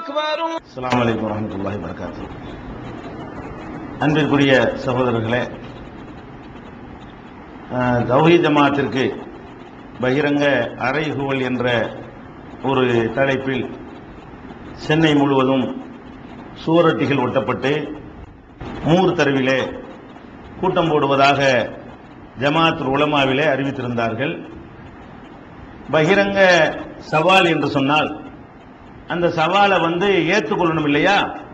أكبر அஸ்ஸலாமு அலைக்கும் வரஹ்மத்துல்லாஹி வபரகாத்துஹு அன்பிற்குரிய சகோதரர்களே அஹ், தௌஹீத் ஜமாத்திற்கு பகிரங்க அறைகூவல் என்ற ஒரு தலைப்பில் சென்னை முழுவதும் சுவரொட்டிகள் ஒட்டப்பட்டு மூர் தெருவிலே கூட்டம் போடுவதாக ஜமாத் உலமாவிலே அறிவித்திருந்தார்கள் பகிரங்க சவால் என்று சொன்னால் அந்த சவாலை வந்து ஏற்றுக்கொள்ளணும் இல்லையா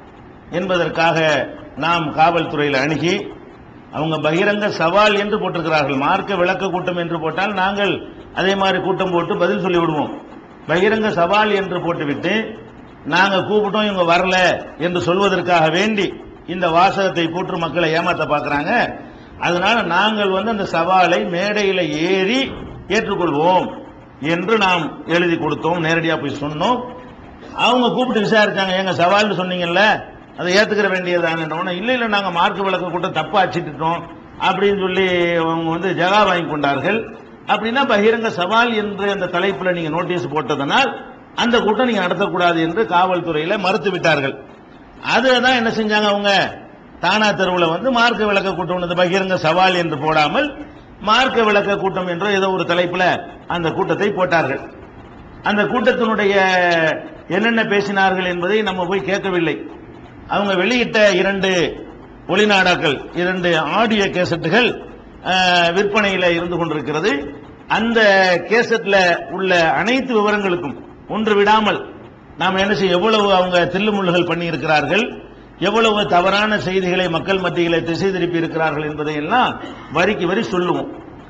என்பதற்காக நாம் காவல்துறையில் அணுகி அவங்க பகிரங்க சவால் என்று போட்டிருக்கிறார்கள் மார்க்க விளக்க கூட்டம் என்று போட்டால் நாங்கள் அதே மாதிரி கூட்டம் போட்டு பதில் சொல்லி விடுவோம் பகிரங்க சவால் என்று போட்டுவிட்டு நாங்க கூப்பிட்டோம் இவங்க வரல என்று சொல்வதற்காக வேண்டி இந்த வாசகத்தை போட்டு மக்களை ஏமாத்த பார்க்கறாங்க அதனால நாங்கள் வந்து அந்த சவாலை மேடையில ஏறி ஏற்றுக்கொள்வோம் என்று நாம் எழுதி கொடுத்தோம் நேரடியா போய் சொன்னோம் அவங்க கூப்பிட்டு விசாரிச்சாங்க எங்க சவால்னு சொன்னீங்கல்ல அதை ஏத்துக்கிற வேண்டியதான இல்ல இல்ல நாங்க மார்க் விளக்க கூட்டம் தப்பா அச்சிட்டுட்டோம் அப்படின்னு சொல்லி அவங்க வந்து ஜகா வாங்கி கொண்டார்கள் அப்படின்னா பகிரங்க சவால் என்று அந்த தலைப்புல நீங்க நோட்டீஸ் போட்டதனால் அந்த கூட்டம் நீங்க நடத்தக்கூடாது என்று காவல்துறையில மறுத்து விட்டார்கள் அதுதான் என்ன செஞ்சாங்க அவங்க தானா தெருவுல வந்து மார்க்க விளக்க கூட்டம் இந்த பகிரங்க சவால் என்று போடாமல் மார்க்க விளக்க கூட்டம் என்ற ஏதோ ஒரு தலைப்புல அந்த கூட்டத்தை போட்டார்கள் அந்த கூட்டத்தினுடைய என்னென்ன பேசினார்கள் என்பதை நம்ம போய் கேட்கவில்லை அவங்க வெளியிட்ட இரண்டு ஒளிநாடாக்கள் இரண்டு ஆடியோ கேசட்டுகள் அஹ், விற்பனையில இருந்து கொண்டிருக்கிறது அந்த கேசட்ல உள்ள அனைத்து விவரங்களுக்கும் ஒன்று விடாமல் நாம் என்ன செய்ய எவ்வளவு அவங்க தில்லுமுள்ளுகள் பண்ணி இருக்கிறார்கள் எவ்வளவு தவறான செய்திகளை மக்கள் மத்தியிலே திசை திருப்பி இருக்கிறார்கள் என்பதை எல்லாம் வரிக்கு வரி சொல்லுவோம்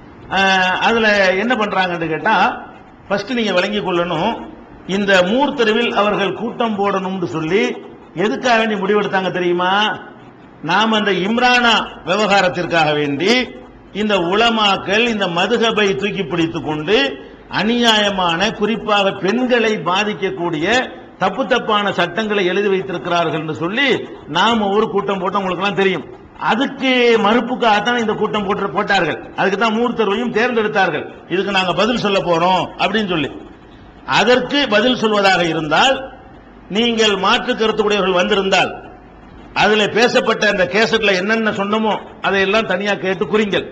அஹ், அதுல என்ன பண்றாங்கன்னு கேட்டா ஃபர்ஸ்ட் நீங்க விளங்கிக் கொள்ளணும் இந்த மூர் தெருவில் அவர்கள் கூட்டம் போடணும்னு சொல்லி எதுக்காக வேண்டி முடிவெடுத்தாங்க தெரியுமா நாம் அந்த இம்ரானா விவகாரத்திற்காக வேண்டி இந்த உலமாக்கள் இந்த மதுகபை தூக்கி பிடித்துக் கொண்டு அநியாயமான குறிப்பாக பெண்களை பாதிக்கக்கூடிய தப்பு தப்பான சட்டங்களை எழுதி வைத்திருக்கிறார்கள் என்று சொல்லி நாம ஒரு கூட்டம் போட்டோம் உங்களுக்கு எல்லாம் தெரியும் அதுக்கு மறுப்புக்காகத்தான் இந்த கூட்டம் போட்டு போட்டார்கள் அதுக்கு தான் மூர்த்தர்வையும் தேர்ந்தெடுத்தார்கள் இதுக்கு நாங்க பதில் சொல்ல போறோம் அப்படின்னு சொல்லி அதற்கு பதில் சொல்வதாக இருந்தால் நீங்கள் மாற்று கருத்துடையவர்கள் வந்திருந்தால் அதுல பேசப்பட்ட அந்த கேசட்ல என்னென்ன சொன்னமோ அதையெல்லாம் தனியா கேட்டு குறிங்கள்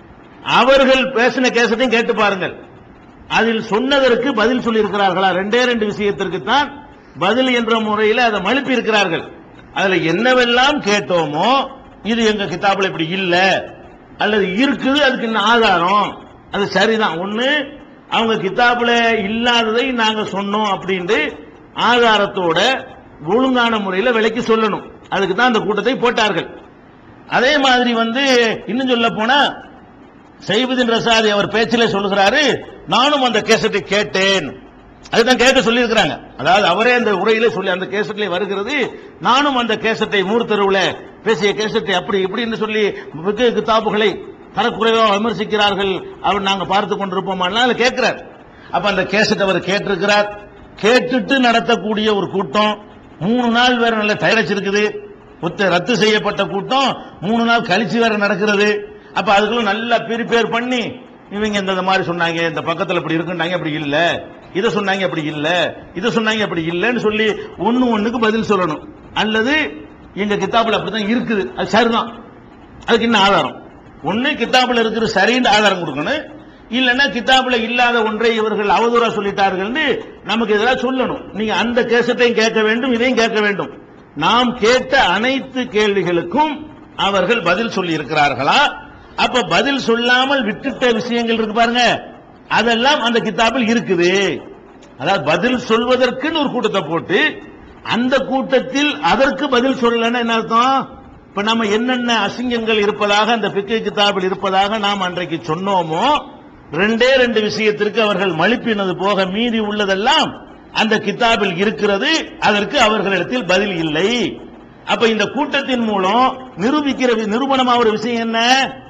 அவர்கள் பேசின கேசட்டையும் கேட்டு பாருங்கள் அதில் சொன்னதற்கு பதில் சொல்லி இருக்கிறார்களா ரெண்டே ரெண்டு விஷயத்திற்கு தான் பதில் என்ற முறையில் அதை மழுப்பி இருக்கிறார்கள் அதுல என்னவெல்லாம் கேட்டோமோ இது எங்க கிதாபுல இப்படி இல்ல அல்லது இருக்குது அதுக்கு என்ன ஆதாரம் அது சரிதான் ஒண்ணு அவங்க கிதாபுல இல்லாததை நாங்க சொன்னோம் அப்படின்ட்டு ஆதாரத்தோட ஒழுங்கான முறையில் விலைக்கு சொல்லணும் அதுக்கு தான் அந்த கூட்டத்தை போட்டார்கள் அதே மாதிரி வந்து இன்னும் சொல்ல போனா சைபுதீன் ரசாதி அவர் பேச்சிலே சொல்லுகிறாரு நானும் அந்த கேசட்டை கேட்டேன் அதுதான் கேட்க சொல்லியிருக்கிறாங்க அதாவது அவரே அந்த உரையிலே சொல்லி அந்த கேசட்ல வருகிறது நானும் அந்த கேசட்டை மூர்த்தருவுல பேசிய கேசட்டை அப்படி இப்படின்னு சொல்லி மிக கிதாபுகளை தரக்குறைவாக விமர்சிக்கிறார்கள் அவர் நாங்க பார்த்து கொண்டிருப்போமான்னு அதுல கேட்கிறார் அப்ப அந்த கேசட் அவர் கேட்டிருக்கிறார் கேட்டுட்டு நடத்தக்கூடிய ஒரு கூட்டம் மூணு நாள் வேற நல்ல தயாரிச்சிருக்குது ஒத்த ரத்து செய்யப்பட்ட கூட்டம் மூணு நாள் கழிச்சு வேற நடக்கிறது அப்ப அதுக்குள்ள நல்லா ப்ரிப்பேர் பண்ணி இவங்க இந்த இந்த மாதிரி சொன்னாங்க இந்த பக்கத்துல இப்படி இருக்குன்னாங்க அப்படி இல்ல இதை சொன்னாங்க அப்படி இல்ல இதை சொன்னாங்க அப்படி இல்லன்னு சொல்லி ஒண்ணு ஒண்ணுக்கு பதில் சொல்லணும் அல்லது எங்க கித்தாப்புல அப்படிதான் இருக்குது அது சரிதான் அதுக்கு என்ன ஆதாரம் ஒண்ணு கித்தாப்புல இருக்கிற சரின்னு ஆதாரம் கொடுக்கணும் இல்லைன்னா கித்தாப்புல இல்லாத ஒன்றை இவர்கள் அவதூறா சொல்லிட்டார்கள்னு நமக்கு எதிராக சொல்லணும் நீங்க அந்த கேசட்டையும் கேட்க வேண்டும் இதையும் கேட்க வேண்டும் நாம் கேட்ட அனைத்து கேள்விகளுக்கும் அவர்கள் பதில் சொல்லி இருக்கிறார்களா அப்ப பதில் சொல்லாமல் விட்டுட்ட விஷயங்கள் இருக்கு பாருங்க அதெல்லாம் அந்த கித்தாப்பில் இருக்குது அதாவது பதில் சொல்வதற்குன்னு ஒரு கூட்டத்தை போட்டு அந்த கூட்டத்தில் அதற்கு பதில் சொல்லலன்னா என்ன அர்த்தம் இப்ப நம்ம என்னென்ன அசிங்கங்கள் இருப்பதாக அந்த பிக்கை கித்தாபில் இருப்பதாக நாம் அன்றைக்கு சொன்னோமோ ரெண்டே ரெண்டு விஷயத்திற்கு அவர்கள் மழுப்பினது போக மீதி உள்ளதெல்லாம் அந்த கித்தாபில் இருக்கிறது அதற்கு அவர்களிடத்தில் பதில் இல்லை அப்ப இந்த கூட்டத்தின் மூலம் நிரூபிக்கிற வி- நிரூபணமா ஒரு விஷயம் என்ன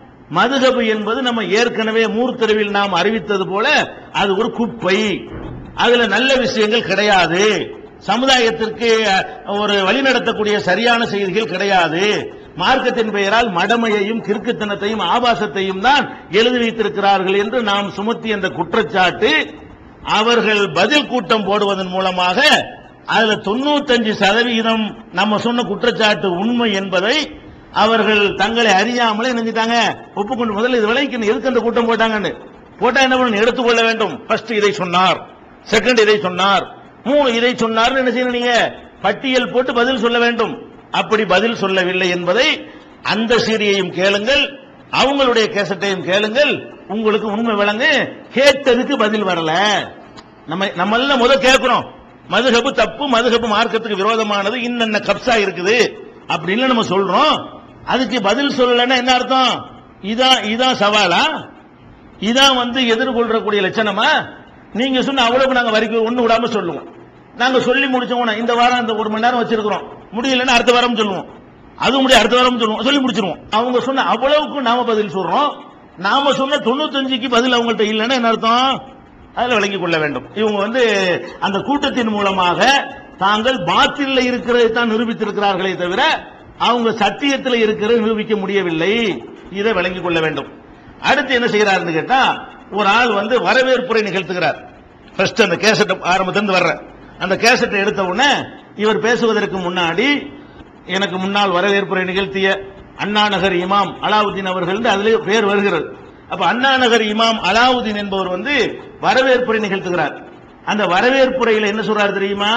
மதுகபு என்பது நம்ம ஏற்கனவே மூர்த்தருவில் நாம் அறிவித்தது போல அது ஒரு குப்பை அதுல நல்ல விஷயங்கள் கிடையாது சமுதாயத்திற்கு அஹ், ஒரு வழிநடத்தக்கூடிய சரியான செய்திகள் கிடையாது மார்க்கத்தின் பெயரால் மடமையையும் கிறுக்குத்தனத்தையும் ஆபாசத்தையும் தான் எழுதி வைத்திருக்கிறார்கள் என்று நாம் சுமத்திய அந்த குற்றச்சாட்டு அவர்கள் பதில் கூட்டம் போடுவதன் மூலமாக அதுல தொண்ணூத்தஞ்சு சதவிகிதம் நம்ம சொன்ன குற்றச்சாட்டு உண்மை என்பதை அவர்கள் தங்களை அறியாமலே நினைஞ்சிட்டாங்க ஒப்புக்கொண்டு முதல்ல இது விளைக்கணும் எதுக்கு அந்த கூட்டம் போட்டாங்கன்னு போட்டா என்ன பண்ணணும் எடுத்துக்கொள்ள வேண்டும் ஃபர்ஸ்ட் இதை சொன்னார் செகண்ட் இதை சொன்னார் மூணு இதை சொன்னார்னு என்ன செய்யணும் நீங்க பட்டியல் போட்டு பதில் சொல்ல வேண்டும் அப்படி பதில் சொல்லவில்லை என்பதை அந்த சீரியையும் கேளுங்கள் அவங்களுடைய கேசட்டையும் கேளுங்கள் உங்களுக்கு உண்மை விளங்கு கேட்டதுக்கு பதில் வரல நம்ம நம்ம எல்லாம் முத கேட்கிறோம் மதுகபு தப்பு மதுகபு மார்க்கத்துக்கு விரோதமானது இன்னென்ன கப்சா இருக்குது அப்படின்னு நம்ம சொல்றோம் அதுக்கு பதில் சொல்லலைன்னா என்ன அர்த்தம் இதான் இதான் சவாலா இதான் வந்து எதிர்கொள்றக்கூடிய லட்சணமா நீங்க சொன்ன அவ்வளவு நாங்க வரைக்கும் ஒண்ணு விடாம சொல்லுவோம் நாங்க சொல்லி முடிச்சோம் இந்த வாரம் இந்த ஒரு மணி நேரம் வச்சிருக்கிறோம் முடியலன்னா அடுத்த வாரம் சொல்லுவோம் அது முடிய அடுத்த வாரம் சொல்லுவோம் சொல்லி முடிச்சிருவோம் அவங்க சொன்ன அவ்வளவுக்கு நாம பதில் சொல்றோம் நாம சொன்ன தொண்ணூத்தஞ்சுக்கு பதில் அவங்கள்ட்ட இல்லைன்னா என்ன அர்த்தம் அதில் விளங்கிக் கொள்ள வேண்டும் இவங்க வந்து அந்த கூட்டத்தின் மூலமாக தாங்கள் பாத்தில்ல இருக்கிறதை தான் நிரூபித்திருக்கிறார்களே தவிர அவங்க சத்தியத்தில் இருக்கிறத நிரூபிக்க முடியவில்லை இதை விளங்கிக் கொள்ள வேண்டும் அடுத்து என்ன செய்யறாருன்னு கேட்டா ஒரு ஆள் வந்து வரவேற்புரை நிகழ்த்துகிறார் ஃபர்ஸ்ட் அந்த கேசட் ஆரம்பத்திலிருந்து வர்ற அந்த கேசட்டை எடுத்த உடனே இவர் பேசுவதற்கு முன்னாடி எனக்கு முன்னால் வரவேற்புரை நிகழ்த்திய அண்ணா நகர் இமாம் அலாவுதீன் அவர்கள் அதிலே பேர் வருகிறது அப்ப அண்ணா நகர் இமாம் அலாவுதீன் என்பவர் வந்து வரவேற்புரை நிகழ்த்துகிறார் அந்த வரவேற்புரையில என்ன சொல்றாரு தெரியுமா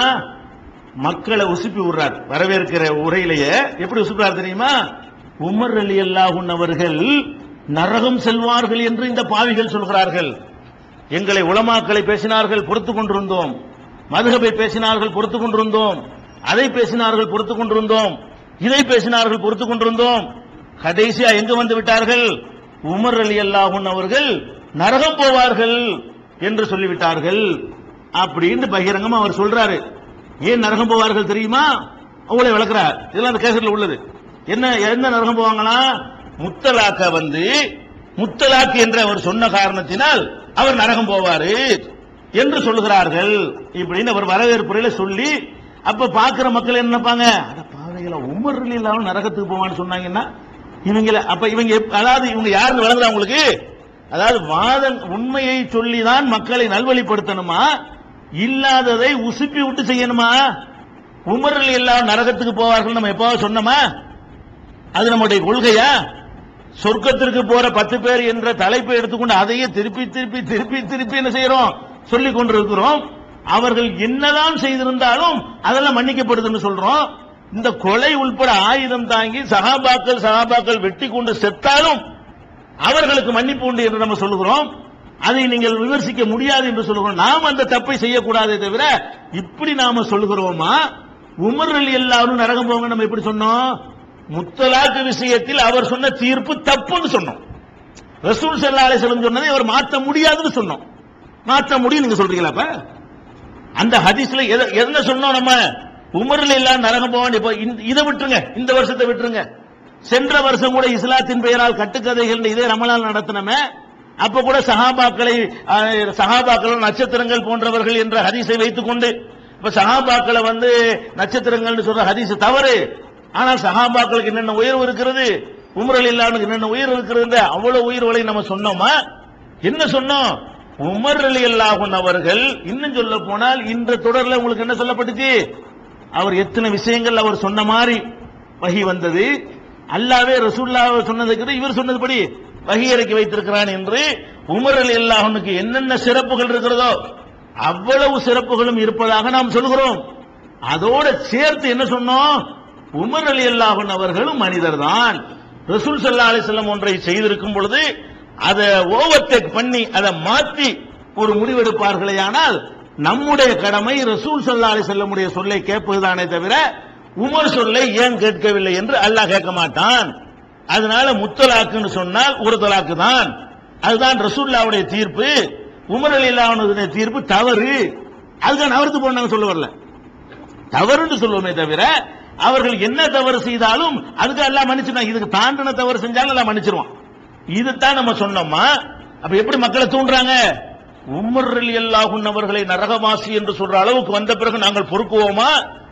மக்களை உசுப்பி விடுறார் வரவேற்கிற உரையிலேயே எப்படி உசுப்புறார் தெரியுமா உமர் அலி அல்லாஹுன் அவர்கள் நரகம் செல்வார்கள் என்று இந்த பாவிகள் சொல்கிறார்கள் எங்களை உலமாக்களை பேசினார்கள் பொறுத்து கொண்டிருந்தோம் மதுகபை பேசினார்கள் பொறுத்து கொண்டிருந்தோம் அதை பேசினார்கள் பொறுத்து கொண்டிருந்தோம் இதை பேசினார்கள் பொறுத்து கொண்டிருந்தோம் கடைசியா எங்க வந்து விட்டார்கள் உமர் அலி அல்லாஹுன் அவர்கள் நரகம் போவார்கள் என்று சொல்லிவிட்டார்கள் அப்படின்னு பகிரங்கமா அவர் சொல்றாரு ஏன் நரகம் போவார்கள் தெரியுமா அவங்களே விளக்குறார் இதெல்லாம் அந்த கேசட்ல உள்ளது என்ன என்ன நரகம் போவாங்களா முத்தலாக்க வந்து முத்தலாக்கு என்று அவர் சொன்ன காரணத்தினால் அவர் நரகம் போவாரு என்று சொல்லுகிறார்கள் இப்படின்னு அவர் வரவேற்புரையில சொல்லி அப்ப பாக்குற மக்கள் என்ன நினைப்பாங்க அட பாவைகளா உமர் இல்லாம நரகத்துக்கு போவான்னு சொன்னாங்கன்னா இவங்கள அப்ப இவங்க எப்- அதாவது இவங்க யாருன்னு விளங்குறா உங்களுக்கு அதாவது வாதம் உண்மையை சொல்லிதான் மக்களை நல்வழிப்படுத்தணுமா இல்லாததை உசுப்பி விட்டு செய்யணுமா உமரில் எல்லாம் நரகத்துக்கு போவார்கள் நம்ம எப்போ சொன்னோமா அது நம்முடைய கொள்கையா சொர்க்கத்திற்கு போற பத்து பேர் என்ற தலைப்பை எடுத்துக்கொண்டு அதையே திருப்பி திருப்பி திருப்பி திருப்பி என்ன செய்யறோம் சொல்லிக் கொண்டிருக்கிறோம் அவர்கள் என்னதான் செய்திருந்தாலும் அதெல்லாம் மன்னிக்கப்படுதுன்னு சொல்றோம் இந்த கொலை உள்பட ஆயுதம் தாங்கி சகாபாக்கள் சகாபாக்கள் வெட்டி கொண்டு செத்தாலும் அவர்களுக்கு மன்னிப்பு உண்டு என்று நம்ம சொல்லுகிறோம் அதை நீங்கள் விமர்சிக்க முடியாது என்று சொல்லுகிறோம் நாம் அந்த தப்பை செய்யக்கூடாதே தவிர இப்படி நாம சொல்லுகிறோமா உமர் அலி எல்லாரும் நரகம் போங்க நம்ம எப்படி சொன்னோம் முத்தலாக்கு விஷயத்தில் அவர் சொன்ன தீர்ப்பு தப்புன்னு சொன்னோம் ரசூல் ஸல்லல்லாஹு அலைஹி வஸல்லம் சொன்னதை அவர் மாற்ற முடியாதுன்னு சொன்னோம் மாற்ற முடியும் நீங்க சொல்றீங்களா அப்ப அந்த ஹதீஸ்ல எத- என்ன சொன்னோம் நம்ம உமரில் எல்லாம் நரகம் போவான் இப்போ இந்த- இதை விட்டுருங்க இந்த வருஷத்தை விட்டுருங்க சென்ற வருஷம் கூட இஸ்லாத்தின் பெயரால் கட்டுக்கதைகள் இதே ரமலான் நடத்தினமே அப்ப கூட சஹாபாக்களை அஹ், சஹாபாக்கள் நட்சத்திரங்கள் போன்றவர்கள் என்ற ஹதீஸை வைத்துக் கொண்டு இப்ப சஹாபாக்களை வந்து நட்சத்திரங்கள்னு சொல்ற ஹதீஸ் தவறு ஆனால் சஹாபாக்களுக்கு என்னென்ன உயர்வு இருக்கிறது உமரல் இல்லாமலுக்கு என்னென்ன உயர்வு இருக்கிறது அவ்வளவு உயர்வுகளை நம்ம சொன்னோமா என்ன சொன்னோம் உமர் அலி அல்லாஹன் அவர்கள் இன்னும் சொல்ல போனால் இந்த தொடர்ல உங்களுக்கு என்ன சொல்லப்பட்டுச்சு அவர் எத்தனை விஷயங்கள் அவர் சொன்ன மாதிரி வகி வந்தது அல்லாவே ரசூல்லா சொன்னதுக்கு இவர் சொன்னதுபடி வகி இறக்கி வைத்திருக்கிறான் என்று உமர் அலி அல்லாஹனுக்கு என்னென்ன சிறப்புகள் இருக்கிறதோ அவ்வளவு சிறப்புகளும் இருப்பதாக நாம் சொல்கிறோம் அதோட சேர்த்து என்ன சொன்னோம் உமர் அலி அல்லாஹன் அவர்களும் மனிதர் தான் ரசூல் சல்லா அலிஸ்லாம் ஒன்றை செய்திருக்கும் பொழுது அதை ஓவர்டேக் பண்ணி அதை மாற்றி ஒரு முடிவெடுப்பார்களே ஆனால் நம்முடைய கடமை ரசூல் சல்லா அலிசல்லமுடைய சொல்லை கேட்பதுதானே தவிர உமர் சொல்லை ஏன் கேட்கவில்லை என்று அல்லாஹ் கேட்க மாட்டான் அதனால முத்தலாக்குன்னு சொன்னால் ஒரு தலாக்கு தான் அதுதான் ரசூல்லாவுடைய தீர்ப்பு உமர் அலி அல்லாஹனுடைய தீர்ப்பு தவறு அதுதான் அவருக்கு போனாங்க சொல்ல வரல தவறுன்னு சொல்லுவோமே தவிர அவர்கள் என்ன தவறு செய்தாலும் அதுக்கு எல்லாம் மன்னிச்சிருவான் இதுக்கு தாண்டின தவறு செஞ்சாலும் எல்லாம் மன்னிச்சிருவான் இதுதான் நம்ம சொன்னோமா அப்ப எப்படி மக்களை தூண்டுறாங்க உமர் அல்லாஹுன் அவர்களை நரகவாசி என்று சொல்ற அளவுக்கு வந்த பிறகு நாங்கள் பொறுக்குவோமா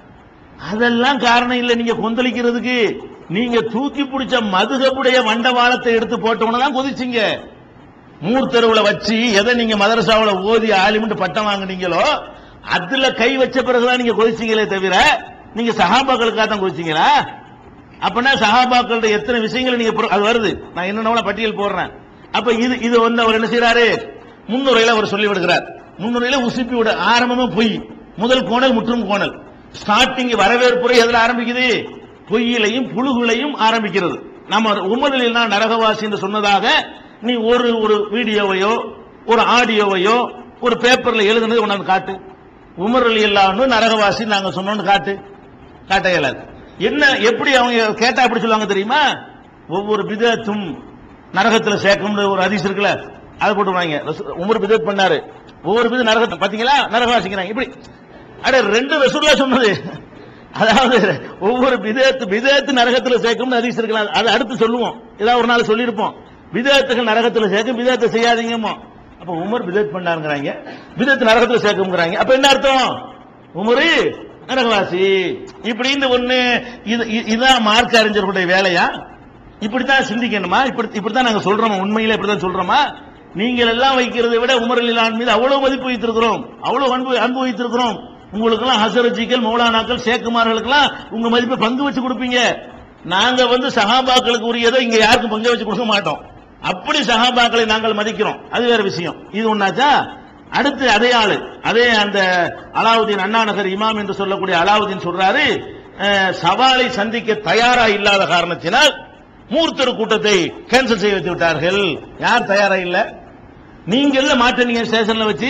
அதெல்லாம் காரணம் இல்ல நீங்க கொந்தளிக்கிறதுக்கு நீங்க தூக்கி பிடிச்ச மதுகப்புடைய வண்டவாளத்தை எடுத்து போட்டவன தான் கொதிச்சிங்க மூர் தெருவுல வச்சு எதை நீங்க மதரசாவுல ஓதி ஆலிமுண்டு பட்டம் வாங்குனீங்களோ அதுல கை வச்ச பிறகுதான் நீங்க கொதிச்சீங்களே தவிர நீங்க சஹாபாக்களுக்காக தான் கொதிச்சீங்களா அப்பனா சஹாபாக்களுடைய எத்தனை விஷயங்களை நீங்க புற- அது வருது நான் என்னென்ன பட்டியல் போடுறேன் அப்ப இது இது வந்து அவர் என்ன செய்யறாரு முன்னுரையில அவர் சொல்லி விடுகிறார் முன்னுரையில உசுப்பி விட ஆரம்பமா பொய் முதல் கோணல் முற்றும் கோணல் ஸ்டார்டிங் வரவேற்புரை எதுல ஆரம்பிக்குது பொய்யிலையும் புழுகுலையும் ஆரம்பிக்கிறது நம்ம உமரில் நரகவாசி என்று சொன்னதாக நீ ஒரு ஒரு வீடியோவையோ ஒரு ஆடியோவையோ ஒரு பேப்பர்ல எழுதுனது கொண்டாந்து காட்டு உமர் அலி இல்லாம நரகவாசி நாங்க சொன்னோம்னு காட்டு காட்ட இயலாது என்ன எப்படி அவங்க கேட்டா எப்படி சொல்லுவாங்க தெரியுமா ஒவ்வொரு பிதத்தும் நரகத்துல சேர்க்கும்னு ஒரு அதிசயம் இருக்குல்ல அதை போட்டுருவாங்க ரசூ- உமர் பிதத் பண்ணாரு ஒவ்வொரு பிதம் நரகத்தை பாத்தீங்களா நரகவாசிக்கிறாங்க இப்படி அட ரெண்டு ரசூல்லா சொன்னது அதாவது ஒவ்வொரு விதத்து விதத்து நரகத்துல சேர்க்கும் அதிசயம் இருக்கலாம் அது அடுத்து சொல்லுவோம் ஏதாவது ஒரு நாள் சொல்லியிருப்போம் விதத்துகள் நரகத்துல சேர்க்கும் விதத்தை செய்யாதீங்கமோ அப்ப உமர் விதத் பண்ணாருங்கிறாங்க விதத்து நரகத்துல சேர்க்கும்ங்கிறாங்க அப்ப என்ன அர்த்தம் உமரு நரகவாசி இப்படின்னு ஒண்ணு இது இது- இதுதான் மார்க் அறிஞர்களுடைய வேலையா இப்படித்தான் சிந்திக்கணுமா இப்படி இப்படித்தான் நாங்க சொல்றோமா உண்மையில இப்படித்தான் சொல்றோமா நீங்கள் எல்லாம் வைக்கிறதை விட உமர் அலிலான் மீது அவ்வளவு மதிப்பு வைத்திருக்கிறோம் அவ்வளவு அன்பு அன்பு வைத்திருக்கிறோம் உங்களுக்கு எல்லாம் ஹசரஜிகள் மௌலானாக்கள் சேக்குமார்களுக்கெல்லாம் உங்க மதிப்பை பங்கு வச்சு கொடுப்பீங்க நாங்க வந்து சஹாபாக்களுக்கு உரியதை இங்க யாருக்கும் பங்கு வச்சு கொடுக்க மாட்டோம் அப்படி சஹாபாக்களை நாங்கள் மதிக்கிறோம் அது வேற விஷயம் இது ஒண்ணாச்சா அடுத்து அதே ஆளு அதே அந்த அலாவுதீன் அண்ணா நகர் இமாம் என்று சொல்லக்கூடிய அலாவுதீன் சொல்றாரு அஹ், சவாலை சந்திக்க தயாரா இல்லாத காரணத்தினால் மூர்த்தர் கூட்டத்தை கேன்சல் செய்ய வைத்து விட்டார்கள் யார் தயாரா இல்ல நீங்க எல்லாம் மாட்டீங்க ஸ்டேஷன்ல வச்சு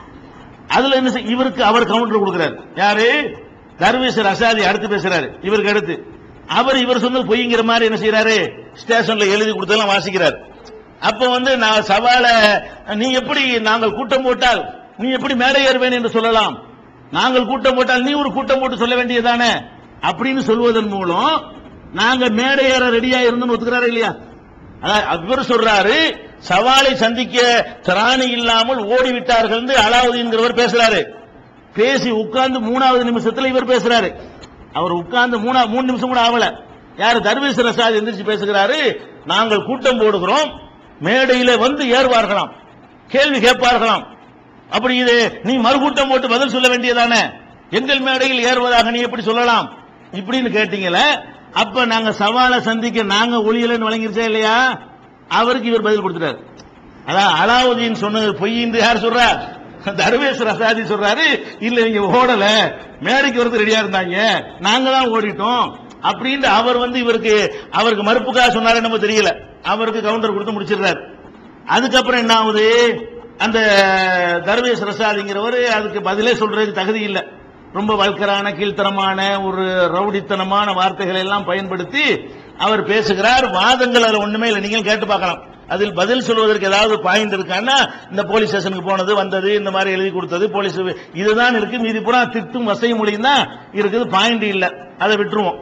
அதுல என்ன செய்- இவருக்கு அவர் கவுண்டர் கொடுக்கிறார் யாரு தர்வேசர் அசாதி அடுத்து பேசுறாரு இவருக்கு அடுத்து அவர் இவர் சொன்னது பொய்ங்கிற மாதிரி என்ன செய்யறாரு ஸ்டேஷன்ல எழுதி கொடுத்ததெல்லாம் வாசிக்கிறார் அப்ப வந்து நான் சவால நீ எப்படி நாங்கள் கூட்டம் போட்டால் நீ எப்படி மேடை ஏறுவேன் என்று சொல்லலாம் நாங்கள் கூட்டம் போட்டால் நீ ஒரு கூட்டம் போட்டு சொல்ல வேண்டியதானே அப்படின்னு சொல்வதன் மூலம் நாங்க மேடை ஏற ரெடியா இருந்தோம்னு ஒத்துக்கிறாரு இல்லையா அதான் இவர் சொல்றாரு சவாலை சந்திக்க திராணி இல்லாமல் ஓடிவிட்டார்கள் என்று அலாவுதீன்கிறவர் பேசுறாரு பேசி உட்கார்ந்து மூணாவது நிமிஷத்துல இவர் பேசுறாரு அவர் உட்கார்ந்து மூணா மூணு நிமிஷம் கூட ஆகல யாரு தர்வேஸ் ரசாத் எந்திரிச்சு பேசுகிறாரு நாங்கள் கூட்டம் போடுகிறோம் மேடையில வந்து ஏறுவார்களாம் கேள்வி கேட்பார்களாம் அப்படி இது நீ மறுகூட்டம் போட்டு பதில் சொல்ல வேண்டியதானே எங்கள் மேடையில் ஏறுவதாக நீ எப்படி சொல்லலாம் இப்படின்னு கேட்டீங்களே அப்ப நாங்க சவாலை சந்திக்க நாங்க ஒளியலன்னு வழங்கிருச்சா இல்லையா அவருக்கு இவர் பதில் கொடுத்துட்டாரு அதான் அலாவுதீன் சொன்னது பொய் என்று யார் சொல்றா தர்வேஸ் ரசாதி சொல்றாரு இல்ல நீங்க ஓடல மேடைக்கு வரது ரெடியா இருந்தாங்க நாங்க தான் ஓடிட்டோம் அப்படின்னு அவர் வந்து இவருக்கு அவருக்கு மறுப்புக்காக சொன்னாரு நம்ம தெரியல அவருக்கு கவுண்டர் கொடுத்து முடிச்சிடுறாரு அதுக்கப்புறம் என்ன ஆகுது அந்த தர்வேஸ் ரசாதிங்கிறவர் அதுக்கு பதிலே சொல்றதுக்கு தகுதி இல்லை ரொம்ப வல்கரான கீழ்த்தரமான ஒரு ரவுடித்தனமான வார்த்தைகளை எல்லாம் பயன்படுத்தி அவர் பேசுகிறார் வாதங்கள் அதுல ஒண்ணுமே இல்லை நீங்கள் கேட்டு பார்க்கலாம் அதில் பதில் சொல்வதற்கு ஏதாவது பாயிண்ட் இருக்கான்னா இந்த போலீஸ் ஸ்டேஷனுக்கு போனது வந்தது இந்த மாதிரி எழுதி கொடுத்தது போலீஸ் இதுதான் இருக்கு மீதி பூரா திட்டும் வசை மொழியும் தான் இருக்குது பாயிண்ட் இல்ல அதை விட்டுருவோம்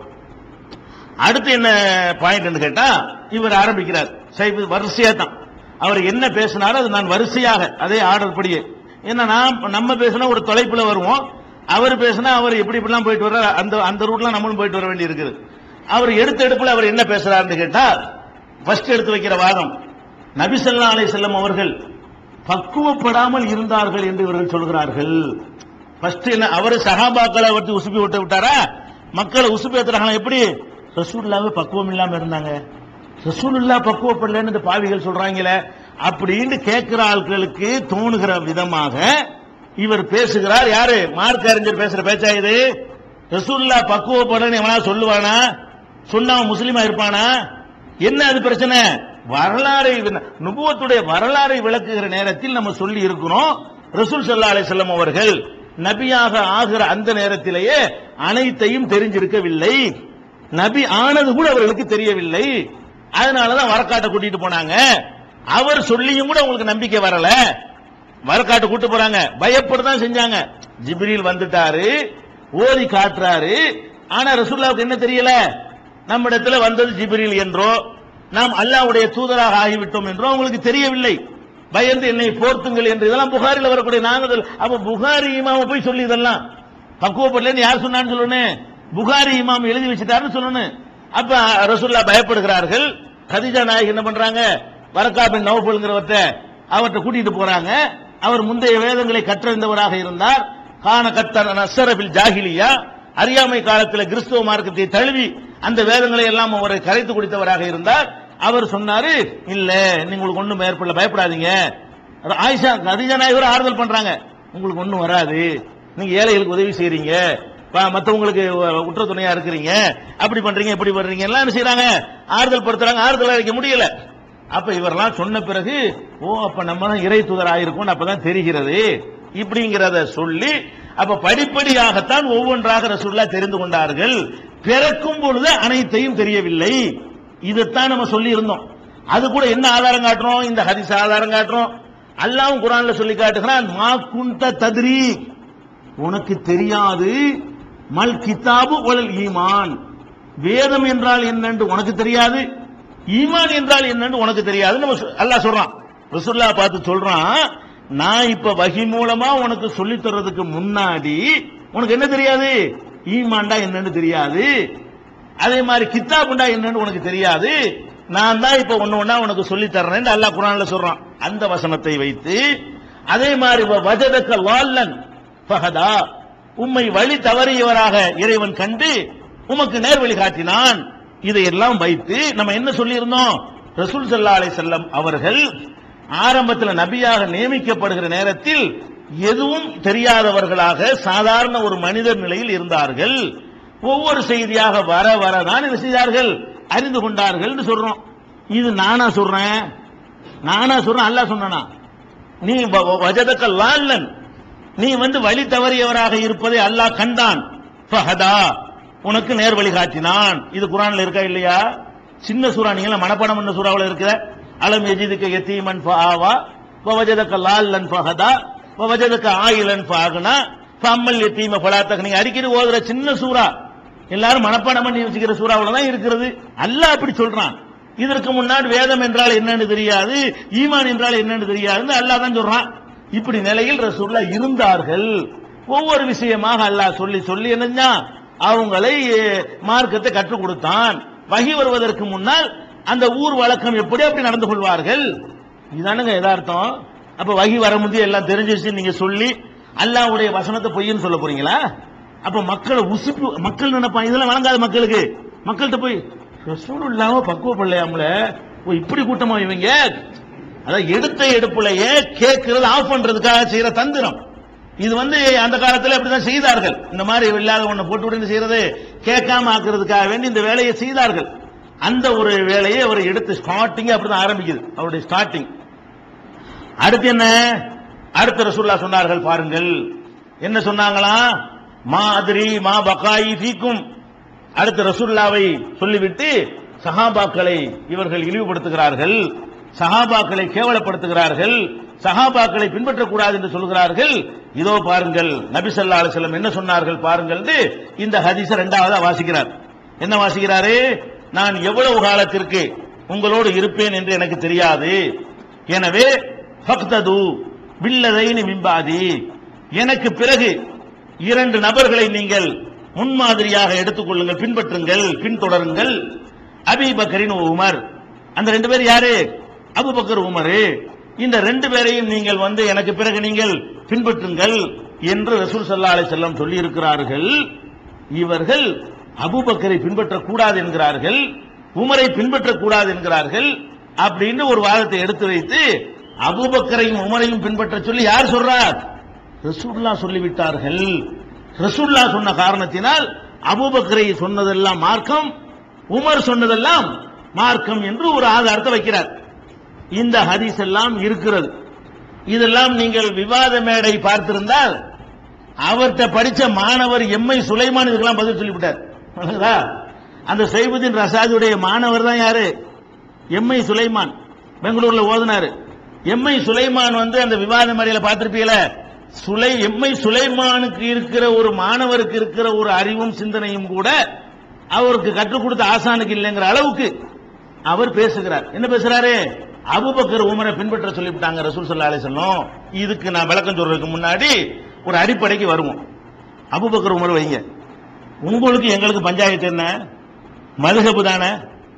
அடுத்து என்ன பாயிண்ட் கேட்டா இவர் ஆரம்பிக்கிறார் சைபு வரிசையா தான் அவர் என்ன பேசினாரோ அது நான் வரிசையாக அதே ஆர்டர் படியே ஏன்னா நான் நம்ம பேசினா ஒரு தொலைப்புல வருவோம் அவர் பேசினா அவர் எப்படி இப்படிலாம் போயிட்டு வர்றாரு அந்த அந்த ரூட்ல நம்மளும் போயிட்டு வர வேண்டி இருக்குது அவர் எடுத்த எடுப்புல அவர் என்ன பேசுறாருன்னு கேட்டா ஃபர்ஸ்ட் எடுத்து வைக்கிற வாதம் நபி ஸல்லல்லாஹு அலைஹி செல்லம் அவர்கள் பக்குவப்படாமல் இருந்தார்கள் என்று இவர்கள் சொல்கிறார்கள் ஃபர்ஸ்ட் என்ன அவர் சஹாபாக்களை வந்து உசுப்பி விட்டு விட்டாரா மக்களை உசுப்பி ஏத்துறாங்களா எப்படி ரசூலுல்லாவே பக்குவம் இல்லாம இருந்தாங்க ரசூலுல்லா பக்குவப்படலன்னு இந்த பாவிகள் சொல்றாங்களே அப்படின்னு கேட்கிற ஆட்களுக்கு தோணுகிற விதமாக இவர் பேசுகிறார் யாரு மார்க் அறிஞர் பேசுற பேச்சா இது ரசூலுல்லா பக்குவப்படலன்னு எவனா சொல்லுவானா சொன்னா அவன் முஸ்லீமா இருப்பானா என்ன அது பிரச்சனை வரலாறை நுபுவத்துடைய வரலாறை விளக்குகிற நேரத்தில் நம்ம சொல்லி இருக்கிறோம் ரசூல் ஸல்லல்லாஹு அலைஹி வஸல்லம் அவர்கள் நபியாக ஆகிற அந்த நேரத்திலேயே அனைத்தையும் தெரிஞ்சிருக்கவில்லை நபி ஆனது கூட அவர்களுக்கு தெரியவில்லை அதனாலதான் வரக்காட்டை கூட்டிட்டு போனாங்க அவர் சொல்லியும் கூட உங்களுக்கு நம்பிக்கை வரல வரக்காட்டு கூட்டு போறாங்க பயப்படதான் செஞ்சாங்க ஜிப்ரீல் வந்துட்டாரு ஓதி காட்டுறாரு ஆனா ரசூல்லாவுக்கு என்ன தெரியல நம்ம இடத்துல வந்தது ஜிப்ரீல் என்றோ நாம் அல்லாஹ்வுடைய தூதராக ஆகிவிட்டோம் என்றோ அவங்களுக்கு தெரியவில்லை பயந்து என்னை போர்த்துங்கள் என்று இதெல்லாம் புகாரில் வரக்கூடிய நாங்கள் அப்ப புகாரி இமாம போய் சொல்லி இதெல்லாம் பக்குவப்படலன்னு யார் சொன்னான்னு சொல்லணும் புகாரி இமாம் எழுதி வச்சுட்டாருன்னு சொல்லணும் அப்ப ரசூல்லா பயப்படுகிறார்கள் கதிஜா நாயகி என்ன பண்றாங்க வரக்கா பின் நவபுல்ங்கிறவர்கிட்ட அவர்கிட்ட கூட்டிட்டு போறாங்க அவர் முந்தைய வேதங்களை கற்றறிந்தவராக இருந்தார் கான கத்தன நசரபில் ஜாகிலியா அறியாமை காலத்தில் கிறிஸ்துவ மார்க்கத்தை தழுவி அந்த வேதங்களை எல்லாம் அவரை கரைத்து குடித்தவராக இருந்தார் அவர் சொன்னாரு இல்ல உங்களுக்கு ஒண்ணும் மேற்படல பயப்படாதீங்க ஆயிஷா கதிஜா நாயகர் ஆறுதல் பண்றாங்க உங்களுக்கு ஒண்ணும் வராது நீங்க ஏழைகளுக்கு உதவி செய்றீங்க ப- மத்தவங்களுக்கு உ- உற்ற துணையா இருக்கிறீங்க அப்படி பண்றீங்க இப்படி பண்றீங்க எல்லாம் என்ன செய்றாங்க ஆறுதல் படுத்துறாங்க ஆறுதல் அளிக்க முடியல அப்ப இவரெல்லாம் சொன்ன பிறகு ஓ அப்ப நம்ம தான் இறை தூதர் ஆயிருக்கோம் அப்பதான் தெரிகிறது இப்படிங்கிறத சொல்லி அப்ப படிப்படியாகத்தான் ஒவ்வொன்றாக ரசூல்லா தெரிந்து கொண்டார்கள் பிறக்கும் பொழுது அனைத்தையும் தெரியவில்லை இதைத்தான் நம்ம சொல்லி இருந்தோம் அது கூட என்ன ஆதாரம் காட்டுறோம் இந்த ஹதீஸ் ஆதாரம் காட்டுறோம் அல்லாஹ்வும் குரான்ல சொல்லி காட்டுகிறான் மா குந்த தத்ரி உனக்கு தெரியாது மல் கிதாபு ஒலல் ஈமான் வேதம் என்றால் என்னன்னு உனக்கு தெரியாது ஈமான் என்றால் என்னன்னு உனக்கு தெரியாது நம்ம சொ- அல்லாஹ் சொல்றான் ரசூல்லா பார்த்து சொல்றான் நான் இப்ப வகி மூலமா உனக்கு சொல்லித் தர்றதுக்கு முன்னாடி உனக்கு என்ன தெரியாது ஈமான்டா என்னன்னு தெரியாது அதே மாதிரி கித்தாபுண்டா என்னன்னு உனக்கு தெரியாது நான் தான் இப்ப ஒண்ணு ஒண்ணா உனக்கு சொல்லி தர்றேன் அல்லாஹ் குரான்ல சொல்றான் அந்த வசனத்தை வைத்து அதே மாதிரி வ- வஜதக்க வால்லன் ஃபஹதா உம்மை வழி தவறியவராக இறைவன் கண்டு உமக்கு நேர் வழி காட்டினான் இதையெல்லாம் வைத்து நம்ம என்ன சொல்லியிருந்தோம் ரசூல் ஸல்லல்லாஹு அலைஹி செல்லம் அவர்கள் ஆரம்பத்தில் நபியாக நியமிக்கப்படுகிற நேரத்தில் எதுவும் தெரியாதவர்களாக சாதாரண ஒரு மனிதர் நிலையில் இருந்தார்கள் ஒவ்வொரு செய்தியாக வர வர தான் என்ன செய்தார்கள் அறிந்து கொண்டார்கள் சொல்றோம் இது நானா சொல்றேன் நானா சொல்றேன் அல்லாஹ் சொன்னானா நீ வ- வ- வஜதக்க லால்லன் நீ வந்து வழி தவறியவராக இருப்பதை அல்லாஹ் கண்டான் ஃபஹதா உனக்கு நேர் வழி காட்டினான் இது குரான்ல இருக்கா இல்லையா சின்ன சூறா நீங்க மனப்பாடம் பண்ண சூறாவுல இருக்கிற அலம் எஜிதுக்க யத்தீமன் ஃபஆவா வவஜதக்க லால்லன் ஃபஹதா வவஜதக்க ஆயிலன் ஃபஅக்னா ஃபம்மல் யத்தீம ஃபலா தக் நீங்க அடிக்கடி ஓதுற சின்ன சூறா எல்லாரும் மனப்பாடம் பண்ணி வச்சுக்கிற சூறாவுல தான் இருக்கிறது அல்லாஹ் அப்படி சொல்றான் இதற்கு முன்னாடி வேதம் என்றால் என்னன்னு தெரியாது ஈமான் என்றால் என்னன்னு தெரியாது அல்லாஹ் தான் சொல்றான் இப்படி நிலையில் ரசூல்லா இருந்தார்கள் ஒவ்வொரு விஷயமாக அல்லாஹ் சொல்லி சொல்லி என்னஞ்சா அவங்களை அஹ், மார்க்கத்தை கற்றுக் கொடுத்தான் வகி வருவதற்கு முன்னால் அந்த ஊர் வழக்கம் எப்படி அப்படி நடந்து கொள்வார்கள் இதானுங்க யதார்த்தம் அப்ப வகி வர முடிய எல்லாம் தெரிஞ்சிருச்சு நீங்க சொல்லி அல்லாஹ்வுடைய வசனத்தை பொய்ன்னு சொல்ல போறீங்களா அப்ப மக்களை உசுப்பு மக்கள் நினைப்பாங்க இதெல்லாம் வழங்காத மக்களுக்கு மக்கள்கிட்ட போய் ரசூலுல்லாஹ் பக்குவப்படலையாம்ல ஓ இப்படி கூட்டமா இவங்க அதான் எடுத்த எடுப்புலயே கேட்கறது ஆஃப் பண்றதுக்காக செய்யற தந்திரம் இது வந்து அந்த காலத்துல அப்படிதான் செய்தார்கள் இந்த மாதிரி இல்லாத ஒண்ணு போட்டு விட்டு செய்யறது கேட்காம ஆக்குறதுக்காக வேண்டி இந்த வேலையை செய்தார்கள் அந்த ஒரு வேலையை அவர் எடுத்து ஸ்டார்டிங் அப்படிதான் ஆரம்பிக்குது அவருடைய ஸ்டார்டிங் அடுத்து என்ன அடுத்த ரசூல்லா சொன்னார்கள் பாருங்கள் என்ன சொன்னாங்களா மா அதிரி மா பகாயி ஃபீக்கும் அடுத்த ரசூல்லாவை சொல்லிவிட்டு சஹாபாக்களை இவர்கள் இழிவுபடுத்துகிறார்கள் சஹாபாக்களை கேவலப்படுத்துகிறார்கள் சஹாபாக்களை பின்பற்றக்கூடாது என்று சொல்கிறார்கள் இதோ பாருங்கள் நபி ஸல்லல்லாஹு அலைஹி வஸல்லம் என்ன சொன்னார்கள் பாருங்கள் என்று இந்த ஹதீஸ இரண்டாவதா வாசிக்கிறார் என்ன வாசிக்கிறாரு நான் எவ்வளவு காலத்திற்கு உங்களோடு இருப்பேன் என்று எனக்கு தெரியாது எனவே ஃபக்தது பில்லதைனி மிம்பாதி எனக்கு பிறகு இரண்டு நபர்களை நீங்கள் முன்மாதிரியாக எடுத்துக்கொள்ளுங்கள் பின்பற்றுங்கள் பின்தொடருங்கள் அபிபக்கரின் உமர் அந்த ரெண்டு பேர் யாரு அபுபக்கர் உமரு இந்த ரெண்டு பேரையும் நீங்கள் வந்து எனக்கு பிறகு நீங்கள் பின்பற்றுங்கள் என்று ரசூல் ஸல்லல்லாஹு அலைஹி வஸல்லம் சொல்லி இருக்கிறார்கள் இவர்கள் அபூபக்கரை பின்பற்றக்கூடாது என்கிறார்கள் உமரை பின்பற்றக்கூடாது என்கிறார்கள் அப்படின்னு ஒரு வாதத்தை எடுத்து வைத்து அபூபக்கரையும் உமரையும் பின்பற்ற சொல்லி யார் சொல்றார் ரசூல்லா சொல்லிவிட்டார்கள் ரசூல்லா சொன்ன காரணத்தினால் அபூபக்கரை சொன்னதெல்லாம் மார்க்கம் உமர் சொன்னதெல்லாம் மார்க்கம் என்று ஒரு ஆதாரத்தை வைக்கிறார் இந்த ஹதீஸ் எல்லாம் இருக்கிறது இதெல்லாம் நீங்கள் விவாத மேடை பார்த்திருந்தால் அவர்கிட்ட படிச்ச மாணவர் எம்ஐ சுலைமான் இதுக்கெல்லாம் பதில் சொல்லிவிட்டார் புரியுதா? அந்த சைபுதீன் ரசாதுடைய மாணவர் தான் யாரு எம்ஐ சுலைமான் பெங்களூர்ல ஓதுனாரு எம்ஐ சுலைமான் வந்து அந்த விவாத மேடையில பார்த்திருப்பீங்கள சுலை எம்ஐ சுலைமானுக்கு இருக்கிற ஒரு மாணவருக்கு இருக்கிற ஒரு அறிவும் சிந்தனையும் கூட அவருக்கு கற்றுக் கொடுத்த ஆசானுக்கு இல்லைங்கிற அளவுக்கு அவர் பேசுகிறார் என்ன பேசுறாரு அபூபக்கர் உமரை பின்பற்ற சொல்லிவிட்டாங்க ரசூல் ஸல்லல்லாஹு அலைஹி வஸல்லம் இதுக்கு நான் விளக்கம் சொல்றதுக்கு முன்னாடி ஒரு அடிப்படைக்கு வருவோம் அபூபக்கர் உமர் வைங்க உங்களுக்கு எங்களுக்கு பஞ்சாயத்து என்ன மதுகபு தானே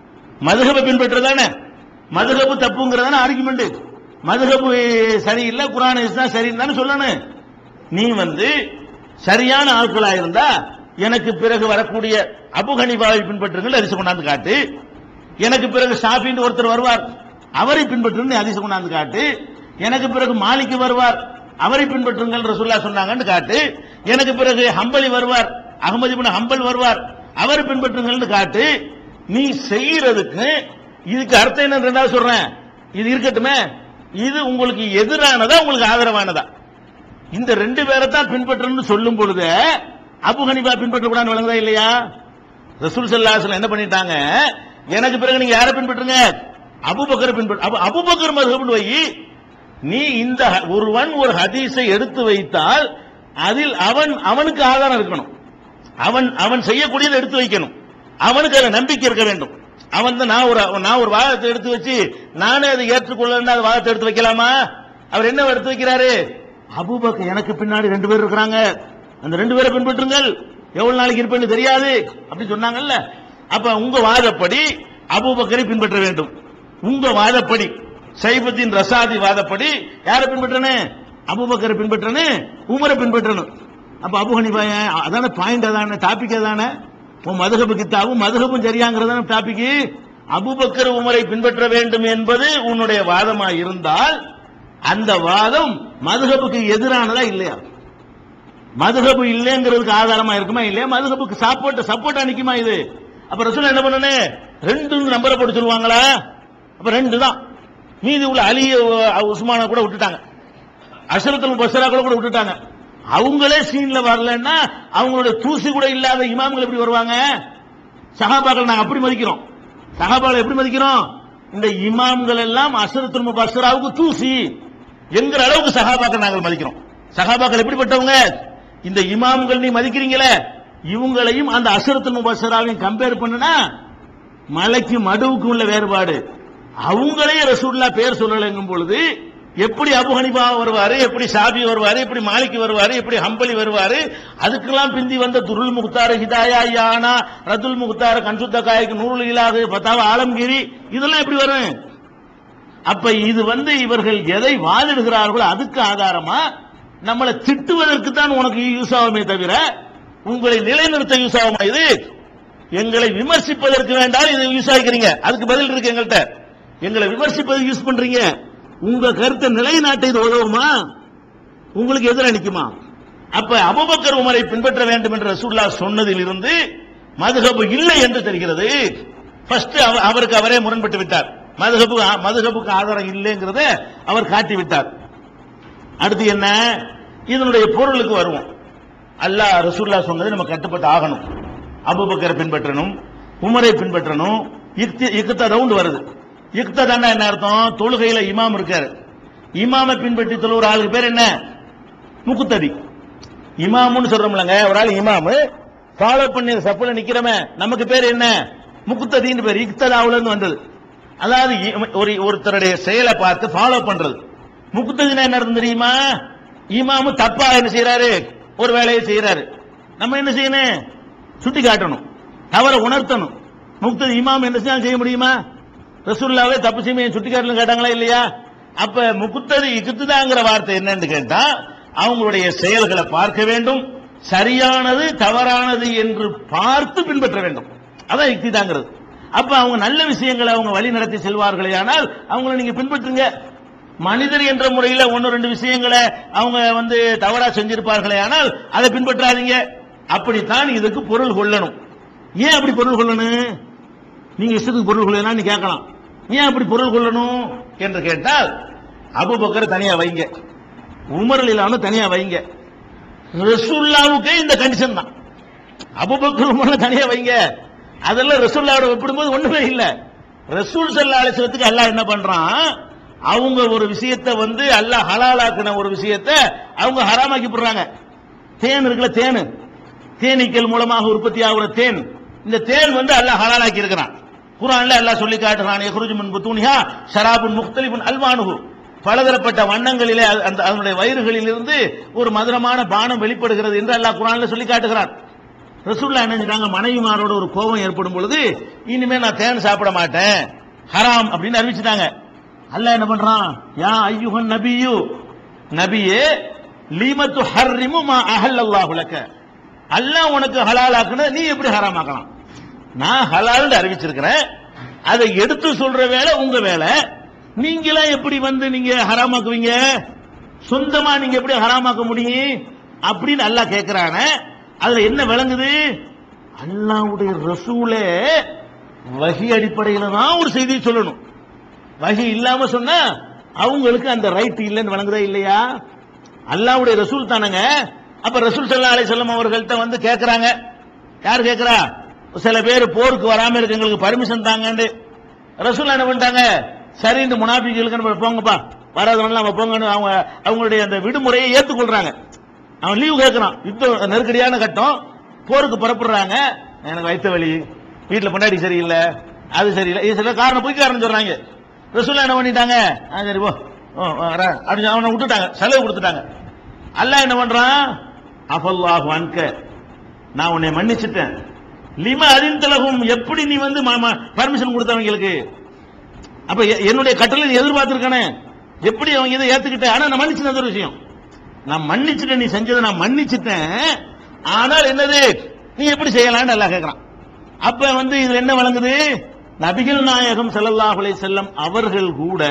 மதுகபை பின்பற்ற தானே மதுகபு தப்புங்கிறதான ஆர்குமெண்ட் மதுகபு சரியில்லை குரான் தான் சரின்னு தானே சொல்லணும் நீ வந்து சரியான ஆட்களா இருந்தா எனக்கு பிறகு வரக்கூடிய அபு ஹனிஃபாவை பின்பற்றுங்கள் அதிசு கொண்டாந்து காட்டு எனக்கு பிறகு ஷாஃபின்னு ஒருத்தர் வருவார் அவரை பின்பற்றுன்னு அதிசு கொண்டாந்து காட்டு எனக்கு பிறகு மாலிக்கு வருவார் அவரை பின்பற்றுங்கள் ரசூல்லா சொன்னாங்கன்னு காட்டு எனக்கு பிறகு ஹம்பலி வருவார் அகமது இப்னு ஹம்பல் வருவார் அவரை பின்பற்றுங்கள்னு காட்டு நீ செய்யறதுக்கு இதுக்கு அர்த்தம் என்ன ரெண்டாவது சொல்றேன் இது இருக்கட்டுமே இது உங்களுக்கு எதிரானதா உங்களுக்கு ஆதரவானதா இந்த ரெண்டு பேரை தான் பின்பற்றணும்னு சொல்லும் பொழுது அபு ஹனிஃபா பின்பற்றக்கூடாது விளங்குதா இல்லையா ரசூல் சல்லாஹ் என்ன பண்ணிட்டாங்க எனக்கு பிறகு நீங்க யாரை பின்பற்றுங்க அபுபக்கர் பின்பற்ற அபு- அபுபக்கர் மதுஹப்னு வை நீ இந்த ஹ- ஒருவன் ஒரு ஹதீஸை எடுத்து வைத்தால் அதில் அவன் அவனுக்கு ஆதாரம் இருக்கணும் அவன் அவன் செய்யக்கூடியதை எடுத்து வைக்கணும் அவனுக்கு அதுல நம்பிக்கை இருக்க வேண்டும் அவன் தான் நான் ஒரு நான் ஒரு வாதத்தை எடுத்து வச்சு நானே அதை ஏற்றுக்கொள்ளணும் அந்த வாதத்தை எடுத்து வைக்கலாமா அவர் என்ன எடுத்து வைக்கிறாரு அபூபக்கர் எனக்கு பின்னாடி ரெண்டு பேர் இருக்கிறாங்க அந்த ரெண்டு பேரை பின்பற்றுங்கள் எவ்வளவு நாளைக்கு இருப்பேன்னு தெரியாது அப்படி சொன்னாங்கல்ல அப்ப உங்க வாதப்படி அபூபக்கரை பின்பற்ற வேண்டும் உங்க வாதப்படி சைபத்தின் ரசாதி வாதப்படி யாரை பின்பற்றணும் அபூபக்கரை பின்பற்றணும் உமரை பின்பற்றணும் அப்ப அபு ஹனிஃபா ஏன்? அதான பாயிண்ட் அதான டாபிக் அதான உன் மதுகபு கித்தாவும் மதுகபும் சரியாங்கிறதான டாபிக் அபுபக்கர் உமரை பின்பற்ற வேண்டும் என்பது உன்னுடைய வாதமா இருந்தால் அந்த வாதம் மதுகபுக்கு எதிரானதா இல்லையா மதுகபு இல்லைங்கிறதுக்கு ஆதாரமா இருக்குமா இல்லையா மதுகபுக்கு சப்போர்ட் சப்போர்ட்டா நிக்குமா இது அப்ப ரசூல் என்ன பண்ணனே ரெண்டு நம்பரை போட்டு சொல்லுவாங்களா அப்ப ரெண்டு தான் மீதி உள்ள அலிய உஸ்மான கூட விட்டுட்டாங்க அசரத்துல் பசராக்களை கூட விட்டுட்டாங்க அவங்களே சீன்ல வரலன்னா அவங்களோட தூசி கூட இல்லாத இமாம்கள் எப்படி வருவாங்க சஹாபாக்கள் நாங்க அப்படி மதிக்கிறோம் சஹாபாக்களை எப்படி மதிக்கிறோம் இந்த இமாம்கள் எல்லாம் அசரத்துல் முபஸ்ஸராவுக்கு தூசி என்கிற அளவுக்கு சஹாபாக்கள் நாங்கள் மதிக்கிறோம் சஹாபாக்கள் எப்படிப்பட்டவங்க இந்த இமாம்கள் நீ மதிக்கிறீங்களே இவங்களையும் அந்த அசரத்துல் முபஸ்ஸராவையும் கம்பேர் பண்ணுனா மலைக்கு மடுவுக்கு உள்ள வேறுபாடு அவங்களே ரசூல்லா பேர் சொல்லலைங்கும் பொழுது எப்படி அபு ஹனிஃபா வருவாரு எப்படி ஷாபி வருவாரு எப்படி மாலிக் வருவாரு எப்படி ஹம்பலி வருவாரு அதுக்கெல்லாம் பிந்தி வந்த துருள் முக்தார் ஹிதாயா யானா ரதுல் முக்தார் கன்சுத்த காய்க்கு நூறு இலாது பத்தாவ ஆலம்கிரி இதெல்லாம் எப்படி வரும் அப்ப இது வந்து இவர்கள் எதை வாதிடுகிறார்களோ அதுக்கு ஆதாரமா நம்மளை திட்டுவதற்கு தான் உனக்கு யூஸ் ஆகுமே தவிர உங்களை நிலைநிறுத்த யூஸ் ஆகுமா இது எங்களை விமர்சிப்பதற்கு வேண்டாம் இதை யூஸ் ஆகிக்கிறீங்க அதுக்கு பதில் இருக்கு எங்கள்கிட்ட எங்களை விமர்சிப்பது யூஸ் பண்றீங்க உங்க கருத்தை நிலைநாட்ட இது உதவுமா உங்களுக்கு எதிராக நிக்குமா அப்ப அபுபக்கர் உமரை பின்பற்ற வேண்டும் என்று ரசூல்லா சொன்னதில் இருந்து மதுஹபு இல்லை என்று தெரிகிறது ஃபர்ஸ்ட் அவருக்கு அவரே முரண்பட்டு விட்டார் மதுஹபு மதுஹபுக்கு ஆதாரம் இல்லைங்கிறத அவர் காட்டி விட்டார் அடுத்து என்ன இதனுடைய பொருளுக்கு வருவோம் அல்லாஹ் ரசூல்லா சொன்னது நம்ம கட்டுப்பட்டு ஆகணும் அபுபக்கரை பின்பற்றணும் உமரை பின்பற்றணும் இக்த ரவுண்ட் வருது இக்ததான்னா என்ன அர்த்தம் தொழுகையில இமாம் இருக்காரு இமாமை பின்பற்றி தொழுகிற ஆளுக்கு பேர் என்ன முக்குத்தடி இமாமுன்னு சொல்றோம்லங்க ஒரு ஆள் இமாமு ஃபாலோ பண்ணி சப்புல நிக்கிறவன் நமக்கு பேர் என்ன முக்குத்ததின்னு பேர் இக்ததாவுல இருந்து வந்தது அதாவது இ- ஒரு ஒருத்தருடைய செயலை பார்த்து ஃபாலோ பண்றது முக்குத்ததினா என்ன அர்த்தம் தெரியுமா இமாமு தப்பா என்ன செய்யறாரு ஒரு வேலையை செய்யறாரு நம்ம என்ன செய்யணும் சுட்டி காட்டணும் தவற உணர்த்தணும் முக்ததி இமாம் என்ன செய்ய செய்ய முடியுமா ரசூல்லாவே தப்பு செய்ய சுட்டி காட்டணும் கேட்டாங்களா இல்லையா அப்ப முக்குத்ததி இக்குத்துதாங்கிற வார்த்தை என்னன்னு கேட்டா அவங்களுடைய செயல்களை பார்க்க வேண்டும் சரியானது தவறானது என்று பார்த்து பின்பற்ற வேண்டும் அதான் இக்திதாங்கிறது அப்ப அவங்க நல்ல விஷயங்களை அவங்க வழி நடத்தி செல்வார்களே ஆனால் அவங்கள நீங்க பின்பற்றுங்க மனிதர் என்ற முறையில ஒன்னு ரெண்டு விஷயங்களை அவங்க வந்து தவறா செஞ்சிருப்பார்களே ஆனால் அதை பின்பற்றாதீங்க அப்படித்தான் இதுக்கு பொருள் கொள்ளணும் ஏன் அப்படி பொருள் கொள்ளணும் நீங்க இஷ்டத்துக்கு பொருள் கொள்ளலாம் நீ கேட்கலாம் ஏன் அப்படி பொருள் கொள்ளணும் என்று கேட்டால் அபுபக்கர் தனியா வைங்க உமர் இல்லாம தனியா வைங்க ரசூல்லாவுக்கே இந்த கண்டிஷன் தான் அபுபக்கர் உமர் தனியா வைங்க அதெல்லாம் ரசூல்லாவோட ஒப்பிடும்போது ஒண்ணுமே இல்ல ரசூல் சல்லா அலிஸ்லத்துக்கு அல்லாஹ் என்ன பண்றான் அவங்க ஒரு விஷயத்தை வந்து அல்லாஹ் ஹலாலாக்குன ஒரு விஷயத்தை அவங்க ஹராமாக்கி போடுறாங்க தேன் இருக்குல்ல தேன் தேனீக்கள் மூலமாக உற்பத்தி ஆகுற தேன் இந்த தேன் வந்து அல்லாஹ் ஹலாலாக்கி இருக்கிறான் குரான்ல அல்லாஹ் சொல்லி காட்டுறான் எஹ்ருஜு மின் புத்தூனிஹா ஷராபுன் முக்தலிபுன் அல்வானுஹு பலதரப்பட்ட வண்ணங்களிலே அது- அந்த அதனுடைய வயிறுகளில் இருந்து ஒரு மதுரமான பானம் வெளிப்படுகிறது என்று அல்லாஹ் குரான்ல சொல்லி காட்டுகிறான் ரசூல்லா என்ன செஞ்சாங்க மனைவிமாரோட ஒரு கோபம் ஏற்படும் பொழுது இனிமே நான் தேன் சாப்பிட மாட்டேன் ஹராம் அப்படின்னு அறிவிச்சிட்டாங்க அல்லாஹ் என்ன பண்றான் யா ஐயுகன் நபியு நபியே லீமத்து ஹர்ரிமு மா அஹல்லல்லாஹு லக்க அல்லாஹ் உனக்கு ஹலாலாக்குன நீ எப்படி ஹராமாக்கலாம் நான் ஹலால்னு அறிவிச்சிருக்கிறேன் அதை எடுத்து சொல்ற வேலை உங்க வேலை நீங்களா எப்படி வந்து நீங்க ஹராமாக்குவீங்க சொந்தமா நீங்க எப்படி ஹராமாக்க முடியும் அப்படின்னு அல்லாஹ் கேட்கிறானே அதுல என்ன விளங்குது அல்லாஹ்வுடைய ரசூலே வகி அடிப்படையில தான் ஒரு செய்தியை சொல்லணும் வகி இல்லாம சொன்னா அவங்களுக்கு அந்த ரைட் இல்லைன்னு வழங்குதா இல்லையா அல்லாஹ்வுடைய ரசூல் தானங்க அப்ப ரசூல் ஸல்லல்லாஹு அலைஹி வஸல்லம் அவர்கள்ட்ட வந்து கேக்குறாங்க யார் கேக்குறா சில பேர் போருக்கு வராம இருக்கு எங்களுக்கு பர்மிஷன் தாங்கன்னு ரசூல் என்ன பண்ணிட்டாங்க சரி இந்த முனாபிகளுக்கு நம்ம போங்கப்பா வராதவங்க நம்ம போங்கன்னு அவங்க அவங்களுடைய அந்த விடுமுறையை ஏத்துக்கொள்றாங்க அவன் லீவு கேட்கறான் யுத்தம் நெருக்கடியான கட்டம் போருக்கு புறப்படுறாங்க எனக்கு வயிற்று வலி வீட்டுல பொண்டாட்டி சரியில்லை அது சரியில்லை இது சில காரணம் போய் காரணம் சொல்றாங்க ரசூல்லா என்ன பண்ணிட்டாங்க ஆ, சரி போ ஓ, வரேன். அப்படின்னு அவனை விட்டுட்டாங்க செலவு கொடுத்துட்டாங்க அல்லாஹ் என்ன பண்றான் அஃபல்லாஹு அன்க நான் உன்னை மன்னிச்சிட்டேன் லிம அறிந்தலகும் எப்படி நீ வந்து பர்மிஷன் கொடுத்தவங்களுக்கு அப்ப எ- என்னுடைய கட்டளை நீ எதிர்பார்த்திருக்கானே எப்படி அவங்க இதை ஏத்துக்கிட்ட ஆனா நான் மன்னிச்சது அது ஒரு விஷயம் நான் மன்னிச்சிட்டேன் நீ செஞ்சதை நான் மன்னிச்சிட்டேன் ஆனால் என்னது நீ எப்படி செய்யலாம்னு எல்லாம் கேட்கறான் அப்ப வந்து இதுல என்ன வழங்குது நபிகள் நாயகம் ஸல்லல்லாஹு அலைஹி செல்லம் அவர்கள் கூட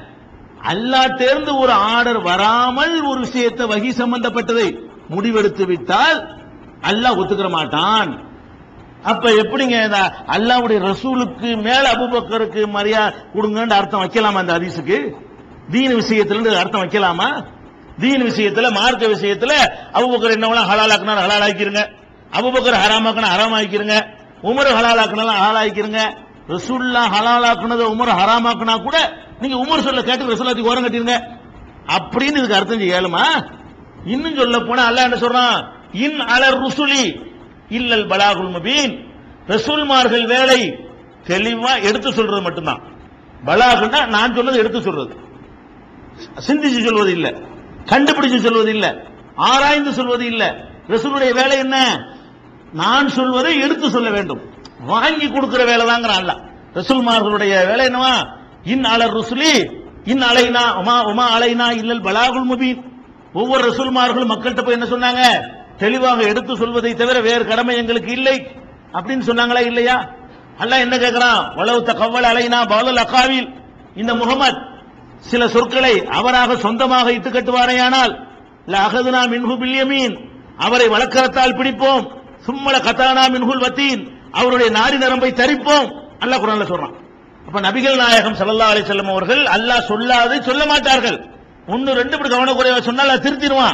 அல்லாஹ் தேர்ந்து ஒரு ஆர்டர் வராமல் ஒரு விஷயத்தை வகி சம்பந்தப்பட்டதை முடிவெடுத்து விட்டால் அல்லாஹ் ஒத்துக்கிற மாட்டான் அப்ப எப்படிங்க இந்த அல்லாஹ்வுடைய ரசூலுக்கு மேல அபூபக்கருக்கு மரியாதை கொடுங்கன்னு அர்த்தம் வைக்கலாமா அந்த ஹதீஸுக்கு தீன் விஷயத்துல இருந்து அர்த்தம் வைக்கலாமா தீன் விஷயத்துல மார்க்க விஷயத்துல அபூபக்கர் என்னவெல்லாம் ஹலாலாக்குனார் ஹலாலாக்கிருங்க அபூபக்கர் ஹராமாக்குனா ஹராமாக்கிருங்க உமர் ஹலாலாக்குனாலும் ஹலாலாக்கிருங்க ரசூல்லா ஹலாலாக்குனதை உமர் ஹராமாக்குனா கூட நீங்க உமர் சொல்ல கேட்டு ரசூல்லாத்துக்கு ஓரம் கட்டிருங்க அப்படின்னு இதுக்கு அர்த்தம் செய்யலுமா இன்னும் சொல்ல போனா அல்லாஹ் என்ன சொல்றான் இன் அலர் ருசுலி இல்லல் பலாகுல் முபீன் ரசூல்மார்கள் வேலை தெளிவா எடுத்து சொல்றது மட்டும்தான் பலாகுன்னா நான் சொன்னது எடுத்து சொல்றது சிந்திச்சு சொல்வது இல்ல கண்டுபிடிச்சு சொல்வது இல்ல ஆராய்ந்து சொல்வது இல்ல ரசூலுடைய வேலை என்ன நான் சொல்வதை எடுத்து சொல்ல வேண்டும் வாங்கி கொடுக்கிற வேலை தாங்கிற அல்ல ரசூல்மார்களுடைய வேலை என்னவா இன் அலர் ருசுலி இன் அலைனா உமா உமா அலைனா இல்லல் பலாகுல் முபீன் ஒவ்வொரு ரசூல்மார்களும் மக்கள்கிட்ட போய் என்ன சொன்னாங்க தெளிவாக எடுத்து சொல்வதை தவிர வேறு கடமை எங்களுக்கு இல்லை அப்படின்னு சொன்னாங்களா இல்லையா அல்லாஹ் என்ன கேட்கிறான் வளவு கவ்வல் அலைனா பாலல் அக்காவில் இந்த முகமது சில சொற்களை அவராக சொந்தமாக இட்டு கட்டுவாரேயானால் அகதுனா மின்ஹு பில்யமீன் அவரை வழக்கரத்தால் பிடிப்போம் சும்மல கத்தானா மின்ஹுல் வத்தீன் அவருடைய நாடி நரம்பை தரிப்போம் அல்லாஹ் குரான்ல சொல்றான் அப்ப நபிகள் நாயகம் ஸல்லல்லாஹு அலைஹி வஸல்லம் அவர்கள் அல்லாஹ் சொல்லாது சொல்ல மாட்டார்கள் ஒன்னு ரெண்டு இப்படி கவனக்குறைவா சொன்னால் அதை திருத்திடுவான்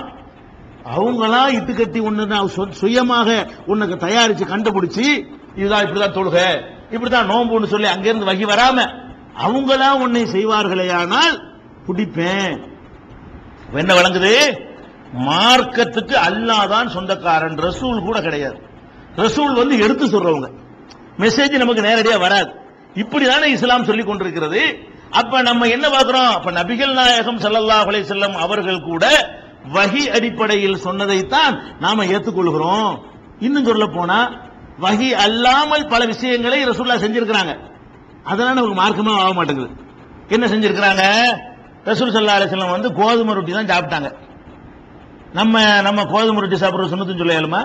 அவங்களா இட்டு கட்டி ஒண்ணு நான் சொ- சுயமாக உனக்கு தயாரிச்சு கண்டுபிடிச்சு இதுதான் இப்படிதான் தொழுக இப்படிதான் நோம்புன்னு சொல்லி அங்கிருந்து வகி வராம அவங்களா உன்னை செய்வார்களேயானால் பிடிப்பேன் இப்ப என்ன வழங்குது மார்க்கத்துக்கு அல்லாஹ் தான் சொந்தக்காரன் ரசூல் கூட கிடையாது ரசூல் வந்து எடுத்து சொல்றவங்க மெசேஜ் நமக்கு நேரடியா வராது இப்படிதானே இஸ்லாம் சொல்லி கொண்டிருக்கிறது அப்ப நம்ம என்ன பார்க்கிறோம் அப்ப நபிகள் நாயகம் ஸல்லல்லாஹு அலைஹி வஸல்லம் அவர்கள் கூட வஹி அடிப்படையில் சொன்னதைத்தான் நாம ஏத்துக்கொள்கிறோம் இன்னும் சொல்ல போனா வஹி அல்லாமல் பல விஷயங்களை ரசூல்லா செஞ்சிருக்கிறாங்க அதெல்லாம் நமக்கு மார்க்கமா ஆக மாட்டேங்குது என்ன செஞ்சிருக்கிறாங்க ரசூல் ஸல்லல்லாஹு அலைஹி வஸல்லம் வந்து கோதுமை ரொட்டி தான் சாப்பிட்டாங்க நம்ம நம்ம கோதுமை ரொட்டி சாப்பிடுற சுண்ணத்துன்னு சொல்ல இயலுமா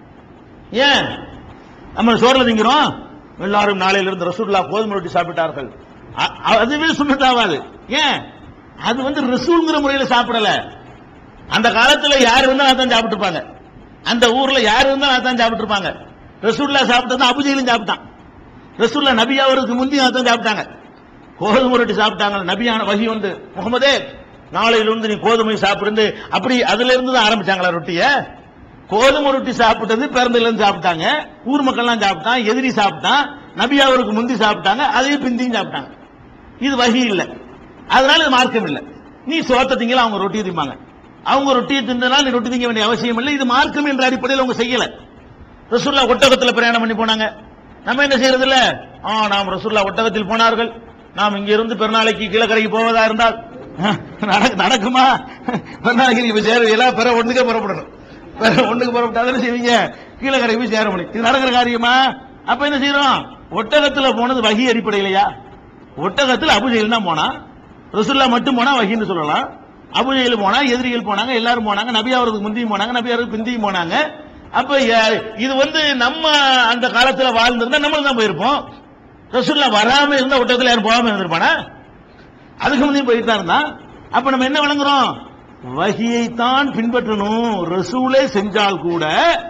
ஏன் நம்ம சோறுல திங்கிறோம் எல்லாரும் நாளையில இருந்து ரசூல்லா கோதுமை ரொட்டி சாப்பிட்டார்கள் அ- அ- அதுவே சுண்ணத்தாவாது ஏன் அது வந்து ரசூல்ங்கிற முறையில சாப்பிடல அந்த காலத்துல யார் இருந்தாலும் அதான் சாப்பிட்டு இருப்பாங்க அந்த ஊர்ல யார் இருந்தாலும் அதான் சாப்பிட்டு இருப்பாங்க ரசூல்லா சாப்பிட்டது அபுஜையிலும் சாப்பிட்டான் ரசூல்லா நபி அவருக்கு முந்தி அதான் சாப்பிட்டாங்க கோதுமை ரொட்டி சாப்பிட்டாங்க நபியான வகி வந்து முகமதே நாளையில இருந்து நீ கோதுமை சாப்பிடு அப்படி அதுல இருந்து தான் ஆரம்பிச்சாங்களா ரொட்டிய கோதுமை ரொட்டி சாப்பிட்டது பிறந்ததுல இருந்து சாப்பிட்டாங்க ஊர் மக்கள்லாம் சாப்பிட்டான் எதிரி சாப்பிட்டான் நபி அவருக்கு முந்தி சாப்பிட்டாங்க அதையும் பிந்தியும் சாப்பிட்டாங்க இது வகி இல்ல அதனால இது மார்க்கம் இல்ல நீ சோத்த திங்கல அவங்க ரொட்டி திம்பாங்க அவங்க ரொட்டியை தின்றனால நீ ரொட்டி திங்க வேண்டிய அவசியம் இல்லை இது மார்க்கம் என்ற அடிப்படையில் அவங்க செய்யல ரசூல்லா ஒட்டகத்துல பிரயாணம் பண்ணி போனாங்க நம்ம என்ன செய்யறது இல்ல ஆ நாம் ரசூல்லா ஒட்டகத்தில் போனார்கள் நாம் இங்க இருந்து பெருநாளைக்கு கீழக்கரைக்கு போவதா இருந்தால் நடக்க- நடக்குமா பெருநாளைக்கு நீங்க போய் சேருவீங்களா பிற ஒண்ணுக்கே புறப்படணும் பிற ஒண்ணுக்கு புறப்பட்டா தானே செய்வீங்க கீழக்கரைக்கு போய் சேர முடியும் இது நடக்கிற காரியமா அப்ப என்ன செய்யறோம் ஒட்டகத்துல போனது வகி அடிப்படையிலையா ஒட்டகத்துல அபுஜெயில் தான் போனா ரசுல்லா மட்டும் போனா வகின்னு சொல்லலாம் அபுஜையில் போனா எதிரிகள் போனாங்க எல்லாரும் போனாங்க நபி அவருக்கு முந்தியும் போனாங்க நபி அவருக்கு பிந்தியும் போனாங்க அப்ப ய- இது வந்து நம்ம அந்த காலத்துல வாழ்ந்திருந்தா நம்மளும் தான் போயிருப்போம் ரசூல்லா வராம இருந்த ஒட்டத்துல யாரும் போகாம இருந்திருப்பானா அதுக்கு முந்தையும் போயிட்டு தான் இருந்தான் அப்ப நம்ம என்ன விளங்குறோம் வகியை தான் பின்பற்றணும் ரசூலே செஞ்சால் கூட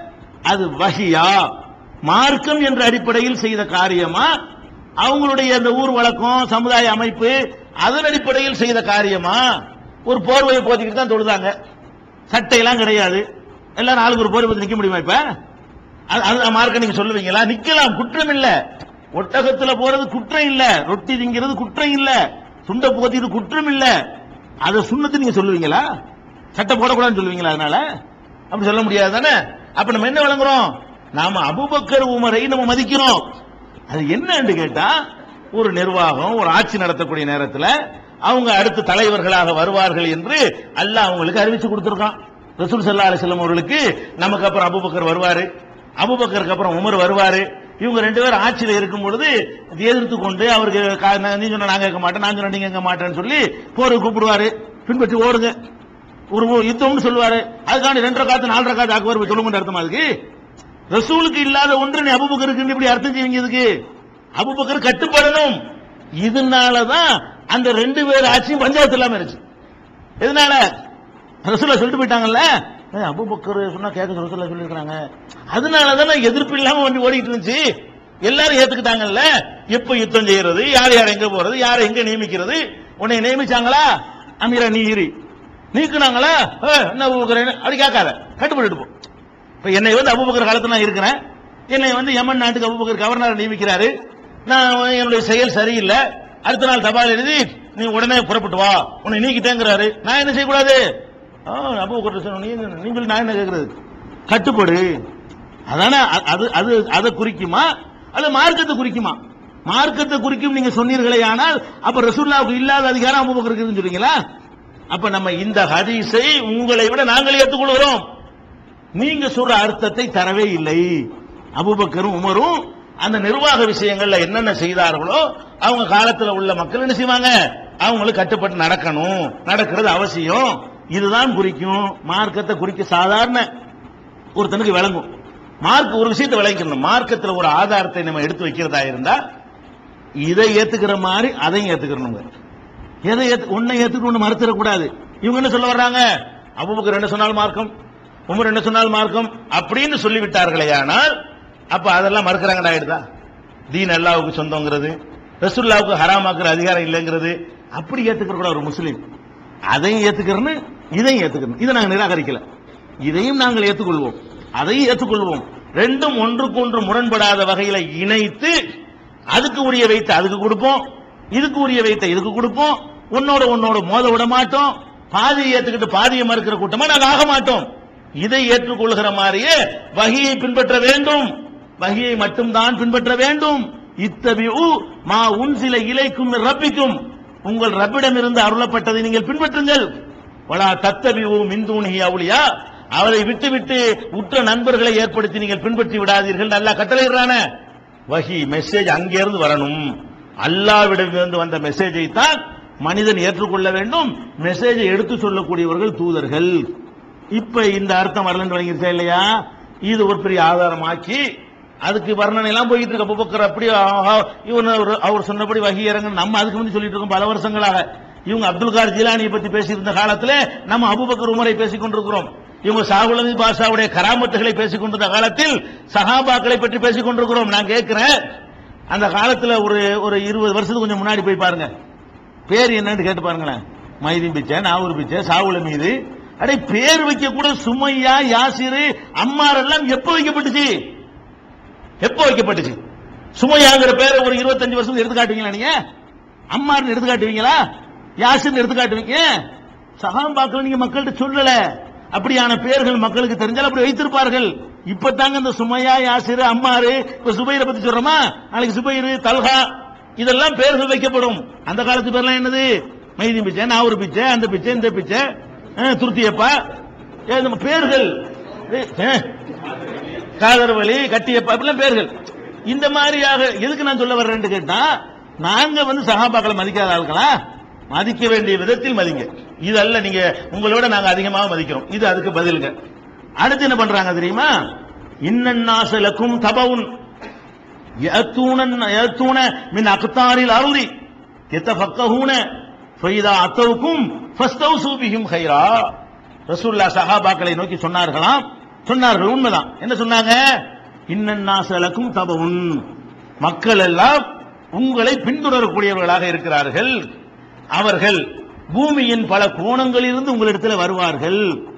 அது வகியா மார்க்கம் என்ற அடிப்படையில் செய்த காரியமா அவங்களுடைய அந்த ஊர் வழக்கம் சமுதாய அமைப்பு அதன் அடிப்படையில் செய்த காரியமா ஒரு போர்வையை போத்திக்கிட்டு தான் தொழுதாங்க சட்டையெல்லாம் கிடையாது எல்லாரும் ஆளுக்கு ஒரு போர்வை போத்தி நிக்க முடியுமா இப்ப அது- அது மார்க்க நீங்க சொல்லுவீங்களா நிக்கலாம் குற்றம் இல்ல ஒட்டகத்துல போறது குற்றம் இல்ல ரொட்டி திங்கிறது குற்றம் இல்ல சுண்ட போத்திட்டு குற்றம் இல்ல அத சுண்ணத்தை நீங்க சொல்லுவீங்களா சட்டை போடக்கூடாதுன்னு சொல்லுவீங்களா அதனால அப்படி சொல்ல முடியாது தானே அப்ப நம்ம என்ன விளங்குறோம் நாம அபுபக்கர் உமரை நம்ம மதிக்கிறோம் அது என்னன்னு கேட்டா ஒரு நிர்வாகம் ஒரு ஆட்சி நடத்தக்கூடிய நேரத்துல அவங்க அடுத்த தலைவர்களாக வருவார்கள் என்று அல்லாஹ் அவங்களுக்கு அறிவிச்சு கொடுத்திருக்கான் ரசூல் ஸல்லல்லாஹு அலைஹி வஸல்லம் அவர்களுக்கு நமக்கு அப்புறம் அபூபக்கர் வருவாரு அபூபக்கருக்கு அப்புறம் உமர் வருவாரு இவங்க ரெண்டு பேரும் ஆட்சியில இருக்கும் பொழுது எதிர்த்து கொண்டு அவருக்கு கா- நான் நீ சொன்ன நாங்க கேட்க மாட்டேன் நான் சொன்ன நீங்க கேட்க மாட்டேன்னு சொல்லி போருக்கு கூப்பிடுவாரு பின்பற்றி ஓடுங்க ஒரு ஊ- யுத்தம்னு சொல்லுவாரு அதுக்காண்டி ரெண்டரை காத்து நாலரை காத்து ஆக்குவார் சொல்லுங்க அர்த்தமா அதுக்கு ரசூலுக்கு இல்லாத ஒன்று நீ அபுபக்கருக்கு இப்படி அர்த்தம் செய்வீங்க இதுக்கு அபுபக்கர் கட்டுப்படணும் இதனாலதான் அந்த ரெண்டு பேர் ஆட்சியும் பஞ்சாயத்து இல்லாம இருந்துச்சு எதனால ரசூலா சொல்லிட்டு போயிட்டாங்கல்ல ஏய், அபூபக்கர் சொன்னா கேட்க ரசூலா சொல்லிருக்காங்க அதனால தானே எதிர்ப்பு இல்லாம வண்டி ஓடிட்டு இருந்துச்சு எல்லாரும் ஏத்துக்கிட்டாங்கல்ல எப்ப யுத்தம் செய்யறது யார் யார் எங்க போறது யார் எங்க நியமிக்கிறது உன்னை நியமிச்சாங்களா அமீரா நீ இரு நீக்குனாங்களா ஏய், என்ன அபூபக்கர் என்ன? அப்படி கேட்காத கட்டுப்பட்டு போ இப்ப என்னை வந்து அபூபக்கர் காலத்துல நான் இருக்கிறேன் என்னை வந்து யமன் நாட்டுக்கு அபூபக்கர் கவர்னர் நியமிக்கிறாரு நான் என்னுடைய செயல் சரியில்லை அடுத்த நாள் தபால் எழுதி நீ உடனே புறப்பட்டு வா உன்னை நீக்கிட்டேங்கிறாரு நான் என்ன செய்யக்கூடாது ஆ, அபூபக்கர் சொன்ன, நீ நீ சொல்லி நான் என்ன கேட்கறது கட்டுப்படு அதானே அ- அது அது அதை குறிக்குமா அல்ல மார்க்கத்தை குறிக்குமா மார்க்கத்தை குறிக்கும் நீங்க சொன்னீர்களே ஆனால் அப்ப ரசூல்லாவுக்கு இல்லாத அதிகாரம் அபூபக்கருக்கு இருக்குன்னு சொல்றீங்களா அப்ப நம்ம இந்த ஹதீஸை உங்களை விட நாங்கள் ஏற்றுக்கொள்கிறோம் நீங்க சொல்ற அர்த்தத்தை தரவே இல்லை அபூபக்கரும் உமரும் அந்த நிர்வாக விஷயங்கள்ல என்னென்ன செய்தார்களோ அவங்க காலத்துல உள்ள மக்கள் என்ன செய்வாங்க அவங்களுக்கு கட்டுப்பட்டு நடக்கணும் நடக்கிறது அவசியம் இதுதான் குறிக்கும் மார்க்கத்தை குறிக்க சாதாரண ஒருத்தனுக்கு விளங்கும் மார்க் ஒரு விஷயத்தை விளங்கிக்கணும் மார்க்கத்துல ஒரு ஆதாரத்தை நம்ம எடுத்து வைக்கிறதா இருந்தா இதை ஏத்துக்கிற மாதிரி அதையும் ஏத்துக்கிறணுங்க எதை ஏத்து உன்னை ஏத்துக்கிட்டு ஒண்ணு மறுத்துடக்கூடாது இவங்க என்ன சொல்ல வர்றாங்க அபூபக்கர் என்ன சொன்னால் மார்க்கம் உமர் என்ன சொன்னால் மார்க்கம் அப்படின்னு சொல்லிவிட்டார்களே ஆனால் அப்ப அதெல்லாம் மறுக்கிறாங்கடா ஆயிடுதா தீன் அல்லாவுக்கு சொந்தங்கிறது ரசூல்லாவுக்கு ஹராமாக்குற அதிகாரம் இல்லைங்கிறது அப்படி ஏத்துக்கிற கூட ஒரு முஸ்லீம் அதையும் ஏத்துக்கிறேன்னு இதையும் ஏத்துக்கணும் இதை நாங்க நிராகரிக்கல இதையும் நாங்கள் ஏற்றுக்கொள்வோம் அதையும் ஏற்றுக்கொள்வோம் ரெண்டும் ஒன்றுக்கு ஒன்று முரண்படாத வகையில இணைத்து அதுக்கு உரிய வைத்து அதுக்கு கொடுப்போம் இதுக்கு உரிய வைத்த இதுக்கு கொடுப்போம் உன்னோட உன்னோட மோத விட மாட்டோம் பாதியை ஏத்துக்கிட்டு பாதியை மறுக்கிற கூட்டமா நாங்க ஆக மாட்டோம் இதை ஏற்றுக்கொள்கிற மாதிரியே வகியை பின்பற்ற வேண்டும் வகியை மட்டும்தான் பின்பற்ற வேண்டும் இத்தபிஉ மா உன்சில இலைக்கும் ரப்பிக்கும் உங்கள் ரப்பிடம் இருந்து அருளப்பட்டதை நீங்கள் பின்பற்றுங்கள் வலா தத்தபிஉ மின்தூனிஹி அவுலியா அவரை விட்டு விட்டு உற்ற நண்பர்களை ஏற்படுத்தி நீங்கள் பின்பற்றி விடாதீர்கள் நல்லா கட்டளையிடுறானே வஹி மெசேஜ் அங்கிருந்து வரணும் அல்லாவிடமிருந்து வந்த மெசேஜை தான் மனிதன் ஏற்றுக்கொள்ள வேண்டும் மெசேஜை எடுத்து சொல்லக்கூடியவர்கள் தூதர்கள் இப்ப இந்த அர்த்தம் வரலன்னு வழங்கிருச்சா இல்லையா இது ஒரு பெரிய ஆதாரமாக்கி அதுக்கு வர்ணனை எல்லாம் போயிட்டு இருக்க அபூபக்கர் அப்படி ஆஹா, இவன் அவர்- அவர் சொன்னபடி வகி இறங்க நம்ம அதுக்கு வந்து சொல்லிட்டு இருக்கோம் பல வருஷங்களாக இவங்க அப்துல் கார் ஜிலானியை பத்தி பேசியிருந்த காலத்துல நம்ம அபூபக்கர் உமரை பேசிக் கொண்டிருக்கிறோம் இவங்க சாகுலமி பாஷாவுடைய கராமத்துகளை பேசிக் கொண்டிருந்த காலத்தில் சஹாபாக்களை பற்றி பேசிக் கொண்டிருக்கிறோம் நான் கேட்கிறேன் அந்த காலத்துல ஒரு ஒரு இருபது வருஷத்துக்கு கொஞ்சம் முன்னாடி போய் பாருங்க பேர் என்னன்னு கேட்டு பாருங்களேன் மைதீன் பிச்சை நாவூர் பிச்சை சாவுல மீது அடே பேர் வைக்க கூட சுமையா யாசிரு அம்மார் எல்லாம் எப்ப வைக்கப்பட்டுச்சு எப்ப வைக்கப்பட்டுச்சு சுமையாங்கிற பேரை ஒரு இருபத்தஞ்சு வருஷம் எடுத்து காட்டுவீங்களா நீங்க அம்மார்னு எடுத்து காட்டுவீங்களா யாசிர்னு எடுத்து காட்டுவீங்க சகாபாக்கள் நீங்க மக்கள்கிட்ட சொல்லல அப்படியான பெயர்கள் மக்களுக்கு தெரிஞ்சால் அப்படி வைத்திருப்பார்கள் இப்ப தாங்க இந்த சுமையா யாசிரு அம்மாரு இப்ப சுபைரை பத்தி சொல்றோமா நாளைக்கு சுபைரு தல்ஹா இதெல்லாம் பெயர்கள் வைக்கப்படும் அந்த காலத்து பேர்லாம் என்னது மைதி பிச்சை நாவூர் பிச்சை அந்த பிச்சை இந்த பிச்சை அஹ், துருத்தியப்பா ஏ, நம்ம பேர்கள் அஹ், காதர்வழி கட்டியப்பா அப்படிலாம் பேர்கள் இந்த மாதிரியாக எதுக்கு நான் சொல்ல வர்றேன்னு கேட்டா நாங்க வந்து சகாபாக்களை மதிக்காத ஆட்களா மதிக்க வேண்டிய விதத்தில் மதிங்க இதல்ல நீங்க உங்களோட நாங்க அதிகமாக மதிக்கிறோம் இது அதுக்கு பதிலுங்க அடுத்து என்ன பண்றாங்க தெரியுமா இன்னன்னாசலக்கும் தபவுன் يأتون من أقطار الأرض يتفقهون فإذا أتوكم فاستوصوا بهم خيرا ரசூல்லா சஹாபாக்களை நோக்கி சொன்னார்களாம் சொன்னார்கள் உண்மைதான் என்ன சொன்னாங்க இன்னன்னாசலக்கும் தபவுன் மக்கள் எல்லாம் உங்களை பின்தொடரக்கூடியவர்களாக இருக்கிறார்கள் அவர்கள் பூமியின் பல கோணங்களிலிருந்து உங்களிடத்தில் வருவார்கள்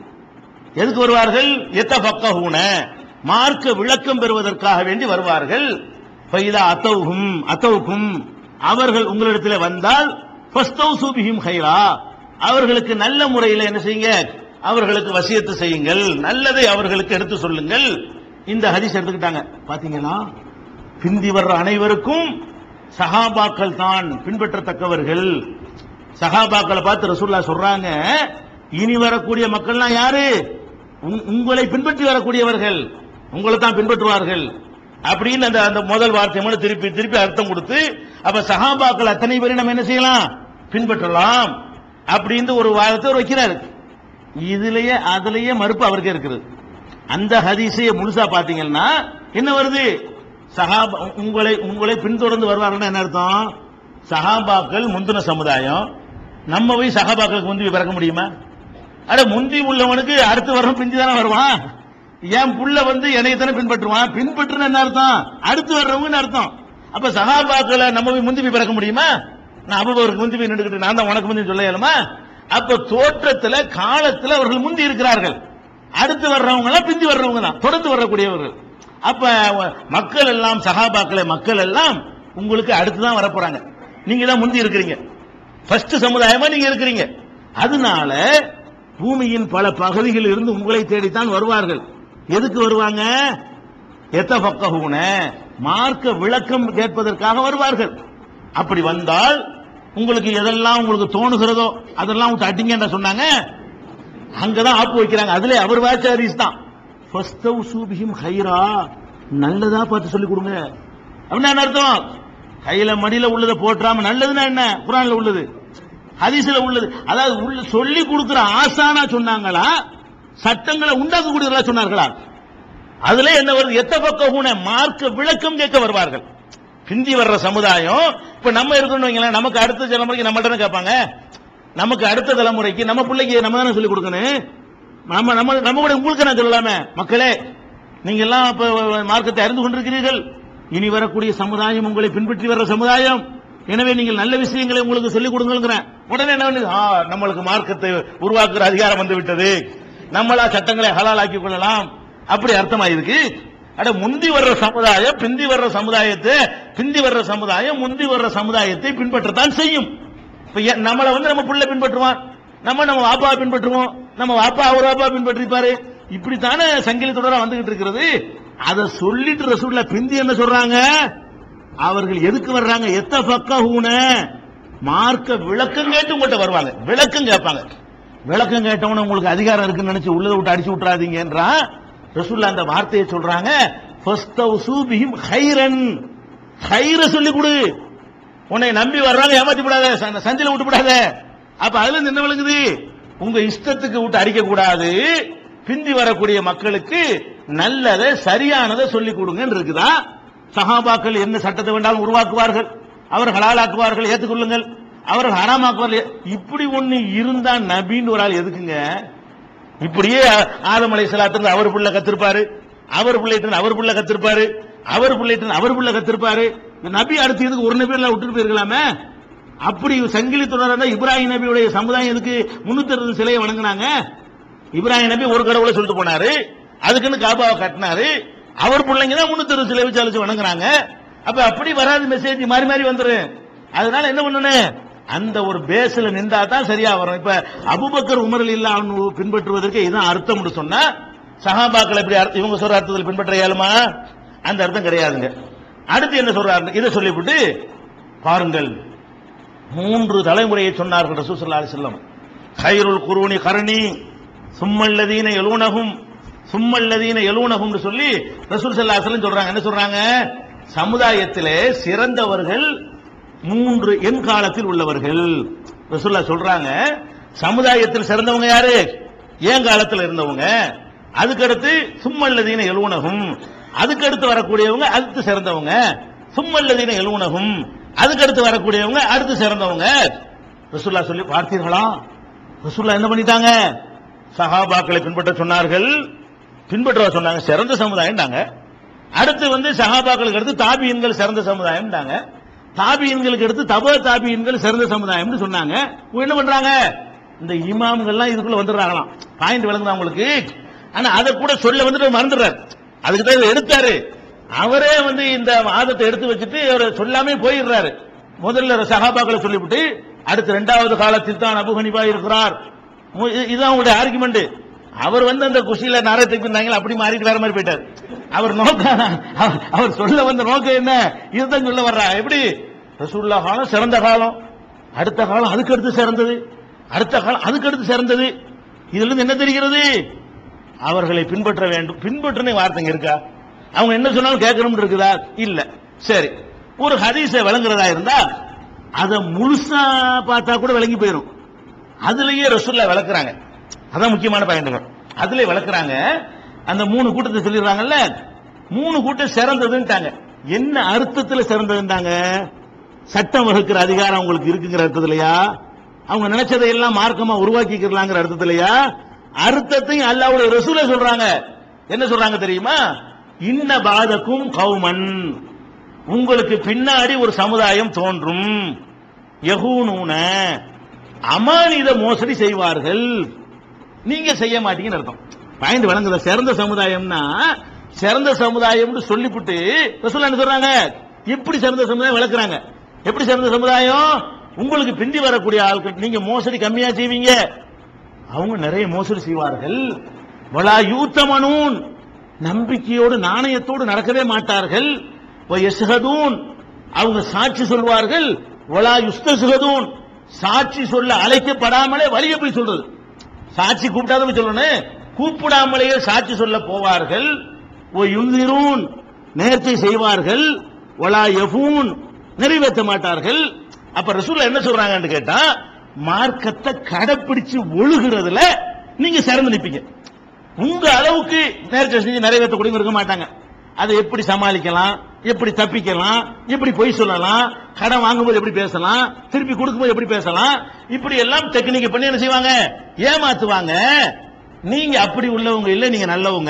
எதுக்கு வருவார்கள் எத்த பக்கஹூன மார்க்க விளக்கம் பெறுவதற்காக வேண்டி வருவார்கள் ஃபைதா அத்தவுகும் அத்தவுக்கும் அவர்கள் உங்களிடத்தில் வந்தால் ஃபஸ்தௌசு பிஹிம் ஹைரா அவர்களுக்கு நல்ல முறையில் என்ன செய்யுங்க அவர்களுக்கு வசியத்து செய்யுங்கள் நல்லதை அவர்களுக்கு எடுத்து சொல்லுங்கள் இந்த ஹதீஸ் எடுத்துக்கிட்டாங்க பாத்தீங்களா பிந்தி வர்ற அனைவருக்கும் சஹாபாக்கள் தான் பின்பற்றத்தக்கவர்கள் சஹாபாக்களை பார்த்து ரசூல்லா சொல்றாங்க இனி வரக்கூடிய மக்கள்லாம் யாரு உங்- உங்களை பின்பற்றி வரக்கூடியவர்கள் உங்களை தான் பின்பற்றுவார்கள் அப்படின்னு அந்த அந்த முதல் வார்த்தை மட்டும் திருப்பி திருப்பி அர்த்தம் கொடுத்து அப்ப சஹாபாக்கள் அத்தனை பேரை நம்ம என்ன செய்யலாம் பின்பற்றலாம் அப்படின்னு ஒரு வாதத்தை அவர் வைக்கிறாரு இதுலயே அதுலயே மறுப்பு அவருக்கு இருக்குது அந்த ஹதீஸைய முழுசா பாத்தீங்கன்னா என்ன வருது சஹாபா உங்களை உங்களை பின்தொடர்ந்து வருவார்கள்னா என்ன அர்த்தம் சஹாபாக்கள் முந்தின சமுதாயம் நம்ம போய் சஹாபாக்களுக்கு முந்தி பிறக்க முடியுமா அட முந்தி உள்ளவனுக்கு அடுத்து வரணும் பிந்தி தானே வருவான் என் புள்ள வந்து என்னையத்தானே பின்பற்றுவான் பின்பற்றுன்னு என்ன அர்த்தம் அடுத்து வர்றவங்கன்னு அர்த்தம் அப்ப சஹாபாக்களை நம்ம போய் முந்தி போய் பிறக்க முடியுமா நான் அபுபவருக்கு முந்தி போய் நின்றுக்கிட்டு நான் தான் உனக்கு முந்தி சொல்ல இயலுமா அப்ப தோற்றத்துல காலத்துல அவர்கள் முந்தி இருக்கிறார்கள் அடுத்து வர்றவங்க எல்லாம் பிந்தி வர்றவங்க தான் தொடர்ந்து வரக்கூடியவர்கள் அப்ப மக்கள் எல்லாம் சஹாபாக்களை மக்கள் எல்லாம் உங்களுக்கு அடுத்து தான் வரப்போறாங்க நீங்க தான் முந்தி இருக்கிறீங்க ஃபர்ஸ்ட் சமுதாயமா நீங்க இருக்கிறீங்க அதனால பூமியின் பல பகுதிகளில் இருந்து உங்களை தேடித்தான் வருவார்கள் எதுக்கு வருவாங்க எத்த பக்கஹூன மார்க்க விளக்கம் கேட்பதற்காக வருவார்கள் அப்படி வந்தால் உங்களுக்கு எதெல்லாம் உங்களுக்கு தோணுகிறதோ அதெல்லாம் விட்டு அடிங்கன்னு சொன்னாங்க அங்கதான் ஆப்பு வைக்கிறாங்க அதுல அவர் வாச்ச ஹதீஸ் தான் ஃபஸ்தௌசு பிஹிம் ஹைரா நல்லதா பார்த்து சொல்லி கொடுங்க அப்படின்னா என்ன அர்த்தம் கையில மடியில உள்ளதை போட்டுறாம நல்லதுன்னா என்ன குரான்ல உள்ளது ஹதீஸ்ல உள்ளது அதாவது உள்ள சொல்லி கொடுக்கிற ஆசானா சொன்னாங்களா சட்டங்களை உண்டாக்கக்கூடியவர்களா சொன்னார்களா அதுல என்ன வருது எத்த பக்கம் ஊன மார்க்க விளக்கம் கேட்க வருவார்கள் பிந்தி வர்ற சமுதாயம் இப்ப நம்ம இருக்கணும் வைங்களேன் நமக்கு அடுத்த தலைமுறைக்கு நம்மள்ட்ட தானே கேட்பாங்க நமக்கு அடுத்த தலைமுறைக்கு நம்ம பிள்ளைக்கு நம்ம தானே சொல்லி கொடுக்கணும் நம்ம நம்ம நம்ம கூட உங்களுக்கு நான் சொல்லலாமே மக்களே நீங்க எல்லாம் இப்ப மார்க்கத்தை அறிந்து கொண்டிருக்கிறீர்கள் இனி வரக்கூடிய சமுதாயம் உங்களை பின்பற்றி வர்ற சமுதாயம் எனவே நீங்கள் நல்ல விஷயங்களை உங்களுக்கு சொல்லிக் கொடுங்கிறேன் உடனே என்ன பண்ணுது? ஆ, நம்மளுக்கு மார்க்கத்தை உருவாக்குற அதிகாரம் வந்து விட்டது நம்மளா சட்டங்களை ஹலால் ஆக்கிக் கொள்ளலாம் அப்படி அர்த்தமாயிருக்கு அட முந்தி வர்ற சமுதாயம் பிந்தி வர்ற சமுதாயத்தை பிந்தி வர்ற சமுதாயம் முந்தி வர்ற சமுதாயத்தை பின்பற்றத்தான் செய்யும் இப்ப ஏன் நம்மள வந்து நம்ம புள்ள பின்பற்றுவான் நம்ம நம்ம வாப்பா பின்பற்றுவோம் நம்ம வாப்பா அவர் வாப்பா பின்பற்றிப்பாரு இப்படித்தானே சங்கிலி தொடரா வந்துகிட்டு இருக்கிறது அதை சொல்லிட்டு ரசூல்ல பிந்தி என்ன சொல்றாங்க அவர்கள் எதுக்கு வர்றாங்க எத்த பக்க ஊன மார்க்க விளக்கம் கேட்டு உங்கள்கிட்ட வருவாங்க விளக்கம் கேட்பாங்க விளக்கம் கேட்டவன உங்களுக்கு அதிகாரம் இருக்குன்னு நினைச்சு உள்ளதை விட்டு அடிச்சு விட்டுறாதீங்கன்றா ரசூல்லா அந்த வார்த்தையை சொல்றாங்க ஃபஸ்தௌசு பிஹிம் ஹைரன் ஹைர சொல்லி கொடு உன்னை நம்பி வர்றாங்க ஏமாத்தி விடாத ச- சந்தில விட்டு விடாத அப்ப அதுல இருந்து என்ன விளங்குது உங்க இஷ்டத்துக்கு விட்டு அடிக்க கூடாது பிந்தி வரக்கூடிய மக்களுக்கு நல்லதை சரியானதை சொல்லி கொடுங்கன்னு இருக்குதா சஹாபாக்கள் என்ன சட்டத்தை வேண்டாலும் உருவாக்குவார்கள் அவர் ஹலாலாக்குவார்கள் ஏத்துக்கொள்ளுங்கள் அவர்கள் ஹராமாக்குவார்கள் இப்படி ஒண்ணு இருந்தா நபின்னு ஒரு ஆள் எதுக்குங்க இப்படியே ஆதம் அலை சலாத்திலிருந்து அவர் புள்ள கத்திருப்பாரு அவர் பிள்ளைட்டு அவர் புள்ள கத்திருப்பாரு அவர் பிள்ளைட்டு அவர் புள்ள கத்திருப்பாரு இந்த நபி அடுத்து இதுக்கு ஒரு நபி எல்லாம் விட்டுட்டு போயிருக்கலாமே அப்படி சங்கிலி தொடர் இருந்தா இப்ராஹிம் நபியுடைய சமுதாயம் எதுக்கு முன்னூத்தி அறுபது சிலையை வணங்குனாங்க இப்ராஹிம் நபி ஒரு கடவுளை சொல்லிட்டு போனாரு அதுக்குன்னு காபாவை கட்டினாரு அவர் பிள்ளைங்க தான் முன்னூத்தி அறுபது சிலை வச்சு அழைச்சு வணங்குறாங்க அப்ப அப்படி வராது மெசேஜ் மாறி மாறி வந்துரும் அதனால என்ன பண்ணணும் அந்த ஒரு பேஸ்ல நின்றா தான் சரியா வரும் இப்ப அபுபக்கர் உமரில் இல்லா பின்பற்றுவதற்கு இதுதான் அர்த்தம்னு சொன்னா சஹாபாக்கள் எப்படி அர்த்தம் இவங்க சொல்ற அர்த்தத்தில் பின்பற்ற இயலுமா அந்த அர்த்தம் கிடையாதுங்க அடுத்து என்ன சொல்றாரு இதை சொல்லிவிட்டு பாருங்கள் மூன்று தலைமுறையை சொன்னார்கள் ரசூல் ஸல்லல்லாஹு அலைஹி வஸல்லம் ஹைருல் குரூனி கரணி சும்மல்லதீன எலூனகும் சும்மல்லதீன எலூனகும்னு சொல்லி ரசூல் ஸல்லல்லாஹு அலைஹி வஸல்லம் சொல்றாங்க என்ன சொல்றாங்க சமுதாயத்திலே சிறந்தவர்கள் மூன்று எண் காலத்தில் உள்ளவர்கள் ரசூல்லா சொல்றாங்க சமுதாயத்தில் சிறந்தவங்க யாரு ஏன் காலத்துல இருந்தவங்க அதுக்கடுத்து சும்மல்லதீன எழுவுனகும் அதுக்கடுத்து வரக்கூடியவங்க அடுத்து சிறந்தவங்க சும்மல்லதீன எழுவுனகும் அதுக்கடுத்து வரக்கூடியவங்க அடுத்து சிறந்தவங்க ரசூல்லா சொல்லி பார்த்தீர்களா ரசூல்லா என்ன பண்ணிட்டாங்க சஹாபாக்களை பின்பற்ற சொன்னார்கள் பின்பற்ற சொன்னாங்க சிறந்த சமுதாயம்டாங்க அடுத்து வந்து சஹாபாக்களுக்கு அடுத்து தாபியன்கள் சிறந்த சமுதாயம்டாங்க தாபியன்களுக்கு அடுத்து தப தாபியன்கள் சிறந்த சமுதாயம்னு சொன்னாங்க இவங்க என்ன பண்றாங்க இந்த இமாம்கள்லாம் இதுக்குள்ள வந்துடுறாங்களாம் பாயிண்ட் விளங்குதா உங்களுக்கு ஆனா அதை கூட சொல்ல வந்துட்டு மறந்துடுறாரு அதுக்கு தான் இதை எடுத்தாரு அவரே வந்து இந்த வாதத்தை எடுத்து வச்சுட்டு அவர் சொல்லாமே போயிடுறாரு முதல்ல சஹாபாக்களை சொல்லிவிட்டு அடுத்து இரண்டாவது காலத்தில் தான் அபு ஹனிஃபா இருக்கிறார் மு- இது- இதுதான் உங்களுடைய ஆர்குமெண்ட் அவர் வந்து அந்த குஷியில நாரத்துக்கு இருந்தாங்களா அப்படி மாறிட்டு வேற மாதிரி போயிட்டார் அவர் நோக்கம் அவர்- அவர் சொல்ல வந்த நோக்கம் என்ன இதுதான் சொல்ல வர்றா எப்படி ரசூல்லா காலம் சிறந்த காலம் அடுத்த காலம் அதுக்கு அடுத்து சிறந்தது அடுத்த காலம் அதுக்கு அடுத்து சிறந்தது இதுல இருந்து என்ன தெரிகிறது அவர்களை பின்பற்ற வேண்டும் பின்பற்றுன வார்த்தைங்க இருக்கா அவங்க என்ன சொன்னாலும் கேட்கணும் இருக்குதா இல்ல சரி ஒரு ஹதீஸை விளங்குறதா இருந்தா அதை முழுசா பார்த்தா கூட விளங்கி போயிடும் அதுலயே ரசூல்லா விளக்குறாங்க அதான் முக்கியமான பயன்கள் அதுல விளக்குறாங்க அந்த மூணு கூட்டத்தை சொல்லிடுறாங்கல்ல மூணு கூட்டம் சிறந்ததுன்ட்டாங்க என்ன அர்த்தத்துல சிறந்ததுன்றாங்க சட்டம் வகுக்கிற அதிகாரம் உங்களுக்கு இருக்குங்கிற அர்த்தத்திலையா அவங்க நினைச்சதை எல்லாம் மார்க்கமா உருவாக்கிக்கலாங்கிற அர்த்தத்திலையா அர்த்தத்தையும் அல்லாவுடைய ரசூல சொல்றாங்க என்ன சொல்றாங்க தெரியுமா இன்ன பாதக்கும் கௌமன் உங்களுக்கு பின்னாடி ஒரு சமுதாயம் தோன்றும் யகூனூன அமானித மோசடி செய்வார்கள் நீங்க செய்ய மாட்டீங்கன்னு அர்த்தம் பாயிண்ட் வழங்குத சிறந்த சமுதாயம்னா சிறந்த சமுதாயம்னு சொல்லிவிட்டு ரசூல்லா என்ன சொல்றாங்க எப்படி சிறந்த சமுதாயம் விளக்குறாங்க எப்படி சிறந்த சமுதாயம் உங்களுக்கு பிந்தி வரக்கூடிய ஆட்கள் நீங்க மோசடி கம்மியா செய்வீங்க அவங்க நிறைய மோசடி செய்வார்கள் வலா யூத்தமனூன் நம்பிக்கையோடு நாணயத்தோடு நடக்கவே மாட்டார்கள் யஸ்ஹதூன் அவங்க சாட்சி சொல்வார்கள் வலா யுஸ்தசுகதூன் சாட்சி சொல்ல அழைக்கப்படாமலே வழிய போய் சொல்றது சாட்சி கூப்பிட்டாத போய் சொல்லணும் கூப்பிடாமலேயே சாட்சி சொல்ல போவார்கள் ஓ யுந்திரூன் நேர்ச்சை செய்வார்கள் ஒலா யஃபூன் நிறைவேற்ற மாட்டார்கள் அப்ப ரசூல் என்ன சொல்றாங்கன்னு கேட்டா மார்க்கத்தை கடைப்பிடிச்சு ஒழுகிறதுல நீங்க சிறந்து நிப்பீங்க உங்க அளவுக்கு நேர்ச்சை செஞ்சு நிறைவேற்றக்கூடிய இருக்க மாட்டாங்க அதை எப்படி சமாளிக்கலாம் எப்படி தப்பிக்கலாம் எப்படி பொய் சொல்லலாம் கடன் வாங்கும்போது எப்படி பேசலாம் திருப்பி கொடுக்கும்போது எப்படி பேசலாம் இப்படி எல்லாம் டெக்னிக் பண்ணி என்ன செய்வாங்க ஏமாத்துவாங்க நீங்க அப்படி உள்ளவங்க இல்ல நீங்க நல்லவங்க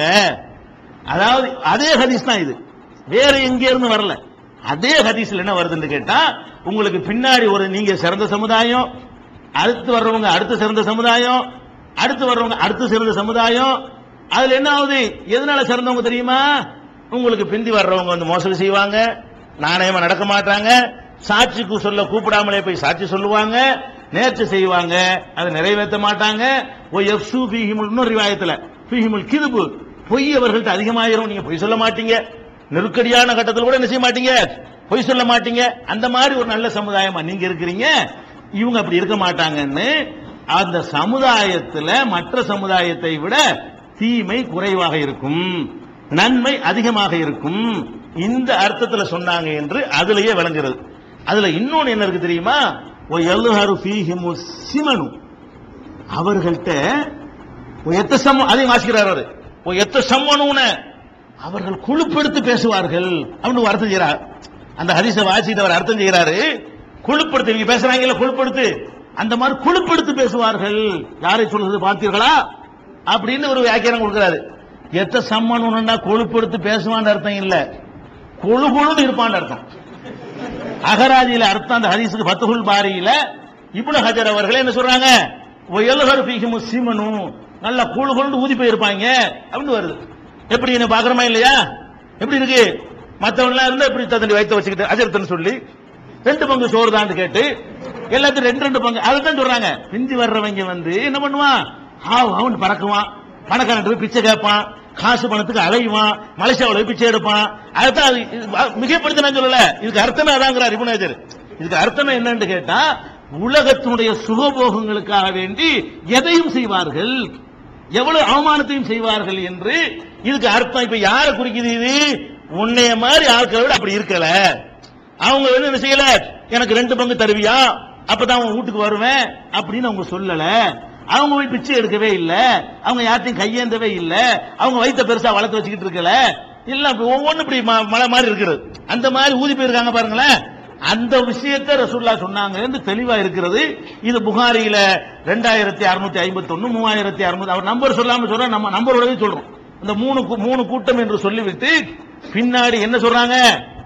அதாவது அதே ஹதீஸ் தான் இது வேற எங்க இருந்து வரல அதே ஹதீஸ்ல என்ன வருதுன்னு கேட்டா உங்களுக்கு பின்னாடி ஒரு நீங்க சிறந்த சமுதாயம் அடுத்து வர்றவங்க அடுத்த சிறந்த சமுதாயம் அடுத்து வர்றவங்க அடுத்த சிறந்த சமுதாயம் அதுல என்ன ஆகுது எதனால சிறந்தவங்க தெரியுமா உங்களுக்கு பிந்தி வர்றவங்க வந்து மோசடி செய்வாங்க நாணயமா நடக்க மாட்டாங்க சாட்சிக்கு சொல்ல கூப்பிடாமலே போய் சாட்சி சொல்லுவாங்க நேர்ச்சி செய்வாங்க அதை நிறைவேற்ற மாட்டாங்க ஓ எஃப்சு ஃபீஹிமுல் இன்னொரு ரிவாயத்துல ஃபீஹிமுல் கிதுபு பொய் அவர்கள்ட்ட அதிகமாயிரும் நீங்க பொய் சொல்ல மாட்டீங்க நெருக்கடியான கட்டத்தில் கூட என்ன செய்ய மாட்டீங்க பொய் சொல்ல மாட்டீங்க அந்த மாதிரி ஒரு நல்ல சமுதாயமா நீங்க இருக்கிறீங்க இவங்க அப்படி இருக்க மாட்டாங்கன்னு அந்த சமுதாயத்துல மற்ற சமுதாயத்தை விட தீமை குறைவாக இருக்கும் நன்மை அதிகமாக இருக்கும் இந்த அர்த்தத்துல சொன்னாங்க என்று அதுலயே விளங்குறது அதுல இன்னொன்னு என்ன இருக்கு தெரியுமா ஓ எல்லுஹரு ஃபீஹிமு சிமனு அவர்கள்ட்ட ஓ எத்த சம்ம அதையும் வாசிக்கிறார் அவரு ஓ எத்த சம்மனுன அவர்கள் குழுப்பெடுத்து பேசுவார்கள் அப்படின்னு ஒரு அர்த்தம் செய்யறார் அந்த ஹரிச வாசிட்டு அவர் அர்த்தம் செய்யறாரு குழுப்படுத்து இவங்க பேசுறாங்கல்ல குழுப்படுத்து அந்த மாதிரி குழுப்படுத்து பேசுவார்கள் யாரை சொல்றது பார்த்தீர்களா அப்படின்னு ஒரு வியாக்கியானம் கொடுக்கிறாரு எத்த சம்மனுன்னா கொழுப்படுத்து பேசுவான்னு அர்த்தம் இல்ல கொழு கொழுன்னு இருப்பான்னு அர்த்தம் அகராதியில அர்த்தம் அந்த ஹதீஸுக்கு பத்துகுல் பாரியில இப்னு ஹஜர் அவர்களே என்ன சொல்றாங்க ஒயல்ஹர் ஃபீஹிமு சிமனு நல்ல கூழு கொண்டு ஊதி போயிருப்பாங்க அப்படின்னு வருது எப்படி என்ன பாக்குறமா இல்லையா எப்படி இருக்கு மத்தவங்க எல்லாம் இருந்தா இப்படி தந்தடி வைத்து வச்சுக்கிட்டு அஜர்த்தன் சொல்லி ரெண்டு பங்கு சோறு தான் கேட்டு எல்லாத்தையும் ரெண்டு ரெண்டு பங்கு அதுதான் சொல்றாங்க பிந்தி வர்றவங்க வந்து என்ன பண்ணுவான் ஆவ் அவன் பறக்குவான் பணக்காரன் போய் பிச்சை கேட்பான் காசு பணத்துக்கு அலைவான் மலேசியாவில் போய் பிச்சை எடுப்பான் அதுதான் அது இது மிகப்படுத்த நான் சொல்லல இதுக்கு அர்த்தமே அதாங்கிறார் இபுனேஜர் இதுக்கு அர்த்தமே என்னன்னு கேட்டா உலகத்தினுடைய சுகபோகங்களுக்காக வேண்டி எதையும் செய்வார்கள் எவ்வளவு அவமானத்தையும் செய்வார்கள் என்று இதுக்கு அர்த்தம் இப்ப யாரை குறிக்குது இது உன்னைய மாதிரி ஆட்களை விட அப்படி இருக்கல அவங்க வந்து என்ன செய்யல எனக்கு ரெண்டு பங்கு தருவியா அப்பதான் உன் வீட்டுக்கு வருவேன் அப்படின்னு அவங்க சொல்லல அவங்க போய் பிச்சை எடுக்கவே இல்ல அவங்க யார்ட்டையும் கையேந்தவே இல்ல அவங்க வயித்த பெருசா வளர்த்து வச்சுக்கிட்டு இருக்கல எல்லாம் இப்படி ஒவ்வொன்றும் இப்படி ம- மலை மாதிரி இருக்கிறது அந்த மாதிரி ஊதி போயிருக்காங்க பாருங்களேன் அந்த விஷயத்தை ரசூல்லா சொன்னாங்க என்று தெளிவா இருக்கிறது இது புகாரியில ரெண்டாயிரத்தி அறுநூத்தி ஐம்பத்தி ஒன்னு மூவாயிரத்தி அறுநூத்தி அவர் நம்பர் சொல்லாம சொல்ற நம்ம நம்பரோடவே சொல்றோம் இந்த மூணு கூ- மூணு கூட்டம் என்று சொல்லிவிட்டு பின்னாடி என்ன சொல்றாங்க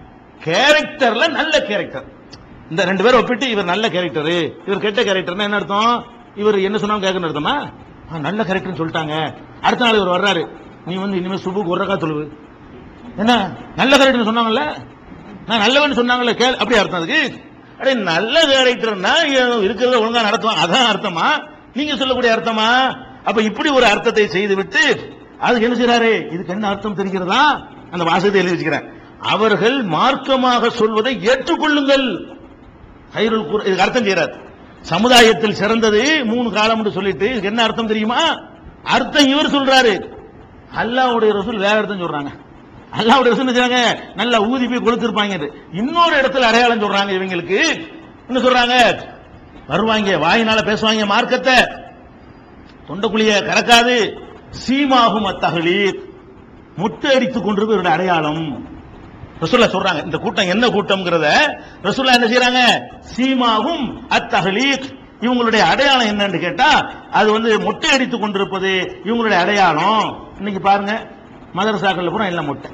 கேரக்டர்ல நல்ல கேரக்டர் இந்த ரெண்டு பேரும் ஒப்பிட்டு இவர் நல்ல கேரக்டர் இவர் கெட்ட கேரக்டர்னா என்ன அர்த்தம் இவர் என்ன சொன்னாலும் கேட்கணும் அர்த்தமா ஆ, நல்ல கேரக்டர்னு சொல்லிட்டாங்க அடுத்த நாள் இவர் வர்றாரு நீ வந்து இனிமே சுபுக்கு ஒரு ரக்கா தொழுவு என்ன நல்ல கேரக்டர் சொன்னாங்கல்ல நான் நல்லவன் சொன்னாங்கல்ல கேள் அப்படி அர்த்தம் அதுக்கு அடே நல்ல கேரக்டர்னா இருக்கிறத ஒழுங்கா நடத்துவான் அதான் அர்த்தமா நீங்க சொல்லக்கூடிய அர்த்தமா அப்ப இப்படி ஒரு அர்த்தத்தை செய்து விட்டு அதுக்கு என்ன செய்றாரு இதுக்கு என்ன அர்த்தம் தெரிகிறதா அந்த வாசகத்தை எழுதி வச்சுக்கிறேன் அவர்கள் மார்க்கமாக சொல்வதை ஏற்றுக்கொள்ளுங்கள் ஹைருல் குர் இதுக்கு அர்த்தம் செய்யறாரு சமுதாயத்தில் சிறந்தது மூணு காலம்னு சொல்லிட்டு இதுக்கு என்ன அர்த்தம் தெரியுமா அர்த்தம் இவர் சொல்றாரு அல்லாஹ்வுடைய ரசூல் வேற அர்த்தம் சொல்றாங்க அல்லாஹ்வுடைய ரசூல் என்ன செய்றாங்க நல்லா ஊதி போய் கொடுத்திருப்பாங்க இது. இன்னொரு இடத்துல அடையாளம் சொல்றாங்க இவங்களுக்கு என்ன சொல்றாங்க வருவாங்க வாயினால பேசுவாங்க மார்க்கத்தை தொண்டக்குழிய கறக்காது சீமாகும் அத்தகலீர் முட்டை அடித்துக் கொண்டிருப்ப இவருடைய அடையாளம் ரசூல்லா சொல்றாங்க இந்த கூட்டம் என்ன கூட்டம்ங்கிறத ரசூல்லா என்ன செய்றாங்க சீமாவும் அத்தகலீக் இவங்களுடைய அடையாளம் என்னன்னு கேட்டா அது வந்து மொட்டை அடித்துக் கொண்டிருப்பது இவங்களுடைய அடையாளம் இன்னைக்கு பாருங்க மதரசாக்கள்ல பூரா எல்லாம் மொட்டை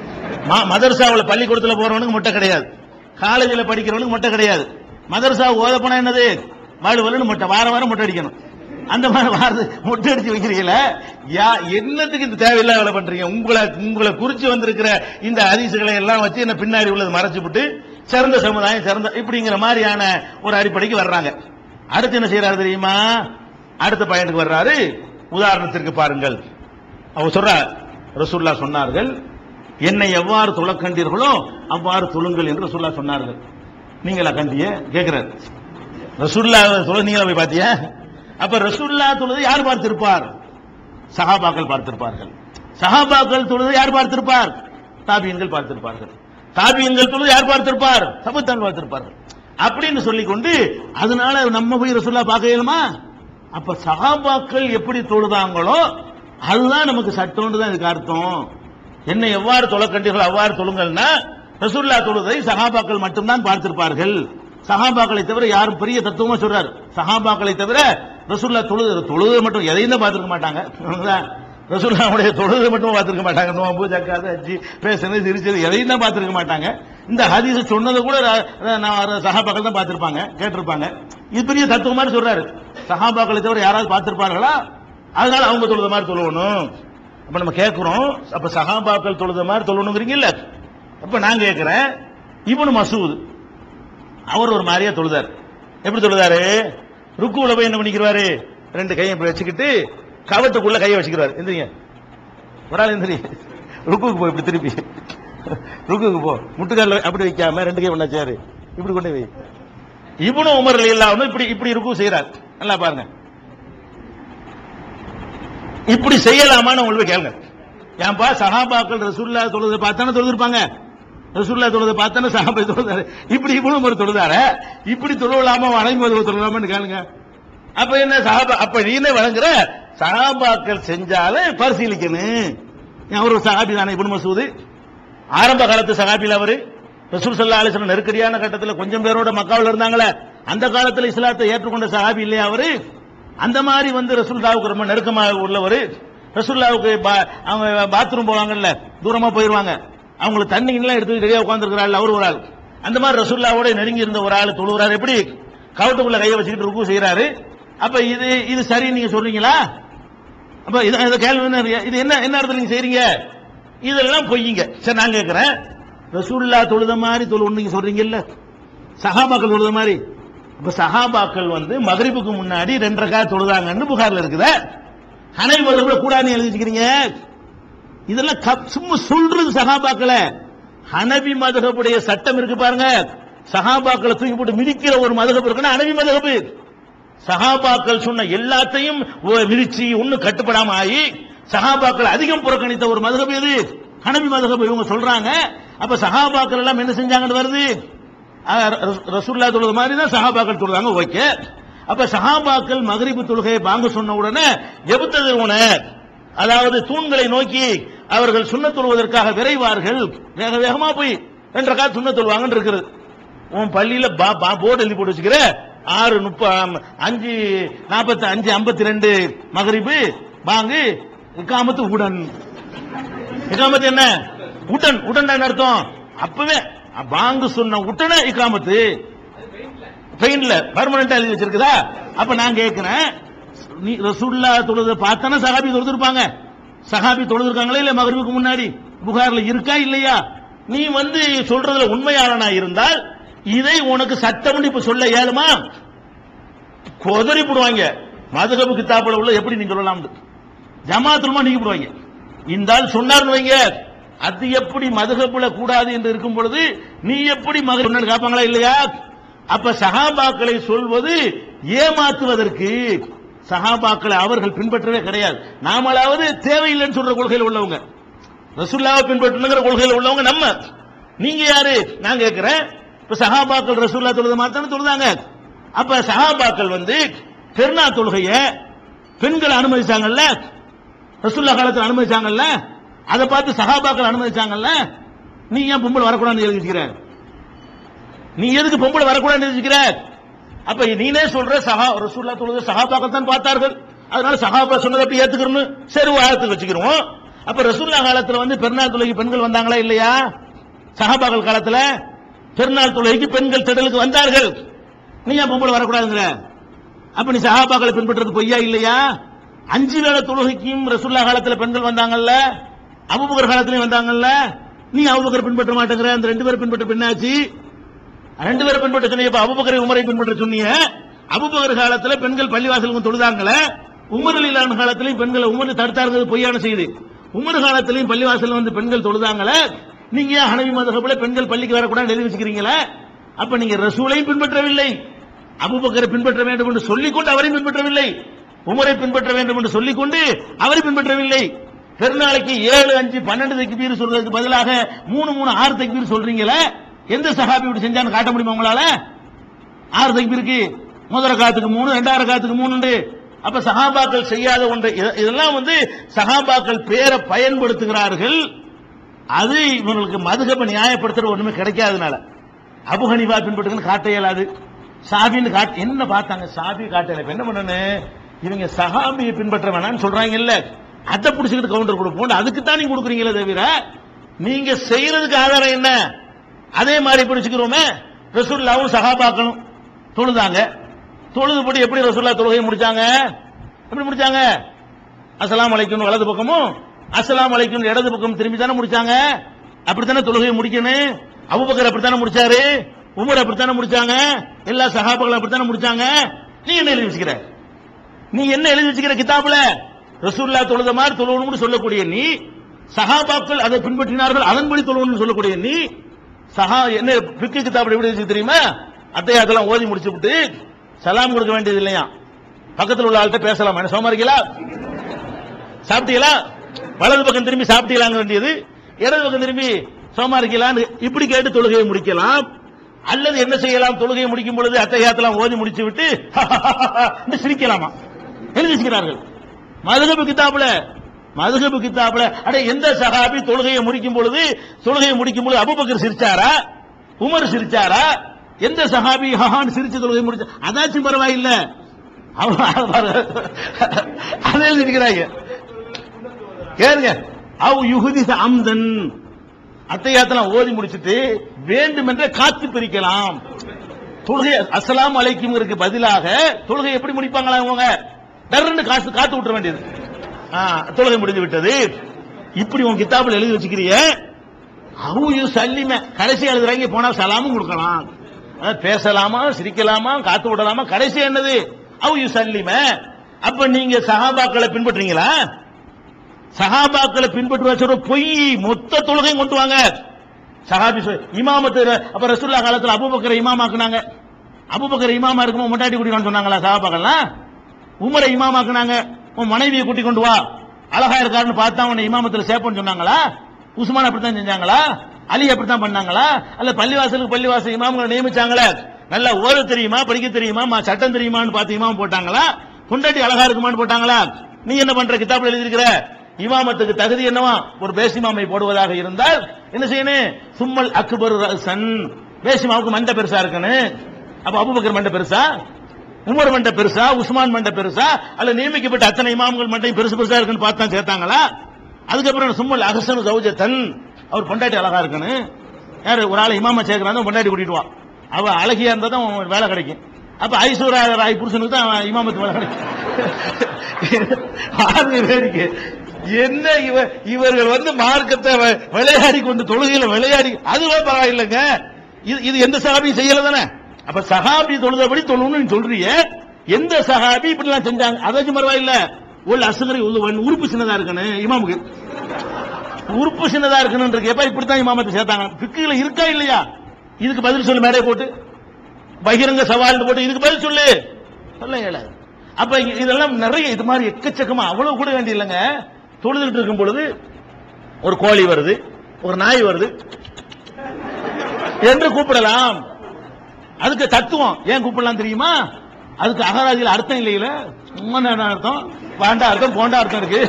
ம- மதரசாவுல பள்ளிக்கூடத்துல போறவனுக்கு மொட்டை கிடையாது காலேஜில் படிக்கிறவனுக்கு மொட்டை கிடையாது மதரசா ஓத போனா என்னது வாழு வலுன்னு மொட்டை வார வாரம் மொட்டை அடிக்கணும் அந்த மாதிரி வாரது மொட்டை அடிச்சு வைக்கிறீங்கள யா என்னத்துக்கு இந்த தேவையில்லாத வேலை பண்றீங்க உங்களை உங்களை குறிச்சு வந்திருக்கிற இந்த அதிசுகளை எல்லாம் வச்சு என்ன பின்னாடி உள்ளது மறைச்சு விட்டு சிறந்த சமுதாயம் சிறந்த இப்படிங்கிற மாதிரியான ஒரு அடிப்படைக்கு வர்றாங்க அடுத்து என்ன செய்யறாரு தெரியுமா அடுத்த பையனுக்கு வர்றாரு உதாரணத்திற்கு பாருங்கள் அவர் சொல்றார் ரசூல்லா சொன்னார்கள் என்னை எவ்வாறு துளக்கண்டீர்களோ அவ்வாறு துளுங்கள் என்று ரசூல்லா சொன்னார்கள் நீங்களா கண்டிய கேட்கிறார் ரசூல்லா தொழு நீங்களா போய் பாத்தியா அப்ப ரசூல்லா தொழுது யார் பார்த்திருப்பார் சஹாபாக்கள் பார்த்திருப்பார்கள் சஹாபாக்கள் தொழுது யார் பார்த்திருப்பார் தாபியன்கள் பார்த்திருப்பார்கள் தாபியன்கள் தொழுது யார் பார்த்திருப்பார் சபத்தான் பார்த்திருப்பார்கள் அப்படின்னு சொல்லிக்கொண்டு அதனால நம்ம போய் ரசூல்லா பார்க்க இயலுமா அப்ப சஹாபாக்கள் எப்படி தொழுதாங்களோ அதுதான் நமக்கு சட்டம்னு தான் இதுக்கு அர்த்தம் என்ன எவ்வாறு தொழக்கண்டீர்கள் அவ்வாறு தொழுங்கள்னா ரசூல்லா தொழுதை சஹாபாக்கள் மட்டும்தான் பார்த்திருப்பார்கள் சஹாபாக்களை தவிர யாரும் பெரிய தத்துவமா சொல்றாரு சஹாபாக்களை தவிர ரசூல்லா தொழுது தொழுது மட்டும் எதையும் தான் பார்த்திருக்க மாட்டாங்க புரியுதுங்களா? ரசூல்லாவுடைய தொழுது மட்டும் பார்த்திருக்க மாட்டாங்க நோம்பு ஜக்காது அஜி பேசுனது சிரிச்சது எதையும் தான் பார்த்திருக்க மாட்டாங்க இந்த ஹதீஸ் சொன்னதை கூட ர- ர- நான் சஹாபாக்கள் தான் பார்த்திருப்பாங்க கேட்டிருப்பாங்க இது பெரிய தத்துவம் மாதிரி சொல்றாரு சஹாபாக்களை தவிர யாராவது பார்த்திருப்பார்களா அதனால அவங்க தொழுத மாதிரி தொழுவணும் அப்ப நம்ம கேட்கிறோம் அப்ப சஹாபாக்கள் தொழுத மாதிரி தொழணுங்கிறீங்கல்ல அப்ப நான் கேட்கிறேன் இவனு மசூத் அவர் ஒரு மாதிரியா தொழுதார் எப்படி தொழுதாரு ருக்குல போய் என்ன பண்ணிக்கிறாரு ரெண்டு கையை இப்படி வச்சுக்கிட்டு கவத்துக்குள்ள கையை வச்சுக்கிறாரு எந்திரிங்க ஒரு ஆள் எந்திரி ருக்குக்கு போ இப்படி திருப்பி ருக்குக்கு போ முட்டுக்கால அப்படி வைக்காம ரெண்டு கை ஒண்ணாச்சாரு இப்படி கொண்டு வை இவனும் உமர் இல்லாம இப்படி இப்படி ருக்கு செய்யறார் நல்லா பாருங்க இப்படி செய்யலாமான்னு உங்களுக்கு போய் கேளுங்க ஏன்பா சஹாபாக்கள் ரசூல்லா தொழுதை பார்த்தானே தொழுதுருப்பாங்க ரசூல்லா தொழுதை பார்த்தானே சஹாபை தொழுதாரு இப்படி இவனும் ஒரு தொழுதார இப்படி தொழுவலாமா வணங்கி வருவ தொழுலாமான்னு கேளுங்க அப்ப என்ன சஹாபா அப்ப நீ என்ன வழங்குற சஹாபாக்கள் செஞ்சாலே பரிசீலிக்கணும் ஏன் அவர் ஒரு சஹாபி தானே இப்னு மசூது ஆரம்ப காலத்து சஹாபில அவரு ரசூல் சல்லா அலிஸ்லாம் நெருக்கடியான கட்டத்தில் கொஞ்சம் பேரோட மக்காவில் இருந்தாங்களே அந்த காலத்துல இஸ்லாத்தை ஏற்றுக்கொண்ட சஹாபி இல்லையா அவரு அந்த மாதிரி வந்து ரசூல்லாவுக்கு ரொம்ப நெருக்கமாக உள்ளவர் ரசூல்லாவுக்கு பா- அவங்க பாத்ரூம் போவாங்கல்ல தூரமா போயிருவாங்க அவங்களுக்கு தண்ணி எல்லாம் எடுத்து ரெடியா உட்காந்துருக்கிறாள் அவர் ஒரு ஆள் அந்த மாதிரி ரசூல்லாவோட நெருங்கி இருந்த ஒரு ஆள் தொழுகிறார் எப்படி கவுட்டுக்குள்ள கையை வச்சுக்கிட்டு ருக்கு செய்யறாரு அப்ப இது இது சரி நீங்க சொல்றீங்களா அப்ப இது இது கேள்வி என்ன இருக்கு? இது என்ன என்ன அர்த்தம் நீங்க செய்றீங்க இதெல்லாம் பொய்யுங்க சரி நான் கேட்கிறேன் ரசூல்லா தொழுத மாதிரி தொழு நீங்க சொல்றீங்கல்ல சஹாபாக்கள் தொழுத மாதிரி இப்ப சஹாபாக்கள் வந்து மகரிபுக்கு முன்னாடி ரெண்டரை கால தொழுதாங்கன்னு புகார்ல இருக்குதா ஹனவி மதுரை கூடாதுன்னு எழுதி வச்சுக்கிறீங்க இதெல்லாம் கப்- சும்மா சொல்றது சஹாபாக்களை ஹனவி மதகப்புடைய சட்டம் இருக்கு பாருங்க சஹாபாக்களை தூக்கி போட்டு மிதிக்கிற ஒரு மதகப்பு இருக்குன்னா ஹனவி மதகப்பு சஹாபாக்கள் சொன்ன எல்லாத்தையும் ஒ- மிதிச்சு ஒன்னும் கட்டுப்படாம ஆகி சஹாபாக்கள் அதிகம் புறக்கணித்த ஒரு மதகப்பு எது ஹனபி மதகப்பு இவங்க சொல்றாங்க அப்ப சஹாபாக்கள் எல்லாம் என்ன செஞ்சாங்கன்னு வருது அஹ், ரசூ- ரசூல்லா தொழுது மாதிரி தான் சஹாபாக்கள் தொழுதாங்க ஓகே அப்ப சஹாபாக்கள் மகரிபு தொழுகையை பாங்க சொன்ன உடனே எபுத்தது உணர் அதாவது தூண்களை நோக்கி அவர்கள் சுண்ணத் தொழுவதற்காக விரைவார்கள் வேக வேகமா போய் ரெண்டரை காத்து சுண்ணத் தொழுவாங்கன்னு இருக்குது உன் பள்ளியில பா- பா- போர்டு எழுதி போட்டு வச்சுக்கிற ஆறு முப்ப அஞ்சு நாற்பத்தி அஞ்சு ஐம்பத்தி ரெண்டு மகரிபு பாங்கு இக்காமத்து உடன் இக்காமத்து என்ன உடன் உடன் என்ன அர்த்தம் அப்பவே பாங்கு சொன்ன உடனே இக்காமத்து பெயின்ல பர்மனண்டா எழுதி வச்சிருக்குதா அப்ப நான் கேட்கிறேன் நீ ரசூல்லா தொழுது பார்த்தானே சஹாபி தொழுதுருப்பாங்க சஹாபி தொழுதுருக்காங்களா இல்ல மகரிபுக்கு முன்னாடி புகார்ல இருக்கா இல்லையா நீ வந்து சொல்றதுல உண்மையாளனா இருந்தால் இதை உனக்கு சட்டம் இப்ப சொல்ல இயலுமா கொதறி போடுவாங்க மதுகபு கித்தாப்புல உள்ள எப்படி நீங்க சொல்லலாம் ஜமாத்துலமா நீங்க போடுவாங்க இந்த ஆள் சொன்னார்னு வைங்க அது எப்படி மதுகப்புல கூடாது என்று இருக்கும் பொழுது நீ எப்படி மகர் சொன்னு கேட்பாங்களா இல்லையா அப்ப சஹாபாக்களை சொல்வது ஏமாத்துவதற்கு சஹாபாக்களை அவர்கள் பின்பற்றவே கிடையாது நாமளாவது தேவையில்லைன்னு சொல்ற கொள்கையில் உள்ளவங்க ரசூல்லாவை பின்பற்றணுங்கிற கொள்கையில் உள்ளவங்க நம்ம நீங்க யாரு நான் கேட்கிறேன் இப்ப சஹாபாக்கள் ரசூல்லா தொழுத மாத்தான தொழுதாங்க அப்ப சஹாபாக்கள் வந்து பெருநா தொழுகைய பெண்கள் அனுமதிச்சாங்கல்ல ரசூல்லா காலத்தில் அனுமதிச்சாங்கல்ல அதை பார்த்து சஹாபாக்கள் அனுமதிச்சாங்கல்ல நீ ஏன் பொம்பளை வரக்கூடாதுன்னு எழுதி வச்சுக்கிற நீ எதுக்கு பொம்பளை வரக்கூடாதுன்னு எழுதி வச்சுக்கிற அப்ப நீனே சொல்ற சஹா ரசூல்லா தொழுத சஹாபாக்கள் தான் பார்த்தார்கள் அதனால சஹாபா சொன்னதை அப்படி ஏத்துக்கிறோம் சரி ஆயத்துக்கு வச்சுக்கிறோம் அப்ப ரசூல்லா காலத்துல வந்து பெருநாள் தொழுகை பெண்கள் வந்தாங்களா இல்லையா சஹாபாக்கள் காலத்துல பெருநாள் தொழுகைக்கு பெண்கள் திடலுக்கு வந்தார்கள் நீ ஏன் பொம்பளை வரக்கூடாதுங்கிற அப்ப நீ சஹாபாக்களை பின்பற்றது பொய்யா இல்லையா அஞ்சு வேளை தொழுகைக்கும் ரசூல்லா காலத்துல பெண்கள் வந்தாங்கல்ல அபுபக்கர் காலத்திலயும் வந்தாங்கல்ல நீ அபுபக்கர் பின்பற்ற மாட்டேங்கிற அந்த ரெண்டு பேரும் பின்பற்ற பின்னாச்சு ரெண்டு பேரும் பின்பற்ற சொன்னீங்க இப்ப அபுபக்கரை உமரை பின்பற்ற சொன்னீங்க அபுபக்கர் காலத்துல பெண்கள் பள்ளிவாசலுக்கு தொழுதாங்களே உமர் இல்லாத காலத்திலையும் பெண்களை உமர் தடுத்தாருங்கிறது பொய்யான செய்தி உமர் காலத்திலையும் பள்ளிவாசல் வந்து பெண்கள் தொழுதாங்களே நீங்க ஏன் ஹனவி மதகப்புல பெண்கள் பள்ளிக்கு வரக்கூடாது எழுதி வச்சுக்கிறீங்களா அப்ப நீங்க ரசூலையும் பின்பற்றவில்லை அபுபக்கரை பின்பற்ற வேண்டும் என்று சொல்லிக்கொண்டு அவரையும் பின்பற்றவில்லை உமரை பின்பற்ற வேண்டும் என்று சொல்லிக்கொண்டு அவரை பின்பற்றவில்லை பெருநாளைக்கு ஏழு அஞ்சு பன்னெண்டு தக்பீர் சொல்றதுக்கு பதிலாக மூணு மூணு ஆறு தக்பீர் சொல்றீங்களே எந்த சஹாபி இப்படி செஞ்சான்னு காட்ட முடியுமா உங்களால ஆறு தக்பீருக்கு முதல் காத்துக்கு மூணு ரெண்டாயிரம் காத்துக்கு மூணு அப்ப சஹாபாக்கள் செய்யாத ஒன்று இத- இதெல்லாம் வந்து சஹாபாக்கள் பேரை பயன்படுத்துகிறார்கள் அது இவங்களுக்கு மதுகப நியாயப்படுத்துற ஒண்ணுமே கிடைக்காதனால அபு ஹனிஃபா பின்பற்றுன்னு காட்ட இயலாது சாபின்னு காட்ட என்ன பார்த்தாங்க சாபி காட்டல இப்ப என்ன பண்ணணும் இவங்க சஹாபியை பின்பற்ற வேணாம்னு சொல்றாங்க இல்ல அதை புடிச்சுக்கிட்டு கவுண்டர் கொடுப்போம் அதுக்கு தான் நீங்க கொடுக்குறீங்களே தவிர நீங்க செய்யறதுக்கு ஆதாரம் என்ன அதே மாதிரி பிடிச்சுக்கிறோமே ரசூல்லாவும் சஹாபாக்களும் தொழுதாங்க தொழுது போட்டு எப்படி ரசூல்லா தொழுகையை முடிச்சாங்க எப்படி முடிச்சாங்க அஸ்ஸலாமு அலைக்கும் வலது பக்கமும் அஸ்ஸலாமு அலைக்கும் இடது பக்கம் திரும்பி தானே முடிச்சாங்க அப்படித்தானே தொழுகையை முடிக்கணும் அபூபக்கர் அப்படித்தானே முடிச்சாரு உமர் அப்படித்தானே முடிச்சாங்க எல்லா சஹாபாக்களும் அப்படித்தானே முடிச்சாங்க நீ என்ன எழுதி வச்சுக்கிற நீ என்ன எழுதி வச்சுக்கிற கிதாபுல ரசூல்லா தொழுத மாதிரி தொழுவணும்னு சொல்லக்கூடிய நீ சஹாபாக்கள் அதை பின்பற்றினார்கள் அதன்படி தொழுவணும்னு சொல்லக்கூடிய நீ சஹா என்ன பிக்கு கிதாபுல எப்படி வச்சு தெரியுமா அத்தையாத்தெல்லாம் ஓதி முடிச்சு விட்டு சலாம் கொடுக்க வேண்டியது இல்லையா பக்கத்தில் உள்ள ஆள்கிட்ட பேசலாம் என்ன சோமா இருக்கீங்களா சாப்பிட்டீங்களா வலது பக்கம் திரும்பி சாப்பிட்டீங்களாங்க வேண்டியது இடது பக்கம் திரும்பி சோமா இருக்கீங்களான்னு இப்படி கேட்டு தொழுகையை முடிக்கலாம் அல்லது என்ன செய்யலாம் தொழுகையை முடிக்கும் பொழுது அத்தையாத்தெல்லாம் ஓதி முடிச்சு விட்டு என்று சிரிக்கலாமா எழுதி வச்சுக்கிறார்கள் மதுகபு கிதாபுல மதுகபு கிதாபுல அட எந்த சஹாபி தொழுகையை முடிக்கும் பொழுது தொழுகையை முடிக்கும் பொழுது அபுபக்கர் சிரிச்சாரா உமர் சிரிச்சாரா எந்த சஹாபி ஹஹான் சிரிச்சு தொழுகை முடிச்சா அதாச்சும் பரவாயில்லை அவன் அதை எழுதிக்கிறாங்க கேளுங்க அவ் யுகுதி அம்தன் அத்தையாத்தெல்லாம் ஓதி முடிச்சிட்டு வேண்டுமென்றே காத்து பிரிக்கலாம் தொழுகை அஸ்ஸலாமு அலைக்கும்ங்கிறதுக்கு பதிலாக தொழுகை எப்படி முடிப்பாங்களா இவங்க டர்ன்னு காசு காத்து விட்டுற வேண்டியது ஆ, தொழுகை முடிந்து விட்டது இப்படி உன் கிதாபில் எழுதி வச்சுக்கிறிய அவு சல்லிம கடைசி எழுதுறாங்க போனா சலாமும் கொடுக்கலாம் அதாவது பேசலாமா சிரிக்கலாமா காத்து விடலாமா கடைசி என்னது அவு சல்லிம அப்ப நீங்க சஹாபாக்களை பின்பற்றீங்களா சஹாபாக்களை பின்பற்றுவ சொல்ற பொய் மொத்த தொழுகையும் கொண்டு வாங்க சஹாபி சொல்- இமாமத்து ர- அப்ப ரசூல்லா காலத்துல அபூபக்கரை இமாமாக்குனாங்க அபூபக்கர் இமாமா இருக்கும்போது முட்டாட்டி கூட்டிட்டு சொன்னாங்களா சஹாபாக்கள்லாம் உமரை இமாமாக்குனாங்க உன் மனைவியை கூட்டி கொண்டு வா அழகா இருக்காருன்னு பார்த்தா உன்னை இமாமத்துல சேர்ப்போன்னு சொன்னாங்களா உஸ்மான் அப்படித்தான் செஞ்சாங்களா அலி அப்படித்தான் பண்ணாங்களா அல்ல பள்ளிவாசலுக்கு பள்ளிவாசல் இமாம்களை நியமிச்சாங்களே நல்லா ஓத தெரியுமா படிக்க தெரியுமா மா- சட்டம் தெரியுமான்னு பார்த்து இமாம் போட்டாங்களா பொண்டாட்டி அழகா இருக்குமான்னு போட்டாங்களா நீ என்ன பண்ற கிதாப்ல எழுதியிருக்கிற இமாமத்துக்கு தகுதி என்னவா ஒரு பேசிமாமை போடுவதாக இருந்தால் என்ன செய்யணும் சும்மல் அக்பர் சன் பேசிமாவுக்கு மண்டை பெருசா இருக்கணும் அப்ப அபுபக்கர் மண்டை பெருசா உமர் மண்டை பெருசா உஸ்மான் மண்டை பெருசா அல்ல நியமிக்கப்பட்ட அத்தனை இமாம்கள் மண்டையும் பெருசு பெருசா இருக்குன்னு பார்த்து தான் சேர்த்தாங்களா அதுக்கப்புறம் சும்மல் அகசனு சௌஜத்தன் அவர் பொண்டாட்டி அழகா இருக்கணும் யாரு ஒரு ஆளை இமாம சேர்க்கிறாங்க பொண்டாட்டி கூட்டிட்டு வா அவ அழகியா இருந்தா தான் அவன் வேலை கிடைக்கும் அப்ப ஐஸ்வர்யா ராய் புருஷனுக்கு தான் அவன் இமாமத்து வேலை கிடைக்கும் பாருங்க வேடிக்கை. என்ன இவ இவர்கள் வந்து மார்க்கத்தை வ- விளையாடி கொண்டு தொழுகையில விளையாடி அதுவே பரவாயில்லைங்க இது இது எந்த சகாபியும் செய்யல தானே அப்ப சகாபி தொழுதபடி தொழுன்னு நீ சொல்றிய எந்த சகாபி இப்படி எல்லாம் செஞ்சாங்க அதாச்சும் பரவாயில்ல உள்ள அசுகரி உறுப்பு சின்னதா இருக்கணும் இமாமுக்கு உறுப்பு சின்னதா இருக்கணும் எப்ப இப்படித்தான் இமாமத்தை சேர்த்தாங்க பிக்குல இருக்கா இல்லையா இதுக்கு பதில் சொல்லு மேடை போட்டு பகிரங்க சவால் போட்டு இதுக்கு பதில் சொல்லு சொல்ல இயலாது அப்ப இங்க இதெல்லாம் நிறைய இது மாதிரி எக்கச்சக்கமா அவ்வளவு கூட வேண்டிய இல்லைங்க தொழுதுகிட்டு இருக்கும் பொழுது ஒரு கோழி வருது ஒரு நாய் வருது என்று கூப்பிடலாம் அதுக்கு தத்துவம் ஏன் கூப்பிடலாம் தெரியுமா அதுக்கு அகராதியில் அர்த்தம் இல்லையில சும்மா என்ன அர்த்தம் பாண்டா அர்த்தம் போண்டா அர்த்தம் இருக்கு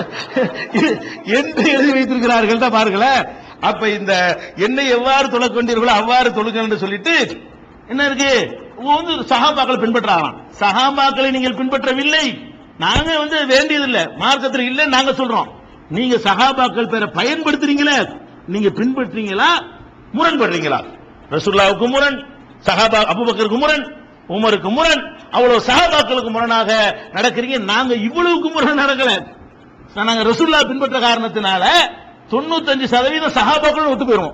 இது என்று எழுதி வைத்திருக்கிறார்கள் தான் பாருங்களேன் அப்ப இந்த என்னை எவ்வாறு தொலை கொண்டீர்களோ அவ்வாறு தொழுங்கள் என்று சொல்லிட்டு என்ன இருக்கு இவங்க வந்து சகாபாக்களை பின்பற்றாராம் சகாபாக்களை நீங்கள் பின்பற்றவில்லை நாங்க வந்து வேண்டியதில்லை மார்க்கத்தில் இல்லை நாங்க சொல்றோம் நீங்க சகாபாக்கள் பேரை பயன்படுத்துறீங்களே நீங்க பின்பற்றீங்களா முரண்படுறீங்களா ரசூல்லாவுக்கு முரண் சஹாபா அபுபக்கருக்கு முரண் உமருக்கு முரண் அவ்வளவு சஹாபாக்களுக்கு முரணாக நடக்கிறீங்க நாங்க இவ்வளவுக்கு முரண் நடக்கல நாங்க ரசூல்லா பின்பற்ற காரணத்தினால தொண்ணூத்தஞ்சு சதவீதம் சஹாபாக்கள் ஒத்து போயிருவோம்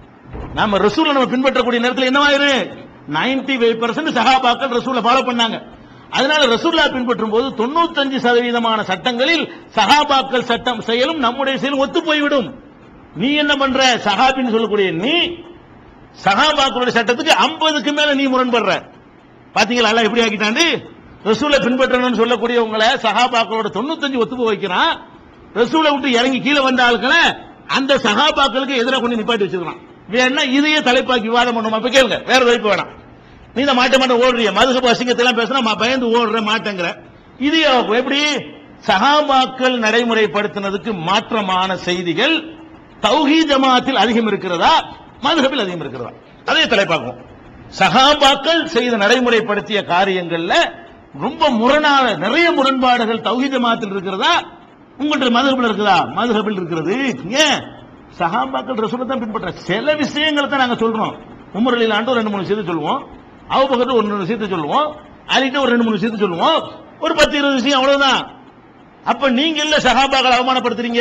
நாம ரசூலை நம்ம பின்பற்றக்கூடிய நேரத்தில் என்னவாயிரு நைன்டி ஃபைவ் பர்சன்ட் சஹாபாக்கள் ரசூலை ஃபாலோ பண்ணாங்க அதனால ரசூல்லா பின்பற்றும் போது தொண்ணூத்தஞ்சு சதவீதமான சட்டங்களில் சஹாபாக்கள் சட்டம் செயலும் நம்முடைய செயலும் ஒத்து போய்விடும் நீ என்ன பண்ற சஹாபின்னு சொல்லக்கூடிய நீ சஹாபாக்களுடைய சட்டத்துக்கு ஐம்பதுக்கு மேல நீ முரண்படுற பாத்தீங்களா அல்லாஹ் எப்படி ஆக்கிட்டாண்டு ரசூலை பின்பற்றணும்னு சொல்லக்கூடியவங்களை சஹாபாக்களோட தொண்ணூத்தஞ்சு ஒத்துப்பு வைக்கிறான் ரசூலை விட்டு இறங்கி கீழே வந்த ஆட்களை அந்த சஹாபாக்களுக்கு எதிராக கொண்டு நிப்பாட்டி வச்சிருக்கான் வேணா இதையே தலைப்பாக்கி விவாதம் பண்ணுமா அப்ப கேளுங்க வேற வைப்பு வேணாம் நீ தான் மாட்ட மாட்ட ஓடுறிய மதுகப அசிங்கத்தெல்லாம் பேசுனா மா- பயந்து ஓடுற மாட்டேங்கிற இது எப்படி சஹாபாக்கள் நடைமுறைப்படுத்தினதுக்கு மாற்றமான செய்திகள் தௌஹீ ஜமாத்தில் அதிகம் இருக்கிறதா மதுஹபில் அதிகம் இருக்கிறதா அதே தலைப்பாக்கும் சஹாபாக்கள் செய்த நடைமுறைப்படுத்திய காரியங்கள்ல ரொம்ப முரணான நிறைய முரண்பாடுகள் தௌஹீ ஜமாத்தில் இருக்கிறதா உங்கள்ட்ட மதுஹபில் இருக்குதா மதுஹபில் இருக்கிறது ஏன் சஹாபாக்கள் ரசூலை தான் பின்பற்ற சில விஷயங்களை தான் நாங்க சொல்றோம் உமர் அலிலாண்டு ஒரு ரெண்டு மூணு விஷயத்தை சொல்லுவோம் அவுபக்கர் ஒரு ரெண்டு விஷயத்தை சொல்லுவோம் அலிட்ட ஒரு ரெண்டு மூணு விஷயத்தை சொல்லுவோம் ஒரு பத்து இருபது விஷயம் அவ்வளவுதான் அப்ப நீங்க இல்ல சஹாபாக்களை அவமானப்படுத்துறீங்க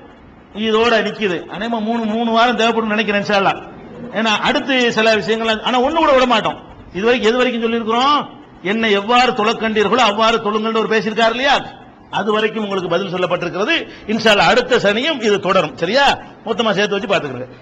இதோட நிக்குது அநேகமா மூணு மூணு வாரம் தேவைப்படும் நினைக்கிறேன் இன்ஷா அல்லாஹ். ஏன்னா அடுத்து சில விஷயங்கள் ஆனா ஒண்ணு கூட விட மாட்டோம் இது வரைக்கும் எது வரைக்கும் சொல்லியிருக்கிறோம் என்னை எவ்வாறு தொழக்கண்டீர்களோ அவ்வாறு தொழுங்கள்னு ஒரு பேசியிருக்காரு இல்லையா அது வரைக்கும் உங்களுக்கு பதில் சொல்லப்பட்டிருக்கிறது இன்ஷா அல்லாஹ் அடுத்த சனியும் இது தொடரும் சரியா மொத்தமா சேர்த்து வச்சு பாத்துக்கிறேன்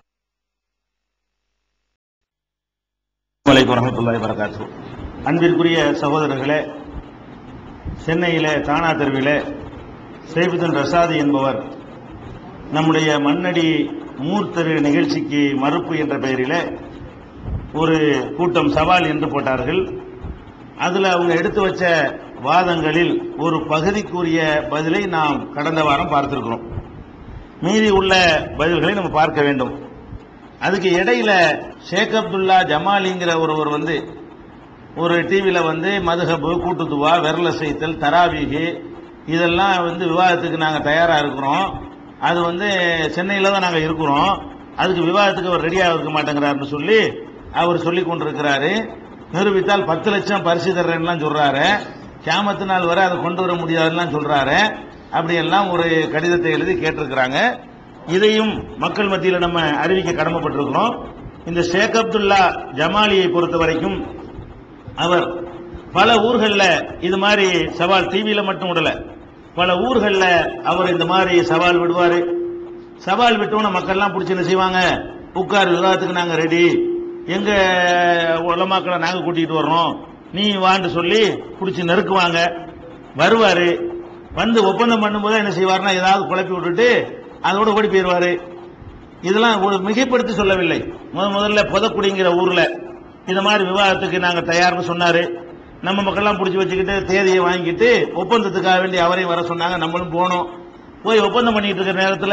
வலைக்கம் வரமத்துல்லாஹி வரகாத்து அன்பிற்குரிய சகோதரர்களே சென்னையிலே தானா தெருவிலே சேவிதன் ரசாதி என்பவர் நம்முடைய மண்ணடி மூர்த்தரு நிகழ்ச்சிக்கு மறுப்பு என்ற பெயரிலே ஒரு கூட்டம் சவால் என்று போட்டார்கள் அதுல அவங்க எடுத்து வச்ச வாதங்களில் ஒரு பகுதிக்குரிய பதிலை நாம் கடந்த வாரம் பார்த்திருக்கிறோம் மீதி உள்ள பதில்களை நம்ம பார்க்க வேண்டும் அதுக்கு இடையில ஷேக் அப்துல்லா ஜமாலிங்கிற ஒருவர் வந்து ஒரு டிவியில் வந்து மதுஹபு கூட்டுத்துவா விரல செய்தல் தராவீகு இதெல்லாம் வந்து விவாதத்துக்கு நாங்கள் தயாராக இருக்கிறோம் அது வந்து சென்னையில் தான் நாங்கள் இருக்கிறோம் அதுக்கு விவாதத்துக்கு அவர் ரெடியாக இருக்க மாட்டேங்கிறாருன்னு சொல்லி அவர் சொல்லி கொண்டிருக்கிறாரு நிரூபித்தால் பத்து லட்சம் பரிசு தர்றேன்லாம் சொல்றாரு கியாமத்து நாள் வரை அதை கொண்டு வர முடியாதுலாம் சொல்றாரு அப்படியெல்லாம் ஒரு கடிதத்தை எழுதி கேட்டிருக்கிறாங்க இதையும் மக்கள் மத்தியில் நம்ம அறிவிக்க கடமைப்பட்டிருக்கிறோம் இந்த ஷேக் அப்துல்லா ஜமாலியை பொறுத்த வரைக்கும் அவர் பல ஊர்கள்ல இது மாதிரி சவால் டிவியில மட்டும் விடல பல ஊர்கள்ல அவர் இந்த மாதிரி சவால் விடுவாரு சவால் விட்டோன்னு மக்கள்லாம் பிடிச்சி என்ன செய்வாங்க உட்கார் விவாதத்துக்கு நாங்க ரெடி எங்க உலமாக்களை நாங்க கூட்டிட்டு வர்றோம் நீ வான்னு சொல்லி பிடிச்சி நெருக்குவாங்க வருவாரு வந்து ஒப்பந்தம் பண்ணும்போது என்ன செய்வாருன்னா ஏதாவது குழப்பி விட்டுட்டு அதோட ஓடி போயிடுவாரு இதெல்லாம் ஒரு மிகைப்படுத்தி சொல்லவில்லை முத முதல்ல புதக்குடிங்கிற ஊர்ல இந்த மாதிரி விவாதத்துக்கு நாங்க தயார்னு சொன்னாரு நம்ம மக்கள்லாம் பிடிச்சி வச்சுக்கிட்டு தேதியை வாங்கிட்டு ஒப்பந்தத்துக்காக வேண்டி அவரையும் வர சொன்னாங்க நம்மளும் போனோம் போய் ஒப்பந்தம் பண்ணிட்டு இருக்கிற நேரத்தில்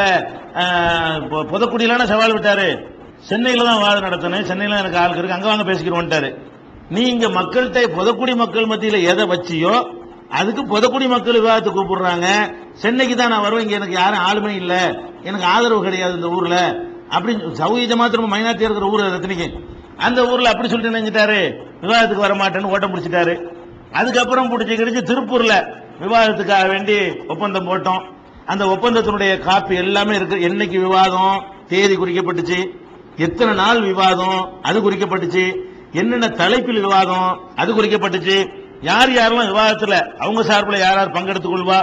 புதக்குடியிலான சவால் விட்டாரு சென்னையில தான் வாதம் நடத்தணும் சென்னையில எனக்கு ஆளுக்கு இருக்கு அங்க வாங்க பேசிக்கிறோன்ட்டாரு நீங்க மக்கள்கிட்ட புதக்குடி மக்கள் மத்தியில எதை வச்சியோ அதுக்கு புதக்குடி மக்கள் விவாதத்துக்கு கூப்பிடுறாங்க சென்னைக்கு தான் நான் வருவேன் இங்க எனக்கு யாரும் ஆளுமை இல்ல எனக்கு ஆதரவு கிடையாது இந்த ஊர்ல அப்படின்னு சௌகி ஜமாத்திரம் மைனாரிட்டி இருக்கிற ஊர் ரத்னிக்கு அந்த ஊர்ல அப்படி சொல்லிட்டு நினைச்சிட்டாரு விவாதத்துக்கு வர மாட்டேன்னு ஓட்டம் பிடிச்சிட்டாரு அதுக்கப்புறம் பிடிச்சி கிடைச்சு திருப்பூர்ல விவாதத்துக்காக வேண்டி ஒப்பந்தம் போட்டோம் அந்த ஒப்பந்தத்தினுடைய காப்பி எல்லாமே இருக்கு என்னைக்கு விவாதம் தேதி குறிக்கப்பட்டுச்சு எத்தனை நாள் விவாதம் அது குறிக்கப்பட்டுச்சு என்னென்ன தலைப்பில் விவாதம் அது குறிக்கப்பட்டுச்சு யார் யாரெல்லாம் விவாதத்துல அவங்க சார்பில் யார் யார் பங்கெடுத்துக் கொள்வா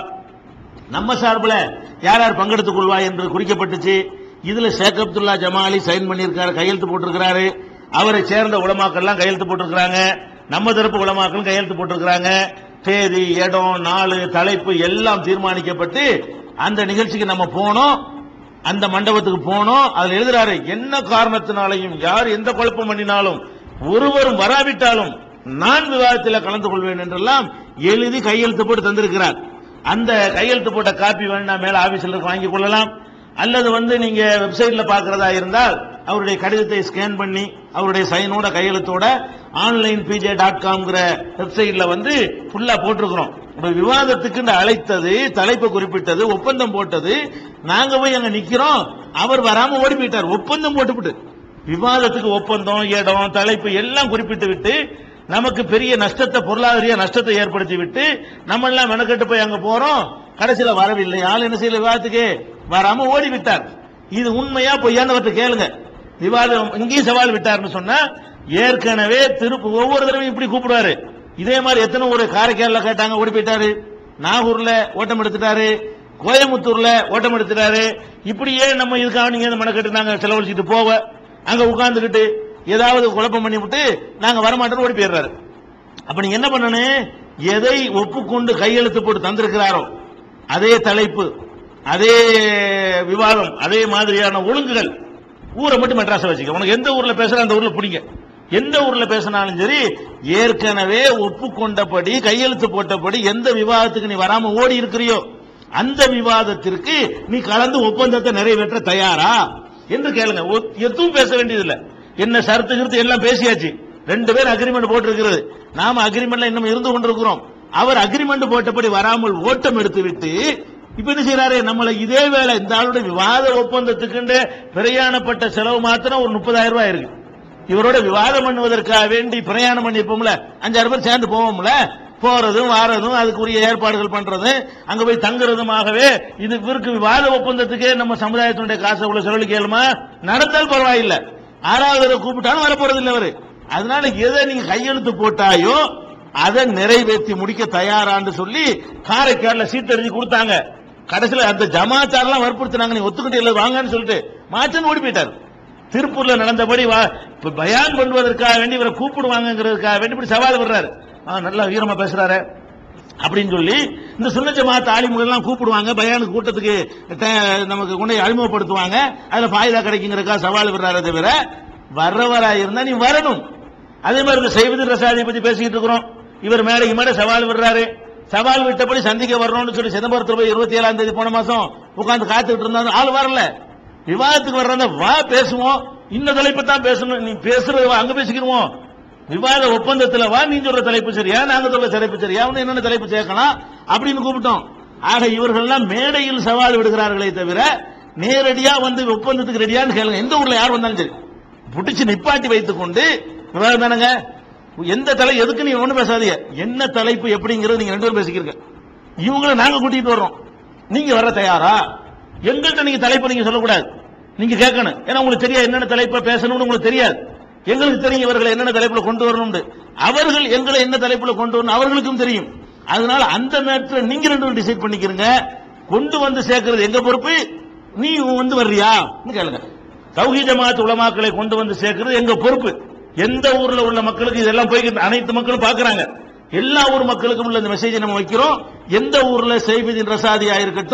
நம்ம சார்பில் யார் யார் பங்கெடுத்துக் கொள்வா என்று குறிக்கப்பட்டுச்சு இதுல ஷேக் அப்துல்லா ஜமாலி சைன் பண்ணியிருக்காரு கையெழுத்து போட்டிருக்கிறாரு அவரை சேர்ந்த உலமாக்கள்லாம் கையெழுத்து போட்டிருக்கிறாங்க நம்ம தரப்பு உலமாக்களும் கையெழுத்து போட்டிருக்கிறாங்க தேதி இடம் நாள் தலைப்பு எல்லாம் தீர்மானிக்கப்பட்டு அந்த நிகழ்ச்சிக்கு நம்ம போனோம் அந்த மண்டபத்துக்கு போனோம் அதுல எழுதுறாரு என்ன காரணத்தினாலையும் யார் எந்த குழப்பம் பண்ணினாலும் ஒருவரும் வராவிட்டாலும் நான் விவாதத்தில் கலந்து கொள்வேன் என்றெல்லாம் எழுதி கையெழுத்து போட்டு தந்திருக்கிறார் அந்த கையெழுத்து போட்ட காப்பி வேணா மேல ஆபீஸ்ல இருக்கு வாங்கிக் கொள்ளலாம் அல்லது வந்து நீங்க வெப்சைட்ல பாக்குறதா இருந்தால் அவருடைய கடிதத்தை ஸ்கேன் பண்ணி அவருடைய சைனோட கையெழுத்தோட ஆன்லைன் பிஜே டாட் காம்ங்கிற வெப்சைட்ல வந்து ஃபுல்லா போட்டிருக்கிறோம் இப்ப விவாதத்துக்கு அழைத்தது தலைப்பு குறிப்பிட்டது ஒப்பந்தம் போட்டது நாங்க போய் அங்க நிக்கிறோம் அவர் வராம ஓடி போயிட்டார் ஒப்பந்தம் போட்டுவிட்டு விவாதத்துக்கு ஒப்பந்தம் இடம் தலைப்பு எல்லாம் குறிப்பிட்டு விட்டு நமக்கு பெரிய நஷ்டத்தை பொருளாதார நஷ்டத்தை ஏற்படுத்தி விட்டு நம்ம எல்லாம் மெனக்கெட்டு போய் அங்க போறோம் கடைசியில வரவில்லை ஆள் என்ன செய்யல விவாதத்துக்கு வராம ஓடி விட்டார் இது உண்மையா பொய்யான்னு கேளுங்க விவாதம் இங்கேயும் சவால் விட்டார்னு சொன்னா ஏற்கனவே திருப்பு ஒவ்வொரு தடவையும் இப்படி கூப்பிடுவாரு இதே மாதிரி எத்தனை ஒரு காரைக்கால்ல கேட்டாங்க ஓடி போயிட்டாரு நாகூர்ல ஓட்டம் எடுத்துட்டாரு கோயம்புத்தூர்ல ஓட்டம் எடுத்துட்டாரு இப்படியே நம்ம இதுக்காக நீங்க மெனக்கெட்டு நாங்க செலவழிச்சிட்டு போவ அங்க உட்கார்ந்துகிட்டு ஏதாவது குழப்பம் பண்ணி விட்டு நாங்க வரமாட்டோம் ஓடி போயிடுறாரு அப்ப நீங்க என்ன பண்ணணும் எதை ஒப்புக்கொண்டு கையெழுத்து போட்டு தந்திருக்கிறாரோ அதே தலைப்பு அதே விவாதம் அதே மாதிரியான ஒழுங்குகள் ஊரை மட்டும் மெட்ராஸ் வச்சுக்க உனக்கு எந்த ஊர்ல பேசுற அந்த ஊர்ல பிடிங்க எந்த ஊர்ல பேசினாலும் சரி ஏற்கனவே ஒப்புக்கொண்டபடி கையெழுத்து போட்டபடி எந்த விவாதத்துக்கு நீ வராம ஓடி இருக்கிறியோ அந்த விவாதத்திற்கு நீ கலந்து ஒப்பந்தத்தை நிறைவேற்ற தயாரா என்று கேளுங்க ஒ- எதுவும் பேச வேண்டியதில்லை என்ன சரத்து கிருத்து எல்லாம் பேசியாச்சு ரெண்டு பேரும் அக்ரிமெண்ட் போட்டிருக்கிறது நாம அக்ரிமெண்ட்ல இன்னும் இருந்து கொண்டிருக்கிறோம் அவர் அக்ரிமெண்ட் போட்டபடி வராமல் ஓட்டம் எடுத்து விட்டு இப்ப என்ன செய்யறாரு நம்மள இதே வேலை இந்த ஆளுடைய விவாத ஒப்பந்தத்துக்கு பிரயாணப்பட்ட செலவு மாத்திரம் ஒரு முப்பதாயிரம் ரூபாய் இருக்கு இவரோட விவாதம் பண்ணுவதற்காக வேண்டி பிரயாணம் பண்ணிப்போம்ல அஞ்சாறு பேர் சேர்ந்து போவோம்ல போறதும் வாரதும் அதுக்குரிய ஏற்பாடுகள் பண்றதும் அங்க போய் தங்குறதுமாகவே இது இவருக்கு விவாத ஒப்பந்தத்துக்கே நம்ம சமுதாயத்தினுடைய காசை உள்ள செலவழிக்கலுமா நடந்தால் பரவாயில்லை ஆறாவது தடவை கூப்பிட்டாலும் வர போறது இல்லை அவரு அதனால எதை நீங்க கையெழுத்து போட்டாயோ அதை நிறைவேற்றி முடிக்க தயாரான்னு சொல்லி காரைக்கால்ல சீட் எழுதி கொடுத்தாங்க கடைசியில அந்த ஜமாத்தாரெல்லாம் வற்புறுத்தினாங்க நீ ஒத்துக்கிட்டு இல்லை வாங்கன்னு சொல்லிட்டு மாச்சன் ஓடி போயிட்டாரு திருப்பூர்ல நடந்தபடி வா- இப்ப பயான் பண்ணுவதற்காக வேண்டி இவரை கூப்பிடுவாங்கிறதுக்காக வேண்டி இப்படி சவால் விடுறாரு ஆ, நல்லா வீரமா பேசுறாரு அப்படின்னு சொல்லி இந்த சுண்ணச்ச மாத்த ஆலிமுகள் எல்லாம் கூப்பிடுவாங்க பயானுக்கு கூட்டத்துக்கு த- நமக்கு கொண்டு போய் அறிமுகப்படுத்துவாங்க அதுல பாயுதா கிடைக்குங்கிறக்கா சவால் விடுறாரு தவிர வர்றவரா இருந்தா நீ வரணும் அதே மாதிரி இந்த செய்வது ரசாதியை பத்தி பேசிக்கிட்டு இருக்கிறோம் இவர் மேடைக்கு மேடை சவால் விடுறாரு சவால் விட்டபடி சந்திக்க வரணும்னு சொல்லி சிதம்பரத்தில் போய் இருபத்தி ஏழாம் தேதி போன மாசம் உட்கார்ந்து காத்துக்கிட்டு இருந்தாங்க ஆள் வரல விவாதத்துக்கு வர்றத வா பேசுவோம் இந்த தலைப்பை தான் பேசணும் நீ பேசுறது வா, அங்க பேசிக்கிருவோம் விவாத ஒப்பந்தத்துல வா நீ சொல்ற தலைப்பு சரியா நாங்க சொல்ற தலைப்பு சரியா அவனு என்னென்ன தலைப்பு சேர்க்கலாம் அப்படின்னு கூப்பிட்டோம் ஆக இவர்கள்லாம் மேடையில் சவால் விடுகிறார்களே தவிர நேரடியா வந்து ஒப்பந்தத்துக்கு ரெடியான்னு கேளுங்க எந்த ஊர்ல யார் வந்தாலும் சரி புடிச்சு நிப்பாட்டி வைத்துக் கொண்டு விவாதம் தானங்க எந்த தலை எதுக்கு நீ ஒண்ணு பேசாதீங்க என்ன தலைப்பு எப்படிங்கிறது நீங்க ரெண்டு பேரும் பேசிக்கிறீங்க இவங்களை நாங்க கூட்டிட்டு வர்றோம் நீங்க வர தயாரா எங்கள்கிட்ட நீங்க தலைப்பு நீங்க சொல்லக்கூடாது நீங்க கேட்கணும் ஏன்னா உங்களுக்கு தெரியாது என்னென்ன தலைப்பை பேசணும்னு உங்களுக்கு தெரியாது எங்களுக்கு தெரியும் இவர்களை என்னென்ன தலைப்புல கொண்டு வரணும்னு அவர்கள் எங்களை என்ன தலைப்புல கொண்டு வரணும் அவர்களுக்கும் தெரியும் அதனால அந்த நேரத்தில் நீங்க ரெண்டு பேரும் டிசைட் பண்ணிக்கிறீங்க கொண்டு வந்து சேர்க்கிறது எங்க பொறுப்பு நீ வந்து வர்றியா கேளுங்க தௌஹீ ஜமாத் உலமாக்களை கொண்டு வந்து சேர்க்கிறது எங்க பொறுப்பு எந்த ஊர்ல உள்ள மக்களுக்கு இதெல்லாம் போய் அனைத்து மக்களும் பாக்குறாங்க எல்லா ஊர் மக்களுக்கும் உள்ள இந்த மெசேஜை நம்ம வைக்கிறோம் எந்த ஊர்ல செய்வதின் ரசாதியா இருக்கட்டும்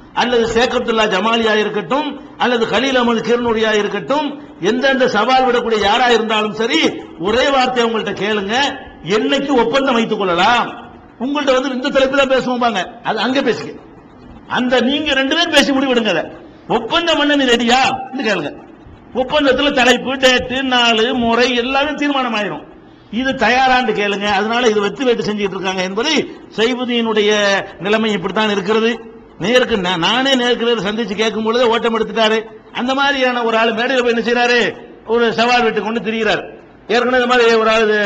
அல்லது ஷேக் அப்துல்லா ஜமாலியா இருக்கட்டும் அல்லது கலீல் அகமது கிருநூரியா இருக்கட்டும் எந்தெந்த சவால் விடக்கூடிய யாரா இருந்தாலும் சரி ஒரே வார்த்தை உங்கள்ட்ட கேளுங்க என்னைக்கு ஒப்பந்தம் வைத்துக் கொள்ளலாம் உங்கள்ட்ட வந்து இந்த தலைப்பு தான் பேசுவோம்பாங்க அது அங்க பேசுங்க அந்த நீங்க ரெண்டு பேரும் பேசி முடிவெடுங்க அதை ஒப்பந்தம் பண்ண நீ ரெடியா கேளுங்க ஒப்பந்தத்துல தலைப்பு டேட்டு நாலு முறை எல்லாமே தீர்மானம் ஆயிரும் இது தயாரான்னு கேளுங்க அதனால இது வெற்றி வேட்டு செஞ்சுட்டு இருக்காங்க என்பதை சைபுதீனுடைய நிலைமை இப்படித்தான் இருக்கிறது நேருக்கு நா- நானே நேருக்கு நேர் சந்திச்சு கேட்கும் பொழுது ஓட்டம் எடுத்துட்டாரு அந்த மாதிரியான ஒரு ஆள் மேடையில் போய் என்ன செய்யறாரு ஒரு சவால் விட்டு கொண்டு திரிகிறார் ஏற்கனவே இந்த மாதிரி ஒரு ஆள் இது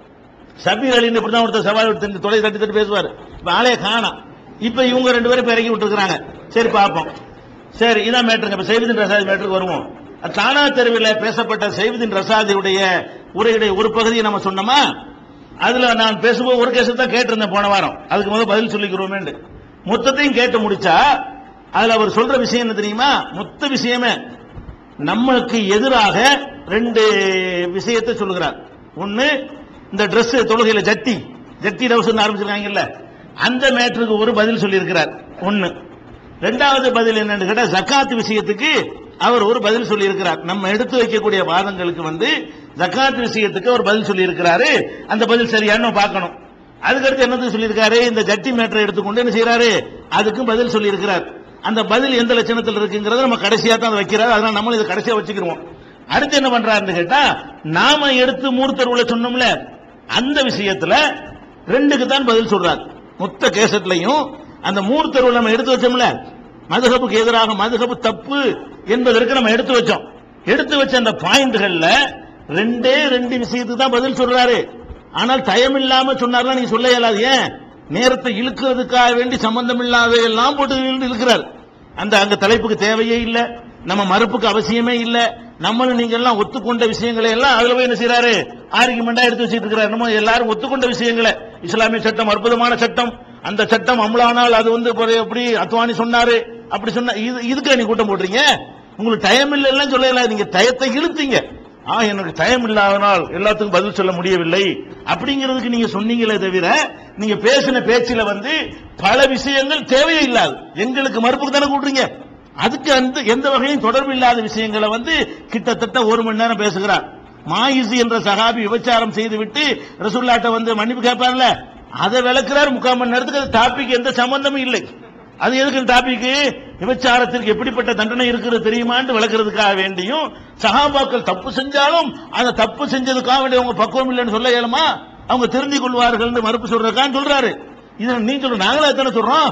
சபீர் அலின்னு இப்படிதான் ஒருத்தர் சவால் விட்டு தொலை தட்டி தட்டி பேசுவார் இப்ப ஆளே காணோம் இப்ப இவங்க ரெண்டு பேரும் இப்ப இறக்கி விட்டுருக்காங்க சரி பார்ப்போம் சரி இதான் மேட்டருங்க இப்ப செய்வதின் ரசாதி மேட்டருக்கு வருவோம் தானா தெருவில் பேசப்பட்ட செய்வதின் ரசாதியுடைய உரையுடைய ஒரு பகுதியை நம்ம சொன்னோமா அதுல நான் பேசும்போது ஒரு கேஸ் தான் கேட்டிருந்தேன் போன வாரம் அதுக்கு முதல்ல பதில் சொல்லிக்கிறோமேண்டு மொத்தத்தையும் கேட்டு முடிச்சா அதுல அவர் சொல்ற விஷயம் என்ன தெரியுமா மொத்த விஷயமே நம்மளுக்கு எதிராக ரெண்டு விஷயத்தை சொல்லுகிறார் ஒன்னு இந்த Dress தொழுகையில ஜட்டி ஜட்டி டவுசர் ஆரம்பிச்சிருக்காங்கல்ல அந்த மேட்டருக்கு ஒரு பதில் சொல்லியிருக்கிறார் ஒன்னு ரெண்டாவது பதில் என்னன்னு கேட்டா ஜக்காத் விஷயத்துக்கு அவர் ஒரு பதில் சொல்லியிருக்கிறார் நம்ம எடுத்து வைக்கக்கூடிய வாதங்களுக்கு வந்து ஜக்காத் விஷயத்துக்கு அவர் பதில் சொல்லியிருக்கிறாரு அந்த பதில் சரியானு பார்க்கணும் அதுக்கடுத்து என்னது சொல்லியிருக்காரு இந்த ஜட்டி மேட்டரை எடுத்துக்கொண்டு என்ன செய்யறாரு அதுக்கும் பதில் சொல்லியிருக்கிறார் அந்த பதில் எந்த லட்சணத்தில் இருக்குங்கிறத நம்ம கடைசியா தான் அதை வைக்கிறாரு அதனால நம்மளும் இதை கடைசியா வச்சுக்கிறோம் அடுத்து என்ன பண்றாருன்னு கேட்டா நாம எடுத்து மூர்த்தருவுல சொன்னோம்ல அந்த விஷயத்துல ரெண்டுக்கு தான் பதில் சொல்றாரு மொத்த கேசட்லையும் அந்த மூர்த்தருவுல நம்ம எடுத்து வச்சோம்ல மதுகபுக்கு எதிராக மதுகபு தப்பு என்பதற்கு நம்ம எடுத்து வச்சோம் எடுத்து வச்ச அந்த பாயிண்ட்கள்ல ரெண்டே ரெண்டு விஷயத்துக்கு தான் பதில் சொல்றாரு ஆனால் தயம் இல்லாம சொன்னார்னா நீங்க சொல்ல இயலாது ஏன் நேரத்தை இழுக்கிறதுக்காக வேண்டி சம்பந்தம் இல்லாத எல்லாம் போட்டு இழு- இழுக்கிறார் அந்த அங்க தலைப்புக்கு தேவையே இல்ல நம்ம மறுப்புக்கு அவசியமே இல்ல நம்மளும் நீங்க எல்லாம் ஒத்துக்கொண்ட விஷயங்களை எல்லாம் அதுல போய் என்ன செய்யறாரு ஆர்குமெண்டா எடுத்து வச்சிட்டு இருக்கிறார் நம்ம எல்லாரும் ஒத்துக்கொண்ட விஷயங்களை இஸ்லாமிய சட்டம் அற்புதமான சட்டம் அந்த சட்டம் அமலானால் அது வந்து ஒரு எப்படி அத்வானி சொன்னாரு அப்படி சொன்ன இது இதுக்கு நீ கூட்டம் போடுறீங்க உங்களுக்கு டைம் இல்லைன்னு சொல்லல நீங்க டயத்தை இழுத்தீங்க ஆ எனக்கு டைம் இல்லாதனால் எல்லாத்துக்கும் பதில் சொல்ல முடியவில்லை அப்படிங்கிறதுக்கு நீங்க சொன்னீங்களே தவிர நீங்க பேசின பேச்சில வந்து பல விஷயங்கள் தேவையே இல்லாது எங்களுக்கு மறுப்புக்கு தானே கூட்டுறீங்க அதுக்கு அந்த எந்த வகையும் தொடர்பு இல்லாத விஷயங்களை வந்து கிட்டத்தட்ட ஒரு மணி நேரம் பேசுகிறார் மாயிசி என்ற சகாபி விபச்சாரம் செய்துவிட்டு ரசூல்லாட்ட வந்து மன்னிப்பு கேட்பார்ல அதை விளக்குறார் முக்கால் மணி நேரத்துக்கு அது டாபிக் எந்த சம்பந்தமும் இல்லை அது எதுக்கு டாபிக் விபச்சாரத்திற்கு எப்படிப்பட்ட தண்டனை இருக்கிறது தெரியுமான்னு விளக்குறதுக்காக வேண்டியும் சகாபாக்கள் தப்பு செஞ்சாலும் அந்த தப்பு செஞ்சதுக்காக வேண்டிய அவங்க பக்குவம் இல்லைன்னு சொல்ல இயலுமா அவங்க திருந்திக் கொள்வார்கள் மறுப்பு சொல்றதுக்கான்னு சொல்றாரு இதை நீங்க சொல்ற நாங்களே எத்தனை சொல்றோம்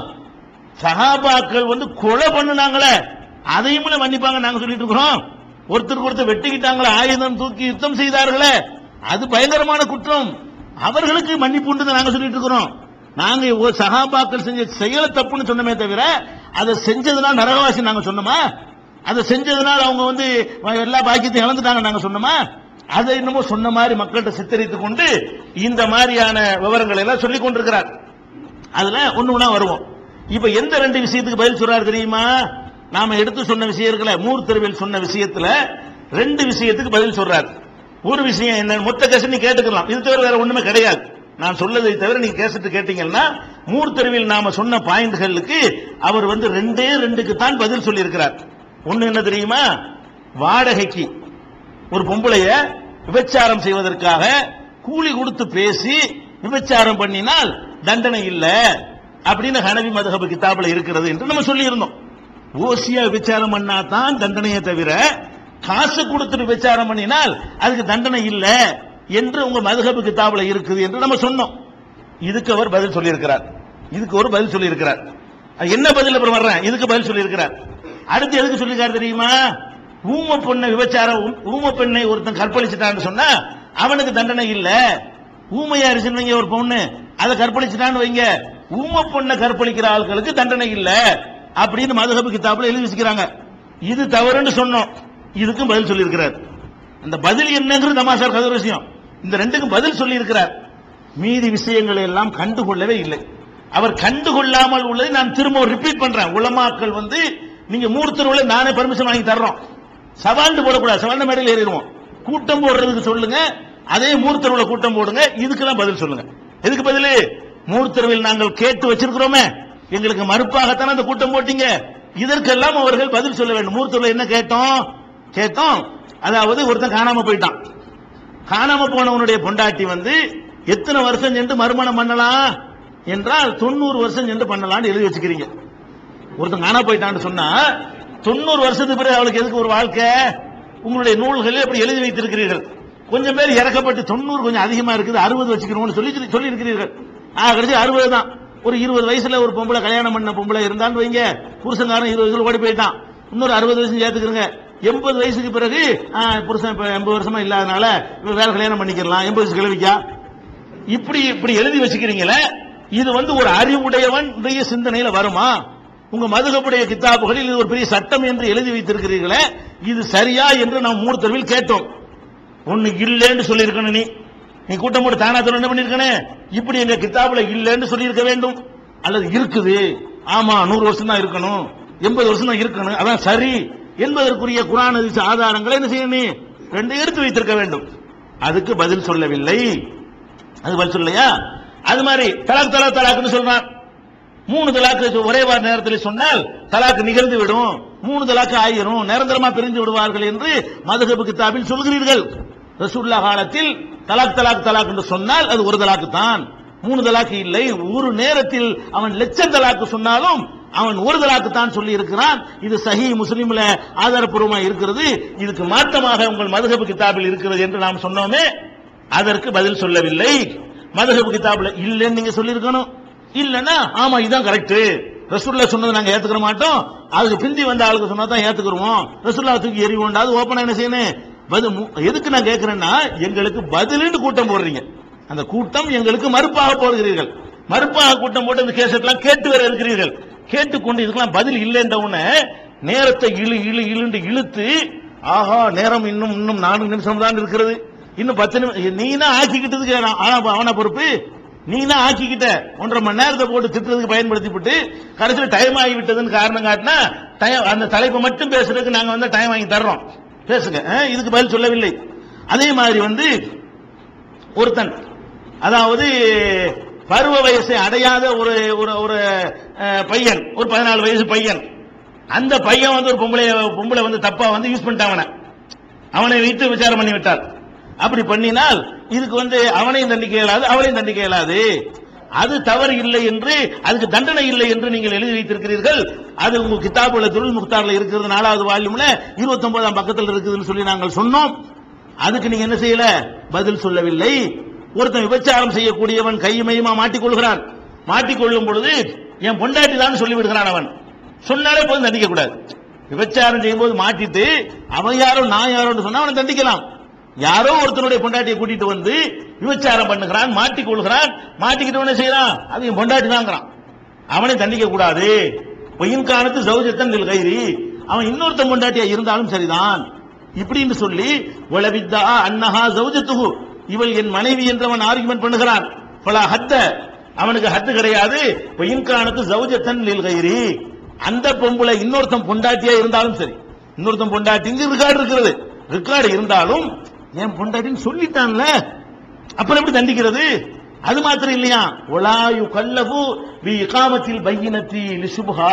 சகாபாக்கள் வந்து கொலை பண்ணுனாங்களே அதையும் கூட மன்னிப்பாங்க நாங்க சொல்லிட்டு இருக்கிறோம் ஒருத்தருக்கு ஒருத்தர் வெட்டிக்கிட்டாங்களே ஆயுதம் தூக்கி யுத்தம் செய்தார்களே அது பயங்கரமான குற்றம் அவர்களுக்கு மன்னிப்பு உண்டு நாங்க சொல்லிட்டு இருக்கிறோம் நாங்க ஒரு சகாபாக்கள் செஞ்ச செயலை தப்புன்னு சொன்னமே தவிர அதை செஞ்சதுனால நரகவாசி நாங்க சொன்னோமா அதை செஞ்சதுனால அவங்க வந்து எல்லா பாக்கியத்தையும் இழந்துட்டாங்க நாங்க சொன்னோமா அதை என்னமோ சொன்ன மாதிரி மக்கள்கிட்ட சித்தரித்துக் கொண்டு இந்த மாதிரியான விவரங்களை எல்லாம் சொல்லிக் கொண்டிருக்கிறார் அதுல ஒண்ணு ஒண்ணா வருவோம் இப்ப எந்த ரெண்டு விஷயத்துக்கு பதில் சொல்றாரு தெரியுமா நாம எடுத்து சொன்ன விஷயம் இருக்குல்ல மூர் தெருவில் சொன்ன விஷயத்துல ரெண்டு விஷயத்துக்கு பதில் சொல்றாரு ஒரு விஷயம் என்ன மொத்த கேசட் நீ கேட்டுக்கலாம் இது தவிர வேற ஒண்ணுமே கிடையாது நான் சொல்லதை தவிர நீங்க கேசட் கேட்டீங்கன்னா மூர் தெருவில் நாம சொன்ன பாயிண்ட்களுக்கு அவர் வந்து ரெண்டே ரெண்டுக்கு தான் பதில் சொல்லி இருக்கிறார் ஒண்ணு என்ன தெரியுமா வாடகைக்கு ஒரு பொம்பளைய விபச்சாரம் செய்வதற்காக கூலி கொடுத்து பேசி விபச்சாரம் பண்ணினால் தண்டனை இல்ல அப்படின்னு ஹனவி மதுஹப கிதாபில் இருக்கிறது என்று நம்ம சொல்லி இருந்தோம் ஓசியா விபச்சாரம் பண்ணா தான் தண்டனையே தவிர காசு கொடுத்து விபச்சாரம் பண்ணினால் அதுக்கு தண்டனை இல்ல என்று உங்க மதுஹபு கிதாபில் இருக்குது என்று நம்ம சொன்னோம் இதுக்கு அவர் பதில் சொல்லியிருக்கிறார் இதுக்கு ஒரு பதில் சொல்லியிருக்கிறார் அது என்ன பதில் அப்புறம் வர்றேன் இதுக்கு பதில் சொல்லியிருக்கிறார் அடுத்து எதுக்கு சொல்லியிருக்காரு தெரியுமா ஊம பொண்ணை விபச்சாரம் ஊ- ஊம பெண்ணை ஒருத்தன் கற்பழிச்சிட்டான்னு சொன்னா அவனுக்கு தண்டனை இல்ல ஊமையா இருந்துச்சுன்னு வைங்க ஒரு பொண்ணு அதை கற்பழிச்சிட்டான்னு வைங்க ஊம பொண்ணை கற்பழிக்கிற ஆட்களுக்கு தண்டனை இல்ல அப்படின்னு மதுஹபு கிதாபுல எழுதி வச்சுக்கிறாங்க இது தவறுன்னு சொன்னோம் இதுக்கும் பதில் சொல்லியிருக்கிறார் அந்த பதில் என்னங்கிறது தமாசார் கதை விஷயம் இந்த ரெண்டுக்கும் பதில் சொல்லியிருக்கிறார் மீதி விஷயங்களை எல்லாம் கண்டுகொள்ளவே இல்லை அவர் கண்டுகொள்ளாமல் உள்ளதை நான் திரும்ப ரிப்பீட் பண்றேன் உலமாக்கள் வந்து நீங்க மூர்த்தருவுல நானே பர்மிஷன் வாங்கி தர்றோம் சவால்னு போடக்கூடாது சவால்னு மேடையில் ஏறிடுவோம் கூட்டம் போடுறதுக்கு சொல்லுங்க அதே மூர்த்தருவுல கூட்டம் போடுங்க இதுக்கெல்லாம் பதில் சொல்லுங்க எதுக்கு பதில் மூர்த்தருவில் நாங்கள் கேட்டு வச்சிருக்கிறோமே எங்களுக்கு மறுப்பாகத்தானே அந்த கூட்டம் போட்டீங்க இதற்கெல்லாம் அவர்கள் பதில் சொல்ல வேண்டும் மூர்த்தூர்ல என்ன கேட்டோம் கேட்டோம் அதாவது ஒருத்தன் காணாம போயிட்டான் காணாம போனவனுடைய பொண்டாட்டி வந்து எத்தனை வருஷம் சென்று மறுமணம் பண்ணலாம் என்றால் தொண்ணூறு வருஷம் சென்று பண்ணலாம்னு எழுதி வச்சுக்கிறீங்க ஒருத்தன் காணா போயிட்டான்னு சொன்னா தொண்ணூறு வருஷத்துக்கு பிறகு அவளுக்கு எதுக்கு ஒரு வாழ்க்கை உங்களுடைய நூல்களில் அப்படி எழுதி வைத்திருக்கிறீர்கள் கொஞ்சம் பேர் இறக்கப்பட்டு தொண்ணூறு கொஞ்சம் அதிகமா இருக்குது அறுபது வச்சுக்கிறோம்னு சொல்லி சொல்லி இருக்கிறீர்கள் ஆ கடைசி அறுபது தான் ஒரு இருபது வயசுல ஒரு பொம்பளை கல்யாணம் பண்ண பொம்பளை இருந்தான்னு வைங்க புருஷன்காரன் இருபது வயசுல ஓடி போயிட்டான் இன்னொரு அறுபது வயசு சேர்த்துக்கிறங்க எண்பது வயசுக்கு பிறகு ஆ, புருஷன் இப்ப எண்பது வருஷமா இல்லாதனால இவன் வேற கல்யாணம் பண்ணிக்கலாம் எண்பது வயசு கிழவிக்கா இப்படி இப்படி எழுதி வச்சுக்கிறீங்களே இது வந்து ஒரு அறிவுடையவன் சிந்தனையில வருமா உங்க மதுகப்புடைய கித்தாபுகளில் இது ஒரு பெரிய சட்டம் என்று எழுதி வைத்திருக்கிறீர்களே இது சரியா என்று நாம் மூர்த்தவில் கேட்டோம் ஒண்ணு இல்லைன்னு சொல்லியிருக்கணும் நீ நீ கூட்டம் போட்டு தானா சொல்ல என்ன பண்ணிருக்கனே இப்படி எங்க கித்தாபுல இல்லைன்னு சொல்லியிருக்க வேண்டும் அல்லது இருக்குது ஆமா நூறு வருஷம் தான் இருக்கணும் எண்பது வருஷம் தான் இருக்கணும் அதான் சரி என்பதற்குரிய குரான் ஹதீஸ் ஆதாரங்களை என்ன செய்யணும் நீ ரெண்டு எடுத்து வைத்திருக்க வேண்டும் அதுக்கு பதில் சொல்லவில்லை அது பதில் சொல்லலையா அது மாதிரி தலாக் தலாக் தலாக்னு சொல்றான் மூணு தலாக்கு ஒரே வார நேரத்தில் சொன்னால் தலாக்கு நிகழ்ந்து விடும் மூணு தலாக்கு ஆயிரும் நிரந்தரமா பிரிந்து விடுவார்கள் என்று மதுகபு கித்தாபில் சொல்கிறீர்கள் ரசூல்லா காலத்தில் தலாக் தலாக் தலாக் என்று சொன்னால் அது ஒரு தலாக்கு தான் மூணு தலாக்கு இல்லை ஒரு நேரத்தில் அவன் லட்சம் தலாக்கு சொன்னாலும் அவன் ஒரு தலாக்கு தான் சொல்லி இருக்கிறான் இது சஹி முஸ்லிம்ல ஆதாரப்பூர்வமா இருக்கிறது இதுக்கு மாற்றமாக உங்கள் மதுகபு கித்தாபில் இருக்கிறது என்று நாம் சொன்னோமே அதற்கு பதில் சொல்லவில்லை மதுகபு கிதாபுல இல்லைன்னு நீங்க சொல்லியிருக்கணும் இல்லன்னா ஆமா இதுதான் கரெக்ட் ரசூல்லா சொன்னதை நாங்க ஏத்துக்கிற மாட்டோம் அதுக்கு பிந்தி வந்த ஆளுக்கு சொன்னா தான் ஏத்துக்கிறோம் ரசூல்லா தூக்கி எறிவோம் அது ஓப்பனா என்ன செய்யணும் பதில் மு- எதுக்கு நான் கேட்கிறேன்னா எங்களுக்கு பதிலுன்னு கூட்டம் போடுறீங்க அந்த கூட்டம் எங்களுக்கு மறுப்பாக போடுகிறீர்கள் மறுப்பாக கூட்டம் போட்டு இந்த கேசட்லாம் கேட்டு வேற இருக்கிறீர்கள் கேட்டுக்கொண்டு இதுக்கெல்லாம் பதில் இல்லைன்ற உடனே நேரத்தை இழு இழு இழுண்டு இழுத்து ஆஹா நேரம் இன்னும் இன்னும் நான்கு நிமிஷம் தான் இருக்கிறது இன்னும் பத்து நிமிஷம் நீனா ஆக்கிக்கிட்டதுக்கு நான் ஆனா அவன பொறுப்பு நீனா ஆக்கிக்கிட்ட ஒன்றரை மணி நேரத்தை போட்டு திட்டுறதுக்கு பயன்படுத்திவிட்டு கடைசியில் டைம் ஆகி விட்டதுன்னு காரணம் காட்டினா time- அந்த தலைப்பை மட்டும் பேசுறதுக்கு நாங்க வந்து டைம் வாங்கி தர்றோம் பேசுங்க ஆ, இதுக்கு பதில் சொல்லவில்லை அதே மாதிரி வந்து ஒருத்தன் அதாவது பருவ வயசை அடையாத ஒரு ஒரு ஒரு அஹ், பையன் ஒரு பதினாலு வயசு பையன் அந்த பையன் வந்து ஒரு பொம்பளை பொம்பளை வந்து தப்பா வந்து யூஸ் பண்ணிட்டான் அவனை அவனை வைத்து விசாரம் பண்ணி விட்டார் அப்படி பண்ணினால் இதுக்கு வந்து அவனையும் தண்டிக்க இயலாது அவளையும் தண்டிக்க இயலாது அது தவறு இல்லை என்று அதுக்கு தண்டனை இல்லை என்று நீங்கள் எழுதி வைத்திருக்கிறீர்கள் அது உங்க கிதாபுல துருள் முக்தார்ல இருக்கிறது நாலாவது வால்யூம்ல இருபத்தி ஒன்பதாம் பக்கத்தில் இருக்குதுன்னு சொல்லி நாங்கள் சொன்னோம் அதுக்கு நீங்க என்ன செய்யல பதில் சொல்லவில்லை ஒருத்தன் விபச்சாரம் செய்யக்கூடியவன் கையுமையுமா மாட்டிக்கொள்கிறான் மாட்டிக்கொள்ளும் பொழுது என் பொண்டாட்டி தான் சொல்லி விடுகிறான் அவன் சொன்னாலே போதும் தண்டிக்க கூடாது விபச்சாரம் செய்யும்போது மாட்டிட்டு அவன் யாரோ நான் யாரோன்னு சொன்னா அவனை தண்டிக்கலாம் யாரோ ஒருத்தனுடைய பொண்டாட்டியை கூட்டிட்டு வந்து விபச்சாரம் பண்ணுகிறான் மாட்டிக்கொள்கிறான் மாட்டிக்கிட்டு என்ன செய்யறான் அது என் பொண்டாட்டி தாங்கிறான் அவனை தண்டிக்க கூடாது பொய்யின் காலத்து சௌஜத்தன் கைரி அவன் இன்னொருத்தன் பொண்டாட்டியா இருந்தாலும் சரிதான் இப்படின்னு சொல்லி உளவித்தா அன்னஹா சௌஜத்துகு இவள் என் மனைவி என்றவன் ஆர்குமெண்ட் பண்ணுகிறான் பல ஹத்த அவனுக்கு ஹத்து கிடையாது பொய்யின் காலத்து சௌஜத்தன் கைரி அந்த பொம்பளை இன்னொருத்தன் பொண்டாட்டியா இருந்தாலும் சரி இன்னொருத்தன் பொண்டாட்டிங்க ரெக்கார்டு இருக்கிறது ரெக்கார்டு இருந்தாலும் என் பொண்டாட்டின்னு சொல்லிட்டான்ல அப்புறம் எப்படி தண்டிக்கிறது அது மாத்திரம் இல்லையா ஒலாயு கல்லபு வி இகாமத்தில் பையினத்தி லிசுபுகா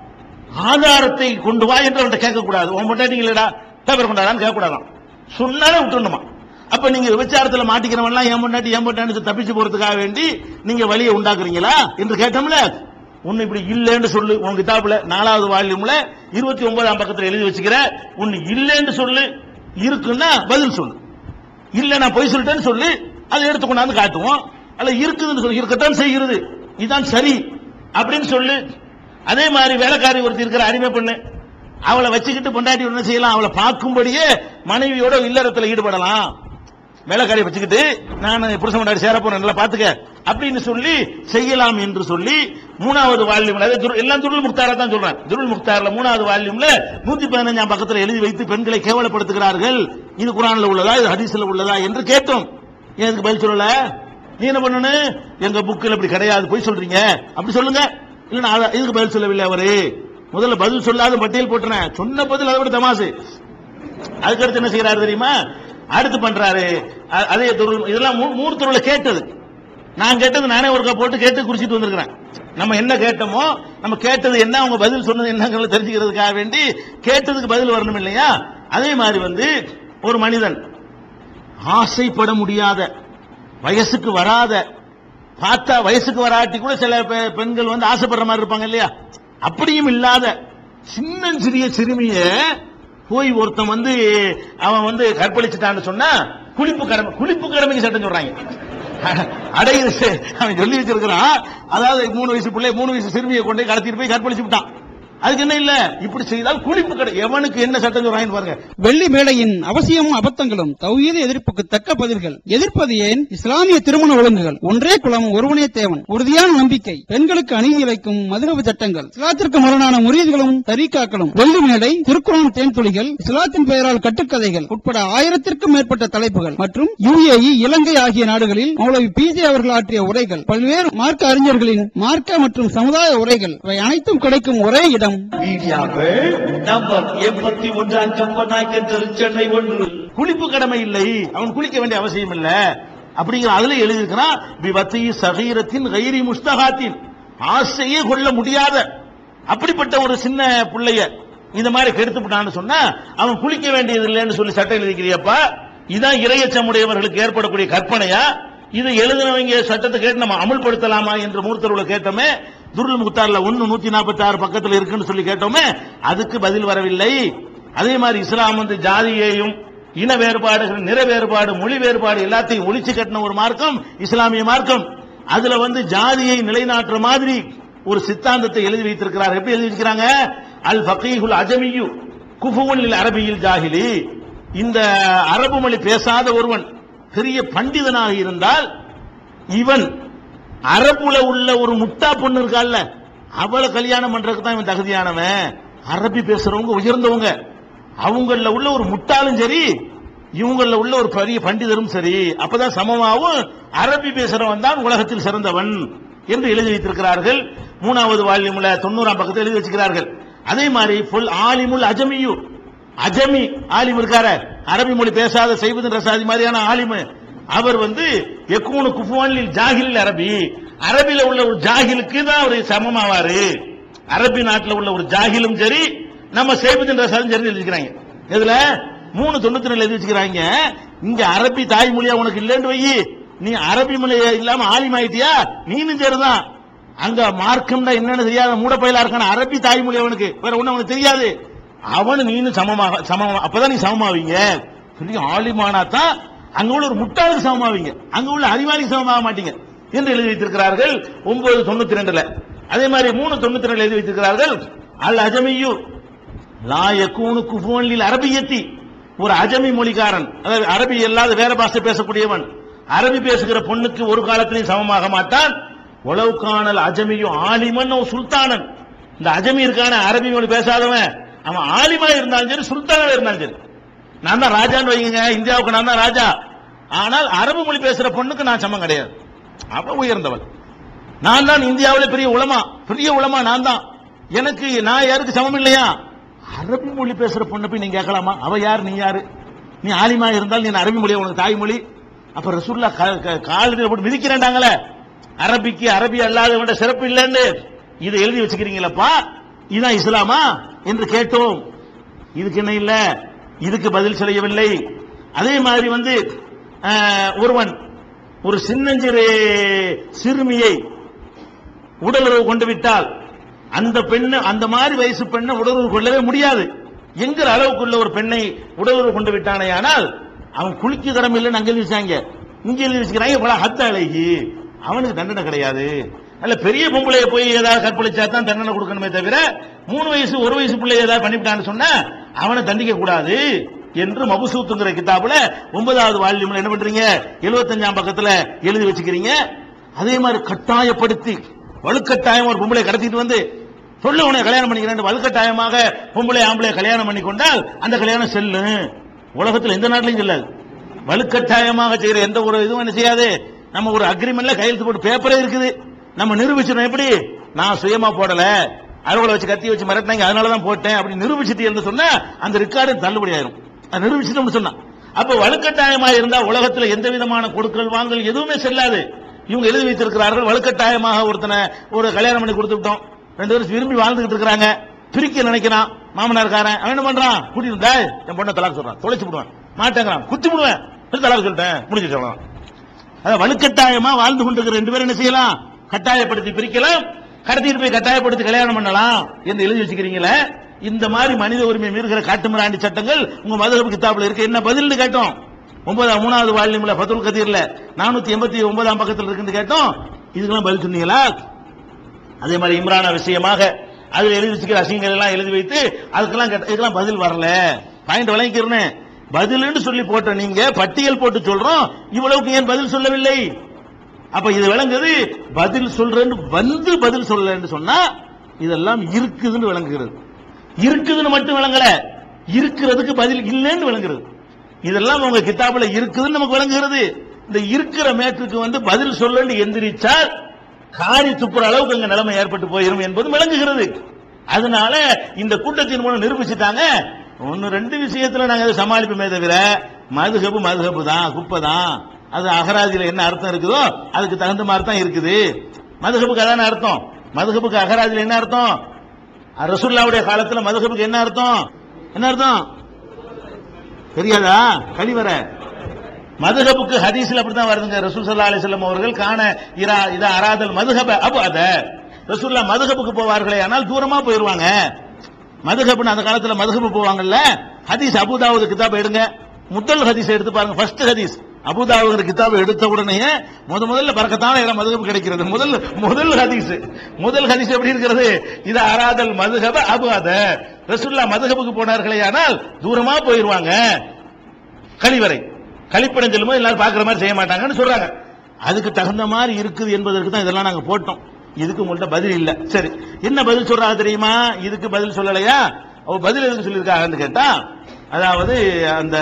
ஆதாரத்தை கொண்டு வா என்று அவன்கிட்ட கேட்க கூடாது உன் பொண்டாட்டிங்க இல்லடா பேப்பர் கொண்டாடான்னு கேட்க கூடாதாம் சொன்னாலே விட்டுணுமா அப்ப நீங்க விபச்சாரத்துல மாட்டிக்கிறவன்லாம் ஏன் பொண்டாட்டி ஏன் பொண்டாட்டி தப்பிச்சு போறதுக்காக வேண்டி நீங்க வழியை உண்டாக்குறீங்களா என்று கேட்டோம்ல உன்னை இப்படி இல்லைன்னு சொல்லு உன் கிதாபுல நாலாவது வால்யூம்ல இருபத்தி ஒன்பதாம் பக்கத்துல எழுதி வச்சுக்கிற உன்னை இல்லைன்னு சொல்லு இருக்குன்னா பதில் சொல்லு இல்ல நான் பொய் சொல்லிட்டேன்னு சொல்லி அதை எடுத்து கொண்டாந்து காட்டுவோம் அல்ல இருக்குதுன்னு சொல்லி இருக்கத்தான் செய்கிறது இதுதான் சரி அப்படின்னு சொல்லு அதே மாதிரி வேலைக்காரி ஒருத்தி இருக்கிற அடிமை பெண்ணு அவளை வச்சுக்கிட்டு பொண்டாட்டி என்ன செய்யலாம் அவளை பார்க்கும்படியே மனைவியோட இல்லறத்துல ஈடுபடலாம் வேலைக்காரியை வச்சுக்கிட்டு நான் புருஷன் கொண்டாடி சேர போறேன் நல்லா பாத்துக்க அப்படின்னு சொல்லி செய்யலாம் என்று சொல்லி மூணாவது வால்யூம்ல அது துரு- எல்லாம் துருள் முக்தாரா தான் சொல்றேன் துருள் முக்தார்ல மூணாவது வால்யூம்ல நூத்தி பதினஞ்சாம் பக்கத்துல எழுதி வைத்து பெண்களை கேவலப்படுத்துகிறார்கள் இது குரான்ல உள்ளதா இது ஹதீஸ்ல உள்ளதா என்று கேட்டோம் ஏன் இதுக்கு பதில் சொல்லல நீ என்ன பண்ணணும் எங்க புக்கில் அப்படி கிடையாது போய் சொல்றீங்க அப்படி சொல்லுங்க இல்ல நான் அத- இதுக்கு பதில் சொல்லவில்லை அவரு முதல்ல பதில் சொல்லாத பட்டியல் போட்டுறேன் சொன்ன பதில் அதை விட தமாசு அதுக்கடுத்து என்ன செய்யறாரு தெரியுமா அடுத்து பண்றாரு அ- அதே துருள் இதெல்லாம் மூ- மூணு துருளை கேட்டது நான் கேட்டது நானே ஒருக்கா போட்டு கேட்டு குறிச்சிட்டு வந்திருக்கிறேன் நம்ம என்ன கேட்டோமோ நம்ம கேட்டது என்ன அவங்க பதில் சொன்னது என்னங்கிறத தெரிஞ்சுக்கிறதுக்காக வேண்டி கேட்டதுக்கு பதில் வரணும் இல்லையா அதே மாதிரி வந்து ஒரு மனிதன் ஆசைப்பட முடியாத வயசுக்கு வராத பார்த்தா வயசுக்கு வராட்டி கூட சில பெ- பெண்கள் வந்து ஆசைப்படுற மாதிரி இருப்பாங்க இல்லையா அப்படியும் இல்லாத சின்னஞ்சிறிய சிறுமிய போய் ஒருத்தன் வந்து அவன் வந்து கற்பழிச்சிட்டான்னு சொன்னா குளிப்பு கடமை குளிப்பு கடமைக்கு சட்டம் சொல்றாங்க அடையுது அவன் சொல்லி வச்சிருக்கிறான் அதாவது மூணு வயசு பிள்ளை மூணு வயசு சிறுமியை கொண்டு போய் கடத்திட்டு போய் கற்பழிச்சு விட்டான் அதுக்கு என்ன இல்ல இப்படி செய்தால் குளிப்பு கடை எவனுக்கு என்ன சட்டம் சொல்றாங்கன்னு பாருங்க வெள்ளி மேடையின் அவசியமும் அபத்தங்களும் தௌஹீத எதிர்ப்புக்கு தக்க பதில்கள் எதிர்ப்பது ஏன் இஸ்லாமிய திருமண ஒழுங்குகள் ஒன்றே குலம் ஒருவனே தேவன் உறுதியான நம்பிக்கை பெண்களுக்கு அநீதி இழைக்கும் மதுகப சட்டங்கள் இஸ்லாத்திற்கு முரணான முறியீடுகளும் தரீக்காக்களும் வெள்ளி மேடை திருக்குறான் தேன்துளிகள் இஸ்லாத்தின் பெயரால் கட்டுக்கதைகள் உட்பட ஆயிரத்திற்கும் மேற்பட்ட தலைப்புகள் மற்றும் யுஏஇ இலங்கை ஆகிய நாடுகளில் மௌலவி பிஜே அவர்கள் ஆற்றிய உரைகள் பல்வேறு மார்க்க அறிஞர்களின் மார்க்க மற்றும் சமுதாய உரைகள் இவை அனைத்தும் கிடைக்கும் ஒரே இடம் மீடியாக்கள் நம்பர் எண்பத்தி ஒன்றாம் கம்பநாயக்கன் தெரு சென்னை ஒன்று குளிப்பு கடமை இல்லை அவன் குளிக்க வேண்டிய அவசியம் இல்ல அப்படிங்கிற அதுல எழுதியிருக்கிறான் விவத்தி சகீரத்தின் கைரி முஸ்தகாத்தின் ஆசையே கொள்ள முடியாத அப்படிப்பட்ட ஒரு சின்ன பிள்ளைய இந்த மாதிரி கெடுத்துட்டான்னு சொன்னா அவன் குளிக்க வேண்டியது இல்லைன்னு சொல்லி சட்டம் எழுதிக்கிறியப்பா இதான் இரையச்சமுடையவர்களுக்கு ஏற்படக்கூடிய கற்பனையா இதை எழுதினவங்க சட்டத்தை கேட்டு நம்ம அமல்படுத்தலாமா என்று மூர்த்தர்வுல கேட்டோமே துருள் முக்தார்ல ஒன்னு நூத்தி நாற்பத்தி ஆறு பக்கத்துல இருக்குன்னு சொல்லி கேட்டோமே அதுக்கு பதில் வரவில்லை அதே மாதிரி இஸ்லாம் வந்து ஜாதியையும் இன வேறுபாடுகள் நிற வேறுபாடு மொழி வேறுபாடு எல்லாத்தையும் ஒழிச்சு கட்டின ஒரு மார்க்கம் இஸ்லாமிய மார்க்கம் அதுல வந்து ஜாதியை நிலைநாட்டுற மாதிரி ஒரு சித்தாந்தத்தை எழுதி வைத்திருக்கிறார் எப்படி எழுதி வைக்கிறாங்க அல் ஃபகீஹுல் அஜமியு குஃபுவன் அரபியில் ஜாஹிலி இந்த அரபு மொழி பேசாத ஒருவன் பெரிய பண்டிதனாக இருந்தால் இவன் அரபுல உள்ள ஒரு முட்டா பொண்ணு இருக்கால்ல அவளை கல்யாணம் பண்றதுக்கு தான் இவன் தகுதியானவன் அரபி பேசுறவங்க உயர்ந்தவங்க அவங்கள உள்ள ஒரு முட்டாளும் சரி இவங்கள உள்ள ஒரு பெரிய பண்டிதரும் சரி அப்பதான் சமமாவும் அரபி பேசுறவன் தான் உலகத்தில் சிறந்தவன் என்று எழுதி வைத்திருக்கிறார்கள் மூணாவது வால்யூம்ல தொண்ணூறாம் பக்கத்தில் எழுதி வச்சுக்கிறார்கள் அதே மாதிரி புல் ஆலிமுல் அஜமியு அஜமி ஆலிம் இருக்கார அரபி மொழி பேசாத செய்வதன் ரசாதி மாதிரியான ஆலிமு அவர் வந்து எக்கூனு குஃபுவானில் ஜாகில் அரபி அரபில உள்ள ஒரு ஜாகிலுக்கு தான் அவர் சமமாவாரு அரபி நாட்டில் உள்ள ஒரு ஜாகிலும் சரி நம்ம செய்வதன் ரசாதும் சரி எழுதிக்கிறாங்க இதுல மூணு தொண்ணூத்தி ரெண்டு எழுதி வச்சுக்கிறாங்க இங்க அரபி தாய்மொழியா உனக்கு இல்லைன்னு வை நீ அரபி மொழி இல்லாம ஆலிம் ஆயிட்டியா நீனும் சரிதான் அங்க மார்க்கம்னா என்னன்னு தெரியாத மூடப்பயிலா இருக்கான அரபி தாய்மொழி அவனுக்கு வேற ஒண்ணு அவனுக்கு தெரியாது அவனு நீனும் சமமாக சமமா அப்பதான் நீ சமமாவீங்க பெரிய ஆலிமானா தான் அங்க உள்ள ஒரு முட்டாளுக்கு சமமாவீங்க அங்க உள்ள அறிவாளிக்கு சமமாக மாட்டீங்க என்று எழுதி வைத்திருக்கிறார்கள் ஒன்பது தொண்ணூத்தி ரெண்டுல அதே மாதிரி மூணு தொண்ணூத்தி ரெண்டுல எழுதி வைத்திருக்கிறார்கள் அல் அஜமியு லா யகூனு குஃபுவனில் அரபியத்தி ஒரு அஜமி மொழிக்காரன் அதாவது அரபி இல்லாத வேற பாஷை பேசக்கூடியவன் அரபி பேசுகிற பொண்ணுக்கு ஒரு காலத்திலையும் சமமாக மாட்டான் உளவு காணல் அஜமியும் ஆலிமன் ஒரு சுல்தானன் இந்த அஜமி இருக்கான அரபி மொழி பேசாதவன் அவன் ஆலிமா இருந்தாலும் சரி சுல்தானாக இருந்தாலும் சரி நான் தான் ராஜான்னு வைங்க இந்தியாவுக்கு நான் தான் ராஜா ஆனால் அரபு மொழி பேசுற பொண்ணுக்கு நான் சமம் கிடையாது அவ உயர்ந்தவள் நான் தான் இந்தியாவில் பெரிய உலமா பெரிய உலமா நான் தான் எனக்கு நான் யாருக்கு சமம் இல்லையா அரபி மொழி பேசுற பொண்ணை போய் நீங்க கேட்கலாமா அவ யார் நீ யாரு நீ ஆலிமா இருந்தால் நீ அரபி மொழி உனக்கு தாய்மொழி அப்ப ரசூல்லா காலில் போட்டு மிதிக்கிறேன்டாங்களே அரபிக்கு அரபி அல்லாதவன்ட சிறப்பு இல்லைன்னு இதை எழுதி வச்சுக்கிறீங்களப்பா இதுதான் இஸ்லாமா என்று கேட்டோம் இதுக்கு என்ன இல்ல இதுக்கு பதில் செய்யவில்லை அதே மாதிரி வந்து அஹ், ஒருவன் ஒரு சின்னஞ்சிறு சிறுமியை உடலுறவு கொண்டு விட்டால் அந்த பெண்ணு அந்த மாதிரி வயசு பெண்ணை உடலுறவு கொள்ளவே முடியாது என்கிற அளவுக்குள்ள ஒரு பெண்ணை உடலுறவு கொண்டு விட்டானே ஆனால் அவன் குளிக்க தரம் இல்லைன்னு அங்க எழுதி வச்சாங்க இங்க எழுதி வச்சுக்கிறாங்க பல ஹத்த அழகி அவனுக்கு தண்டனை கிடையாது அல்ல பெரிய பொம்பளைய போய் ஏதாவது கற்பழிச்சா தான் தண்டனை கொடுக்கணுமே தவிர மூணு வயசு ஒரு வயசு பிள்ளை ஏதாவது பண்ணிவிட்டான்னு சொன்னா அவனை தண்டிக்க கூடாது என்று மபுசூத்துங்கிற கிதாபுல ஒன்பதாவது வால்யூம்ல என்ன பண்றீங்க எழுபத்தஞ்சாம் பக்கத்துல எழுதி வச்சுக்கிறீங்க அதே மாதிரி கட்டாயப்படுத்தி வலுக்கட்டாயம் ஒரு பொம்பளை கடத்திட்டு வந்து சொல்ல உன்னை கல்யாணம் பண்ணிக்கிறேன் வலுக்கட்டாயமாக பொம்பளை ஆம்பளை கல்யாணம் பண்ணி கொண்டால் அந்த கல்யாணம் செல்லும் உலகத்தில் எந்த நாட்டிலையும் செல்லாது வலுக்கட்டாயமாக செய்யற எந்த ஒரு இதுவும் என்ன செய்யாது நம்ம ஒரு அக்ரிமெண்ட்ல கையெழுத்து போட்டு பேப்பரே இருக்குது நம்ம நிரூபிச்சிடும் எப்படி நான் சுயமா போடல அறுவலை வச்சு கத்தி வச்சு மிரட்டினாங்க அதனால தான் போட்டேன் அப்படி நிரூபிச்சிட்டு என்று சொன்னா அந்த ரெக்கார்டு தள்ளுபடி ஆயிரும் அது நிரூபிச்சிட்டோம்னு சொன்னா அப்ப வலுக்கட்டாயமா இருந்தா உலகத்துல எந்த விதமான கொடுக்கல் வாங்கல் எதுவுமே செல்லாது இவங்க எழுதி வைத்திருக்கிறார்கள் வலுக்கட்டாயமாக ஒருத்தனை ஒரு கல்யாணம் பண்ணி கொடுத்து விட்டோம் ரெண்டு பேரும் விரும்பி வாழ்ந்துகிட்டு இருக்கிறாங்க பிரிக்க நினைக்கிறான் மாமனார்காரன் அவன் என்ன பண்றான் கூட்டிட்டு வந்தா, என் பொண்ணை தலாக் சொல்றான் தொலைச்சு விடுவான் மாட்டேங்கிறான் குத்தி விடுவேன் தலாக் சொல்லிட்டேன் முடிஞ்சு சொல்லலாம் அதான் வலுக்கட்டாயமா வாழ்ந்து கொண்டிருக்கிற ரெண்டு பேரும் என்ன செய்யலாம் கட்டாயப்படுத்தி பிரிக்கலாம் கடத்திட்டு போய் கட்டாயப்படுத்தி கல்யாணம் பண்ணலாம் என்று எழுதி வச்சுக்கிறீங்களே இந்த மாதிரி மனித உரிமை மீறுகிற காட்டுமிராண்டி சட்டங்கள் உங்க மதுரப்பு கித்தாப்புல இருக்கு என்ன பதில்னு கேட்டோம் ஒன்பதாம் மூணாவது வால்யூம்ல பத்துல் கதீர்ல நானூத்தி எண்பத்தி ஒன்பதாம் பக்கத்துல இருக்குன்னு கேட்டோம் இதுக்கெல்லாம் பதில் சொன்னீங்களா அதே மாதிரி இம்ரானா விஷயமாக அதுல எழுதி வச்சுக்கிற அசிங்கங்கள் எல்லாம் எழுதி வைத்து அதுக்கெல்லாம் கேட்ட- இதுக்கெல்லாம் பதில் வரல பாயிண்ட் விளங்கிக்கிறேன் பதில்னு சொல்லி போட்ட நீங்க பட்டியல் போட்டு சொல்றோம் இவ்வளவுக்கு ஏன் பதில் சொல்லவில்லை அப்ப இது விளங்குது பதில் சொல்றேன்னு வந்து பதில் சொல்லலன்னு சொன்னா இதெல்லாம் இருக்குதுன்னு விளங்குகிறது இருக்குதுன்னு மட்டும் விளங்கல இருக்கிறதுக்கு பதில் இல்லைன்னு விளங்குறது இதெல்லாம் உங்க கிதாபுல இருக்குதுன்னு நமக்கு விளங்குகிறது இந்த இருக்கிற மேட்டுக்கு வந்து பதில் சொல்லன்னு எந்திரிச்சால் காரி துப்புற அளவுக்கு அங்க நிலைமை ஏற்பட்டு போயிரும் என்பதும் விளங்குகிறது அதனால இந்த கூட்டத்தின் மூலம் நிரூபிச்சுட்டாங்க ஒன்னு ரெண்டு விஷயத்துல நாங்க அதை சமாளிப்போமே தவிர மதுகபு மதுகபு தான் குப்பை தான் அது அகராதியில என்ன அர்த்தம் இருக்குதோ அதுக்கு தகுந்த மாதிரி தான் இருக்குது மதுகபுக்கு அதான அர்த்தம் மதுகபுக்கு அகராதியில என்ன அர்த்தம் ரசுல்லாவுடைய காலத்துல மதுகபுக்கு என்ன அர்த்தம் என்ன அர்த்தம் தெரியாதா கழிவற மதுகபுக்கு ஹதீஸ்ல அப்படித்தான் வருதுங்க ரசூல் சல்லா அலிஸ்லாம் அவர்கள் காண இரா இத அராதல் மதுகப அபு அத ரசூல்லா மதுகபுக்கு போவார்களே ஆனால் தூரமா போயிருவாங்க மதுகப்னு அந்த காலத்துல மதுகபு போவாங்கல்ல ஹதீஸ் அபுதாவுது கிதாப் எடுங்க முதல் ஹதீஸ் எடுத்து பாருங்க ஃபர்ஸ்ட் ஹதீஸ் அபுதாவுங்கிற கிதாப் எடுத்த உடனே முத முதல்ல பறக்கத்தான இடம் மதுகபு கிடைக்கிறது முதல் முதல் ஹதீஸ் முதல் ஹதீஸ் எப்படி இருக்கிறது இது அராதல் மதுகப அபு அத ரசூல்லா மதுகபுக்கு போனார்களே ஆனால் தூரமா போயிருவாங்க கழிவறை கழிப்படம் செல்லும்போது எல்லாரும் பார்க்குற மாதிரி செய்ய மாட்டாங்கன்னு சொல்றாங்க அதுக்கு தகுந்த மாதிரி இருக்குது என்பதற்கு தான் இதெல்லாம் நாங்க போட்டோம் இதுக்கு உங்கள்ட்ட பதில் இல்ல சரி என்ன பதில் சொல்றாங்க தெரியுமா இதுக்கு பதில் சொல்லலையா அவ பதில் எதுக்கு சொல்லியிருக்காங்கன்னு கேட்டா அதாவது அந்த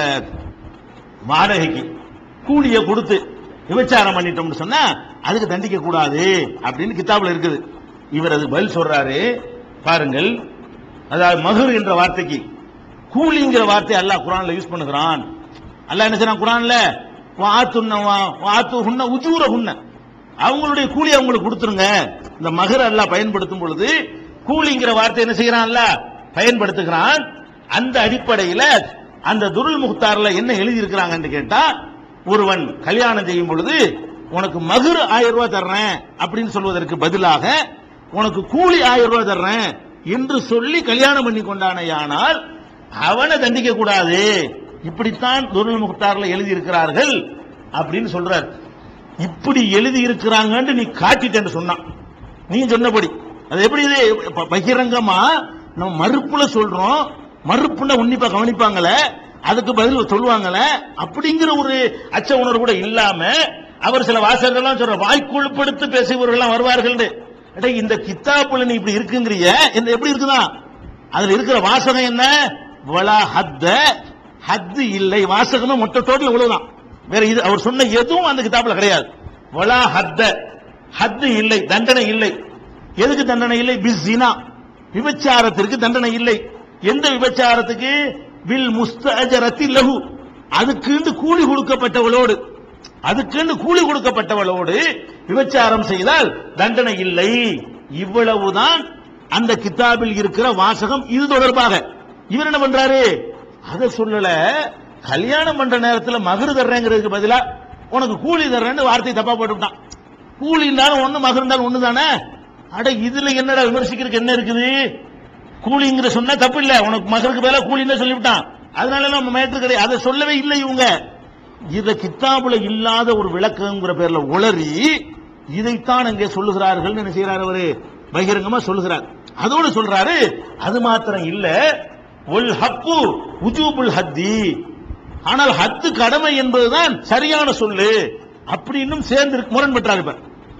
வாடகைக்கு கூலியை கொடுத்து விபச்சாரம் பண்ணிட்டோம்னு சொன்னா அதுக்கு தண்டிக்க கூடாது அப்படின்னு கிதாபுல இருக்குது இவர் அது பதில் சொல்றாரு பாருங்கள் அதாவது மகுர் என்ற வார்த்தைக்கு கூலிங்கிற வார்த்தை அல்லாஹ் குரான்ல யூஸ் பண்ணுகிறான் அல்லாஹ் என்ன செய்றான் குரான்ல வாத்துன்ன வாத்து ஹுன்ன உஜூர ஹுன்ன அவங்களுடைய கூலி அவங்களுக்கு கொடுத்துருங்க இந்த மகர் அல்லாஹ் பயன்படுத்தும் பொழுது கூலிங்கிற வார்த்தை என்ன செய்யறான் அல்லாஹ் பயன்படுத்துகிறான் அந்த அடிப்படையில அந்த துருள் முக்தார்ல என்ன எழுதி இருக்கிறாங்கன்னு கேட்டா ஒருவன் கல்யாணம் செய்யும் பொழுது உனக்கு மகுர் ஆயிரம் ரூபாய் தர்றேன் அப்படின்னு சொல்வதற்கு பதிலாக உனக்கு கூலி ஆயிரம் ரூபாய் தர்றேன் என்று சொல்லி கல்யாணம் பண்ணி கொண்டானேயானால் அவனை தண்டிக்க கூடாது இப்படித்தான் துருள் முக்தார்ல எழுதி இருக்கிறார்கள் அப்படின்னு சொல்றார் இப்படி எழுதி இருக்கிறாங்கன்னு நீ காட்டிட்டேன்னு சொன்னான் நீ சொன்னபடி அது எப்படி இது ப- பகிரங்கமா நம்ம மறுப்புல சொல்றோம் மறுப்புன்னா உன்னிப்பா கவனிப்பாங்களே அதுக்கு பதில் சொல்லுவாங்களே அப்படிங்கிற ஒரு அச்ச உணர்வு கூட இல்லாம அவர் சில வாசகங்கள்லாம் சொல்ற வாய்க்குழுப்படுத்து பேசுபவர்கள் வருவார்கள் அடே, இந்த கித்தாப்புல நீ இப்படி இருக்குங்கிறிய இந்த எப்படி இருக்குதா அதுல இருக்கிற வாசகம் என்ன வலா ஹத்த ஹத்து இல்லை வாசகமே மொத்த டோட்டல் இவ்வளவுதான் வேற இது அவர் சொன்ன எதுவும் அந்த கிதாப்புல கிடையாது வலா ஹத்த ஹத்து இல்லை தண்டனை இல்லை எதுக்கு தண்டனை இல்லை பிஸ்ஸினா விபச்சாரத்திற்கு தண்டனை இல்லை எந்த விபச்சாரத்துக்கு வில் முஸ்தஜரத்தி லகு அதுக்கு கூலி கொடுக்கப்பட்டவளோடு அதுக்கு கூலி கொடுக்கப்பட்டவளோடு விபச்சாரம் செய்தால் தண்டனை இல்லை இவ்வளவுதான் அந்த கிதாபில் இருக்கிற வாசகம் இது தொடர்பாக இவர் என்ன பண்றாரு அதை சொல்லல கல்யாணம் பண்ற நேரத்துல மகரு தர்றேங்கிறதுக்கு பதிலா உனக்கு கூலி தர்றேன்னு வார்த்தை தப்பா போட்டுவிட்டான் கூலி இருந்தாலும் ஒண்ணு மகர் இருந்தாலும் ஒண்ணு தானே அட இதுல என்னடா விமர்சிக்கிறதுக்கு என்ன இருக்குது கூலிங்கிற சொன்னா தப்பு இல்ல உனக்கு மகருக்கு மேல கூலின்னு சொல்லிவிட்டான் அதனால நம்ம மேற்று கிடையாது அதை சொல்லவே இல்லை இவங்க இத கித்தாபுல இல்லாத ஒரு விளக்கங்கிற பேர்ல உளறி இதைத்தான் அங்கே சொல்லுகிறார்கள் என்ன செய்யறாரு அவரு பகிரங்கமா சொல்லுகிறார் அதோடு சொல்றாரு அது மாத்திரம் இல்ல ஒல் ஹப்பு உஜூபுல் ஹத்தி ஆனால் ஹத்து கடமை என்பதுதான் சரியான சொல்லு அப்படின்னும் சேர்ந்து இருக்கு- முரண்பட்டார் இப்ப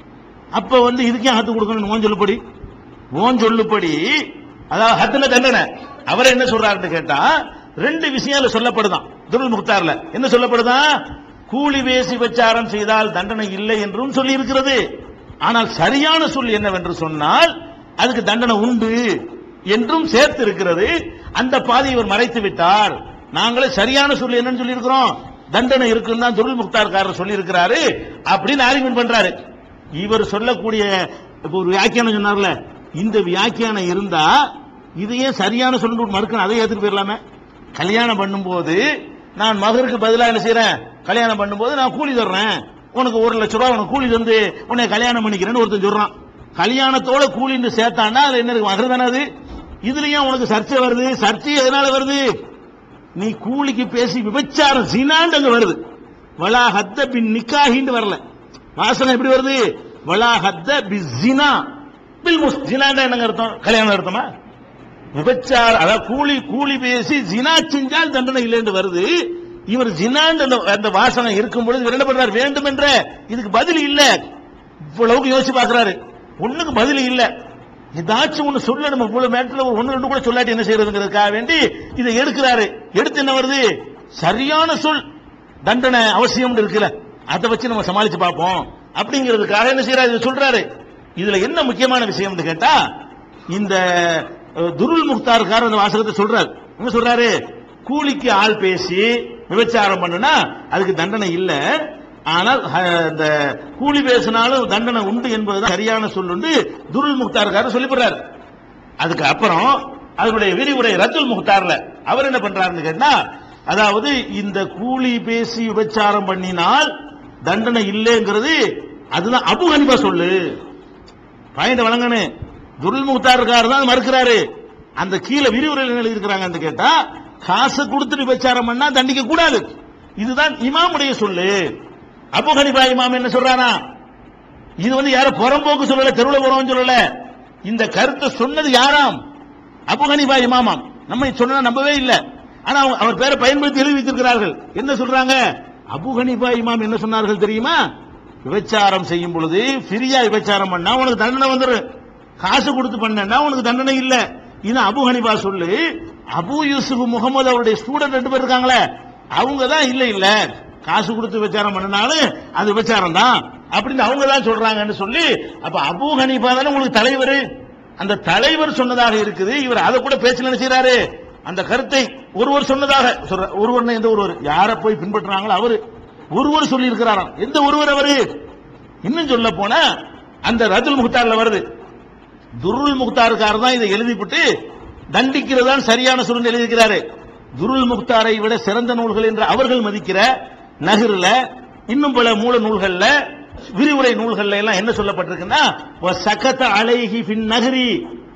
அப்ப வந்து இதுக்கே ஹத்து கொடுக்கணும் ஓன் சொல்லுப்படி ஓன் சொல்லுப்படி அதாவது ஹத்துல தண்டனை அவர் என்ன சொல்றாருன்னு கேட்டா ரெண்டு விஷயம் சொல்லப்படுதான் துருள் முக்தார்ல என்ன சொல்லப்படுதா கூலி வேசி விபச்சாரம் செய்தால் தண்டனை இல்லை என்றும் சொல்லி இருக்கிறது ஆனால் சரியான சொல் என்னவென்று சொன்னால் அதுக்கு தண்டனை உண்டு என்றும் சேர்த்து இருக்கிறது அந்த பாதையை இவர் மறைத்து விட்டார் நாங்களே சரியான சொல் என்னன்னு சொல்லி இருக்கிறோம் தண்டனை இருக்குன்னு தான் துருள் முக்தார்காரர் சொல்லி இருக்கிறாரு அப்படின்னு ஆர்குமெண்ட் பண்றாரு இவர் சொல்லக்கூடிய இப்ப ஒரு வியாக்கியானம் சொன்னார்ல இந்த வியாக்கியானம் இருந்தா இதையே சரியான சொல்லு மறுக்கணும் அதை ஏத்துட்டு போயிடலாமே கல்யாணம் பண்ணும்போது நான் மகருக்கு பதிலா என்ன செய்யறேன் கல்யாணம் பண்ணும்போது நான் கூலி தர்றேன் உனக்கு ஒரு லட்ச ரூபா உனக்கு கூலி தந்து உன்னை கல்யாணம் பண்ணிக்கிறேன்னு ஒருத்தன் சொல்றான் கல்யாணத்தோட கூலின்னு சேர்த்தான்னா அது என்ன இருக்கு மகர் தானே அது இதுலயும் உனக்கு சர்ச்சை வருது சர்ச்சை எதனால வருது நீ கூலிக்கு பேசி விபச்சாரம் ஜினாண்டு அங்க வருது வலா ஹத்த பின் நிக்காஹின்னு வரல வாசனை எப்படி வருது வலா ஹத்த பி ஜினா பில் முஸ் ஜினாண்டா என்னங்க அர்த்தம் கல்யாணம் அர்த்தமா விபச்சார அதாவது கூலி கூலி பேசி ஜினா செஞ்சால் தண்டனை இல்லைன்னு வருது இவர் ஜினாண்டு அந்த அந்த வாசனை இருக்கும் பொழுது இவர் என்ன பண்றாரு வேண்டும் என்ற இதுக்கு பதில் இல்ல இவ்வளவுக்கு யோசிச்சு பாக்குறாரு ஒண்ணுக்கு பதில் இல்ல ஏதாச்சும் ஒண்ணு சொல்ல நம்ம இவ்வளவு மேட்டர்ல ஒரு ஒண்ணு ரெண்டு கூட சொல்லாட்டி என்ன செய்யறதுங்கிறதுக்காக வேண்டி இதை எடுக்கிறாரு எடுத்து என்ன வருது சரியான சொல் தண்டனை அவசியம் இருக்குல்ல அதை வச்சு நம்ம சமாளிச்சு பார்ப்போம் அப்படிங்கிறதுக்காக என்ன செய்யறாரு இதை சொல்றாரு இதுல என்ன முக்கியமான விஷயம்னு கேட்டா இந்த அஹ், துருள் முக்தாருக்கார அந்த வாசகத்தை சொல்றாரு என்ன சொல்றாரு கூலிக்கு ஆள் பேசி விபச்சாரம் பண்ணுனா அதுக்கு தண்டனை இல்ல ஆனால் அஹ், இந்த கூலி பேசினாலும் தண்டனை உண்டு என்பதுதான் சரியான சொல்லுண்டு துருள் முக்தாருக்காரர் சொல்லிப்படுறாரு அதுக்கு அப்புறம் அதனுடைய விரிவுரை ரத்துல் முக்தார்ல அவர் என்ன பண்றாருன்னு கேட்டா அதாவது இந்த கூலி பேசி விபச்சாரம் பண்ணினால் தண்டனை இல்லைங்கிறது அதுதான் அபு ஹனிபா சொல்லு பாயிண்ட் வழங்கனு துருள் முக்தார் இருக்காரு தான் மறுக்கிறாரு அந்த கீழே விரிவுரையில் என்ன எழுதியிருக்கிறாங்கன்னு கேட்டா காசு கொடுத்துட்டு விபச்சாரம் பண்ணா தண்டிக்க கூடாது இதுதான் இமாமுடைய சொல்லு அபு ஹனிபா இமாம் என்ன சொல்றானா இது வந்து யார புறம்போக்கு சொல்லல தெருவுல போறவன் சொல்லல இந்த கருத்தை சொன்னது யாராம் அபு ஹனிபா இமாமாம் நம்ம சொன்னா நம்பவே இல்ல ஆனா அவங்க- அவர் பேரை பயன்படுத்தி எழுதி வைத்திருக்கிறார்கள் என்ன சொல்றாங்க அபு ஹனிபா இமாம் என்ன சொன்னார்கள் தெரியுமா விபச்சாரம் செய்யும் பொழுது ஃப்ரீயா விபச்சாரம் பண்ணா உனக்கு தண்டனை வந்துடும் காசு கொடுத்து பண்ணா உனக்கு தண்டனை இல்ல இது அபு ஹனிபா சொல்லு அபு யூசுப் முகமது அவருடைய ஸ்டூடெண்ட் ரெண்டு பேர் இருக்காங்களே அவங்க தான் இல்ல இல்ல காசு கொடுத்து விபச்சாரம் பண்ணினாலும் அது விபச்சாரம் தான் அப்படின்னு அவங்க தான் சொல்றாங்கன்னு சொல்லி அப்ப அபு ஹனீஃபா தானே உங்களுக்கு தலைவர் அந்த தலைவர் சொன்னதாக இருக்குது இவர் அதை கூட பேச்சு நினைச்சாரு அந்த கருத்தை ஒருவர் சொன்னதாக சொல்ற ஒருவர் எந்த ஒருவர் யாரை போய் பின்பற்றுறாங்களோ அவரு ஒருவர் சொல்லி இருக்கிறாராம் எந்த ஒருவர் அவரு இன்னும் சொல்ல போனா அந்த ரதுல் முக்தார்ல வருது துருள் முக்தாருக்காரர் தான் இதை எழுதிவிட்டு தண்டிக்கிறது தான் சரியான சொல்லுன்னு எழுதியிருக்கிறாரு துருள் முக்தாரை விட சிறந்த நூல்கள் என்று அவர்கள் மதிக்கிற நகர்ல இன்னும் பல மூல நூல்கள்ல விரிவுரை நூல்கள்ல எல்லாம் என்ன சொல்லப்பட்டிருக்குன்னா சக்கத்த அலைஹி பின் நகரி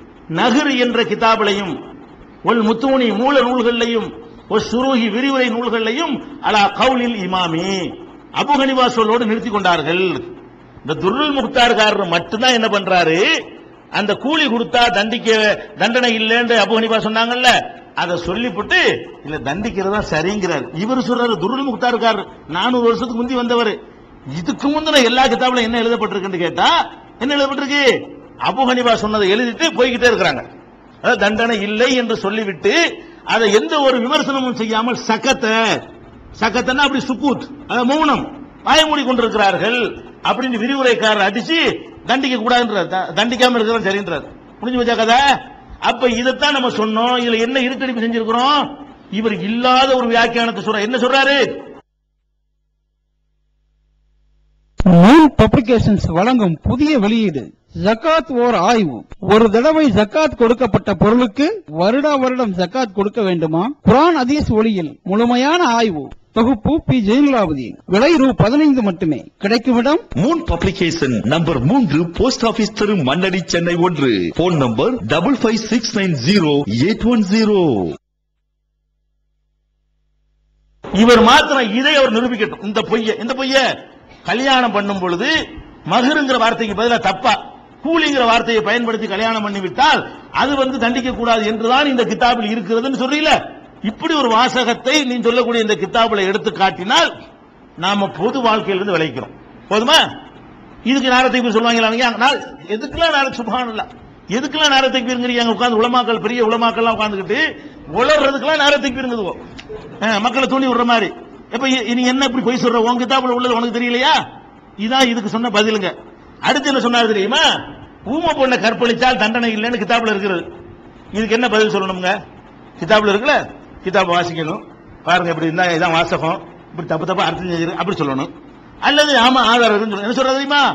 நகர் என்ற கிதாபிலையும் ஒல் முத்தூனி மூல நூல்கள்லையும் ஒரு சுருகி விரிவுரை நூல்கள்லையும் அலா கவுலில் இமாமி அபு ஹனிபா சொல்லோடு நிறுத்தி கொண்டார்கள் இந்த துருள் முக்தார்காரர் மட்டும்தான் என்ன பண்றாரு அந்த கூலி கொடுத்தா தண்டிக்க தண்டனை இல்லைன்னு அபு ஹனிபா சொன்னாங்கல்ல அதை சொல்லிவிட்டு இல்ல தண்டிக்கிறதா சரிங்கிறார் இவர் சொல்றாரு துருள் முக்தார்காரர் நானூறு வருஷத்துக்கு முந்தி வந்தவர் இதுக்கு முந்தின எல்லா கிதாபுல என்ன எழுதப்பட்டிருக்குன்னு கேட்டா என்ன எழுதப்பட்டிருக்கு அபு ஹனிபா சொன்னதை எழுதிட்டு போய்கிட்டே இருக்கிறாங்க அதாவது தண்டனை இல்லை என்று சொல்லிவிட்டு அதை எந்த ஒரு விமர்சனமும் செய்யாமல் சக்கத்த சக்கத்தன்னா அப்படி சுக்கூத் அதாவது மௌனம் வாய மூடி கொண்டிருக்கிறார்கள் அப்படின்னு விரிவுரைக்காரர் அடிச்சு தண்டிக்க கூடாதுன்றார் த- தண்டிக்காம இருக்கிறது சரின்றார் முடிஞ்சு வச்சா கதை அப்ப இதைத்தான் நம்ம சொன்னோம் இதுல என்ன இருட்டடிப்பு செஞ்சிருக்கிறோம் இவர் இல்லாத ஒரு வியாக்கியானத்தை சொல்ற என்ன சொல்றாரு நூல் பப்ளிகேஷன்ஸ் வழங்கும் புதிய வெளியீடு ஜகாத் ஓர் ஆய்வு ஒரு தடவை ஜகாத் கொடுக்கப்பட்ட பொருளுக்கு வருடா வருடம் ஜகாத் கொடுக்க வேண்டுமா குரான் அதீஸ் ஒளியில் முழுமையான ஆய்வு தொகுப்பு பி ஜெயலலாபதி விலை ரூ பதினைந்து மட்டுமே கிடைக்கும் இடம் மூன் பப்ளிகேஷன் நம்பர் மூன்று போஸ்ட் ஆபீஸ் தெரு மண்ணடி சென்னை ஒன்று phone number double five six nine zero eight one zero இவர் மாத்திரம் இதை அவர் நிரூபிக்கட்டும் இந்த பொய்ய இந்த பொய்ய கல்யாணம் பண்ணும் பொழுது மகருங்கிற வார்த்தைக்கு பதிலா தப்பா கூலிங்கிற வார்த்தையை பயன்படுத்தி கல்யாணம் பண்ணி விட்டால் அது வந்து தண்டிக்க கூடாது என்றுதான் இந்த கிதாபில் இருக்கிறதுன்னு சொல்றீல இப்படி ஒரு வாசகத்தை நீ சொல்லக்கூடிய இந்த கிதாபில் எடுத்து காட்டினால் நாம பொது வாழ்க்கையிலிருந்து விளைக்கிறோம் போதுமா இதுக்கு நேரத்தை பேர் சொல்லுவாங்க நாள் எதுக்கெல்லாம் நேரம் சுபானல்ல எதுக்கெல்லாம் நேரத்தை பேருங்கிறீங்க உட்கார்ந்து உலமாக்கள் பெரிய உலமாக்கள்லாம் உட்கார்ந்துக்கிட்டு உளறதுக்கெல்லாம் நேரத்தை பேருங்குதுவோ மக்களை தூண்டி விடுற மாதிரி இப்ப இ- நீ என்ன இப்படி போய் சொல்ற உன் கிதாபுல உள்ளது உனக்கு தெரியலையா இதான் இதுக்கு சொன்ன பதிலுங்க அடுத்து என்ன சொன்னாரு தெரியுமா ஊம பொண்ணை கற்பழிச்சால் தண்டனை இல்லைன்னு கிதாபுல இருக்கிறது இதுக்கு என்ன பதில் சொல்லணுங்க கிதாபுல இருக்குல்ல கிதாபை வாசிக்கணும் பாருங்க இப்படி இருந்தா இதான் வாசகம் இப்படி தப்பு தப்பா அர்த்தம் செஞ்சிரு அப்படி சொல்லணும் அல்லது ஆமா ஆதாரம் இருக்குன்னு சொல்லணும். என்ன சொல்றது தெரியுமா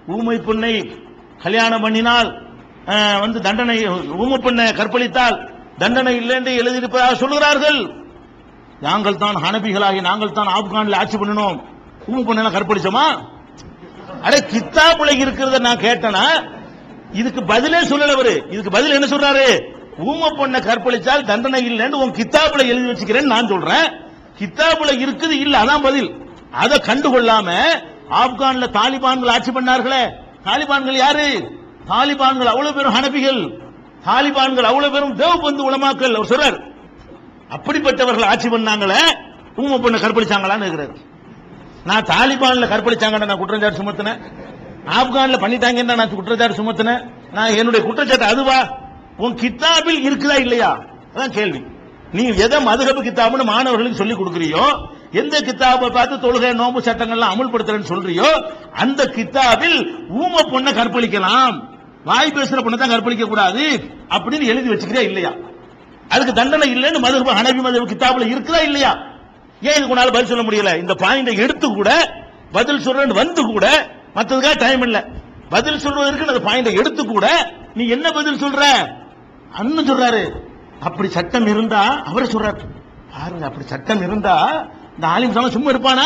ஊமை பெண்ணை கல்யாணம் பண்ணினால் அஹ், வந்து தண்டனை ஊமை பெண்ணை கற்பழித்தால் தண்டனை இல்லை என்று எழுதியிருப்பதாக சொல்கிறார்கள் நாங்கள் தான் ஹனபிகளாகி நாங்கள் தான் ஆப்கானில் ஆட்சி பண்ணினோம் ஊமை பெண்ணை கற்பழிச்சோமா அட கித்தாபுல இருக்கிறத நான் கேட்டனா இதுக்கு பதிலே சொல்லல அவரு இதுக்கு பதில் என்ன சொல்றாரு ஊம பொண்ணை கற்பழிச்சால் தண்டனை இல்லைன்னு உன் கித்தாபுல எழுதி வச்சுக்கிறேன்னு நான் சொல்றேன் கித்தாபுல இருக்குது இல்ல அதான் பதில் அதை கண்டுகொள்ளாம ஆப்கான்ல தாலிபான்கள் ஆட்சி பண்ணார்களே தாலிபான்கள் யாரு தாலிபான்கள் அவ்வளவு பேரும் ஹனபிகள் தாலிபான்கள் அவ்வளவு பேரும் தேவபந்து உலமாக்கல் அவர் சொல்றார் அப்படிப்பட்டவர்கள் ஆட்சி பண்ணாங்களே ஊம பொண்ணை கற்பழிச்சாங்களான்னு இருக்கிறார் நான் தாலிபான்ல கற்பழிச்சாங்கன்னு நான் குற்றச்சாட்டு சுமத்தினேன் ஆப்கான்ல பண்ணிட்டாங்கன்னு நான் குற்றச்சாட்டு சுமத்தினேன் நான் என்னுடைய குற்றச்சாட்டு அதுவா உன் கித்தாபில் இருக்குதா இல்லையா அதான் கேள்வி நீ எதை மதுகபு கித்தாப்னு மாணவர்களுக்கு சொல்லி கொடுக்குறியோ எந்த கித்தாபை பார்த்து தொழுகை நோம்பு சட்டங்கள்லாம் அமுல்படுத்துறேன்னு சொல்றியோ அந்த கித்தாபில் ஊம பொண்ணை கற்பழிக்கலாம் வாய் பேசுற பொண்ணை தான் கற்பழிக்க கூடாது அப்படின்னு எழுதி வச்சுக்கிறியா இல்லையா அதுக்கு தண்டனை இல்லைன்னு மதுரபு ஹனபி மதுரபு கித்தாபுல இருக்குதா இல்லையா ஏன் இதுக்கு உன்னால பதில் சொல்ல முடியல இந்த பாயிண்டை எடுத்து கூட பதில் சொல்றேன்னு வந்து கூட மத்ததுக்காக டைம் இல்ல பதில் சொல்வதற்கு அந்த பாயிண்டை எடுத்து கூட நீ என்ன பதில் சொல்ற அண்ணன் சொல்றாரு அப்படி சட்டம் இருந்தா அவரே சொல்றாரு பாருங்க அப்படி சட்டம் இருந்தா இந்த ஆலிம் சாமி சும்மா இருப்பானா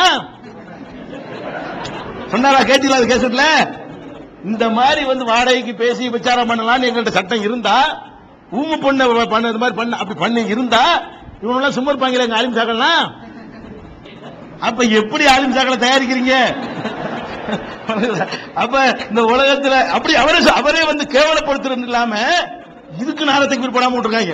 சொன்னாரா கேட்டீங்களா அது கேசட்ல இந்த மாதிரி வந்து வாடகைக்கு பேசி விசாரம் பண்ணலாம்னு எங்கள்ட்ட சட்டம் இருந்தா ஊம பொண்ணை பண்ண இது மாதிரி பண்ண அப்படி பண்ணி இருந்தா இவங்க எல்லாம் சும்மா இருப்பாங்களே எங்க ஆலிம் சாக்கள்லாம் அப்ப எப்படி ஆலிம் சாக்களை தயாரிக்கிறீங்க அப்ப இந்த உலகத்துல அப்படி அவரே அவரே வந்து கேவலப்படுத்துறது இல்லாம இதுக்கு நாளத்துக்கு பிற்படாம விட்டுருக்காங்க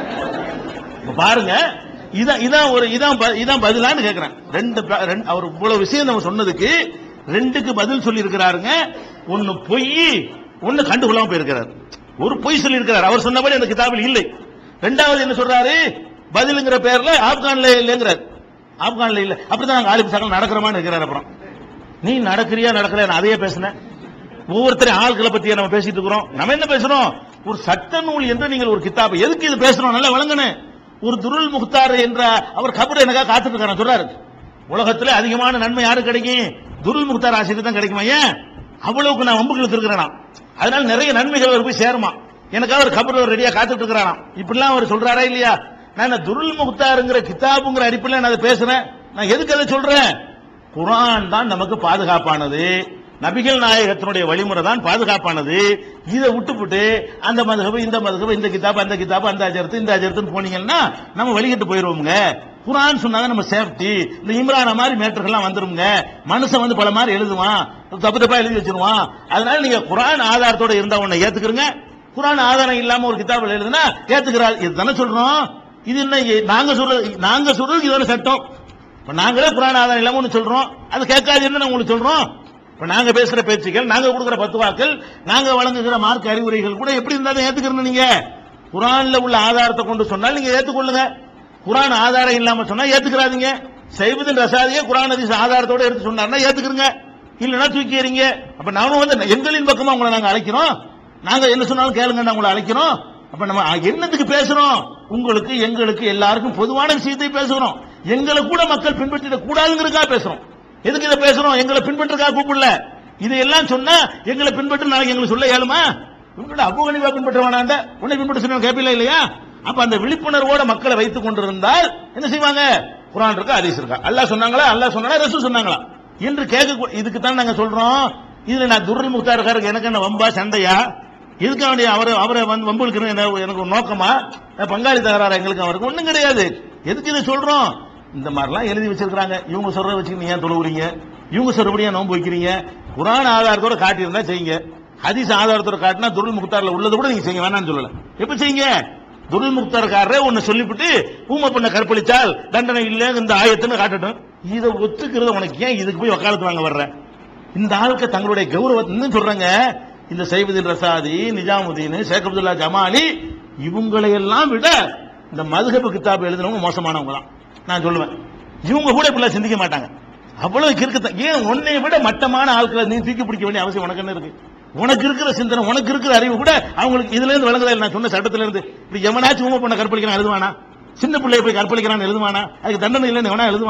இப்ப பாருங்க இதான் இதான் ஒரு இதான் ப- இதான் பதிலான்னு கேக்குறேன் ரெண்டு ப- ரெண்டு- அவர் இவ்வளவு விஷயம் நம்ம சொன்னதுக்கு ரெண்டுக்கு பதில் சொல்லி இருக்கிறாருங்க ஒன்னு பொய் ஒன்னு கண்டுகொள்ளாம போயிருக்கிறார் ஒரு பொய் சொல்லி இருக்கிறார் அவர் சொன்னபடி அந்த கிதாபில் இல்லை ரெண்டாவது என்ன சொல்றாரு பதிலுங்கிற பேர்ல ஆப்கான்ல இல்லைங்கிறார் ஆப்கான்ல இல்ல அப்படிதான் நாங்க ஆலிம் சகல் நடக்கிறோமான்னு இருக்கிறார் அப்புறம் நீ நடக்கிறியா நடக்கலையா நான் அதையே பேசினேன் ஒவ்வொருத்தரையும் ஆள்களை பத்தியா நம்ம பேசிட்டு இருக்கிறோம் நம்ம என்ன பேசுறோம் ஒரு சட்ட நூல் என்று நீங்கள் ஒரு கிதாப் எதுக்கு இது பேசுறோம் நல்லா வழங்கணும் ஒரு துருள் முக்தார் என்ற அவர் கபர் எனக்காக காத்துட்டு இருக்காரு சொல்றாரு உலகத்துல அதிகமான நன்மை யாரு கிடைக்கும் துருள் முக்தார் ஆசிரியர் தான் கிடைக்குமா ஏன் அவ்வளவுக்கு நான் வம்புகள் இருக்கிறேன் அதனால நிறைய நன்மைகள் அவர் போய் சேருமா எனக்காக ஒரு கபர் ரெடியா காத்துட்டு இருக்கிறாராம் இப்படிலாம் அவர் சொல்றாரா இல்லையா நான் துருள் முக்தாருங்கிற கிதாபுங்கிற அடிப்படையில் நான் அதை பேசுறேன் நான் எதுக்கு அதை சொல்றேன் குர்ஆன் தான் நமக்கு பாதுகாப்பானது நபிகள் நாயகத்தினுடைய வழிமுறை தான் பாதுகாப்பானது இதை விட்டுப்புட்டு அந்த மதுகபு இந்த மதுகபு இந்த கிதாப் அந்த கிதாப் அந்த அஜரத்து இந்த அஜரத்துன்னு போனீங்கன்னா நம்ம வழிகிட்டு போயிருவோங்க குர்ஆன் சொன்னாதான் நம்ம சேஃப்டி இந்த இம்ரான மாதிரி மேட்டர்கள்லாம் வந்துருங்க மனுஷன் வந்து பல மாதிரி எழுதுவான் தப்பு தப்பா எழுதி வச்சிருவான் அதனால நீங்க குர்ஆன் ஆதாரத்தோட இருந்தா உன்னை ஏத்துக்கிறங்க குர்ஆன் ஆதாரம் இல்லாம ஒரு கிதாபில் எழுதுனா ஏத்துக்கிறாள் இதுதானே சொல்றோம் இது என்ன நாங்க சொல்றது நாங்க சொல்றது இதுதானே சட்டம் இப்ப நாங்களே குரான் ஆதாரம் இல்லாம ஒண்ணு சொல்றோம் அது கேட்காதுன்னு நான் உங்களுக்கு சொல்றோம் இப்ப நாங்க பேசுற பேச்சுக்கள் நாங்க கொடுக்கிற பத்துவாக்கள் நாங்க வழங்குகிற மார்க் அறிவுரைகள் கூட எப்படி இருந்தாலும் ஏத்துக்கிறோம் நீங்க குரான்ல உள்ள ஆதாரத்தை கொண்டு சொன்னால் நீங்க ஏத்துக்கொள்ளுங்க குரான் ஆதாரம் இல்லாம சொன்னா ஏத்துக்கிறாதீங்க சைபத்தின் ரசாதியே குரான் ஹதீஸ் ஆதாரத்தோட எடுத்து சொன்னார்னா ஏத்துக்கிறங்க இல்லைன்னா தூக்கி எறிங்க அப்ப நானும் வந்து எங்களின் பக்கமா உங்களை நாங்க அழைக்கிறோம் நாங்க என்ன சொன்னாலும் கேளுங்க நான் உங்களை அழைக்கிறோம் அப்ப நம்ம என்னத்துக்கு பேசுறோம் உங்களுக்கு எங்களுக்கு எல்லாருக்கும் பொதுவான விஷயத்தை பேசுறோம் எங்களை கூட மக்கள் பின்பற்றிட கூடாதுங்கிறதுக்காக பேசுறோம் எதுக்கு இதை பேசுறோம் எங்களை பின்பற்றுக்காக கூப்பிடல இதையெல்லாம் சொன்னா எங்களை பின்பற்ற நாளைக்கு எங்களுக்கு சொல்ல இயலுமா உங்களோட அபு ஹனீஃபா பின்பற்ற வேணாண்ட உன்னை பின்பற்ற சொன்ன கேட்பீங்களா இல்லையா அப்ப அந்த விழிப்புணர்வோட மக்களை வைத்துக் கொண்டிருந்தால் என்ன செய்வாங்க குரான் இருக்கா ஹதீஸ் இருக்கா அல்லாஹ் சொன்னாங்களா அல்லாஹ் சொன்னாங்களா ரசூல் சொன்னாங்களா என்று கேட்க இதுக்கு தான் நாங்க சொல்றோம் இதுல நான் துருள் முக்தார் இருக்காருக்கு எனக்கு என்ன வம்பா சண்டையா எதுக்கு வேண்டிய அவரை அவரை வந்து வம்புக்கு எனக்கு ஒரு நோக்கமா அஹ் பங்காளி தகராறு எங்களுக்கு அவருக்கு ஒண்ணும் கிடையாது எதுக்கு இதை சொல்றோம் இந்த மாதிரிலாம் எழுதி வச்சிருக்காங்க இவங்க சொல்றத வச்சு நீங்க ஏன் தொழுவுறீங்க இவங்க சொல்றபடியா நோன்பு வைக்கிறீங்க குரான் ஆதாரத்தோட காட்டியிருந்தா செய்யுங்க ஹதீஸ் ஆதாரத்தோட காட்டினா துருள் முக்தார்ல உள்ளது கூட நீங்க செய்ய வேணாம்னு சொல்லல எப்ப செய்யுங்க துருள் முக்தார்காரரே ஒன்னு சொல்லிவிட்டு ஊம பண்ண கற்பழிச்சால் தண்டனை இல்ல இந்த ஆயத்துன்னு காட்டட்டும் இதை ஒத்துக்கிறது உனக்கு ஏன் இதுக்கு போய் வக்காலத்து வாங்க வர்ற இந்த ஆளுக்கு தங்களுடைய கௌரவத்தை இன்னும் சொல்றாங்க இந்த சைபுதீன் ரசாதி நிஜாமுதீன் ஷேக் அப்துல்லா ஜமாலி இவங்களை எல்லாம் விட இந்த மதுஹபு கிதாப் எழுதினவங்க மோசமானவங்க தான் நான் சொல்லுவேன் இவங்க கூட இப்படிலாம் சிந்திக்க மாட்டாங்க அவ்வளவு கிறுக்கு ஏன் உன்னை விட மட்டமான ஆட்களை நீ தூக்கி பிடிக்க வேண்டிய அவசியம் உனக்கு என்ன இருக்கு உனக்கு இருக்கிற சிந்தனை உனக்கு இருக்கிற அறிவு கூட அவங்களுக்கு இதுல இருந்து விளங்குதா இல்ல? நான் சொன்ன சட்டத்துல இருந்து இப்படி எவனாச்சும் ஊமை பண்ண கற்பழிக்கிறான் எழுதுவானா சின்ன பிள்ளைய போய் கற்பழிக்கிறான் எழுதுவானா அதுக்கு தண்டனை இல்லைன்னு எவனா எழுதுவானா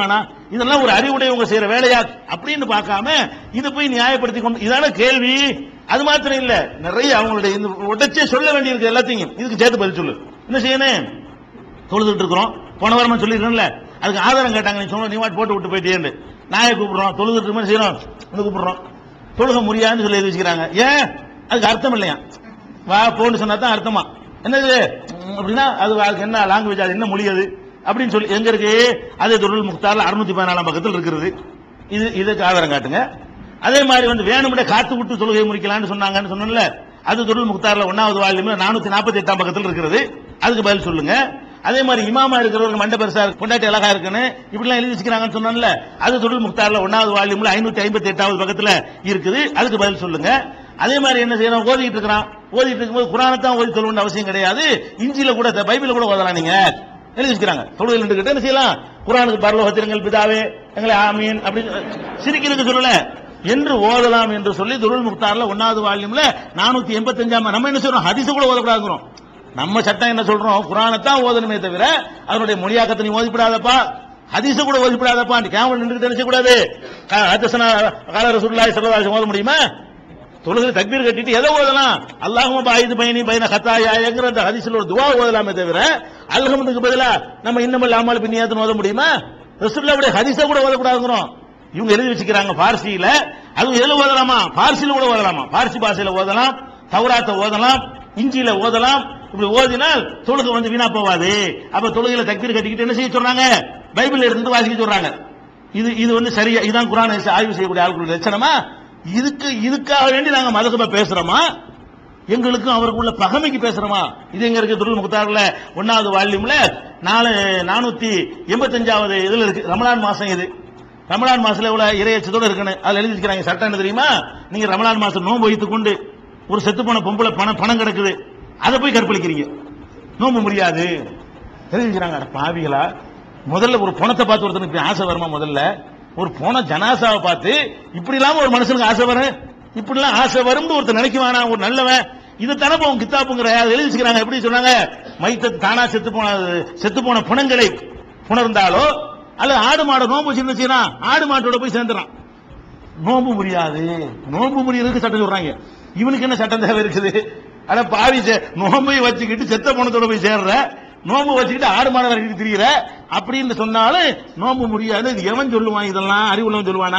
இதெல்லாம் ஒரு அறிவுடையவங்க செய்யற வேலையா அப்படின்னு பார்க்காம இதை போய் நியாயப்படுத்தி கொண்டு இதான கேள்வி அது மாத்திரம் இல்ல நிறைய அவங்களுடைய இந்த உடச்சே சொல்ல வேண்டியிருக்கு எல்லாத்தையும் இதுக்கு சேர்த்து பதில் சொல்லு என்ன செய்யணும் தொழுதுட்டு இருக்கிறோம் போன வாரமா சொல்லிருக்கேன்ல அதுக்கு ஆதாரம் கேட்டாங்க நீ சொன்ன நீ வாட்டு போட்டு விட்டு போயிட்டேன்னு நாயை கூப்பிடுறோம் தொழுதுட்டு இருக்கோம் செய்யறோம் வந்து கூப்பிடுறோம் தொழுக முடியாதுன்னு சொல்லி எழுதி வச்சுக்கிறாங்க ஏன் அதுக்கு அர்த்தம் இல்லையா வா போன்னு சொன்னா தான் அர்த்தமா என்னது ம், அப்படின்னா அது அதுக்கு என்ன லாங்குவேஜ் அது என்ன மொழி அது அப்படின்னு சொல்லி எங்க இருக்கு அது துருள் முக்தார்ல அறுநூத்தி பதினாலாம் பக்கத்தில் இருக்கிறது இது இதுக்கு ஆதாரம் காட்டுங்க அதே மாதிரி வந்து வேணும்னே காத்து விட்டு தொழுகை முடிக்கலாம்னு சொன்னாங்கன்னு சொன்னேன்ல அது துருள் முக்தார்ல ஒன்னாவது வால்யூம் நானூத்தி நாற்பத்தி எட்டாம் பக்கத்தில் இருக்கிறது அதுக்கு பதில் சொல்லுங்க அதே மாதிரி இமாமா இருக்கிறவங்க மண்ட பெருசா இருக்கு, பொண்டாட்டி அழகா இருக்குன்னு இப்படிலாம் எழுதி வச்சுக்கிறாங்கன்னு சொன்னேன்ல அது தொழில் முக்தார்ல ஒன்னாவது வால்யூம்ல ஐநூத்தி ஐம்பத்தி எட்டாவது பக்கத்துல இருக்குது அதுக்கு பதில் சொல்லுங்க அதே மாதிரி என்ன செய்யணும் ஓதிட்டு இருக்கிறான் ஓதிட்டு இருக்கும்போது குரானை தான் ஓதி சொல்லணும்னு அவசியம் கிடையாது இஞ்சில கூட த- பைபிள்ல கூட ஓதலாம் நீங்க எழுதி வச்சுக்கிறாங்க தொழுகையில் நின்றுகிட்டு என்ன செய்யலாம் குரானுக்கு பரலோகத்திரங்கள் பிதாவே எங்களை ஆமீன் அப்படின்னு சிரிக்கிறதுக்கு சொல்லல என்று ஓதலாம் என்று சொல்லி துருள் முக்தார்ல ஒன்னாவது வால்யூம்ல நானூத்தி எண்பத்தஞ்சாம் நம்ம என்ன சொல்றோம் ஹதீஸ் கூட ஓதக்கூடாதுங்கிறோம் நம்ம சட்டம் என்ன சொல்றோம் குரானை தான் ஓதணுமே தவிர அதனுடைய மொழியாக்கத்தை நீ ஓதிப்படாதப்பா ஹதீஸ கூட ஓதிப்படாதப்பா கேமல் நின்று நினைச்ச கூடாது ஹதீசனா கால ரசூலுல்லாஹி ஸல்லல்லாஹு அலைஹி வஸல்லம் ஓத முடியுமா தொழுகை தக்பீர் கட்டிட்டு எதை ஓதலாம் அல்லாஹும பாயிது பயணி பயன கத்தாயாங்கிற அந்த ஹதீஸ்ல ஒரு துவா ஓதலாமே தவிர அல்ஹம்துக்கு பதிலா நம்ம இன்னமல் அமல் பின்னியாத்துன்னு ஓத முடியுமா ரசூலுல்லாஹ்வுடைய ஹதீஸ கூட ஓதக்கூடாதுங்கிறோம் இவங்க எழுதி வச்சுக்கிறாங்க பார்சியில அதுவும் எதுல ஓதலாமா பார்சியில கூட ஓதலாமா பார்சி பாஷையில ஓதலாம் தௌராத்தை ஓதலாம் இஞ்சியில ஓதலாம் இப்படி ஓதினால் தொழுகை வந்து வீணா போவாது அப்ப தொழுகையில தக்பீர் கட்டிக்கிட்டு என்ன செய்ய சொல்றாங்க பைபிள் எடுத்து வாசிக்க சொல்றாங்க இது இது வந்து சரியா இதான் குரான் ஆய்வு செய்யக்கூடிய ஆட்களுடைய லட்சணமா இதுக்கு இதுக்காக வேண்டி நாங்க மதகப பேசுறோமா எங்களுக்கும் அவருக்குள்ள பகமைக்கு பேசுறோமா இது எங்க இருக்கு துருள் முக்தார்ல ஒன்னாவது வால்யூம்ல நாலு நானூத்தி எண்பத்தஞ்சாவது இதுல இருக்கு ரமலான் மாசம் இது ரமலான் மாசத்துல இவ்வளவு இறையச்சத்தோட இருக்கணும் அதுல எழுதி வச்சுக்கிறாங்க சட்டம் என்ன தெரியுமா நீங்க ரமலான் மாசம் நோன்பு வைத்துக் கொண்டு ஒரு செத்து போன பொம்பளை பணம் பணம் கிடக்குது அதை போய் கற்பழிக்கிறீங்க நோன்பு முடியாது எழுதி வச்சுக்கிறாங்க அட பாவிகளா முதல்ல ஒரு பணத்தை பார்த்து ஒருத்தனுக்கு இப்படி ஆசை வருமா முதல்ல ஒரு போன ஜனாசாவை பார்த்து இப்படி இல்லாம ஒரு மனுஷனுக்கு ஆசை வரும் இப்படி எல்லாம் ஆசை வரும்னு ஒருத்தர் நினைக்குவானா ஒரு நல்லவன் இது தானே உன் கித்தாப்புங்கிற அதை எழுதி வச்சுக்கிறாங்க எப்படி சொன்னாங்க மைத்த தானா செத்து போன செத்து போன புணங்களை புணர்ந்தாலோ அல்லது ஆடு மாடு நோம்பு வச்சு செய்யறான் ஆடு மாட்டோட போய் சேர்ந்துறான் நோம்பு முடியாது நோம்பு முடியறதுக்கு சட்டம் சொல்றாங்க இவனுக்கு என்ன சட்டம் தேவை இருக்குது அட பாவி செ- நோம்பை வச்சுக்கிட்டு செத்த பணத்தோட போய் சேர்ற நோம்பு வச்சுக்கிட்டு ஆடு மாடு வரைக்கும் திரியிற அப்படின்னு சொன்னாலும் நோம்பு முடியாது இது எவன் சொல்லுவான் இதெல்லாம் அறிவுள்ளவன் சொல்லுவானா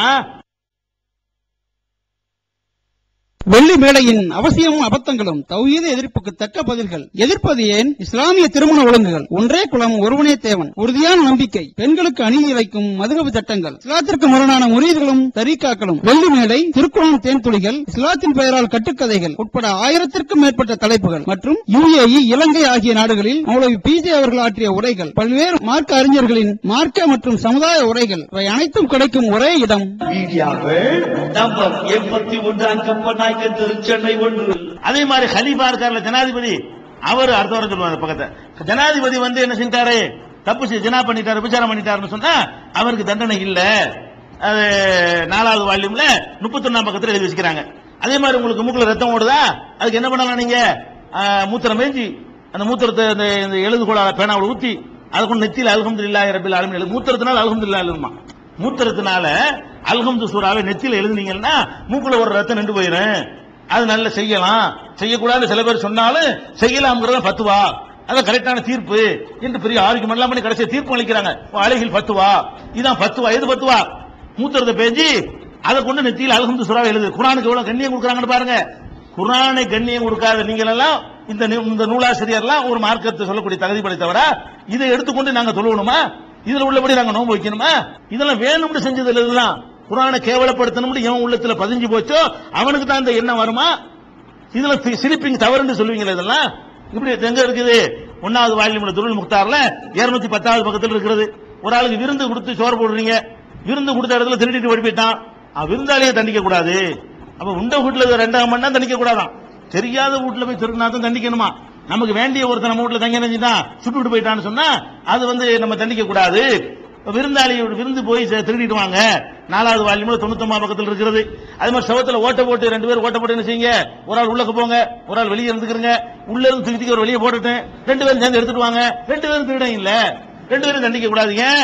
வெள்ளி மேடையின் அவசியமும் அபத்தங்களும் தௌஹீத எதிர்ப்புக்கு தக்க பதில்கள் எதிர்ப்பது ஏன் இஸ்லாமிய திருமண ஒழுங்குகள் ஒன்றே குலம் ஒருவனே தேவன் உறுதியான நம்பிக்கை பெண்களுக்கு அநீதி இழைக்கும் மதுகபு சட்டங்கள் இஸ்லாத்திற்கு முரணான முறியீடுகளும் தரீக்காக்களும் வெள்ளி மேடை திருக்குறான் தேன்துளிகள் இஸ்லாத்தின் பெயரால் கட்டுக்கதைகள் உட்பட ஆயிரத்திற்கும் மேற்பட்ட தலைப்புகள் மற்றும் யுஏஇ இலங்கை ஆகிய நாடுகளில் மௌலவி பிஜே அவர்கள் ஆற்றிய உரைகள் பல்வேறு மார்க்க அறிஞர்களின் மார்க்க மற்றும் சமுதாய உரைகள் இவை அனைத்தும் கிடைக்கும் ஒரே இடம் மீடியாக்கள் நம்பர் எண்பத்தி ஒன்றாம் கம்பநாயக்கன் திருச்சென்னை ஒன்று அதே மாதிரி ஹலீஃபா இருக்கார்ல ஜனாதிபதி அவர் அடுத்த வாரம் சொல்லுவாங்க பக்கத்தை ஜனாதிபதி வந்து என்ன செஞ்சாரு தப்பு செய் ஜனா பண்ணிட்டாரு விசாரம் பண்ணிட்டாருன்னு சொன்னா அவருக்கு தண்டனை இல்ல அது நாலாவது வால்யூம்ல முப்பத்தொன்னாம் பக்கத்துல எழுதி வச்சுக்கிறாங்க அதே மாதிரி உங்களுக்கு மூக்குல ரத்தம் ஓடுதா அதுக்கு என்ன பண்ணலாம் நீங்க ஆ, மூத்திரம் மேஞ்சி அந்த மூத்திரத்தை அந்த இந்த எழுதுகோளால பேனாவில் ஊத்தி அதை கொண்டு நெத்தியில் அல்ஹம்துலில்லாஹி ரபில் ஆலமீன் எழுது மூத்திரத்தினால அல்ஹம்துலில்லாஹ் எழுதுமா மூத்திரத்தினால அல்ஹம்து சூறாவை நெத்தியில எழுதுனீங்கன்னா மூக்குல ஒரு ரத்தம் நின்று போயிடும் அது நல்ல செய்யலாம் செய்யக்கூடாதுன்னு சில பேர் சொன்னாலும் செய்யலாம்ங்கிறத பத்துவா அதான் கரெக்டான தீர்ப்பு என்று பெரிய ஆரோக்கியம் எல்லாம் பண்ணி கடைசியா தீர்ப்பு அளிக்கிறாங்க அழகில் பத்துவா இதான் பத்துவா எது பத்துவா மூத்திரத்தை பேஞ்சு அதை கொண்டு நெத்தியில் அல்ஹம்து சூறாவை எழுது குரானுக்கு எவ்வளவு கண்ணியம் கொடுக்குறாங்கன்னு பாருங்க குரானை கண்ணியம் கொடுக்காத நீங்கள் எல்லாம் இந்த நூ- இந்த நூலாசிரியர்லாம் ஒரு மார்க்கத்தை சொல்லக்கூடிய தகுதி படைத்தவரா இதை எடுத்துக்கொண்டு நாங்க தொழுவணுமா இதுல உள்ளபடி நாங்க நோன்பு வைக்கணுமா இதெல்லாம் வேணும்னு செஞ்சதுல இதெல்லாம் குரானை கேவலப்படுத்தணும்னு எவன் உள்ளத்துல பதிஞ்சு போச்சோ அவனுக்கு தான் இந்த எண்ணம் வருமா இதுல சிரிப்பிங் தவறுன்னு சொல்லுவீங்களா இதெல்லாம் இப்படி எங்க இருக்குது ஒன்னாவது வால்யூம்ல துருள் முக்தார்ல 210 பத்தாவது பக்கத்துல இருக்கிறது ஒரு ஆளுக்கு விருந்து கொடுத்து சோறு போடுறீங்க விருந்து கொடுத்த இடத்துல திருடிட்டு ஓடி போயிட்டான் அவன் விருந்தாளியை தண்டிக்க கூடாது அப்ப உண்ட வீட்டுல ரெண்டாம் மணி நேரம் தண்டிக்க கூடாதான் தெரியாத வீட்டுல போய் திருடினா தான் தண்டிக்கணுமா நமக்கு வேண்டிய ஒருத்தன் நம்ம வீட்டுல தங்கி நினைச்சுட்டான் சுட்டு விட்டு போயிட்டான்னு சொன்னா அது வந்து நம்ம தண்டிக்க கூடாது விருந்தாளி விருந்து போய் சே- திருடிட்டு வாங்க நாலாவது வால்யூம்ல தொண்ணூத்தொன்பது பக்கத்துல இருக்கிறது அதே மாதிரி சவத்துல ஓட்ட போட்டு ரெண்டு பேரும் ஓட்ட போட்டு என்ன செய்யுங்க ஒரு ஆள் உள்ளக்கு போங்க ஒரு ஆள் வெளியே இருந்துக்கிறங்க உள்ள இருந்து தூக்கி தூக்கி ஒரு வெளியே போட்டுட்டேன் ரெண்டு பேரும் சேர்ந்து எடுத்துட்டு வாங்க ரெண்டு பேரும் திருடம் இல்ல ரெண்டு பேரும் தண்டிக்க கூடாது ஏன்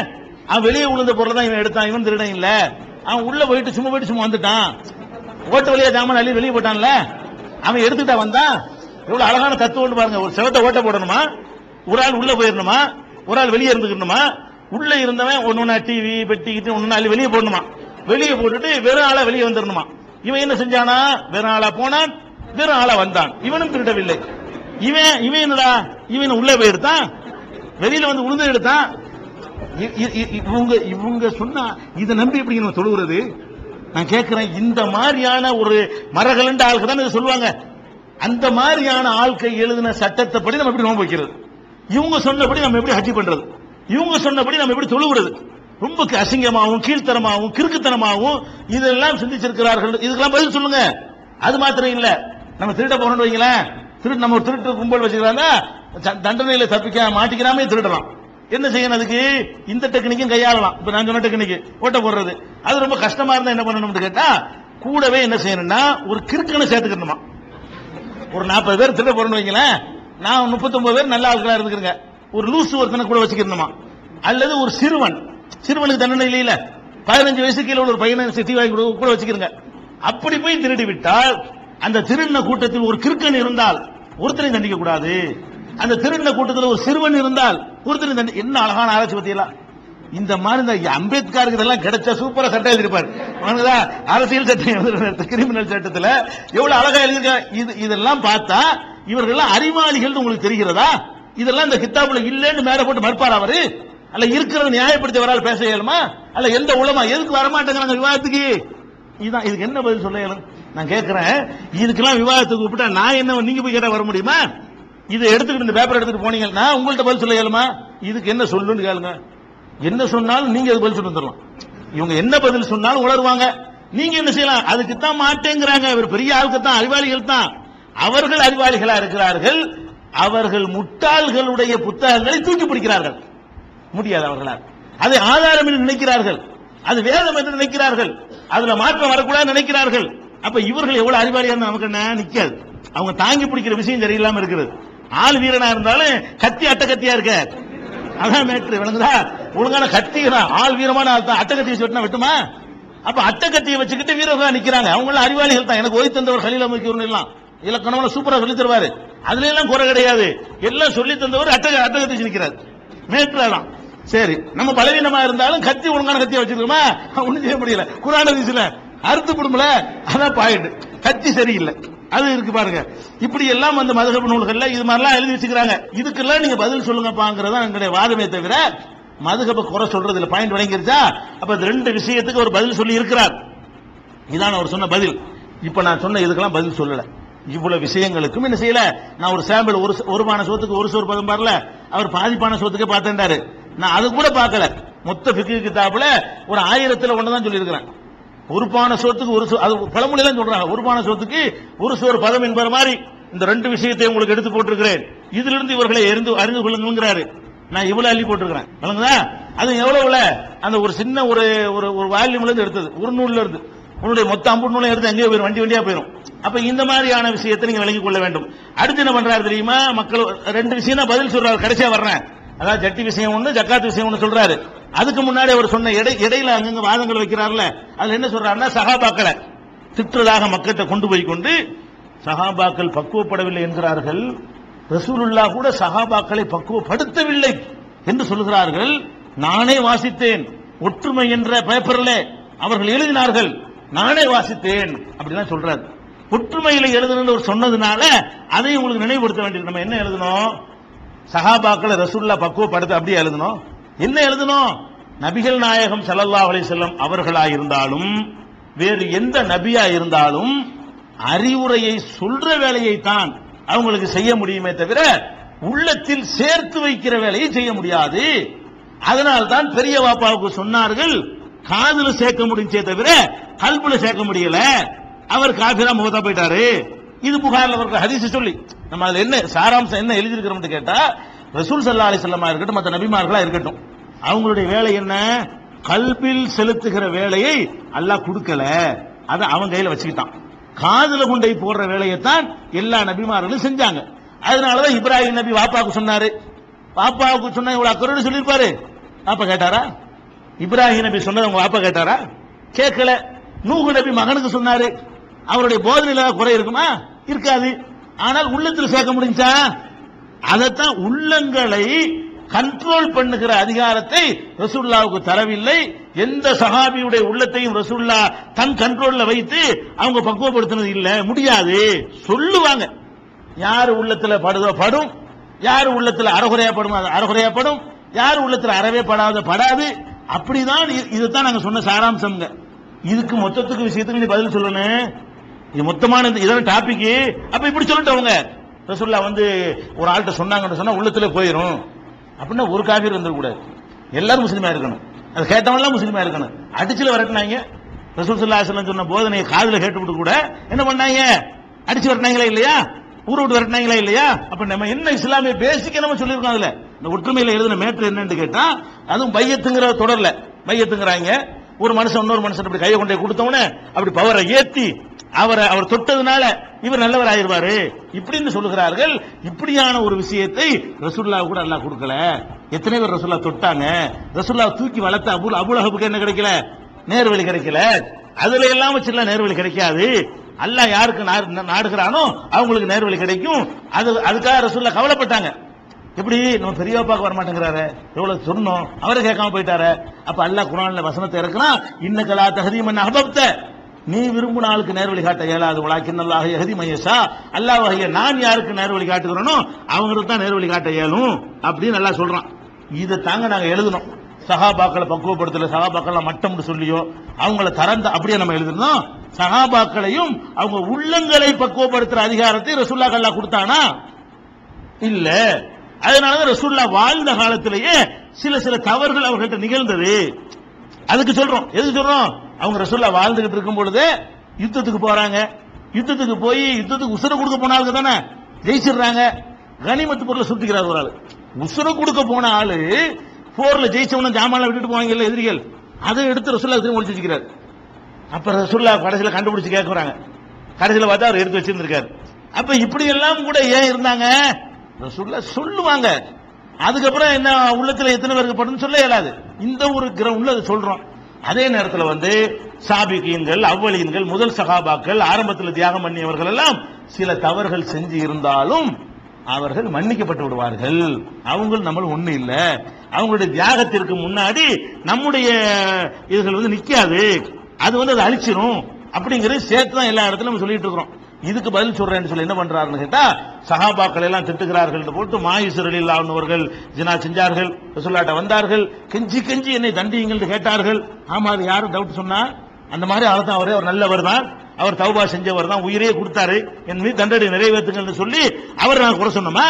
அவன் வெளியே விழுந்த பொருளை தான் இவன் எடுத்தான் இவன் திருடன் இல்ல அவன் உள்ள போயிட்டு சும்மா போயிட்டு சும்மா வந்துட்டான் ஓட்ட வழியா ஜாமான் அள்ளி வெளியே போட்டான்ல அவன் எடுத்துட்டா வந்தான் எவ்வளவு அழகான தத்துவம் பாருங்க ஒரு செவத்தை ஓட்ட போடணுமா ஒரு ஆள் உள்ள போயிடணுமா ஒரு ஆள் வெளியே இருந்துக்கணுமா உள்ள இருந்தவன் ஒன்னு டிவி பெட்டி கிட்டி ஒன்னு அள்ளி வெளியே போடணுமா வெளியே போட்டுட்டு வெறும் ஆளா வெளியே வந்துடணுமா இவன் என்ன செஞ்சானா வெறும் ஆளா போனான் வெறும் ஆளா வந்தான் இவனும் திருடவில்லை இவன் இவன் என்னடா இவன் உள்ள போய் எடுத்தான் வெளியில வந்து உளுந்து எடுத்தான் இ- இ- இ- இவங்க இவங்க சொன்னா இதை நம்பி எப்படி நம்ம தொழுகிறது நான் கேட்கிறேன் இந்த மாதிரியான ஒரு மரகலண்ட ஆளுக்கு தான் இதை சொல்லுவாங்க அந்த மாதிரியான ஆட்கள் எழுதின சட்டத்தை படி நம்ம எப்படி நோன்பு வைக்கிறது இவங்க சொன்னபடி நம்ம எப்படி ஹஜ்ஜி பண்றது இவங்க சொன்னபடி நம்ம எப்படி தொழுகிறது ரொம்ப அசிங்கமாகவும் கீழ்த்தரமாகவும் கிறுக்குத்தனமாகவும் இதெல்லாம் சிந்திச்சிருக்கிறார்கள் இதுக்கெல்லாம் பதில் சொல்லுங்க அது மாத்திரம் இல்ல நம்ம திருட போறோம்னு வைங்களேன் திருட்டு நம்ம ஒரு திருட்டு கும்பல் வச்சுக்கிறாங்க ச- தண்டனையில தப்பிக்க மாட்டிக்கிறாமே திருடலாம் என்ன செய்யணும் அதுக்கு இந்த டெக்னிக்கும் கையாளலாம் இப்ப நான் சொன்ன டெக்னிக் ஓட்ட போடுறது அது ரொம்ப கஷ்டமா இருந்தா என்ன பண்ணணும்னு கேட்டா கூடவே என்ன செய்யணும்னா ஒரு கிறுக்கனை சேர்த்துக்கணுமா ஒரு நாற்பது பேர் திருட போறோம்னு வைங்களேன் நான் முப்பத்தொன்பது பேர் நல்ல ஆட்களா இருந்துக்கிறேங்க ஒரு லூசு ஒருத்தனை கூட வச்சுக்கணுமா அல்லது ஒரு சிறுவன் சிறுவனுக்கு தண்டனை இல்லையில பதினஞ்சு வயசு கீழே உள்ள ஒரு பையனை சித்தி வாங்கி கூட- கூட வச்சுக்கிறங்க அப்படி போய் திருடி விட்டால் அந்த திருடின கூட்டத்தில் ஒரு கிறுக்கன் இருந்தால் ஒருத்தனை தண்டிக்க கூடாது அந்த திருடின கூட்டத்தில் ஒரு சிறுவன் இருந்தால் ஒருத்தனை தண்டி என்ன அழகான ஆராய்ச்சி பத்தியெல்லாம் இந்த மாதிரி இந்த அம்பேத்கருக்கு இதெல்லாம் கிடைச்ச சூப்பரா சட்டம் எழுதிருப்பார் வாங்குதா? அரசியல் சட்டம் எழுதுற கிரிமினல் சட்டத்துல எவ்வளவு அழகா எழுதிருக்காங்க இது இதெல்லாம் பார்த்தா இவர்கள் எல்லாம் அறிவாளிகள் உங்களுக்கு தெரிகிறதா இதெல்லாம் இந்த கித்தாபுல இல்லைன்னு மேல போட்டு மறுப்பார் அவரு அல்ல இருக்கிறத நியாயப்படுத்தி வரால் பேச இயலுமா அல்ல எந்த உலமா எதுக்கு வரமாட்டேங்கிறாங்க விவாதத்துக்கு இதுதான் இதுக்கு என்ன பதில் சொல்ல இயலும் நான் கேட்கிறேன் இதுக்கெல்லாம் விவாதத்துக்கு கூப்பிட்டா நான் என்ன நீங்க போய் கேட்டா வர முடியுமா இதை எடுத்துக்கிட்டு இந்த பேப்பர் எடுத்துட்டு போனீங்கன்னா உங்கள்ட்ட பதில் சொல்ல இயலுமா இதுக்கு என்ன சொல்லுன்னு கேளுங்க என்ன சொன்னாலும் நீங்க அது பதில் சொல்லி தரலாம் இவங்க என்ன பதில் சொன்னாலும் உணர்வாங்க நீங்க என்ன செய்யலாம் அதுக்கு தான் மாட்டேங்கிறாங்க இவர் பெரிய ஆளுக்கு தான் அறிவாளிகள் தான் அவர்கள் அறிவாளிகளா இருக்கிறார்கள் அவர்கள் முட்டாள்களுடைய புத்தகங்களை தூக்கி பிடிக்கிறார்கள் முடியாது அவர்களால் அதை ஆதாரம் என்று நினைக்கிறார்கள் அது வேதம் என்று நினைக்கிறார்கள் அதுல மாற்றம் வரக்கூடாது நினைக்கிறார்கள் அப்ப இவர்கள் எவ்வளவு அறிவாளியா இருந்தா நமக்கு என்ன நிக்காது அவங்க தாங்கி பிடிக்கிற விஷயம் சரியில்லாம இருக்குது ஆள் வீரனா இருந்தாலும் கத்தி அட்ட கத்தியா இருக்க அதான் மேட்ரு விளங்குதா ஒழுங்கான கத்தி தான். ஆள் வீரமான ஆள் தான் அட்ட கத்தி வச்சு வெட்டினா வெட்டுமா அப்ப அட்ட கத்தியை வச்சுக்கிட்டு வீரர்களா நிக்கிறாங்க அவங்க எல்லாம் அறிவாளிகள் தான் எனக்கு ஓய் தந்தவர் கலில அமைக்கிறோம் எல்லாம் இலக்கணம்ல சூப்பரா சொல்லி தருவாரு அதுல எல்லாம் குறை கிடையாது எல்லாம் சொல்லி தந்தவர் அட்ட அட்ட கத்தி வச்சு நிக்கிறார் மேட்ரு அதான் சரி நம்ம பலவீனமா இருந்தாலும் கத்தி ஒழுங்கான கத்தியா வச்சிருக்கோமா ஒண்ணும் செய்ய முடியல குரான வீசுல அறுத்து விடும்ல அதான் பாயிண்ட் கத்தி சரியில்லை அது இருக்கு பாருங்க இப்படி எல்லாம் அந்த மதுகப நூல்கள்ல இது மாதிரிலாம் எழுதி வச்சுக்கிறாங்க இதுக்கெல்லாம் நீங்க பதில் சொல்லுங்கப்பாங்கிறதா எங்களுடைய வாதமே தவிர மதுகப குறை சொல்றது இல்ல பாயிண்ட் விளங்கிருச்சா அப்ப இந்த ரெண்டு விஷயத்துக்கு ஒரு பதில் சொல்லி இருக்கிறார் இதான் அவர் சொன்ன பதில் இப்ப நான் சொன்ன இதுக்கெல்லாம் பதில் சொல்லல இவ்வளவு விஷயங்களுக்கும் என்ன செய்யல நான் ஒரு சாம்பிள் ஒரு ஒரு பான சோத்துக்கு ஒரு சோறு பதம் பாருல அவர் பாதிப்பான சோத்துக்கே பார்த்தேன்டாரு நான் அது கூட பார்க்கல மொத்த பிக்கு கிதாப்புல ஒரு ஆயிரத்துல ஒண்ணுதான் சொல்லியிருக்கிறேன் ஒரு பான சோத்துக்கு ஒரு சோ அது பழமொழி எல்லாம் சொல்றாங்க ஒரு பான சோத்துக்கு ஒரு சோறு பதம் என்பது மாதிரி இந்த ரெண்டு விஷயத்தை உங்களுக்கு எடுத்து போட்டிருக்கிறேன் இதிலிருந்து இவர்களை எரிந்து அறிந்து கொள்ளுங்கிறாரு நான் இவ்வளவு அள்ளி போட்டிருக்கிறேன் விளங்குதா அது எவ்வளவுல அந்த ஒரு சின்ன ஒரு ஒரு ஒரு வால்யூம்ல இருந்து எடுத்தது ஒரு நூல்ல இருந்து உன்னுடைய மொத்த அம்பு நூலை எடுத்து எங்கேயோ போயிடும் வண்டி வண்டியா போயிடும் அப்ப இந்த மாதிரியான விஷயத்தை நீங்க விளங்கிக் கொள்ள வேண்டும் அடுத்து என்ன பண்றாரு தெரியுமா மக்கள் ரெண்டு விஷயம் தான் பதில் சொல்றாரு கடைசியா வர்றேன் அதாவது ஜட்டி விஷயம் ஒண்ணு ஜக்காத்து விஷயம் ஒண்ணு சொல்றாரு அதுக்கு முன்னாடி அவர் சொன்ன இடை இடையில அங்கங்க வாதங்கள் வைக்கிறார்ல அதுல என்ன சொல்றாருன்னா சகாபாக்களை திட்டுறதாக மக்கள்கிட்ட கொண்டு போய் கொண்டு சகாபாக்கள் பக்குவப்படவில்லை என்கிறார்கள் ரசூலுல்லா கூட சகாபாக்களை பக்குவப்படுத்தவில்லை என்று சொல்கிறார்கள் நானே வாசித்தேன் ஒற்றுமை என்ற பேப்பரில் அவர்கள் எழுதினார்கள் நானே வாசித்தேன் அப்படிலாம் சொல்றாரு ஒற்றுமையில எழுதணும்னு ஒரு சொன்னதுனால அதையும் உங்களுக்கு நினைவுபடுத்த வேண்டியது நம்ம என்ன எழுதணும் சஹாபாக்களை ரசூல்லா பக்குவப்படுத்த அப்படியே எழுதணும் என்ன எழுதணும் நபிகள் நாயகம் ஸல்லல்லாஹு அலைஹி வஸல்லம் அவர்களா இருந்தாலும் வேறு எந்த நபியா இருந்தாலும் அறிவுரையை சொல்ற வேலையை தான் அவங்களுக்கு செய்ய முடியுமே தவிர உள்ளத்தில் சேர்த்து வைக்கிற வேலையை செய்ய முடியாது அதனால் தான் பெரிய பாப்பாவுக்கு சொன்னார்கள் காதுல சேர்க்க முடிஞ்சே தவிர கல்புல சேர்க்க முடியல அவர் காபிரா முகத்தா போயிட்டாரு இது புகார்ல ஒரு ஹதீஸ் சொல்லி நம்ம அதுல என்ன சாராம்சம் என்ன எழுதியிருக்கிறோம்னு கேட்டா ரசூல் சல்லா அலிசல்லமா இருக்கட்டும் மற்ற நபிமார்களா இருக்கட்டும் அவங்களுடைய வேலை என்ன கல்பில் செலுத்துகிற வேலையை அல்லாஹ் கொடுக்கல அதை அவன் கையில வச்சுக்கிட்டான் காதுல கொண்டை போடுற வேலையைத்தான் எல்லா நபிமார்களும் செஞ்சாங்க அதனாலதான் இப்ராஹிம் நபி வாப்பாவுக்கு சொன்னாரு பாப்பாவுக்கு சொன்னா இவ்வளவு அக்கறை சொல்லியிருப்பாரு பாப்பா கேட்டாரா இப்ராஹிம் நபி சொன்னது உங்க அப்பா கேட்டாரா கேட்கல நூகு நபி மகனுக்கு சொன்னாரு அவருடைய போதனையில குறை இருக்குமா இருக்காது ஆனால் உள்ளத்தில் சேர்க்க முடிஞ்சா அதைத்தான் உள்ளங்களை கண்ட்ரோல் பண்ணுகிற அதிகாரத்தை ரசூல்லாவுக்கு தரவில்லை எந்த சஹாபியுடைய உள்ளத்தையும் ரசூல்லா தன் கண்ட்ரோல்ல வைத்து அவங்க பக்குவப்படுத்தினது இல்ல முடியாது சொல்லுவாங்க யார் உள்ளத்துல படுதோ படும் யார் உள்ளத்துல அறகுறையா படும் அது அறகுறையா படும் யார் உள்ளத்துல அறவே படாத படாது அப்படிதான் இ- இதுதான் நாங்க சொன்ன சாராம்சம்ங்க இதுக்கு மொத்தத்துக்கு விஷயத்துக்கு நீ பதில் சொல்லணும் இது மொத்தமான இந்த- இதான டாபிக் அப்ப இப்படி சொல்லிட்டு அவங்க ரசூல்லா வந்து ஒரு ஆள்கிட்ட சொன்னாங்கன்னு சொன்னா உள்ளத்துல போயிரும் அப்படின்னா ஒரு காபீர் வந்துடக்கூடாது எல்லாரும் முஸ்லீமா இருக்கணும் அது கேட்டவன்லாம் முஸ்லீமா இருக்கணும் அடிச்சுல விரட்டினாங்க ரசூல் சல்லா சொன்ன போதனையை காதுல கேட்டுவிட்டு கூட என்ன பண்ணாங்க அடிச்சு விரட்டினாங்களா இல்லையா ஊரை விட்டு விரட்டினாங்களா இல்லையா அப்ப நம்ம என்ன இஸ்லாமிய பேசிக்க நம்ம சொல்லியிருக்கோம் அதுல இந்த ஒற்றுமையில எழுதின மேட்ரு என்னன்னு கேட்டா அதுவும் பையத்துங்கிற தொடர்ல பையத்துங்கிறாங்க ஒரு மனுஷன் இன்னொரு மனுஷன் அப்படி கையை கொண்டே கொடுத்தவனே அப்படி பவரை ஏத்தி அவரை அவர் தொட்டதுனால இவர் நல்லவர் ஆயிருவாரு இப்படின்னு சொல்லுகிறார்கள் இப்படியான ஒரு விஷயத்தை ரசூல்லா கூட அல்லாஹ் கொடுக்கல எத்தனை பேர் ரசூல்லா தொட்டாங்க ரசூல்லா தூக்கி வளர்த்த அபுல் அபுலஹபுக்கு என்ன கிடைக்கல நேர்வழி கிடைக்கல அதுல எல்லாம் வச்சுலாம் நேர்வழி கிடைக்காது அல்லாஹ் யாருக்கு நாடு- நாடுகிறானோ அவங்களுக்கு நேர்வழி கிடைக்கும் அது அதுக்காக ரசூல்லா கவலைப்பட்டாங்க எப்படி நம்ம பெரியப்பாக்கு வர மாட்டேங்கிறாரு எவ்வளவு சொன்னோம் அவரை கேட்காம போயிட்டாரு அப்ப அல்லாஹ் குரான்ல வசனத்தை இறக்குறான் இன்னக்கலா தகதீமன் அகபப்த நீ விரும்பின ஆளுக்கு நேர்வழி காட்ட இயலாது உலாக்கின் அல்லாஹ் எகதி மையசா அல்லாஹ் வகைய நான் யாருக்கு நேர்வழி காட்டுகிறேனோ அவங்களுக்கு தான் நேர்வழி காட்ட இயலும் அப்படின்னு நல்லா சொல்றான் இதை தாங்க நாங்க எழுதணும் சகாபாக்களை பக்குவப்படுத்தல சகாபாக்கள் மட்டம்னு சொல்லியோ அவங்கள தரந்த அப்படியே நம்ம எழுதிருந்தோம் சகாபாக்களையும் அவங்க உள்ளங்களை பக்குவப்படுத்துற அதிகாரத்தை ரசூல்லா கல்லா கொடுத்தானா இல்ல அதனாலதான் ரசூல்லா வாழ்ந்த காலத்திலேயே சில சில தவறுகள் அவர்கள்ட்ட நிகழ்ந்தது அதுக்கு சொல்றோம் எதுக்கு சொல்றோம் அவங்க ரசூல்லா வாழ்ந்துகிட்டு இருக்கும் பொழுது யுத்தத்துக்கு போறாங்க யுத்தத்துக்கு போய் யுத்தத்துக்கு உசுர கொடுக்க போனாலுங்க தானே ஜெயிச்சிடுறாங்க கனிமத்து பொருளை சுத்திக்கிறார் ஒரு ஆளு உசுர கொடுக்க போன ஆளு போர்ல ஜெயிச்சவன ஜாமான்ல விட்டுட்டு போவாங்க இல்ல எதிரிகள் அதை எடுத்து ரசூல்லா திரும்ப ஒழிச்சு வச்சுக்கிறார் அப்ப ரசூல்லா கடைசியில கண்டுபிடிச்சு கேட்கறாங்க கடைசியில பார்த்தா அவர் எடுத்து வச்சிருந்திருக்காரு அப்ப இப்படி எல்லாம் கூட ஏன் இருந்தாங்க ரசூல்லா சொல்லுவாங்க அதுக்கப்புறம் என்ன உள்ளத்துல எத்தனை பேருக்கு படும் சொல்ல இயலாது இந்த ஒரு கிரவுண்ட்ல அதை சொல்றோம் அதே நேரத்தில் வந்து சாபிகீன்கள் அவ்வளியன்கள் முதல் சகாபாக்கள் ஆரம்பத்தில் தியாகம் பண்ணியவர்கள் எல்லாம் சில தவறுகள் செஞ்சு இருந்தாலும் அவர்கள் மன்னிக்கப்பட்டு விடுவார்கள் அவங்க நம்ம ஒண்ணு இல்ல அவங்களுடைய தியாகத்திற்கு முன்னாடி நம்முடைய இதுகள் வந்து நிக்காது அது வந்து அதை அழிச்சிரும் அப்படிங்கிறது சேர்த்து தான் எல்லா இடத்துலயும் நம்ம சொல்லிட்டு இருக்கிறோம் இதுக்கு பதில் சொல்றேன்னு சொல்லி என்ன பண்றாருன்னு கேட்டா சஹாபாக்கள் எல்லாம் திட்டுகிறார்கள் போட்டு மாயிசர் இல்லாதவர்கள் ஜினா செஞ்சார்கள் ரசூல்லாட்ட வந்தார்கள் கெஞ்சி கெஞ்சி என்னை தண்டியுங்கள் கேட்டார்கள் ஆமா அது யாரும் டவுட் சொன்னா அந்த மாதிரி ஆளு தான் அவரே அவர் நல்லவர் தான் அவர் தௌபா செஞ்சவர் தான் உயிரையே கொடுத்தாரு என் மீது தண்டனை நிறைவேற்றுங்கள்னு சொல்லி அவர் நான் குறை சொன்னோமா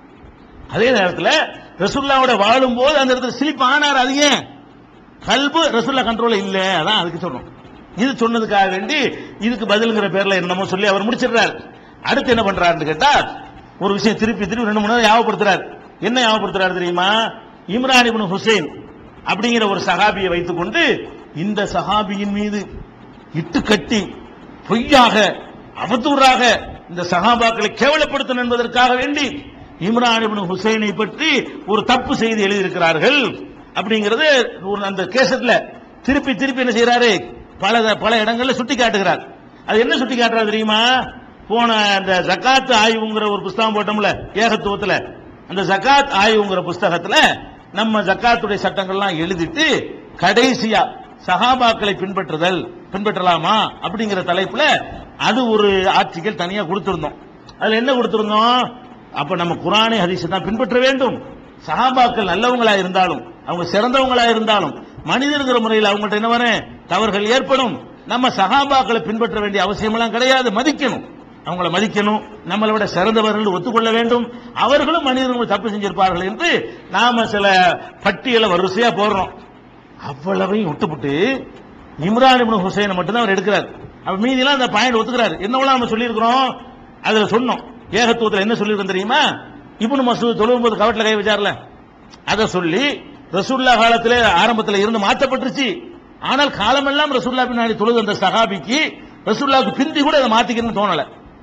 அதே நேரத்தில் ரசுல்லாவோட வாழும்போது அந்த இடத்துல சிலிப் ஆனார் அது ஏன் கல்பு ரசுல்லா கண்ட்ரோல் இல்ல அதான் அதுக்கு சொல்றோம் இது சொன்னதுக்காக வேண்டி இதுக்கு பதிலுங்கிற பேர்ல என்னமோ சொல்லி அவர் முடிச்சிடுறாரு அடுத்து என்ன பண்றாருன்னு கேட்டா ஒரு விஷயம் திருப்பி திருப்பி ரெண்டு மூணு நேரம் ஞாபகப்படுத்துறாரு என்ன ஞாபகப்படுத்துறாரு தெரியுமா இம்ரான் இப்னு ஹுசைன் அப்படிங்கிற ஒரு சஹாபியை வைத்துக்கொண்டு இந்த சஹாபியின் மீது இட்டு கட்டி பொய்யாக அவதூறாக இந்த சஹாபாக்களை கேவலப்படுத்தணும் என்பதற்காக வேண்டி இம்ரான் இப்னு ஹுசைனை பற்றி ஒரு தப்பு செய்தி எழுதியிருக்கிறார்கள் அப்படிங்கிறது ஒரு அந்த கேசட்ல திருப்பி திருப்பி என்ன செய்யறாரு பல பல இடங்கள்ல சுட்டி காட்டுகிறார் அது என்ன சுட்டி காட்டுறாரு தெரியுமா போன அந்த ஜகாத் ஆய்வுங்கிற ஒரு புஸ்தகம் போட்டோம்ல ஏகத்துவத்துல அந்த ஜகாத் ஆய்வுங்கிற புஸ்தகத்துல நம்ம ஜக்காத்துடைய சட்டங்கள்லாம் எழுதிட்டு கடைசியா சஹாபாக்களை பின்பற்றுதல் பின்பற்றலாமா அப்படிங்கிற தலைப்புல அது ஒரு ஆட்சிகள் தனியா கொடுத்திருந்தோம் அதுல என்ன கொடுத்திருந்தோம் அப்ப நம்ம குரானே ஹதீஸ் தான் பின்பற்ற வேண்டும் சஹாபாக்கள் நல்லவங்களா இருந்தாலும் அவங்க சிறந்தவங்களா இருந்தாலும் மனிதர்கிற முறையில் அவங்கள்ட்ட என்ன வரேன் தவறுகள் ஏற்படும் நம்ம சஹாபாக்களை பின்பற்ற வேண்டிய அவசியமெல்லாம் கிடையாது மதிக்கணும் அவங்கள மதிக்கணும் நம்மளை விட சிறந்தவர்கள் ஒத்துக்கொள்ள வேண்டும் அவர்களும் மனிதர்கள் தப்பு செஞ்சிருப்பார்கள் என்று நாம சில பட்டியலை வரிசையா போடுறோம் அவ்வளவையும் விட்டுப்புட்டு இம்ரான் இப்னு ஹுசைனை மட்டும் தான் அவர் எடுக்கிறார் அப்ப மீதிலாம் அந்த பாயிண்ட் ஒத்துக்கிறாரு என்னவெல்லாம் நம்ம சொல்லியிருக்கிறோம் அதுல சொன்னோம் ஏகத்துவத்துல என்ன சொல்லியிருக்கோம் தெரியுமா இப்னு மசூத் தொழும்போது கவட்டில் கை வச்சார்ல அதை சொல்லி ரசூல்லா காலத்திலே ஆரம்பத்தில் இருந்து மாற்றப்பட்டுருச்சு ஆனால் காலமெல்லாம் ரசூல்லா பின்னாடி தொழுது அந்த சஹாபிக்கு ரசூல்லாவுக்கு பிந்தி கூட அதை மாத்திக்கணும்னு தோணல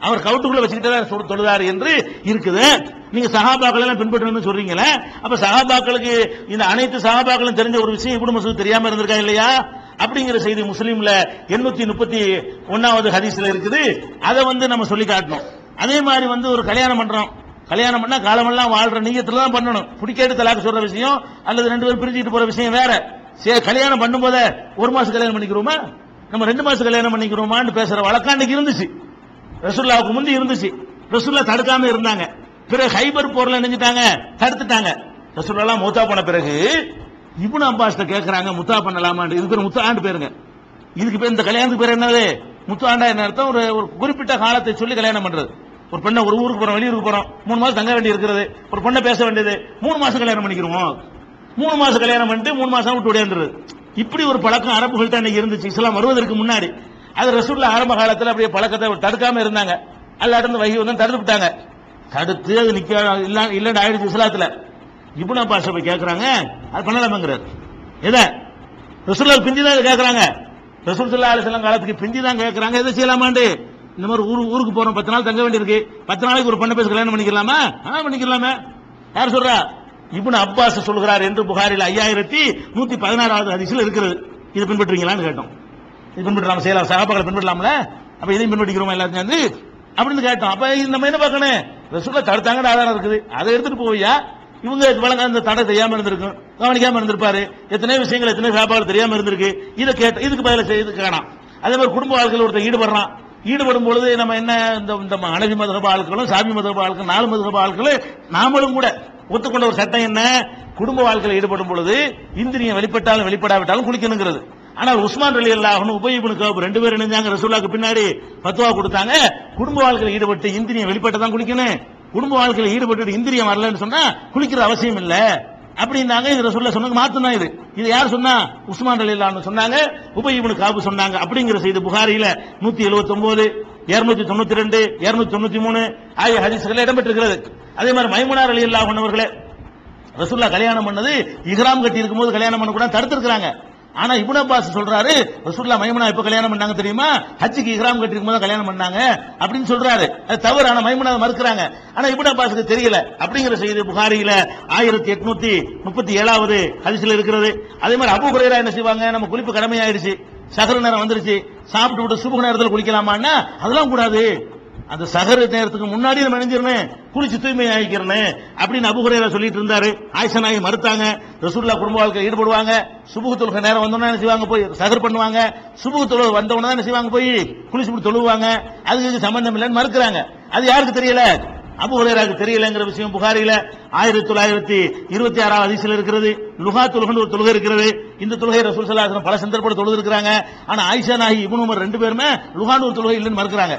அவர் கவுட்டுக்குள்ள வச்சுக்கிட்டே தான் சொல் தொழுதாரு என்று இருக்குது நீங்க சஹாபாக்கள் எல்லாம் பின்பற்றணும்னு சொல்றீங்களே அப்ப சஹாபாக்களுக்கு இந்த அனைத்து சஹாபாக்களும் தெரிஞ்ச ஒரு விஷயம் இப்னு மசூத் தெரியாம இருந்திருக்கா இல்லையா அப்படிங்கிற செய்தி முஸ்லீம்ல எண்ணூத்தி முப்பத்தி ஒன்னாவது ஹதீஸ்ல இருக்குது அதை வந்து நம்ம சொல்லி காட்டணும் அதே மாதிரி வந்து ஒரு கல்யாணம் பண்றோம் கல்யாணம் பண்ணா காலமெல்லாம் வாழ்ற நீயத்துல தான் பண்ணணும் பிடிக்காது தலாக்கு சொல்ற விஷயம் அல்லது ரெண்டு பேரும் பிரிஞ்சுட்டு போற விஷயம் வேற சரி கல்யாணம் பண்ணும்போதே ஒரு மாசம் கல்யாணம் பண்ணிக்கிறோமா நம்ம ரெண்டு மாசம் கல்யாணம் பண்ணிக்கிறோமான்னு பேசுற வழக்கம் அன்னைக்கு இருந்துச்சு ரசுல்லாவுக்கு முந்தி இருந்துச்சு ரசுல்லா தடுக்காம இருந்தாங்க பிறகு ஹைபர் போர்ல நினைஞ்சிட்டாங்க தடுத்துட்டாங்க ரசுல்லா மூத்தா போன பிறகு இப்னு அப்பாஸ்ட கேக்குறாங்க முத்தா பண்ணலாமான்னு இது பேர் முத்தாண்டு பேருங்க இதுக்கு பேர் இந்த கல்யாணத்துக்கு பேர் என்னது முத்தாண்டா என்ன அர்த்தம் ஒரு ஒரு குறிப்பிட்ட காலத்தை சொல்லி கல்யாணம் பண்றது ஒரு பெண்ணை ஒரு ஊருக்கு போறோம் வெளியூருக்கு போறோம் மூணு மாசம் தங்க வேண்டி இருக்கிறது ஒரு பொண்ணை பேச வேண்டியது மூணு மாசம் கல்யாணம் பண்ணிக்கிறோம் மூணு மாசம் கல்யாணம் பண்ணிட்டு மூணு மாசம் விட்டு விடையாந்துருது இப்படி ஒரு பழக்கம் அரபுகள்ட்ட அன்னைக்கு இருந்துச்சு இஸ்லாம் வருவதற்கு முன்னாடி அது ரசூல்ல ஆரம்ப காலத்துல அப்படியே பழக்கத்தை தடுக்காம இருந்தாங்க அல்லாட்ட வகி வந்து தடுத்து விட்டாங்க தடுத்து அது நிக்க இல்ல இல்லன்னு ஆயிடுச்சு இஸ்லாத்துல இப்னு அப்பாஸ் போய் கேக்குறாங்க அது பண்ணலாமாங்கிறார் எதை ரசூல்லா பிந்தி தான் இதை கேக்குறாங்க ரசூல் சல்லா அலிஸ்லாம் காலத்துக்கு பிந்தி தான் கேக்குறாங்க எதை செய்யலாமாண்டு இந்த மாதிரி ஊரு ஊருக்கு போறோம் பத்து நாள் தங்க வேண்டியிருக்கு பத்து நாளைக்கு ஒரு பொண்ணை பேச கல்யாணம் பண்ணிக்கலாமா ஆ பண்ணிக்கலாமே யார் சொல்றா இப்னு அப்பாஸ் சொல்கிறார் என்று புகாரில் ஐயாயிரத்தி நூத்தி பதினாறாவது ஹதீஸ்ல இருக்கிறது இது பின்பற்றுவீங்களான்னு கேட்டோம் இது பின்பற்றலாம் செய்யலாம் சகாபாக்களை பின்பற்றலாம்ல அப்ப இதையும் பின்பற்றிக்கிறோமா எல்லாத்தையும் சேர்ந்து அப்படின்னு கேட்டோம் அப்ப இந்த மாதிரி என்ன பார்க்கணும் ரசூலா தடுத்தாங்கன்னு ஆதாரம் இருக்குது அதை எடுத்துட்டு போவியா இவங்க வழங்க அந்த தடை தெரியாம இருந்திருக்கும் கவனிக்காம இருந்திருப்பாரு எத்தனை விஷயங்கள் எத்தனை வியாபாரம் தெரியாம இருந்திருக்கு இதை கேட்ட இதுக்கு பதில செய்து காணாம் அதே மாதிரி குடும்ப வாழ்க்கையில் ஒருத்தர் ஈடுபடுறான் ஈடுபடும் பொழுது நம்ம என்ன இந்த இந்த அனவி மதகப ஆட்களும் சாமி மதகப ஆட்களும் நாலு மதகப ஆட்களும் நாமளும் கூட ஒத்துக்கொண்ட ஒரு சட்டம் என்ன குடும்ப வாழ்க்கையில் ஈடுபடும் பொழுது இந்திரியம் வெளிப்பட்டாலும் வெளிப்படாவிட்டாலும் குளிக்கணுங்கிறது ஆனால் உஸ்மான் அலி அல்லாஹ் உபயிபுனு கவுப் ரெண்டு பேரும் இணைஞ்சாங்க ரசூல்லாக்கு பின்னாடி பத்துவா கொடுத்தாங்க குடும்ப வாழ்க்கையில் ஈடுபட்டு இந்திரியம் வெளிப்பட்டதான் குளிக்கணும் குடும்ப வாழ்க்கையில் ஈடுபட்டு இந்திரியம் வரலன்னு சொன்னா குளிக்கிற அவசியம் இல்ல அப்படின்னாங்க இது ரசூல்லா சொன்னாங்க மாத்தம் தான் இது இது யார் சொன்னா உஸ்மான் அலி அல்லாஹ் சொன்னாங்க உபயிபுனு காபு சொன்னாங்க அப்படிங்கிற செய்தி புகாரில நூத்தி எழுபத்தி ஒன்பது இருநூத்தி தொண்ணூத்தி ரெண்டு இருநூத்தி தொண்ணூத்தி மூணு ஆகிய ஹதீஸ்கள் இடம்பெற்றிருக்கிறது அதே மாதிரி மைமுனார் அலி அல்லாஹ் அவர்களே ரசூல்லா கல்யாணம் பண்ணது இஹ்ராம் கட்டி இருக்கும்போது கல்யாணம் பண்ண கூட தடுத்திருக்காங்க ஆனா இப்னு அப்பாஸ் சொல்றாரு ரசூல்லா மைமுனா எப்ப கல்யாணம் பண்ணாங்க தெரியுமா ஹஜ்ஜுக்கு இஹ்ராம் கட்டி இருக்கும்போது தான் கல்யாணம் பண்ணாங்க அப்படின்னு சொல்றாரு அது தவறு ஆனா மைமுனா மறுக்கிறாங்க ஆனா இப்னு அப்பாஸுக்கு தெரியல அப்படிங்கிற செய்தி புகாரியில ஆயிரத்தி எட்நூத்தி முப்பத்தி ஏழாவது ஹதீஸ்ல இருக்கிறது அதே மாதிரி அபு குரேரா என்ன செய்வாங்க நம்ம குளிப்பு கடமையாயிருச்சு சகர நேரம் வந்துருச்சு சாப்பிட்டு விட்டு சுப நேரத்தில் குளிக்கலாமான்னா அதெல்லாம் கூடாது அந்த சகர நேரத்துக்கு முன்னாடி நம்ம நினைஞ்சிருந்தேன் குளிச்சு தூய்மை ஆகிக்கிறேன் அப்படின்னு அபுகுரையில சொல்லிட்டு இருந்தாரு ஆயிஷா நாயகி மறுத்தாங்க ரசூல்லா குடும்ப வாழ்க்கை ஈடுபடுவாங்க சுபுகு தொழுகை நேரம் வந்தோம்னா என்ன செய்வாங்க போய் சகர் பண்ணுவாங்க சுபுகு தொழுகை வந்தவொடனே தான் என்ன செய்வாங்க போய் குளிச்சு விட்டு தொழுவாங்க அதுக்கு இதுக்கு சம்பந்தம் இல்லைன்னு மறுக்கிறாங்க அது யாருக்கு தெரியல அபு ஹுரேராக்கு தெரியலங்கிற விஷயம் புகாரில ஆயிரத்தி தொள்ளாயிரத்தி இருபத்தி ஆறாவது அதிசயில் இருக்கிறது லுகா தொழுகன்னு ஒரு தொழுகை இருக்கிறது இந்த தொழுகை ரசூல் சல்லாஹ் பல சந்தர்ப்பட தொழுது இருக்கிறாங்க ஆனா ஆயிஷா நாயகி இப்னு உமர் ரெண்டு பேருமே லுகான்னு ஒரு தொழுகை இல்லைன்னு மறுக்கிறாங்க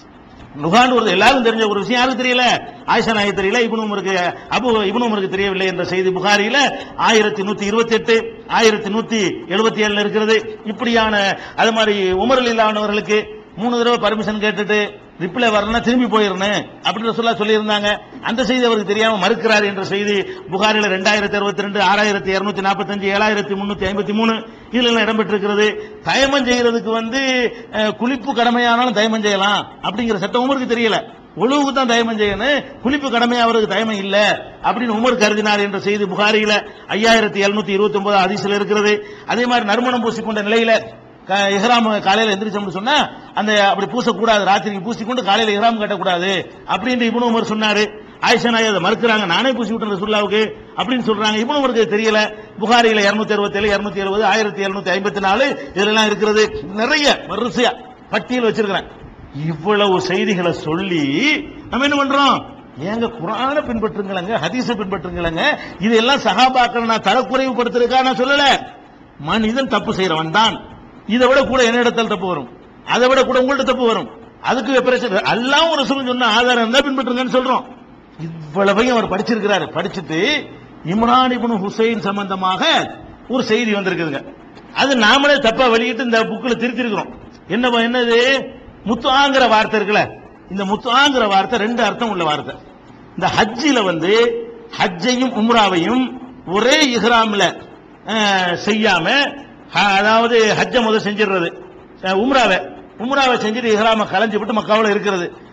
லுகான் ஒரு எல்லாரும் தெரிஞ்ச ஒரு விஷயம் யாருக்கு தெரியல ஆயிஷா நாயகி தெரியல இப்னு உமருக்கு அபு இப்னு உமருக்கு தெரியவில்லை என்ற செய்தி புகாரியில ஆயிரத்தி நூத்தி இருபத்தி எட்டு ஆயிரத்தி நூத்தி எழுபத்தி ஏழுல இருக்கிறது இப்படியான அது மாதிரி உமர் இல்லாதவர்களுக்கு மூணு தடவை பர்மிஷன் கேட்டுட்டு ரிப்ளை வரலன்னா திரும்பி போயிருந்தேன் அப்படின்னு சொல்ல சொல்லியிருந்தாங்க அந்த செய்தி அவருக்கு தெரியாம மறுக்கிறார் என்ற செய்தி புகாரில ரெண்டாயிரத்தி அறுபத்தி ரெண்டு ஆறாயிரத்தி இருநூத்தி நாற்பத்தஞ்சு ஏழாயிரத்தி முன்னூத்தி ஐம்பத்தி மூணு இதுல எல்லாம் இடம்பெற்றிருக்கிறது தயமம் செய்யறதுக்கு வந்து அஹ், குளிப்பு கடமையானாலும் தயமம் செய்யலாம் அப்படிங்கிற சட்டம் உமருக்கு தெரியல ஒழுவுக்கு தான் தயமம் செய்யணும் குளிப்பு கடமை அவருக்கு தயமம் இல்ல அப்படின்னு உமர் கருதினார் என்ற செய்தி புகாரியில ஐயாயிரத்தி எழுநூத்தி இருபத்தி ஒன்பது அதிசல இருக்கிறது அதே மாதிரி நறுமணம் பூசிக்கொண்ட நிலையில க- இஹ்ராம் காலையில எந்திரிச்சோம்னு சொன்னா அந்த அப்படி பூசக்கூடாது ராத்திரிக்கு பூசிக்கொண்டு காலையில இஹ்ராம் கட்டக்கூடாது அப்படின்னு இப்னு உமர் சொன்னாரு ஆயிஷா நாய் அதை மறுக்கிறாங்க நானே பூசி விட்டேன் ரசூலுல்லாவுக்கு அப்படின்னு சொல்றாங்க இப்னு உமருக்கு தெரியல புகாரில இருநூத்தி அறுபத்தி ஏழு இருநூத்தி எழுபது ஆயிரத்தி எழுநூத்தி ஐம்பத்தி நாலு இதெல்லாம் இருக்கிறது நிறைய வரிசையா பட்டியல் வச்சிருக்கிறேன் இவ்வளவு செய்திகளை சொல்லி நம்ம என்ன பண்றோம் ஏங்க குரான பின்பற்றுங்களங்க ஹதீஸ பின்பற்றுங்களங்க இதெல்லாம் சகாபாக்கள் நான் தரக்குறைவுபடுத்துறதுக்காக நான் சொல்லல மனிதன் தப்பு செய்யறவன் தான் இதை விட கூட என்ன இடத்துல தப்பு வரும் அதை விட கூட உங்கள்ட்ட தப்பு வரும் அதுக்கு பிரச்சனை எல்லாம் ஒரு சொல்லு சொன்ன ஆதாரம் இருந்தா பின்பற்றுங்கன்னு சொல்றோம் இவ்வளவையும் அவர் படிச்சிருக்கிறாரு படிச்சுட்டு இம்ரான் இப்னு ஹுசைன் சம்பந்தமாக ஒரு செய்தி வந்திருக்குதுங்க அது நாமளே தப்பா வெளியிட்டு இந்த புக்கில் திருத்திருக்கிறோம் என்ன என்னது முத்துஆங்கிற வார்த்தை இருக்குல்ல இந்த முத்துஆங்கிற வார்த்தை ரெண்டு அர்த்தம் உள்ள வார்த்தை இந்த ஹஜ்ஜில வந்து ஹஜ்ஜையும் உம்ராவையும் ஒரே இஹ்ராம்ல அஹ், செய்யாம அஹ், அதாவது ஹஜ்ஜை முதல் செஞ்சிடுறது அஹ், உம்ராவை உம்ராவை செஞ்சுட்டு இஹ்ராம கலைஞ்சு விட்டு மக்காவில் இருக்கிறது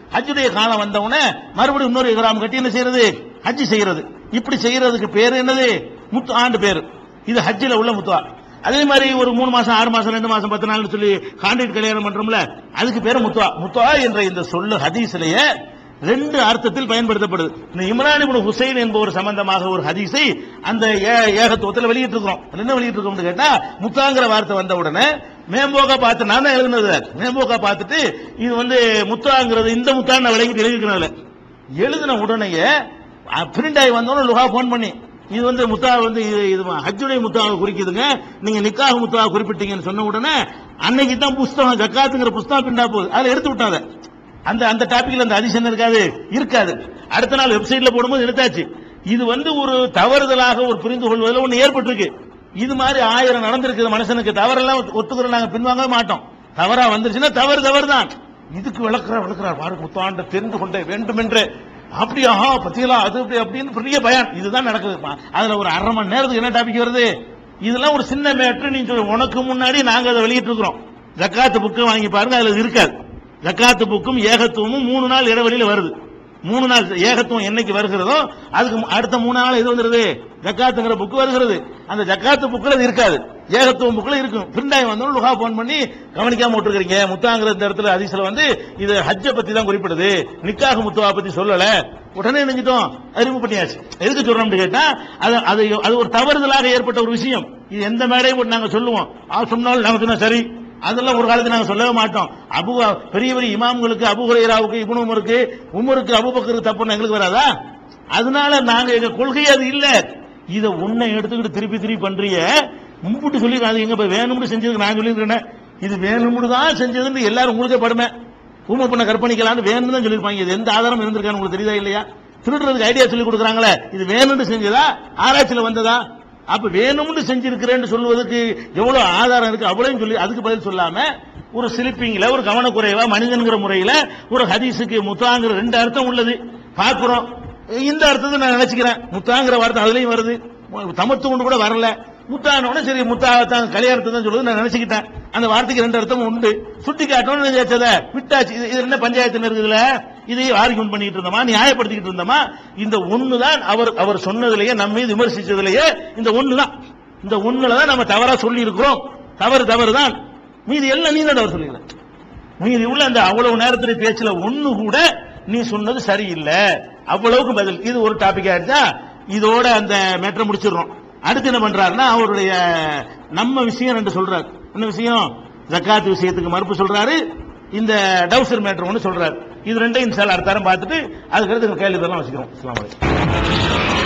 ஹஜ்ஜுடைய காலம் வந்த உடனே மறுபடியும் இன்னொரு இஹ்ராம் கட்டி என்ன செய்யறது ஹஜ் செய்யறது இப்படி செய்யறதுக்கு பேரு என்னது முத்து ஆண்டு பேரு இது ஹஜ்ஜில் உள்ள முத்துவா அதே மாதிரி ஒரு மூணு மாசம் ஆறு மாசம் ரெண்டு மாசம் பத்து நாள்னு சொல்லி கான்ட்ராக்ட் கல்யாணம் பண்றோம்ல அதுக்கு பேரு முத்துவா முத்துவா என்ற இந்த சொல்லு ஹதீஸ்லயே ரெண்டு அர்த்தத்தில் பயன்படுத்தப்படுது இந்த இம்ரான் இப்னு ஹுசைன் என்பவர் சம்பந்தமாக ஒரு ஹதீஸை அந்த ஏ- ஏகத்துவத்தில் வெளியிட்டு இருக்கிறோம் என்ன வெளியிட்டு இருக்கோம்னு கேட்டா முத்தாங்கிற வார்த்தை வந்த உடனே மேம்போக்கா பார்த்து நான் தான் எழுதுனது மேம்போக்கா பார்த்துட்டு இது வந்து முத்தாங்கிறது இந்த முத்தான் நான் விளங்கிட்டு எழுதிக்கிறேன் எழுதின உடனேயே பிரிண்ட் ஆகி வந்தோன்னு லுகா ஃபோன் பண்ணி இது வந்து முத்தா வந்து இது இது ஹஜ்ஜுடைய முத்தாவை குறிக்குதுங்க நீங்க நிக்காக முத்தாவை குறிப்பிட்டீங்கன்னு சொன்ன உடனே அன்னைக்கு தான் புஸ்தகம் ஜக்காத்துங்கிற புஸ்தகம் பிண்டா போகுது அதுல எடுத்து விட்டாங்க அந்த அந்த டாபிக்ல அந்த அதிசயம் இருக்காது இருக்காது அடுத்த நாள் வெப்சைட்ல போடும்போது எடுத்தாச்சு இது வந்து ஒரு தவறுதலாக ஒரு புரிந்து கொள்வதில் ஒன்று ஏற்பட்டிருக்கு இது மாதிரி ஆயிரம் நடந்திருக்குது மனுஷனுக்கு தவறெல்லாம் ஒத்துக்கிறோம் நாங்க பின்வாங்க மாட்டோம் தவறா வந்துருச்சுன்னா தவறு தவறு தான் இதுக்கு விளக்குறார் விளக்குறார் பாரு முத்தாண்ட தெரிந்து கொண்டே வேண்டும் என்று அப்படி ஆஹா பத்தியலா அது அப்படி அப்படின்னு பெரிய பயான் இதுதான் நடக்குது அதுல ஒரு அரை மணி நேரத்துக்கு என்ன டாபிக் வருது இதெல்லாம் ஒரு சின்ன மேட்ரு நீ சொல்லு உனக்கு முன்னாடி நாங்க அதை வெளியிட்டு இருக்கிறோம் ஜக்காத்து புக்கு வாங்கி பாருங்க அதுல இது இருக்காது ஜக்காத்து புக்கும் ஏகத்துவமும் மூணு நாள் இடைவெளியில வருது மூணு நாள் ஏகத்துவம் என்னைக்கு வருகிறதோ அதுக்கு மு- அடுத்த மூணு நாள் இது வந்துருது ஜக்காத்துங்கிற புக் வருகிறது அந்த ஜக்காத்து புக்ல இது இருக்காது ஏகத்துவம் புக்ல இருக்கும் பிரிண்டாய் வந்தோம் லுகா போன் பண்ணி கவனிக்காம விட்டுருக்கீங்க முத்தாங்கிற இந்த இடத்துல அதிசல வந்து இது ஹஜ்ஜை பத்தி தான் குறிப்பிடுது நிக்காக முத்துவா பத்தி சொல்லல உடனே நினைச்சிட்டோம் அறிவு பண்ணியாச்சு எதுக்கு சொல்றோம்னு கேட்டா அது அது அது ஒரு தவறுதலாக ஏற்பட்ட ஒரு விஷயம் இது எந்த மேடையும் போட்டு நாங்க சொல்லுவோம் ஆ சொன்னாலும் நாங்க சொன்னா சரி அதெல்லாம் ஒரு காலத்துல நாங்க சொல்லவே மாட்டோம் அபு பெரிய பெரிய இமாம்களுக்கு அபு ஹுரைராவுக்கு இப்னு உமருக்கு உமருக்கு அபுபக்கருக்கு தப்புன்னு எங்களுக்கு வராதா அதனால நாங்க எங்க கொள்கை அது இல்ல இத உன்னை எடுத்துக்கிட்டு திருப்பி திருப்பி பண்றிய மும்பிட்டு சொல்லி அது எங்க போய் வேணும்னு செஞ்சதுக்கு நான் சொல்லியிருக்கேன் இது வேணும்னு தான் செஞ்சதுன்னு எல்லாரும் உங்களுக்கே படுமை ஊமை பண்ண கற்பணிக்கலாம்னு வேணும்னு தான் சொல்லியிருப்பாங்க இது எந்த ஆதாரம் இருந்திருக்கான்னு உங்களுக்கு தெரியுதா இல்லையா திருடுறதுக்கு ஐடியா சொல்லி கொடுக்குறாங்களே இது வேணும்னு செஞ்சதா ஆராய்ச்சியில வந்ததா அப்ப வேணும்னு செஞ்சிருக்கிறேன்னு சொல்லுவதற்கு எவ்வளவு ஆதாரம் இருக்கு அவ்வளவு சொல்லி அதுக்கு பதில் சொல்லாம ஒரு சிலிப்பிங்ல ஒரு கவனக்குறைவா மனிதன்கிற முறையில ஒரு ஹதீஸுக்கு முத்தாங்கிற ரெண்டு அர்த்தம் உள்ளது பார்க்கிறோம் இந்த அர்த்தத்தை நான் நினைச்சுக்கிறேன் முத்தாங்கிற வார்த்தை அதுலயும் வருது தமத்துவம் கூட வரல முத்தானோட சரி முத்தா தான் கல்யாணத்தை தான் சொல்லுது நான் நினைச்சுக்கிட்டேன் அந்த வார்த்தைக்கு ரெண்டு அர்த்தம் உண்டு சுட்டி காட்டணும் நினைச்சத விட்டாச்சு இது இது என்ன பஞ்சாயத்து இருக்குதுல இதை ஆர்கியூமெண்ட் பண்ணிட்டு இருந்தோமா நியாயப்படுத்திக்கிட்டு இருந்தோமா இந்த ஒண்ணுதான் அவர் அவர் சொன்னதுலயே நம்ம மீது விமர்சிச்சதுலயே இந்த ஒண்ணுதான் இந்த ஒண்ணுல தான் நம்ம தவறா சொல்லி இருக்கிறோம் தவறு தவறு தான் மீதி எல்லாம் நீ தான் தவறு சொல்லிக்கிறேன் மீதி உள்ள அந்த அவ்வளவு நேரத்துல பேச்சுல ஒண்ணு கூட நீ சொன்னது சரியில்லை அவ்வளவுக்கு பதில் இது ஒரு டாபிக் ஆயிடுச்சா இதோட அந்த மேட்டரை முடிச்சிடுறோம் அடுத்து என்ன பண்றாருன்னா அவருடைய நம்ம விஷயம் ரெண்டு சொல்றாரு என்ன விஷயம் ஜக்காத் விஷயத்துக்கு மறுப்பு சொல்றாரு இந்த டவுசர் மேட்டர் ஒன்று சொல்றாரு இது ரெண்டையும் சார் அடுத்த தரம் பார்த்துட்டு அதுக்கடுத்து கேள்வி தரலாம் வச்சுக்கிறோம் அஸ்ஸலாமு அலைக்கும்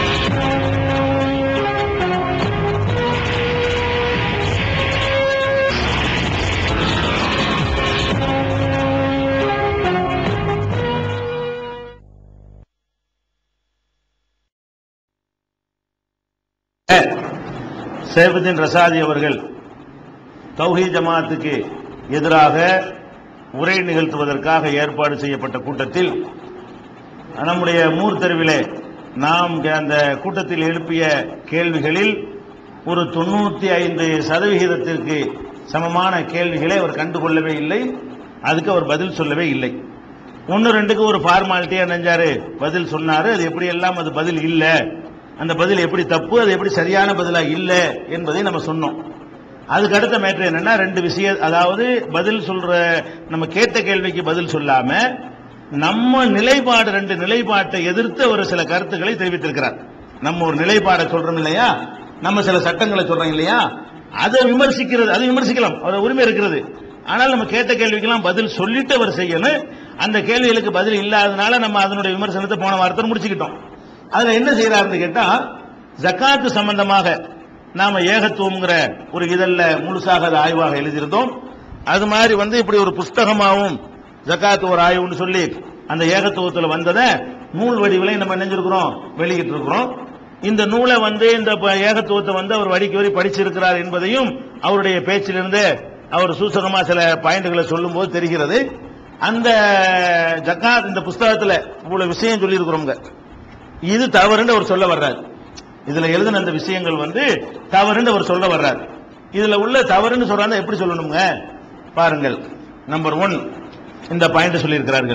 சேபுதீன் ரசாதி அவர்கள் தௌஹீ ஜமாத்துக்கு எதிராக உரை நிகழ்த்துவதற்காக ஏற்பாடு செய்யப்பட்ட கூட்டத்தில் நம்முடைய மூர் தெருவிலே நாம் அந்த கூட்டத்தில் எழுப்பிய கேள்விகளில் ஒரு தொண்ணூத்தி ஐந்து சதவிகிதத்திற்கு சமமான கேள்விகளை அவர் கண்டுகொள்ளவே இல்லை அதுக்கு அவர் பதில் சொல்லவே இல்லை ஒன்று ரெண்டுக்கு ஒரு ஃபார்மாலிட்டியா நினைஞ்சாரு பதில் சொன்னாரு அது எப்படி எல்லாம் அது பதில் இல்ல அந்த பதில் எப்படி தப்பு அது எப்படி சரியான பதிலா இல்ல என்பதை நம்ம சொன்னோம் அதுக்கு அடுத்த மேட்ரு என்னன்னா ரெண்டு விஷயம் அதாவது பதில் சொல்ற நம்ம கேட்ட கேள்விக்கு பதில் சொல்லாம நம்ம நிலைப்பாடு ரெண்டு நிலைப்பாட்டை எதிர்த்து ஒரு சில கருத்துக்களை தெரிவித்திருக்கிறார் நம்ம ஒரு நிலைப்பாடை சொல்றோம் இல்லையா நம்ம சில சட்டங்களை சொல்றோம் இல்லையா அதை விமர்சிக்கிறது அதை விமர்சிக்கலாம் அவர் உரிமை இருக்கிறது ஆனால் நம்ம கேட்ட கேள்விக்கெல்லாம் பதில் சொல்லிட்டு அவர் செய்யணும் அந்த கேள்விகளுக்கு பதில் இல்லாதனால நம்ம அதனுடைய விமர்சனத்தை போன வாரத்தை முடிச்சுக்கிட்டோம் அதுல என்ன செய்யறாருன்னு கேட்டா ஜக்காத்து சம்பந்தமாக நாம ஏகத்துவம்ங்கிற ஒரு இதழ்ல முழுசாக அதை ஆய்வாக எழுதியிருந்தோம் அது மாதிரி வந்து இப்படி ஒரு புஸ்தகமாவும் ஜக்காத்து ஒரு ஆய்வுன்னு சொல்லி அந்த ஏகத்துவத்தில் வந்ததை நூல் வடிவிலை நம்ம நினைஞ்சிருக்கிறோம் வெளியிட்டு இருக்கிறோம் இந்த நூலை வந்து இந்த ப- ஏகத்துவத்தை வந்து அவர் வடிக்கு வரி படிச்சிருக்கிறார் என்பதையும் அவருடைய பேச்சிலிருந்து அவர் சூசகமா சில பாயிண்ட்களை சொல்லும்போது தெரிகிறது அந்த ஜக்காத் இந்த புஸ்தகத்துல இவ்வளவு விஷயம் சொல்லியிருக்கிறோங்க இது தவறுன்னு அவர் சொல்ல வர்றாரு இதுல எழுதின அந்த விஷயங்கள் வந்து தவறுன்னு அவர் சொல்ல வர்றாரு இதுல உள்ள தவறுன்னு சொல்றாங்க எப்படி சொல்லணுங்க பாருங்கள் நம்பர் ஒன் இந்த பாயிண்ட் சொல்லியிருக்கிறார்கள்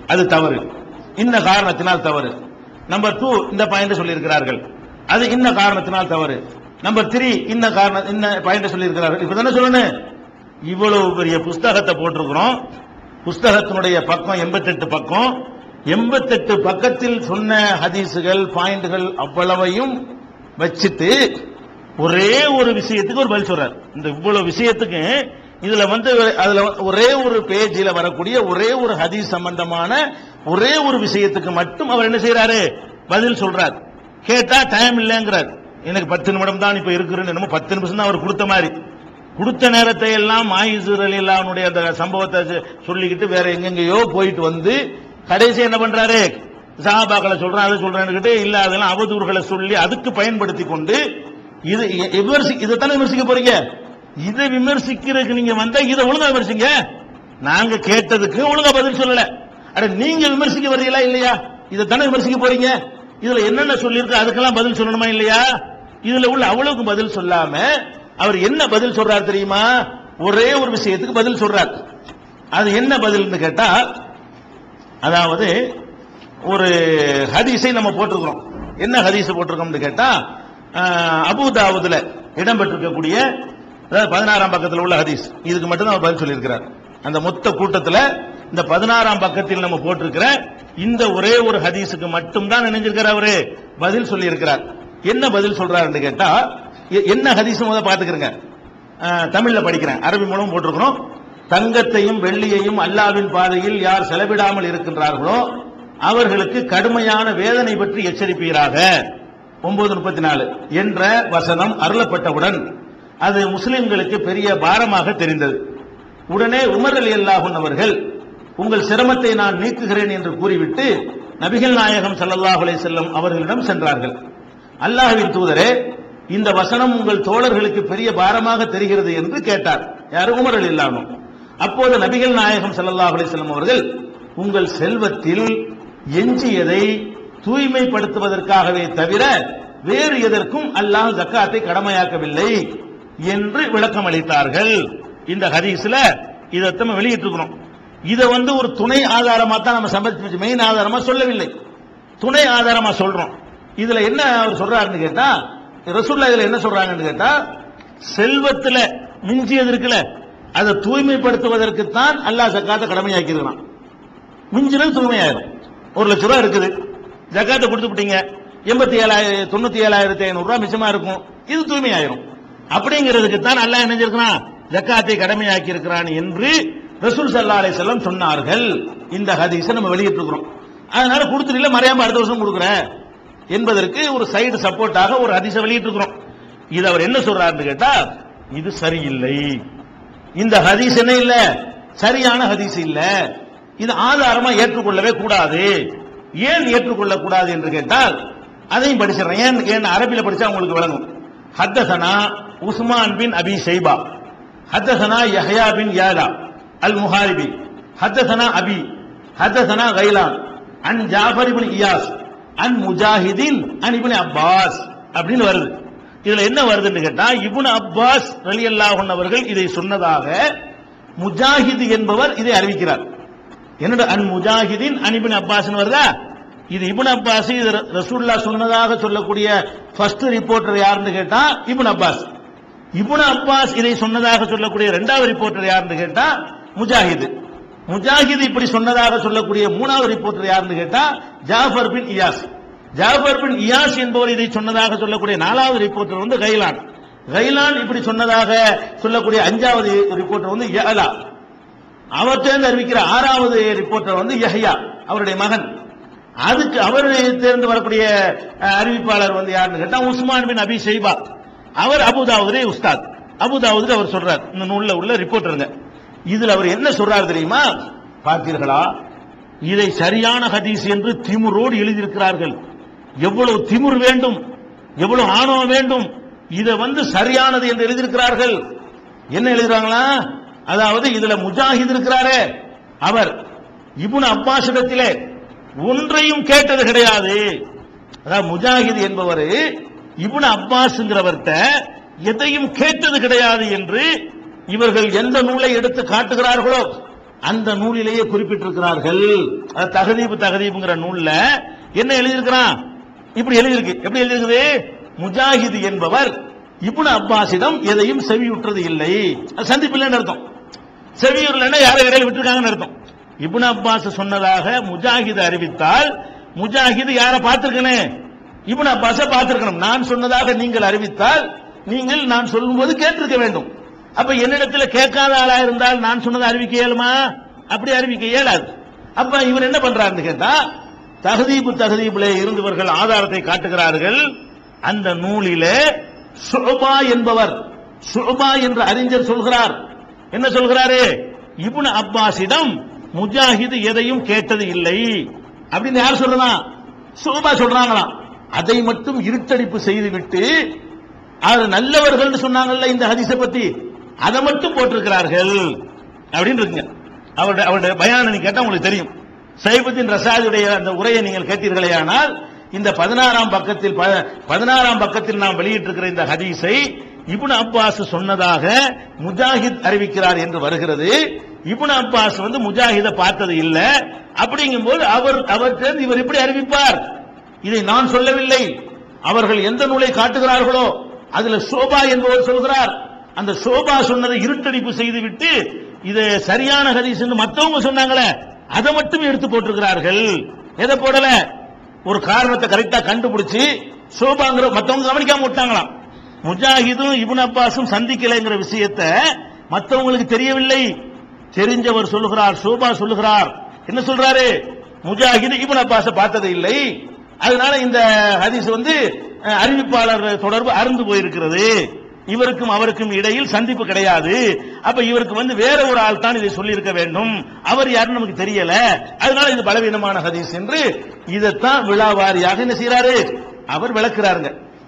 அது தவறு இந்த காரணத்தினால் தவறு நம்பர் டூ இந்த பாயிண்ட் சொல்லியிருக்கிறார்கள் அது இந்த காரணத்தினால் தவறு நம்பர் த்ரீ இந்த காரணம் இந்த பாயிண்ட் சொல்லியிருக்கிறார்கள் இப்பதானே சொல்லணும் இவ்வளவு பெரிய புஸ்தகத்தை போட்டிருக்கிறோம் புஸ்தகத்தினுடைய பக்கம் எண்பத்தெட்டு பக்கம் எண்பத்தெட்டு பக்கத்தில் சொன்ன ஹதீஸுகள் பாயிண்ட்கள் அவ்வளவையும் வச்சுட்டு ஒரே ஒரு விஷயத்துக்கு ஒரு பதில் சொல்றார் இந்த இவ்வளவு விஷயத்துக்கு இதுல வந்து அதுல ஒரே ஒரு பேஜில் வரக்கூடிய ஒரே ஒரு ஹதீஸ் சம்பந்தமான ஒரே ஒரு விஷயத்துக்கு மட்டும் அவர் என்ன செய்யறாரு பதில் சொல்றார் கேட்டா டைம் இல்லைங்கிறார் எனக்கு பத்து நிமிடம் தான் இப்ப இருக்குன்னு என்னமோ பத்து நிமிஷம் தான் அவர் கொடுத்த மாதிரி கொடுத்த நேரத்தை எல்லாம் மாயிசூர் அலி அல்லாஹ்வுடைய அந்த சம்பவத்தை சொ- சொல்லிக்கிட்டு வேற எங்கெங்கேயோ போயிட்டு வந்து கடைசி என்ன பண்றாரு சஹாபாக்களை சொல்றேன் அதை சொல்றேன்னு இல்ல அதெல்லாம் அவதூறுகளை சொல்லி அதுக்கு பயன்படுத்தி கொண்டு இது எ- விமர்சி இதைத்தானே விமர்சிக்க போறீங்க இதை விமர்சிக்கிறதுக்கு நீங்க வந்தா இதை ஒழுங்கா விமர்சிங்க நாங்க கேட்டதுக்கு ஒழுங்கா பதில் சொல்லல அட நீங்க விமர்சிக்க வர்றீங்களா இல்லையா இதைத்தானே விமர்சிக்க போறீங்க இதுல என்னென்ன சொல்லியிருக்கு அதுக்கெல்லாம் பதில் சொல்லணுமா இல்லையா இதுல உள்ள அவ்வளவுக்கு பதில் சொல்லாம அவர் என்ன பதில் சொல்றார் தெரியுமா ஒரே ஒரு விஷயத்துக்கு பதில் சொல்றார் அது என்ன பதில்னு கேட்டா அதாவது ஒரு ஹதீஸை நம்ம போட்டிருக்கிறோம் என்ன ஹதீஸ் போட்டிருக்கோம்னு கேட்டா அஹ், அபூதாவுதுல இடம்பெற்றிருக்கக்கூடிய அதாவது பதினாறாம் பக்கத்தில் உள்ள ஹதீஸ் இதுக்கு மட்டும் தான் அவர் பதில் சொல்லியிருக்கிறார் அந்த மொத்த கூட்டத்துல இந்த பதினாறாம் பக்கத்தில் நம்ம போட்டிருக்கிற இந்த ஒரே ஒரு ஹதீஸுக்கு மட்டும் தான் நினைஞ்சிருக்கிற அவரு பதில் சொல்லியிருக்கிறார் என்ன பதில் சொல்றாருன்னு கேட்டா எ- என்ன ஹதீஸ் முத பாத்துக்கிறங்க அஹ், தமிழ்ல படிக்கிறேன் அரபி மூலம் போட்டிருக்கிறோம் தங்கத்தையும் வெள்ளியையும் அல்லாவின் பாதையில் யார் செலவிடாமல் இருக்கின்றார்களோ அவர்களுக்கு கடுமையான வேதனை பற்றி எச்சரிப்பீராக ஒன்பது முப்பத்தி நாலு என்ற வசனம் அருளப்பட்டவுடன் அது முஸ்லிம்களுக்கு பெரிய பாரமாக தெரிந்தது உடனே உமர் அலி அல்லாஹுன் அவர்கள் உங்கள் சிரமத்தை நான் நீக்குகிறேன் என்று கூறிவிட்டு நபிகள் நாயகம் ஸல்லல்லாஹு அலைஹி செல்லம் அவர்களிடம் சென்றார்கள் அல்லாஹ்வின் தூதரே இந்த வசனம் உங்கள் தோழர்களுக்கு பெரிய பாரமாக தெரிகிறது என்று கேட்டார் யார் உமர் அலி அல்லாஹும் அப்போது நபிகள் நாயகம் ஸல்லல்லாஹு அலைஹி வஸல்லம் அவர்கள் உங்கள் செல்வத்தில் எஞ்சியதை தூய்மைப்படுத்துவதற்காகவே தவிர வேறு எதற்கும் அல்லாஹ் ஜக்காத்தை கடமையாக்கவில்லை என்று விளக்கம் அளித்தார்கள் இந்த ஹதீஸ்ல இதைத்தான் வெளியிட்டிருக்கிறோம் இதை வந்து ஒரு துணை ஆதாரமா தான் நம்ம சம்பந்திச்சு மெயின் ஆதாரமா சொல்லவில்லை துணை ஆதாரமா சொல்றோம் இதுல என்ன அவர் சொல்றாருன்னு கேட்டா ரசூல்லா இதுல என்ன சொல்றாங்கன்னு கேட்டா செல்வத்துல மிஞ்சியது இருக்குல்ல அதை தூய்மைப்படுத்துவதற்கு தான் அல்லாஹ் ஜக்காத்தை கடமையாக்கி இருக்கிறான் மிஞ்சினது தூய்மையாயிரும் ஒரு லட்ச ரூபா இருக்குது ஜக்காத்தை கொடுத்து விட்டீங்க எண்பத்தி ஏழாயிரம் தொண்ணூத்தி ஏழாயிரத்தி ஐநூறு ரூபாய் மிச்சமா இருக்கும் இது தூய்மையாயிரும் அப்படிங்கிறதுக்கு தான் அல்லாஹ் நினைஞ்சிருக்கிறான் ஜக்காத்தை கடமையாக்கி இருக்கிறான் என்று ரசூல் சல்லா அலைஹி வஸல்லம் சொன்னார்கள் இந்த ஹதீஸை நம்ம வெளியிட்டிருக்கிறோம் அதனால கொடுத்துட்டு மறையாம அடுத்த வருஷம் கொடுக்குறேன் என்பதற்கு ஒரு சைடு சப்போர்ட்டாக ஒரு ஹதீஸை வெளியிட்டிருக்கிறோம் இது அவர் என்ன சொல்றாருன்னு கேட்டா இது சரியில்லை இந்த ஹதீஸ் என்ன இல்ல சரியான ஹதீஸ் இல்ல இது ஆதாரமா ஏற்றுக்கொள்ளவே கூடாது ஏன் ஏற்றுக்கொள்ள கூடாது என்று கேட்டால் அதையும் படிச்சிடறேன் ஏன் ஏன் அரபில படிச்சா உங்களுக்கு விளங்கும் ஹத்தசனா உஸ்மான் பின் அபி ஷைபா ஹத்தசனா யஹ்யா பின் யாலா அல் முஹாரிபி ஹத்தசனா அபி ஹத்தசனா கைலான் அன் ஜாஃபர் இப்னு இயாஸ் அன் முஜாஹிதின் அன் இப்னு அப்பாஸ் அப்படின்னு வருது இதுல என்ன வருதுன்னு கேட்டா இப்னு அப்பாஸ் ரலியல்லாஹு அன்ஹு அவர்கள் இதை சொன்னதாக முஜாஹித் என்பவர் இதை அறிவிக்கிறார் என்னோட அன் முஜாஹிதின் அன் இப்னு அப்பாஸ்னு வருதா இது இப்னு அப்பாஸ் இது ர- ரசூலுல்லாஹ் சொன்னதாக சொல்லக்கூடிய ஃபர்ஸ்ட் ரிப்போர்ட்டர் யாருன்னு கேட்டா இப்னு அப்பாஸ் இப்னு அப்பாஸ் இதை சொன்னதாக சொல்லக்கூடிய இரண்டாவது ரிப்போர்ட்டர் யாருன்னு கேட்டா முஜாஹித் முஜாஹித் இப்படி சொன்னதாக சொல்லக்கூடிய மூணாவது ரிப்போர்ட்டர் யாருன்னு கேட்டா ஜாஃபர் பின் இயாஸ் ஜாஃபர் பின் இயாஸ் என்பவர் இதை சொன்னதாக சொல்லக்கூடிய நாலாவது ரிப்போர்ட்டர் வந்து கைலான் கைலான் இப்படி சொன்னதாக சொல்லக்கூடிய அஞ்சாவது ரிப்போர்ட்டர் வந்து யஅலா அவர் தேர்ந்து அறிவிக்கிற ஆறாவது ரிப்போர்ட்டர் வந்து யஹ்யா அவருடைய மகன் அதுக்கு அவர் தேர்ந்து வரக்கூடிய அஹ், அறிவிப்பாளர் வந்து யாருன்னு கேட்டா உஸ்மான் பின் அபி ஷைபா அவர் அபுதாவுதே உஸ்தாத் அபுதாவுது அவர் சொல்றார் இந்த நூல்ல உள்ள ரிப்போர்ட்டருங்க இதுல அவர் என்ன சொல்றாரு தெரியுமா பார்த்தீர்களா இதை சரியான ஹதீஸ் என்று திமுரோடு எழுதியிருக்கிறார்கள் எவ்வளவு திமிர் வேண்டும் எவ்வளவு ஆணவம் வேண்டும் இதை வந்து சரியானது என்று எழுதியிருக்கிறார்கள் என்ன எழுதுறாங்களா அதாவது இதுல முஜாஹித் இருக்கிறாரே அவர் இப்னு அப்பாஸிடத்திலே ஒன்றையும் கேட்டது கிடையாது அதாவது முஜாஹித் என்பவர் இப்னு அப்பாஸ்ங்கிறவர்கிட்ட எதையும் கேட்டது கிடையாது என்று இவர்கள் எந்த நூலை எடுத்து காட்டுகிறார்களோ அந்த நூலிலேயே குறிப்பிட்டிருக்கிறார்கள் அது தகதீபு தகதீபுங்கிற நூல்ல என்ன எழுதியிருக்கிறான் இப்படி எழுதியிருக்கு எப்படி எழுதியிருக்குது முஜாஹிது என்பவர் இப்னு அப்பாஸிடம் எதையும் செவியுற்றது இல்லை அது சந்திப்பில்லைன்னு அர்த்தம் செவியூர்லன்னா யாரை இடையில விட்டுருக்காங்கன்னு அர்த்தம் இப்னு அப்பாஸ் சொன்னதாக முஜாஹிது அறிவித்தால் முஜாஹிது யாரை பார்த்திருக்கனே இப்னு அப்பாஸ பார்த்திருக்கணும் நான் சொன்னதாக நீங்கள் அறிவித்தால் நீங்கள் நான் சொல்லும்போது கேட்டிருக்க வேண்டும் அப்ப என்னிடத்துல கேட்காத ஆளா இருந்தால் நான் சொன்னதை அறிவிக்க இயலுமா அப்படி அறிவிக்க இயலாது அப்ப இவர் என்ன பண்றாருன்னு கேட்டா தகதீபு தகதீபிலே இருந்தவர்கள் ஆதாரத்தை காட்டுகிறார்கள் அந்த நூலிலே ஷுபா என்பவர் ஷுபா என்ற அறிஞர் சொல்கிறார் என்ன சொல்கிறாரு இப்னு அப்பாஸிடம் முஜாஹிது எதையும் கேட்டது இல்லை அப்படின்னு யார் சொல்றதா ஷுபா சொல்றாங்களாம் அதை மட்டும் இருட்டடிப்பு செய்துவிட்டு அது நல்லவர்கள் சொன்னாங்கல்ல இந்த ஹதீஸை பத்தி அதை மட்டும் போட்டிருக்கிறார்கள் அப்படின்னு இருக்குங்க அவருடைய அவருடைய பயானம் நீங்க கேட்டா உங்களுக்கு தெரியும் சைபத்தின் ரசாதுடைய அந்த உரையை நீங்கள் கேட்டீர்களேயானால் இந்த பதினாறாம் பக்கத்தில் ப- பதினாறாம் பக்கத்தில் நாம் வெளியிட்டிருக்கிற இந்த ஹதீஸை இப்னு அப்பாஸ் சொன்னதாக முஜாஹித் அறிவிக்கிறார் என்று வருகிறது இப்னு அப்பாஸ் வந்து முஜாஹிதை பார்த்தது இல்ல அப்படிங்கும்போது அவர் அவர் இவர் எப்படி அறிவிப்பார் இதை நான் சொல்லவில்லை அவர்கள் எந்த நூலை காட்டுகிறார்களோ அதுல சோபா என்பவர் சொல்கிறார் அந்த சோபா சொன்னதை இருட்டடிப்பு செய்துவிட்டு இது சரியான ஹதீஸ் என்று மத்தவங்க சொன்னாங்களே அதை மட்டும் எடுத்து போட்டிருக்கிறார்கள் எதை போடல ஒரு காரணத்தை கரெக்டா கண்டுபிடிச்சு சோபாங்கிற மத்தவங்க கவனிக்காம விட்டாங்களாம் முஜாஹிதும் இப்னு அப்பாஸும் சந்திக்கலைங்கிற விஷயத்தை மத்தவங்களுக்கு தெரியவில்லை தெரிஞ்சவர் சொல்லுகிறார் சோபா சொல்லுகிறார் என்ன சொல்றாரு முஜாஹிது இப்னு அப்பாஸ பார்த்தது இல்லை அதனால இந்த ஹதீஸ் வந்து அஹ், அறிவிப்பாளர் தொடர்பு அருந்து போயிருக்கிறது இவருக்கும் அவருக்கும் இடையில் சந்திப்பு கிடையாது அப்ப இவருக்கு வந்து வேற ஒரு ஆள் தான் இதை சொல்லியிருக்க வேண்டும் அவர் யாருன்னு நமக்கு தெரியல அதனால இது பலவீனமான ஹதீஸ் என்று இதைத்தான் விழாவாரியாக என்ன செய்யறாரு அவர் விளக்குறாருங்க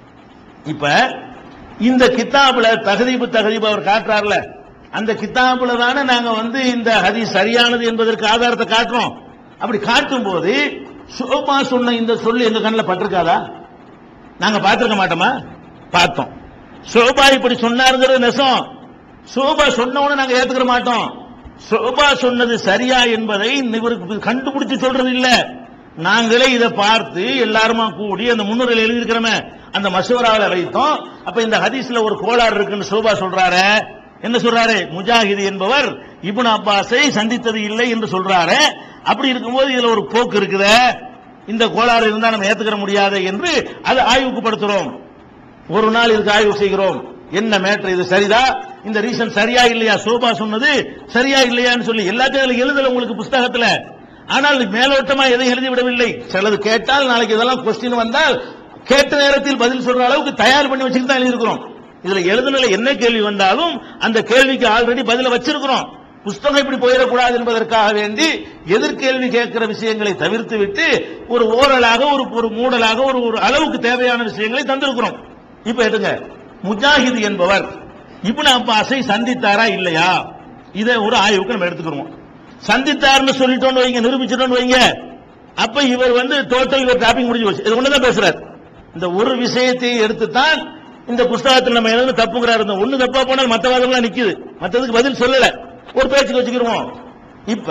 இப்ப இந்த கித்தாபுல தகதீபு தகதீபு அவர் காட்டுறாருல அந்த கித்தாபுல தானே நாங்க வந்து இந்த ஹதீஸ் சரியானது என்பதற்கு ஆதாரத்தை காட்டுறோம் அப்படி காட்டும் போது சோபா சொன்ன இந்த சொல்லு எங்க கண்ணில் பட்டிருக்காதா நாங்க பார்த்திருக்க மாட்டோமா பார்த்தோம் சோபா இப்படி சொன்னாருங்கிறது நெசம் சோபா சொன்னவன நாங்க ஏத்துக்கிற மாட்டோம் சோபா சொன்னது சரியா என்பதை இவருக்கு கண்டுபிடிச்சு சொல்றது இல்ல நாங்களே இதை பார்த்து எல்லாருமா கூடி அந்த முன்னுரையில் எழுதியிருக்கிறோமே அந்த மசூராவில் வைத்தோம் அப்ப இந்த ஹதீஸ்ல ஒரு கோளாறு இருக்குன்னு சோபா சொல்றாரு என்ன சொல்றாரு முஜாஹிது என்பவர் இப்னு அப்பாஸை சந்தித்தது இல்லை என்று சொல்றாரு அப்படி இருக்கும்போது இதுல ஒரு போக்கு இருக்குதே இந்த கோளாறு இருந்தா நம்ம ஏத்துக்கிற முடியாது என்று அதை ஆய்வுக்கு படுத்துறோம் ஒரு நாள் இதுக்கு ஆய்வு செய்கிறோம் என்ன மேட்ரு இது சரிதா இந்த ரீசன் சரியா இல்லையா சோபா சொன்னது சரியா இல்லையான்னு சொல்லி எல்லாத்தையும் அதுல எழுதல உங்களுக்கு புஸ்தகத்துல ஆனால் மேலோட்டமா எதையும் எழுதி விடவில்லை சிலது கேட்டால் நாளைக்கு இதெல்லாம் கொஸ்டின் வந்தால் கேட்ட நேரத்தில் பதில் சொல்ற அளவுக்கு தயார் பண்ணி வச்சுட்டு தான் எழுதியிருக்கிறோம் இதுல எழுதுனல என்ன கேள்வி வந்தாலும் அந்த கேள்விக்கு ஆல்ரெடி பதில வச்சிருக்கிறோம் புஸ்தகம் இப்படி போயிடக்கூடாது என்பதற்காக வேண்டி எதிர்கேள்வி கேட்கிற விஷயங்களை தவிர்த்து விட்டு ஒரு ஓரலாக ஒரு ஒரு மூடலாக ஒரு ஒரு அளவுக்கு தேவையான விஷயங்களை தந்திருக்கிறோம் இப்ப எடுங்க முஜாஹித் என்பவர் இப்னு அப்பாஸை சந்தித்தாரா இல்லையா இதை ஒரு ஆய்வுக்கு நம்ம எடுத்துக்கிறோம் சந்தித்தார்னு சொல்லிட்டோம்னு வைங்க நிரூபிச்சிட்டோம்னு வைங்க அப்ப இவர் வந்து டோட்டல் இவர் டாபிக் முடிஞ்சு போச்சு இது ஒண்ணுதான் பேசுறாரு இந்த ஒரு விஷயத்தை எடுத்துத்தான் இந்த புஸ்தகத்தில் நம்ம எழுந்து தப்புங்கிறாரு இந்த ஒண்ணு தப்பா போனால் மற்ற வாதம்லாம் நிக்குது மற்றதுக்கு பதில் சொல்லல ஒரு பேச்சுக்கு வச்சுக்கிறோம் இப்ப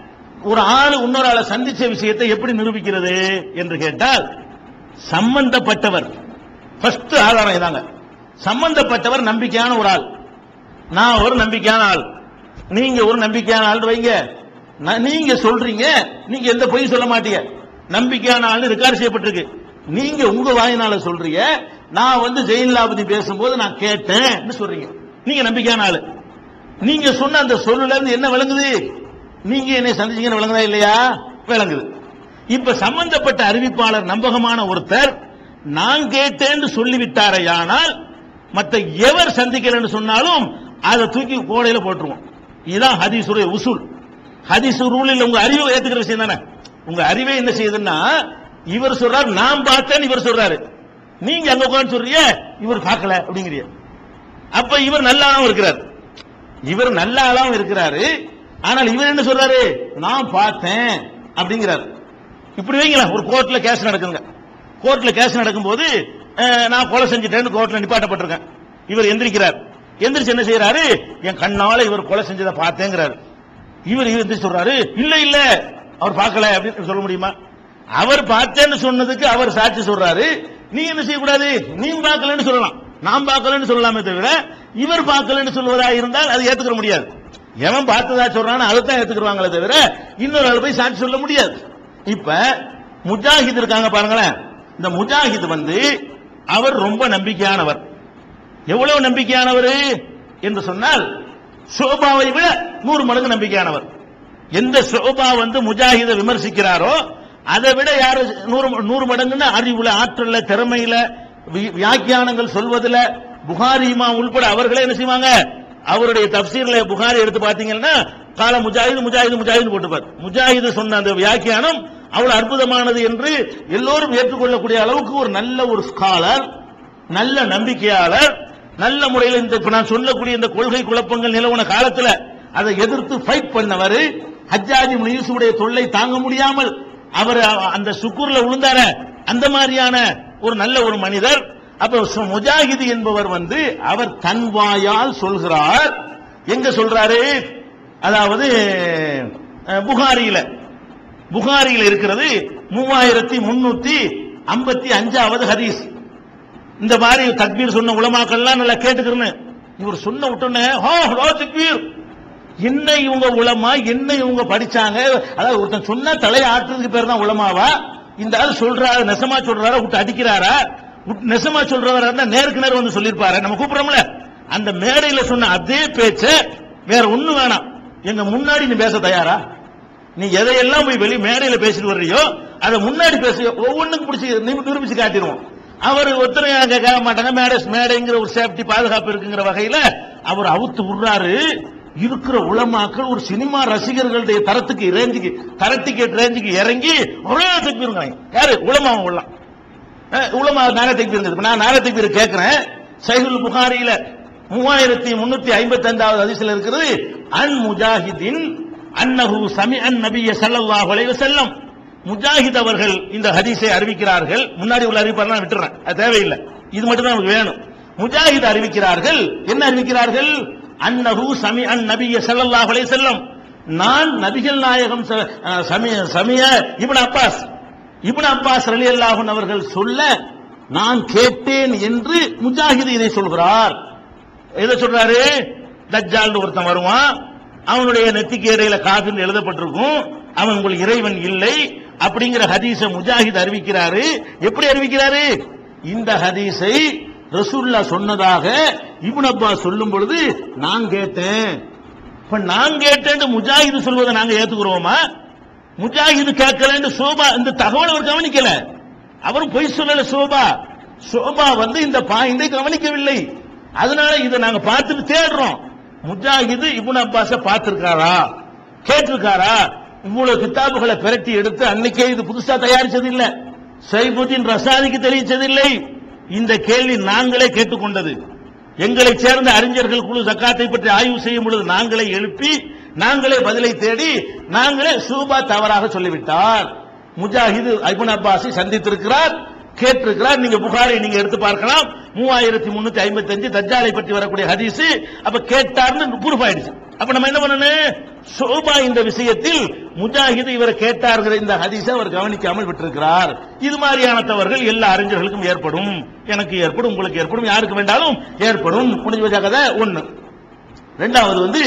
ஒரு ஆளு இன்னொரு ஆளை சந்திச்ச விஷயத்தை எப்படி நிரூபிக்கிறது என்று கேட்டால் சம்பந்தப்பட்டவர் ஃபர்ஸ்ட் ஆதாரம் இதாங்க சம்பந்தப்பட்டவர் நம்பிக்கையான ஒரு ஆள் நான் ஒரு நம்பிக்கையான ஆள் நீங்க ஒரு நம்பிக்கையான ஆள் வைங்க நான் நீங்க சொல்றீங்க நீங்க எந்த பொய் சொல்ல மாட்டீங்க நம்பிக்கையான ஆள் ரெக்கார்ட் செய்யப்பட்டிருக்கு நீங்க உங்க வாயினால சொல்றீங்க நான் வந்து ஜெயிலாபதி பேசும்போது நான் கேட்டேன் சொல்றீங்க நீங்க நம்பிக்கையான ஆளு நீங்க சொன்ன அந்த சொல்லுல இருந்து என்ன விளங்குது நீங்க என்னை சந்திச்சீங்கன்னு விளங்குதா இல்லையா விளங்குது இப்ப சம்பந்தப்பட்ட அறிவிப்பாளர் நம்பகமான ஒருத்தர் நான் கேட்டேன்னு சொல்லிவிட்டாரையானால் மற்ற எவர் சந்திக்கலன்னு சொன்னாலும் அதை தூக்கி கோடையில போட்டுருவோம் இதுதான் ஹதீஸுடைய உசூல் ஹதீஸ் ரூலில் உங்க அறிவை ஏத்துக்கிற விஷயம் தானே உங்க அறிவை என்ன செய்யுதுன்னா இவர் சொல்றாரு நான் பார்த்தேன்னு இவர் சொல்றாரு நீங்க அங்க உட்கார்ந்து சொல்றீங்க இவர் பார்க்கல அப்படிங்கிறீங்க அப்ப இவர் நல்ல ஆளாவும் இருக்கிறார் இவர் நல்ல ஆளாவும் இருக்கிறாரு ஆனால் இவர் என்ன சொல்றாரு நான் பார்த்தேன் அப்படிங்கிறார் இப்படி வைங்களேன் ஒரு கோர்ட்ல கேஸ் நடக்குங்க கோர்ட்ல கேஸ் நடக்கும்போது அஹ், நான் கொலை செஞ்சுட்டேன்னு கோர்ட்ல நிப்பாட்டப்பட்டிருக்கேன் இவர் எந்திரிக்கிறார் எந்திரிச்சு என்ன செய்யறாரு என் கண்ணால இவர் கொலை செஞ்சதை பார்த்தேங்கிறாரு இவர் இருந்து சொல்றாரு இல்ல இல்ல அவர் பார்க்கல அப்படின்னு சொல்ல முடியுமா அவர் பார்த்தேன்னு சொன்னதுக்கு அவர் சாட்சி சொல்றாரு நீ என்ன செய்யக்கூடாது நீ பார்க்கலன்னு சொல்லலாம் நான் பார்க்கலன்னு சொல்லலாமே தவிர இவர் பார்க்கலன்னு சொல்வதா இருந்தால் அது ஏத்துக்கிற முடியாது எவன் பார்த்ததா சொல்றானோ அதை தான் ஏத்துக்குருவாங்களே தவிர இன்னொரு ஆள் போய் சாட்சி சொல்ல முடியாது இப்ப முஜாஹித் இருக்காங்க பாருங்களேன் இந்த முஜாஹித் வந்து அவர் ரொம்ப நம்பிக்கையானவர் எவ்வளவு நம்பிக்கையானவர் என்று சொன்னால் சோபாவை விட நூறு மடங்கு நம்பிக்கையானவர் எந்த சோபா வந்து முஜாஹிதை விமர்சிக்கிறாரோ அதை விட யாரு நூறு நூறு மடங்குன்னு அறிவுல ஆற்றல்ல திறமையில வி- வியாக்கியானங்கள் சொல்வதுல புகாரி இமாம் உள்பட அவர்களே என்ன செய்வாங்க அவருடைய தப்சீர்ல புகாரி எடுத்து பாத்தீங்கன்னா கால முஜாஹிது முஜாஹிது முஜாஹிது போட்டுப்பார் முஜாஹிது சொன்ன அந்த வியாக்கியானம் அவ்வளவு அற்புதமானது என்று எல்லோரும் ஏற்றுக்கொள்ளக்கூடிய அளவுக்கு ஒரு நல்ல ஒரு ஸ்காலர் நல்ல நம்பிக்கையாளர் நல்ல முறையில் இந்த இப்ப நான் சொல்லக்கூடிய இந்த கொள்கை குழப்பங்கள் நிலவுன காலத்துல அதை எதிர்த்து ஃபைட் பண்ணவர் ஹஜ்ஜாஜி யூசுடைய தொல்லை தாங்க முடியாமல் அவர் அந்த சுக்கூர்ல விழுந்தார அந்த மாதிரியான ஒரு நல்ல ஒரு மனிதர் அப்ப சு- முஜாஹிது என்பவர் வந்து அவர் தன் வாயால் சொல்கிறார் எங்க சொல்றாரு அதாவது அஹ், புகாரியில புகாரியில் இருக்கிறது மூவாயிரத்தி முன்னூத்தி ஐம்பத்தி அஞ்சாவது ஹதீஸ் இந்த மாதிரி தக்பீர் சொன்ன உலமாக்கள்லாம் நல்லா கேட்டுக்கிறேன்னு இவர் சொன்ன விட்டோன்னே ஹோ ஹோ தக்பீர் என்ன இவங்க உலமா என்ன இவங்க படிச்சாங்க அதாவது ஒருத்தன் சொன்ன தலையை ஆட்டுறதுக்கு பேர் தான் உலமாவா இந்த ஆள் சொல்றாரு நெசமா சொல்றாரா விட்டு அடிக்கிறாரா விட்டு நெசமா சொல்றவரா இருந்தா நேருக்கு நேர் வந்து சொல்லிருப்பாரு நம்ம கூப்பிடுறோம்ல அந்த மேடையில சொன்ன அதே பேச்ச வேற ஒண்ணு வேணாம் எங்க முன்னாடி நீ பேச தயாரா நீ எதையெல்லாம் போய் வெளி மேடையில பேசிட்டு வர்றியோ அதை முன்னாடி பேச ஒவ்வொன்றுக்கும் பிடிச்சி நிரூ- நிரூபிச்சு காட்டிடுவோம் அவர் ஒத்தனை அங்க கேட்க மாட்டாங்க மேடை மேடைங்கிற ஒரு சேஃப்டி பாதுகாப்பு இருக்குங்கிற வகையில அவர் அவுத்து விடுறாரு இருக்கிற உலமாக்கள் ஒரு சினிமா ரசிகர்களுடைய தரத்துக்கு ரேஞ்சுக்கு தர டிக்கெட் ரேஞ்சுக்கு இறங்கி ஒரே தப்பிருங்க யாரு உலமாவும் உள்ளலாம் அஹ் உலமா நாகத்துக்கு இருந்தது நான் நாகத்துக்கு கேட்கிறேன் சைகுல் புகாரியில மூவாயிரத்தி முன்னூத்தி ஐம்பத்தி ஐந்தாவது அதிசல இருக்கிறது அன் முஜாஹிதின் அன்னஹு சமி அன் நபிய ஸல்லல்லாஹு அலைஹி வஸல்லம் முஜாஹித் அவர்கள் இந்த ஹதீஸை அறிவிக்கிறார்கள் முன்னாடி உள்ள அறிவிப்பார் விட்டுறேன் அது தேவையில்லை இது மட்டும் தான் நமக்கு வேணும் முஜாஹித் அறிவிக்கிறார்கள் என்ன அறிவிக்கிறார்கள் அன்னஹு சமி அன் நபிய ஸல்லல்லாஹு அலைஹி வஸல்லம் நான் நபிகள் நாயகம் ச- அஹ் சமி சமிய இப்னு அப்பாஸ் இப்னு அப்பாஸ் ரலியல்லாஹு அவர்கள் சொல்ல நான் கேட்டேன் என்று முஜாஹித் இதை சொல்கிறார் எதை சொல்றாரு தஜ்ஜால் ஒருத்தன் வருவான் அவனுடைய நெத்திக்கு இடையில காஃபின்னு எழுதப்பட்டிருக்கும் அவன் உங்கள் இறைவன் இல்லை அப்படிங்கிற ஹதீஸை முஜாஹித் அறிவிக்கிறாரு எப்படி அறிவிக்கிறாரு இந்த ஹதீஸை ரசூல்லா சொன்னதாக இப்னு அப்பாஸ் சொல்லும் பொழுது நான் கேட்டேன் இப்ப நான் கேட்டேன்னு முஜாஹித் சொல்வதை நாங்க ஏத்துக்கிறோமா முஜாஹித் கேட்கலன்னு சோபா இந்த தகவல் அவர் கவனிக்கல அவரும் பொய் சொல்லல சோபா சோபா வந்து இந்த பாயிண்டை கவனிக்கவில்லை அதனால இதை நாங்க பார்த்துட்டு தேடுறோம் முஜாஹிது இப்னு அப்பாஸ பார்த்திருக்காரா கேட்டிருக்காரா இவ்வளவு கிதாபுகளை பிரட்டி எடுத்து அன்னைக்கே இது புதுசா தயாரிச்சது இல்ல சைபுதீன் ரசாதிக்கு தெரிவிச்சதில்லை இந்த கேள்வி நாங்களே கேட்டுக்கொண்டது எங்களை சேர்ந்த அறிஞர்கள் குழு ஜக்காத்தை பற்றி ஆய்வு செய்யும் பொழுது நாங்களே எழுப்பி நாங்களே பதிலை தேடி நாங்களே சூபா தவறாக சொல்லிவிட்டார் முஜாஹிது ஐபன் அப்பாஸை சந்தித்திருக்கிறார் கேட்டிருக்கிறார் நீங்க புகாரை நீங்க எடுத்து பார்க்கலாம் மூவாயிரத்தி முன்னூத்தி ஐம்பத்தி அஞ்சு தஜ்ஜாலை பற்றி வரக்கூடிய ஹதீஸ் அப்ப கேட்டார்னு ப்ரூஃப் ஆயிடுச்சு அப்ப நம்ம என்ன பண்ணணும் சோபா இந்த விஷயத்தில் முஜாஹிது இவரை கேட்டார்கள் இந்த ஹதீஸை அவர் கவனிக்காமல் விட்டிருக்கிறார் இது மாதிரியான தவறுகள் எல்லா அறிஞர்களுக்கும் ஏற்படும் எனக்கு ஏற்படும் உங்களுக்கு ஏற்படும் யாருக்கு வேண்டாலும் ஏற்படும் முடிஞ்ச வச்சாக்கத ஒண்ணு ரெண்டாவது வந்து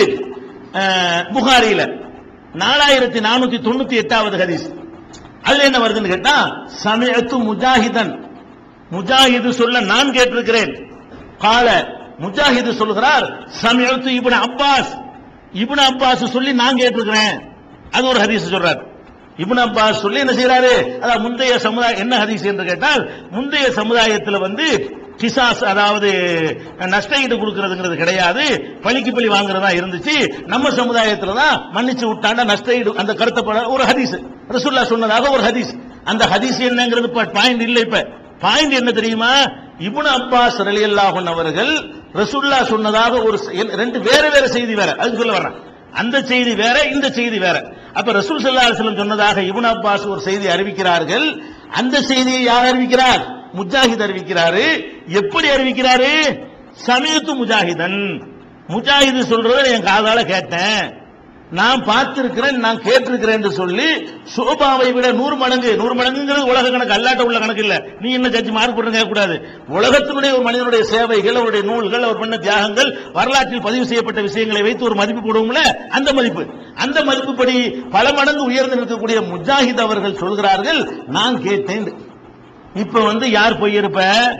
அஹ், புகாரியில நாலாயிரத்தி நானூத்தி தொண்ணூத்தி எட்டாவது ஹதீஸ் அதுல என்ன வருதுன்னு கேட்டா சமயத்து முஜாஹிதன் முஜாஹிது சொல்ல நான் கேட்டிருக்கிறேன் கால முஜாஹிது சொல்கிறார் சமயத்து இப்னு அப்பாஸ் இப்னு அப்பாஸ் சொல்லி நான் கேட்டிருக்கிறேன் அது ஒரு ஹதீஸ் சொல்றார் இப்னு அப்பாஸ் சொல்லி என்ன செய்யறாரு அதாவது முந்தைய சமுதாயம் என்ன ஹதீஸ் என்று கேட்டால் முந்தைய சமுதாயத்துல வந்து கிசாஸ் அதாவது நஷ்ட ஈடு கொடுக்கறதுங்கிறது கிடையாது பழிக்கு பழி வாங்குறதா இருந்துச்சு நம்ம சமுதாயத்துல தான் மன்னிச்சு விட்டாண்ட நஷ்ட ஈடு அந்த கருத்தை பட- ஒரு ஹதீஸ் ரசூல்லா சொன்னதாக ஒரு ஹதீஸ் அந்த ஹதீஸ் என்னங்கிறது பாயிண்ட் இல்ல இப்ப பாயிண்ட் என்ன தெரியுமா இப்னு அப்பாஸ் ரலியல்லாஹு அவர்கள் ரசூல்லா சொன்னதாக ஒரு செ- ரெண்டு வேற வேற செய்தி வேற அது சொல்ல வர்றேன் அந்த செய்தி வேற இந்த செய்தி வேற அப்ப ரசூல் ஸல்லல்லாஹு அலைஹி வஸல்லம் சொன்னதாக இப்னு அப்பாஸ் ஒரு செய்தி அறிவிக்கிறார்கள் அந்த செய்தியை யார் அறிவிக்கிறார் முஜாஹித் அறிவிக்கிறாரு எப்படி அறிவிக்கிறாரு சமயத்து முஜாஹிதன் முஜாஹிது சொல்றத என் காதால கேட்டேன் நான் பார்த்திருக்கிறேன் நான் கேட்டிருக்கிறேன் என்று சொல்லி சோபாவை விட நூறு மடங்கு நூறு மடங்குங்கிறது உலக கணக்கு அல்லாட்ட உள்ள கணக்கு இல்ல நீ என்ன ஜட்ஜி மார்க் போட்டு கேட்கக்கூடாது உலகத்தினுடைய ஒரு மனிதனுடைய சேவைகள் அவருடைய நூல்கள் அவர் பண்ண தியாகங்கள் வரலாற்றில் பதிவு செய்யப்பட்ட விஷயங்களை வைத்து ஒரு மதிப்பு போடுவோம்ல அந்த மதிப்பு அந்த மதிப்புப்படி பல மடங்கு உயர்ந்து நிற்கக்கூடிய முஜாஹித் அவர்கள் சொல்கிறார்கள் நான் கேட்டேன் இப்ப வந்து யார் போய் இருப்ப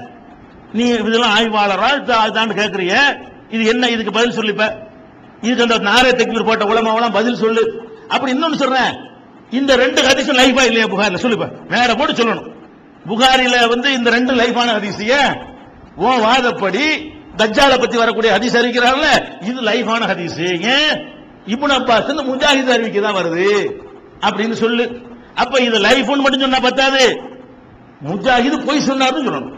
நீ இதெல்லாம் ஆய்வாளரா தான் கேக்குறிய இது என்ன இதுக்கு பதில் சொல்லிப்ப இதுக்கு அந்த நாரே தக்பீர் போட்ட உலமாவெல்லாம் பதில் சொல்லு அப்படி இன்னொன்னு சொல்றேன் இந்த ரெண்டு ஹதீஸும் லைஃபா இல்லையா புகாரில சொல்லுப்ப நேர போட்டு சொல்லணும் புகாரில வந்து இந்த ரெண்டு லைஃபான ஹதீஸிய ஓ வாதப்படி தஜ்ஜால பத்தி வரக்கூடிய ஹதீஸ் அறிவிக்கிறாங்கல்ல இது லைஃபான ஹதீஸ் ஏன் இப்னு அப்பாஸ் இந்த முஜாஹித் அறிவிக்க தான் வருது அப்படின்னு சொல்லு அப்ப இது லைஃப்னு மட்டும் சொன்னா பத்தாது முஜாஹித் பொய் சொன்னாருன்னு சொல்லணும்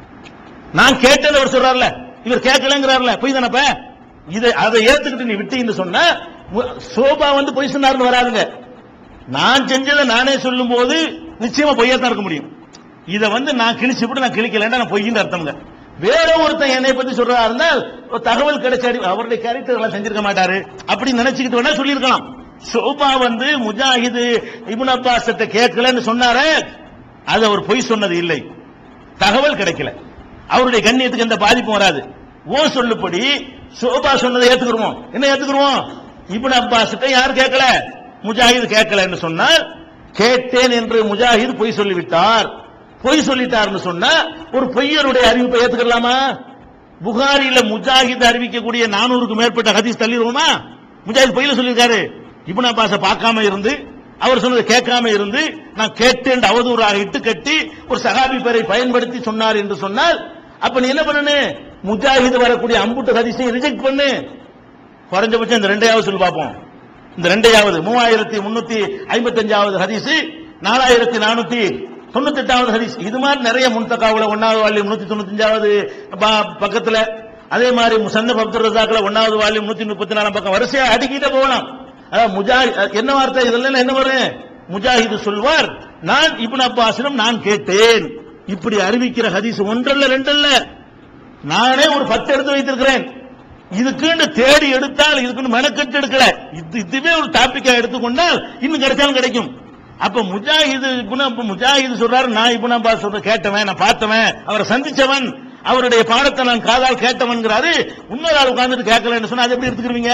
நான் கேட்டதை அவர் சொல்றாருல இவர் கேட்கலங்கிறாருல பொய் தானப்ப இதை அதை ஏத்துக்கிட்டு நீ விட்டீங்கன்னு சொன்னா மு- சோபா வந்து பொய் சொன்னாருன்னு வராதுங்க நான் செஞ்சதை நானே சொல்லும் போது நிச்சயமா பொய்யாத்தான் இருக்க முடியும் இதை வந்து நான் கிழிச்சு விட்டு நான் கிழிக்கலன்னா நான் பொய்ன்னு அர்த்தம்ங்க வேற ஒருத்தன் என்னை பத்தி சொல்றா இருந்தால் ஒரு தகவல் கிடைச்சாடி அவருடைய கேரக்டர் எல்லாம் செஞ்சிருக்க மாட்டாரு அப்படி நினைச்சுக்கிட்டு வேணா சொல்லியிருக்கலாம் சோபா வந்து முஜாஹிது இப்னு அப்பாஸ் கேட்கலன்னு சொன்னாரே அது அவர் பொய் சொன்னது இல்லை தகவல் கிடைக்கல அவருடைய கண்ணியத்துக்கு எந்த பாதிப்பும் வராது ஓ சொல்லுப்படி சோபா சொன்னதை ஏத்துக்குருவோம் என்ன ஏத்துக்குருவோம் இப்னு அப்பாஸ்கிட்ட யார் கேட்கல முஜாஹித் கேட்கலன்னு சொன்னால் கேட்டேன் என்று முஜாஹித் பொய் சொல்லிவிட்டார் பொய் சொல்லிட்டார்னு சொன்னா ஒரு பொய்யருடைய அறிவிப்பை ஏத்துக்கலாமா புகாரில முஜாஹித் அறிவிக்கக்கூடிய நானூறுக்கு மேற்பட்ட ஹதீஸ் தள்ளிடுவோமா முஜாஹித் பொய்யில சொல்லியிருக்காரு இப்னு அப்பாஸ பார்க்காம இருந்து அவர் சொன்னதை கேட்காம இருந்து நான் கேட்டேன் அவதூறாக இட்டு கட்டி ஒரு சகாபி பேரை பயன்படுத்தி சொன்னார் என்று சொன்னால் அப்ப நீ என்ன பண்ணனு முஜாஹித் வரக்கூடிய அம்புட்டு ஹதீஸை ரிஜெக்ட் பண்ணு குறைஞ்சபட்சம் இந்த ரெண்டையாவது சொல்லி பார்ப்போம் இந்த ரெண்டையாவது மூவாயிரத்தி முன்னூத்தி ஐம்பத்தஞ்சாவது ஹதீஸ் நாலாயிரத்தி நானூத்தி தொண்ணூத்தி எட்டாவது ஹதீஸ் இது மாதிரி நிறைய முன்தக்காவுல ஒன்னாவது வால்யூம் நூத்தி தொண்ணூத்தி அஞ்சாவது பக்கத்துல அதே மாதிரி முசன்னப் அப்துல் ரசாக்ல ஒன்னாவது வால்யூம் நூத்தி முப்பத்தி நாலாம் பக்கம் வரிசையா அடிக்கிட்டே போகலாம் அதாவது முஜாஹித் என்ன வார்த்தை இதெல்லாம் என்ன வரும் முஜாஹிது சொல்வார் நான் இப்னு அப்பாஸிடம் நான் கேட்டேன் இப்படி அறிவிக்கிற ஹதீஸ் ஒன்றல்ல ரெண்டல்ல நானே ஒரு பத்து எடுத்து வைத்திருக்கிறேன் இதுக்குன்னு தேடி எடுத்தால் இதுக்குன்னு மெனக்கெட்டு எடுக்கல இது இதுவே ஒரு டாபிக்கா எடுத்துக்கொண்டால் இன்னும் கிடைச்சாலும் கிடைக்கும் அப்ப முஜாஹிது இப்னு அப்ப முஜாஹிது சொல்றாரு நான் இப்னு அப்பாஸ் சொல்ற கேட்டவன் நான் பார்த்தவன் அவரை சந்திச்சவன் அவருடைய பாடத்தை நான் காதால் கேட்டவன்கிறாரு இன்னொரு ஆள் உட்கார்ந்துட்டு கேட்கலன்னு சொன்னா அது எப்படி எடுத்துக்கிறீங்க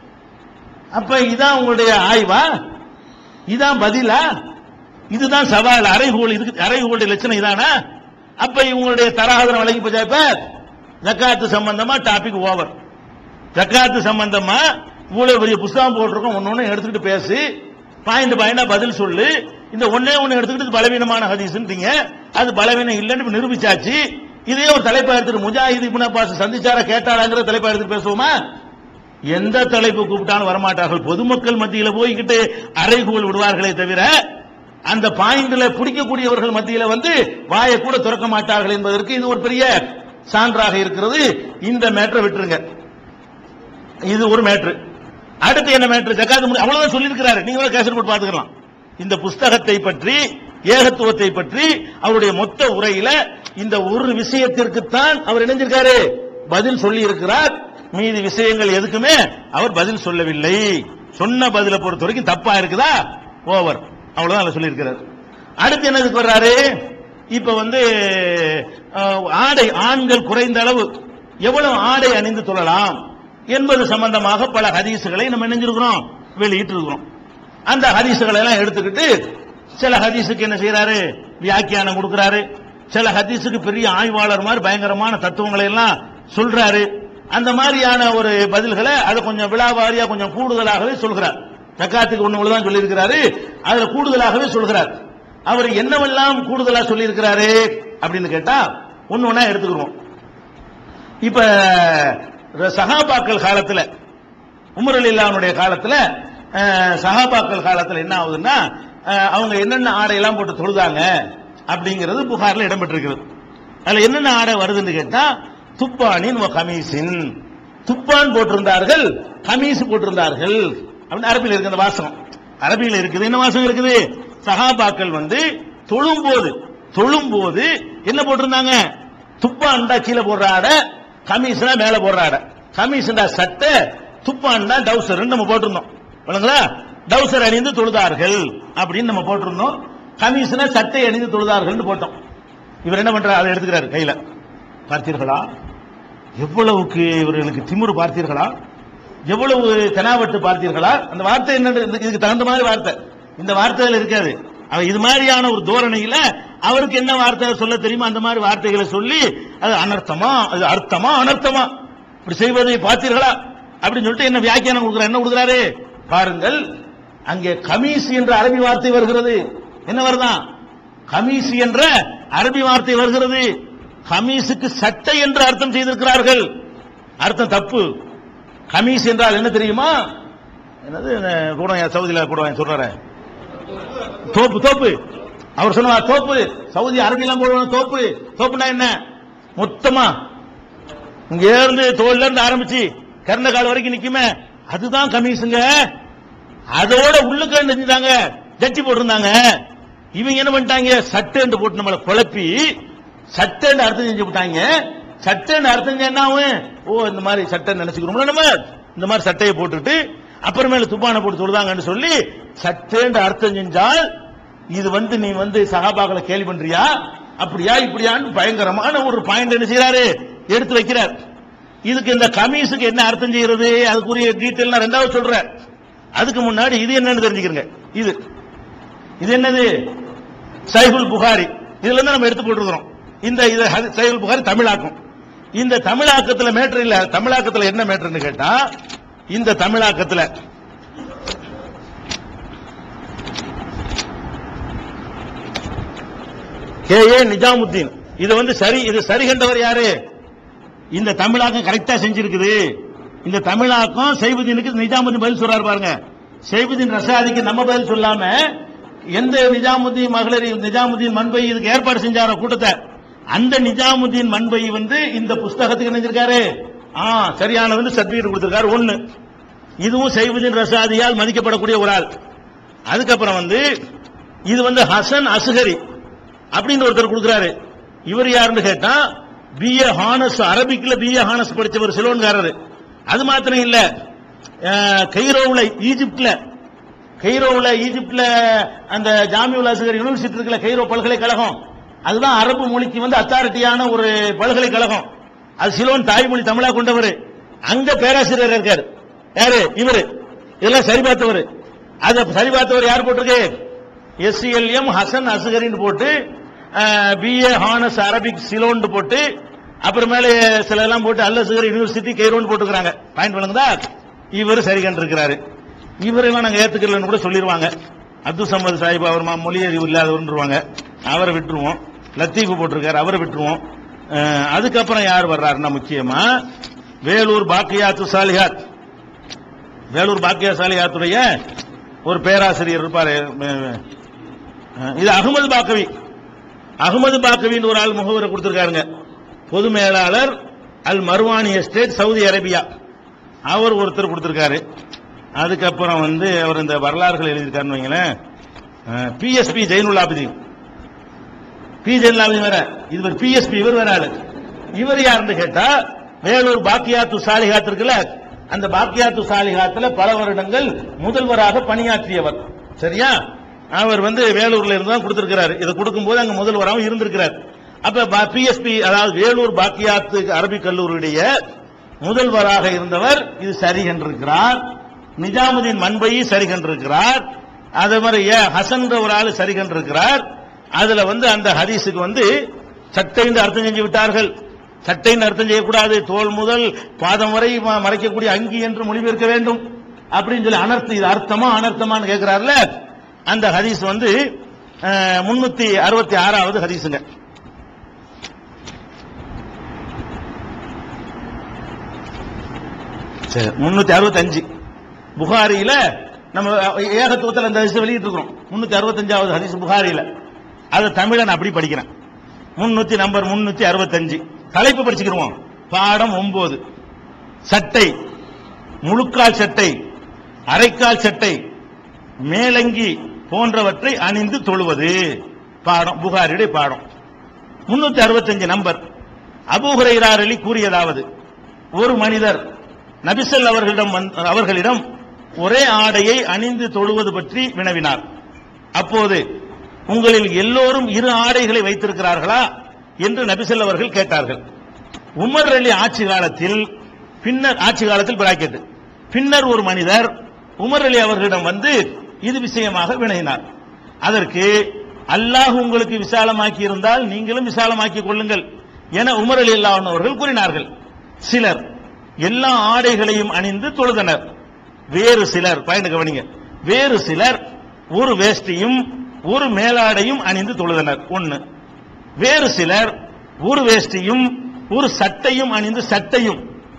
அப்ப இதான் உங்களுடைய ஆய்வா இதான் பதிலா இதுதான் சவால் அரைகோல் இதுக்கு அரைகோளுடைய லட்சணம் இதானா அப்ப இவங்களுடைய தராதரம் வழங்கி போச்சா இப்ப ஜக்காத்து சம்பந்தமா டாபிக் ஓவர் ஜக்காத்து சம்பந்தமா இவ்வளவு பெரிய புஸ்தகம் போட்டிருக்கோம் ஒன்னு ஒண்ணு எடுத்துக்கிட்டு பேசி பாயிண்ட் பாயிண்டா பதில் சொல்லு இந்த ஒண்ணே ஒண்ணு எடுத்துக்கிட்டு இது பலவீனமான ஹதீஸ்ன்றீங்க அது பலவீனம் இல்லைன்னு இப்ப நிரூபிச்சாச்சு இதே ஒரு தலைப்பா எடுத்துட்டு முஜாஹித் இப்னு அப்பாஸ் சந்திச்சாரா கேட்டாராங்கிற தலைப்பா எடுத்துட்டு பேசுவோமா எந்த தலைப்பு கூப்பிட்டாலும் வரமாட்டார்கள் பொதுமக்கள் மத்தியில போய்கிட்டு அறைகூல் விடுவார்களே தவிர அந்த பாயிண்ட்ல பிடிக்கக்கூடியவர்கள் மத்தியில வந்து வாயை கூட திறக்க மாட்டார்கள் என்பதற்கு இது ஒரு பெரிய சான்றாக இருக்கிறது இந்த மேட்டரை விட்டுருங்க இது ஒரு மேட்ரு அடுத்து என்ன மேட்ரு ஜக்காத் முடி- அவ்வளவுதான் சொல்லியிருக்கிறாரு நீங்க கேசட் போட்டு பாத்துக்கலாம் இந்த புஸ்தகத்தை பற்றி ஏகத்துவத்தை பற்றி அவருடைய மொத்த உரையில இந்த ஒரு விஷயத்திற்குத்தான் அவர் இணைஞ்சிருக்காரு பதில் சொல்லி இருக்கிறார் மீதி விஷயங்கள் எதுக்குமே அவர் பதில் சொல்லவில்லை சொன்ன பதிலை பொறுத்த வரைக்கும் தப்பா இருக்குதா ஓவர் அவ்வளவுதான் அவர் சொல்லியிருக்கிறார் அடுத்து என்னதுக்கு வர்றாரு இப்ப வந்து அஹ், ஆடை ஆண்கள் குறைந்த அளவு எவ்வளவு ஆடை அணிந்து தொழலாம் என்பது சம்பந்தமாக பல ஹதீசுகளை நம்ம இணைஞ்சிருக்கிறோம் வெளியிட்டு இருக்கிறோம் அந்த ஹதீசுகளை எல்லாம் எடுத்துக்கிட்டு சில ஹதீஸுக்கு என்ன செய்யறாரு வியாக்கியானம் கொடுக்கிறாரு சில ஹதீஸுக்கு பெரிய ஆய்வாளர் மாதிரி பயங்கரமான தத்துவங்களை எல்லாம் சொல்றாரு அந்த மாதிரியான ஒரு பதில்களை அதை கொஞ்சம் விழாவாரியா கொஞ்சம் கூடுதலாகவே சொல்கிறார் தக்காத்துக்கு ஒண்ணு தான் சொல்லியிருக்கிறாரு அதுல கூடுதலாகவே சொல்கிறார் அவர் என்னவெல்லாம் கூடுதலா சொல்லியிருக்கிறாரு அப்படின்னு கேட்டா ஒண்ணு ஒண்ணா எடுத்துக்கிறோம் இப்ப ர- சஹாபாக்கள் காலத்துல உமர் அலில்லாவுடைய காலத்துல அஹ், சஹாபாக்கள் காலத்துல என்ன ஆகுதுன்னா அஹ், அவங்க என்னென்ன ஆடையெல்லாம் போட்டு தொழுதாங்க அப்படிங்கிறது புகார்ல இடம்பெற்றிருக்கிறது அதுல என்னென்ன ஆடை வருதுன்னு கேட்டா துப்பானின் வ கமீசின் துப்பான் போட்டிருந்தார்கள் கமீஸ் போட்டிருந்தார்கள் அப்படின்னு அரபியில் இருக்கு அந்த வாசகம் அரபியில் இருக்குது என்ன வாசகம் இருக்குது சஹாபாக்கள் வந்து தொழும்போது தொழும்போது என்ன போட்டிருந்தாங்க துப்பான்டா கீழே போடுற ஆடை கமீஸ்னா மேல போடுற ஆடை கமீஸ்டா சட்டை துப்பான்டா டவுசர் நம்ம போட்டிருந்தோம் விளங்களா டவுசர் அணிந்து தொழுதார்கள் அப்படின்னு நம்ம போட்டிருந்தோம் கமிஷனா சட்டை அணிந்து தொழுதார்கள்னு போட்டோம் இவர் என்ன பண்றாரு அதை எடுத்துக்கிறாரு கையில பார்த்தீர்களா எவ்வளவுக்கு இவர்களுக்கு திமிரு பார்த்தீர்களா எவ்வளவு தெனாவட்டு பார்த்தீர்களா அந்த வார்த்தை என்ன இதுக்கு தகுந்த மாதிரி வார்த்தை இந்த வார்த்தைகள் இருக்காது அவர் இது மாதிரியான ஒரு தோரணையில அவருக்கு என்ன வார்த்தை சொல்ல தெரியுமா அந்த மாதிரி வார்த்தைகளை சொல்லி அது அனர்த்தமா அது அர்த்தமா அனர்த்தமா இப்படி செய்வதை பார்த்தீர்களா அப்படின்னு சொல்லிட்டு என்ன வியாக்கியானம் கொடுக்குறாரு என்ன கொடுக்குறாரு பாருங்கள் அங்கே கமீஸ் என்ற அரபி வார்த்தை வருகிறது என்ன வருதான் கமீஸ் என்ற அரபி வார்த்தை வருகிறது கமீஸுக்கு சட்டை என்று அர்த்தம் செய்திருக்கிறார்கள் அர்த்தம் தப்பு கமீஸ் என்றால் என்ன தெரியுமா என்னது கூட சவுதியில கூட சொல்றாரு தோப்பு தோப்பு அவர் சொன்னார் தோப்பு சவுதி அரபிலாம் போடுவாங்க தோப்பு தோப்புனா என்ன மொத்தமா இங்க இருந்து தோல்ல இருந்து ஆரம்பிச்சு கர்ண கால் வரைக்கும் நிக்குமே அதுதான் கமீஸுங்க அதோட உள்ளுக்கு என்ன செஞ்சாங்க ஜட்டி போட்டிருந்தாங்க இவங்க என்ன பண்ணிட்டாங்க சட்டை போட்டு நம்மளை குழப்பி சட்டை அர்த்தம் செஞ்சு விட்டாங்க சட்டை அர்த்தம் செஞ்சா என்ன ஆகும் ஓ இந்த மாதிரி சட்டை நினைச்சுக்கிறோம்ல நம்ம இந்த மாதிரி சட்டையை போட்டுட்டு அப்புறமேல துப்பானை போட்டு தொழுதாங்கன்னு சொல்லி சட்டேன்ற அர்த்தம் செஞ்சால் இது வந்து நீ வந்து சகாபாக்களை கேள்வி பண்றியா அப்படியா இப்படியான்னு பயங்கரமான ஒரு பாயிண்ட் என்ன செய்யறாரு எடுத்து வைக்கிறார் இதுக்கு இந்த கமீஸுக்கு என்ன அர்த்தம் செய்யறது அதுக்குரிய டீட்டெயில் நான் ரெண்டாவது சொல்றேன் அதுக்கு முன்னாடி இது என்னன்னு தெரிஞ்சுக்கிறங்க இது இது என்னது சைகுல் புகாரி இதுல இருந்து நம்ம எடுத்து போட்டுருக்கிறோம் இந்த இது ஹதி- சைகுல் புகாரி தமிழாக்கம் இந்த தமிழாக்கத்துல மேட்டர் இல்ல தமிழாக்கத்துல என்ன மேட்டர்னு கேட்டா இந்த தமிழாக்கத்துல கே ஏ நிஜாமுத்தீன் இது வந்து சரி இது சரி கண்டவர் யாரு இந்த தமிழாக்கம் கரெக்டா செஞ்சிருக்குது இந்த தமிழாக்கம் செய்வதீனுக்கு நிஜாமுதீன் பதில் சொல்றாரு பாருங்க செய்வதீன் ரசாதிக்கு நம்ம பதில் சொல்லாம எந்த நிஜாமுதீன் மகளிர் நிஜாமுதீன் மண்பை இதுக்கு ஏற்பாடு செஞ்சாரோ கூட்டத்தை அந்த நிஜாமுதீன் மண்பை வந்து இந்த புஸ்தகத்துக்கு நினைஞ்சிருக்காரு ஆ சரியான வந்து சர்டிபிகேட் கொடுத்திருக்காரு ஒண்ணு இதுவும் செய்வதீன் ரசாதியால் மதிக்கப்படக்கூடிய ஒரு ஆள் அதுக்கப்புறம் வந்து இது வந்து ஹசன் அசுகரி அப்படின்னு ஒருத்தர் கொடுக்குறாரு இவர் யாருன்னு கேட்டா பிஏ ஹானஸ் அரபிக்ல பிஏ ஹானஸ் படிச்சவர் சிலோன்காரர் அது மாத்திரம் இல்ல அஹ், கெய்ரோவுல ஈஜிப்ட்ல கெய்ரோவுல ஈஜிப்ட்ல அந்த ஜாமியுல் அசுகர் யூனிவர்சிட்டி இருக்குல்ல கெய்ரோ பல்கலைக்கழகம் அதுதான் அரபு மொழிக்கு வந்து அத்தாரிட்டியான ஒரு பல்கலைக்கழகம் அது சிலோன் தாய்மொழி தமிழா கொண்டவர் அங்க பேராசிரியர் இருக்காரு யாரு இவரு இதெல்லாம் சரி பார்த்தவர் அதை சரி பார்த்தவர் யார் போட்டிருக்கு எஸ்சிஎல்எம் ஹசன் அசுகரின்னு போட்டு பிஏ ஹானஸ் அரபிக் சிலோன் போட்டு அப்புறமேல சில எல்லாம் போட்டு அல் அசுகர் யூனிவர்சிட்டி கெய்ரோன்னு போட்டுக்கிறாங்க பாயிண்ட் விளங்குதா இவர் சரி கண்டிருக்கிறாரு இவரெல்லாம் நாங்க ஏத்துக்கலன்னு கூட சொல்லிடுவாங்க அப்துல் சமது சாஹிப் அவர் மா- மொழி அறிவு இல்லாதவர்ன்றவாங்க அவரை விட்டுருவோம் லத்தீஃபு போட்டிருக்காரு அவரை விட்டுருவோம் அஹ், அதுக்கப்புறம் யார் வர்றாருன்னா முக்கியமா வேலூர் பாக்கியாத்து சாலிஹாத் வேலூர் பாக்கியா சாலிஹாத்துடைய ஒரு பேராசிரியர் இருப்பாரு அஹ், இது அகமது பாக்கவி அகமது பாக்கவின்னு ஒரு ஆள் முகவரை கொடுத்திருக்காருங்க பொது மேலாளர் அல் மர்வானி எஸ்டேட் சவுதி அரேபியா அவர் ஒருத்தர் கொடுத்திருக்காரு அதுக்கப்புறம் வந்து அவர் இந்த வரலாறுகள் எழுதியிருக்காருன்னு வைங்களேன் பிஎஸ்பி ஜெயினுல் ஆபிதீன் பி ஜெயினுல் ஆபிதீன் வேற இது பிஎஸ்பி இவர் வேற ஆளு இவர் யாருன்னு கேட்டா வேலூர் பாக்கியாத்து சாலிகாத் இருக்குல்ல அந்த பாக்கியாத்து சாலிகாத்துல பல வருடங்கள் முதல்வராக பணியாற்றியவர் சரியா அவர் வந்து வேலூர்ல இருந்து தான் கொடுத்திருக்கிறாரு இதை கொடுக்கும்போது அங்க முதல்வராகவும் இருந்திருக்கிறார் அப்ப பிஎஸ்பி அதாவது வேலூர் பாக்கியாத்து அரபிக் கல்லூரியுடைய முதல்வராக இருந்தவர் இது சரி என்றிருக்கிறார் நிஜாமுதீன் மண்பையை சரி கண்டிருக்கிறார் அதே மாதிரி ஏ ஹசன்ற ஒரு ஆளு சரி கண்டிருக்கிறார் அதுல வந்து அந்த ஹதீஸுக்கு வந்து சட்டைன்னு அர்த்தம் செஞ்சு விட்டார்கள் சட்டைன்னு அர்த்தம் செய்யக்கூடாது தோல் முதல் பாதம் வரை ம- மறைக்கக்கூடிய அங்கி என்று மொழிபெயர்க்க வேண்டும் அப்படின்னு சொல்லி அனர்த்தம் இது அர்த்தமா அனர்த்தமான்னு கேட்கிறார்ல அந்த ஹதீஸ் வந்து முன்னூத்தி அறுபத்தி ஆறாவது ஹதீஸுங்க சரி முன்னூத்தி அறுபத்தஞ்சு புகாரியில நம்ம ஏகத்துவத்தில் அந்த ஹதீஸ் வெளியிட்டு இருக்கிறோம் முன்னூத்தி அறுபத்தஞ்சாவது ஹதீஸ் புகாரியில அதை தமிழை நான் அப்படி படிக்கிறேன் முன்னூத்தி நம்பர் முன்னூத்தி அறுபத்தஞ்சு தலைப்பு படிச்சுக்கிருவோம் பாடம் ஒன்பது சட்டை முழுக்கால் சட்டை அரைக்கால் சட்டை மேலங்கி போன்றவற்றை அணிந்து தொழுவது பாடம் புகாரியுடைய பாடம் முன்னூத்தி அறுபத்தஞ்சு நம்பர் அபூஹுரைரார் அலி கூறியதாவது ஒரு மனிதர் நபிசல் அவர்களிடம் வந்து- அவர்களிடம் ஒரே ஆடையை அணிந்து தொழுவது பற்றி வினவினார் அப்போது உங்களில் எல்லோரும் இரு ஆடைகளை வைத்திருக்கிறார்களா என்று நபிசல் அவர்கள் கேட்டார்கள் உமர் அலி ஆட்சி காலத்தில் பின்னர் ஆட்சி காலத்தில் பிராக்கெட் பின்னர் ஒரு மனிதர் உமர் அலி அவர்களிடம் வந்து இது விஷயமாக வினவினார் அதற்கு அல்லாஹ் உங்களுக்கு விசாலமாக்கி இருந்தால் நீங்களும் விசாலமாக்கி கொள்ளுங்கள் என உமர் அலி அல்லாஹ் அவர்கள் கூறினார்கள் சிலர் எல்லா ஆடைகளையும் அணிந்து தொழுதனர் வேறு சிலர் பயந்து கவனிங்க வேறு சிலர் ஒரு வேஷ்டியும் ஒரு மேலாடையும் அணிந்து தொழுதனர் ஒன்னு வேறு சிலர் ஒரு வேஷ்டியும் ஒரு சட்டையும் அணிந்து சட்டையும்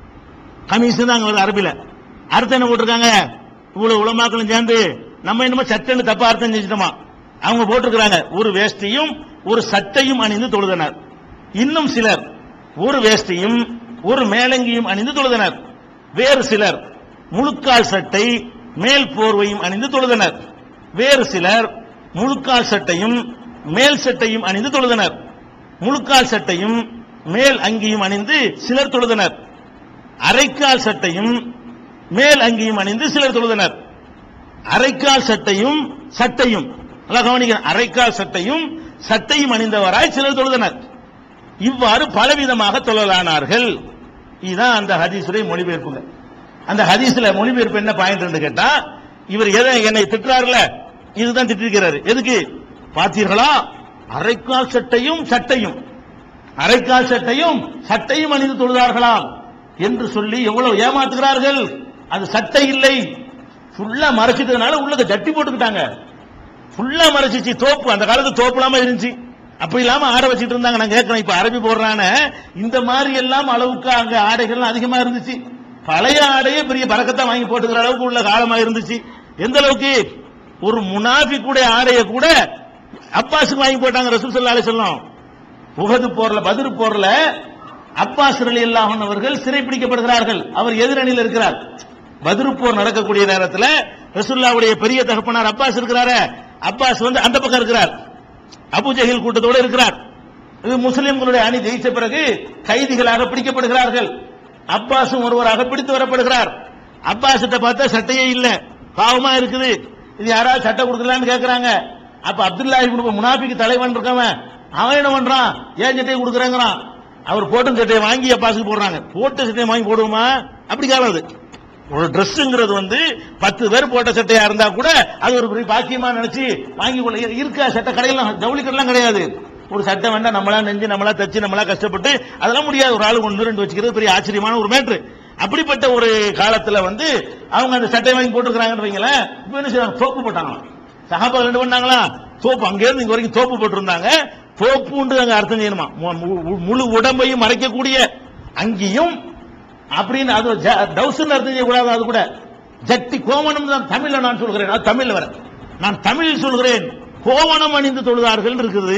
கமீஸ் தான் அங்க வருது அரபில அர்த்தம் என்ன போட்டிருக்காங்க இவ்வளவு உலமாக்களும் சேர்ந்து நம்ம என்னமோ சட்டைன்னு தப்பா அர்த்தம் செஞ்சுட்டோமா அவங்க போட்டிருக்கிறாங்க ஒரு வேஷ்டியும் ஒரு சட்டையும் அணிந்து தொழுதனர் இன்னும் சிலர் ஒரு வேஷ்டியும் ஒரு மேலங்கியும் அணிந்து தொழுதனர் வேறு சிலர் முழுக்கால் சட்டை மேல் போர்வையும் அணிந்து தொழுதனர் வேறு சிலர் முழுக்கால் சட்டையும் மேல் சட்டையும் அணிந்து தொழுதனர் முழுக்கால் சட்டையும் மேல் அங்கியும் அணிந்து சிலர் தொழுதனர் அரைக்கால் சட்டையும் மேல் அங்கியும் அணிந்து சிலர் தொழுதனர் அரைக்கால் சட்டையும் சட்டையும் நல்லா கவனிக்க அரைக்கால் சட்டையும் சட்டையும் அணிந்தவராய் சிலர் தொழுதனர் இவ்வாறு பலவிதமாக தொழலானார்கள் இதுதான் அந்த ஹதீஸுடைய மொழிபெயர்ப்புங்க அந்த ஹதீஸ்ல மொழிபெயர்ப்பு என்ன பாயிண்ட் கேட்டா இவர் எதை என்னை திட்டுறாருல இதுதான் திட்டிருக்கிறாரு எதுக்கு பார்த்தீர்களா அரைக்கால் சட்டையும் சட்டையும் அரைக்கால் சட்டையும் சட்டையும் அணிந்து தொழுதார்களாம் என்று சொல்லி எவ்வளவு ஏமாத்துகிறார்கள் அது சட்டை இல்லை ஃபுல்லா மறைச்சிட்டதுனால உள்ளத ஜட்டி போட்டுக்கிட்டாங்க ஃபுல்லா மறைச்சிச்சு தோப்பு அந்த காலத்து தோப்பு இல்லாம இருந்துச்சு அப்படி இல்லாம ஆடை வச்சிட்டு இருந்தாங்க நான் கேட்கிறேன் இப்ப அரபி போடுறான இந்த மாதிரி எல்லாம் அளவுக்கு அங்க ஆடைகள் அதிகமா இருந்துச்சு பழைய ஆடையே பெரிய பறக்கத்தான் வாங்கி போட்டுக்கிற அளவுக்கு உள்ள காலமா இருந்துச்சு எந்த அளவுக்கு ஒரு முனாஃபி கூட ஆடைய கூட அப்பாஸுக்கு வாங்கி போட்டாங்க ரசூல் ஸல்லல்லாஹு அலைஹி வஸல்லம் உகது போர்ல பதிர் போர்ல அப்பாஸ் ரலியல்லாஹு அன்ஹு அவர்கள் சிறைப்பிடிக்கப்படுகிறார்கள் அவர் எதிரணியில் இருக்கிறார் பதிர் போர் நடக்கக்கூடிய நேரத்தில் ரசூல்லாவுடைய பெரிய தகப்பனார் அப்பாஸ் இருக்கிறாரே அப்பாஸ் வந்து அந்த பக்கம் இருக்கிறார் அபு ஜஹீல் கூட்டத்தோடு இருக்கிறார் இது முஸ்லிம்களுடைய அணி ஜெயிச்ச பிறகு கைதிகளாக பிடிக்கப்படுகிறார்கள் அப்பாஸும் ஒருவராக பிடித்து வரப்படுகிறார் அப்பாஸ் கிட்ட பார்த்தா சட்டையே இல்ல பாவமா இருக்குது இது யாராவது சட்டை கொடுக்கலான்னு கேக்குறாங்க அப்ப அப்துல்லா இப்னு முனாஃபிக்கு தலைவன் இருக்கவன் அவன் என்ன பண்றான் ஏன் சட்டையை கொடுக்குறேங்கிறான் அவர் போட்டும் சட்டையை வாங்கி அப்பாஸுக்கு போடுறாங்க போட்ட சட்டையை வாங்கி போடுவோமா அப்படி காலம் அது ஒரு ட்ரெஸ்ங்கிறது வந்து பத்து பேர் போட்ட சட்டையா இருந்தா கூட அது ஒரு பெரிய பாக்கியமா நினைச்சு வாங்கி கொள்ள இருக்க சட்டை கடையெல்லாம் ஜவுளி கடைலாம் கிடையாது ஒரு சட்டை வேண்டா நம்மளா நெஞ்சு நம்மளா தச்சு நம்மளா கஷ்டப்பட்டு அதெல்லாம் முடியாது ஒரு ஆளு ஒன்று ரெண்டு வச்சுக்கிறது பெரிய ஆச்சரியமான ஒரு மேட்ரு அப்படிப்பட்ட ஒரு காலத்துல வந்து அவங்க அந்த சட்டை வாங்கி போட்டுருக்காங்கன்னு வைங்களேன் இப்ப என்ன செய்றாங்க தோப்பு போட்டாங்களாம் சகாபா ரெண்டு பண்ணாங்களா தோப்பு அங்க இருந்து இங்க வரைக்கும் தோப்பு போட்டிருந்தாங்க தோப்புண்டு அங்க அர்த்தம் செய்யணுமா மு- மு- முழு உடம்பையும் மறைக்கக்கூடிய அங்கியும் அப்படின்னு அது டவுசன் அர்த்தம் செய்யக்கூடாது அது கூட ஜட்டி கோவணம் தான் தமிழ்ல நான் சொல்கிறேன் அது தமிழ்ல வர நான் தமிழில் சொல்கிறேன் கோவணம் அணிந்து தொழுதார்கள் இருக்குது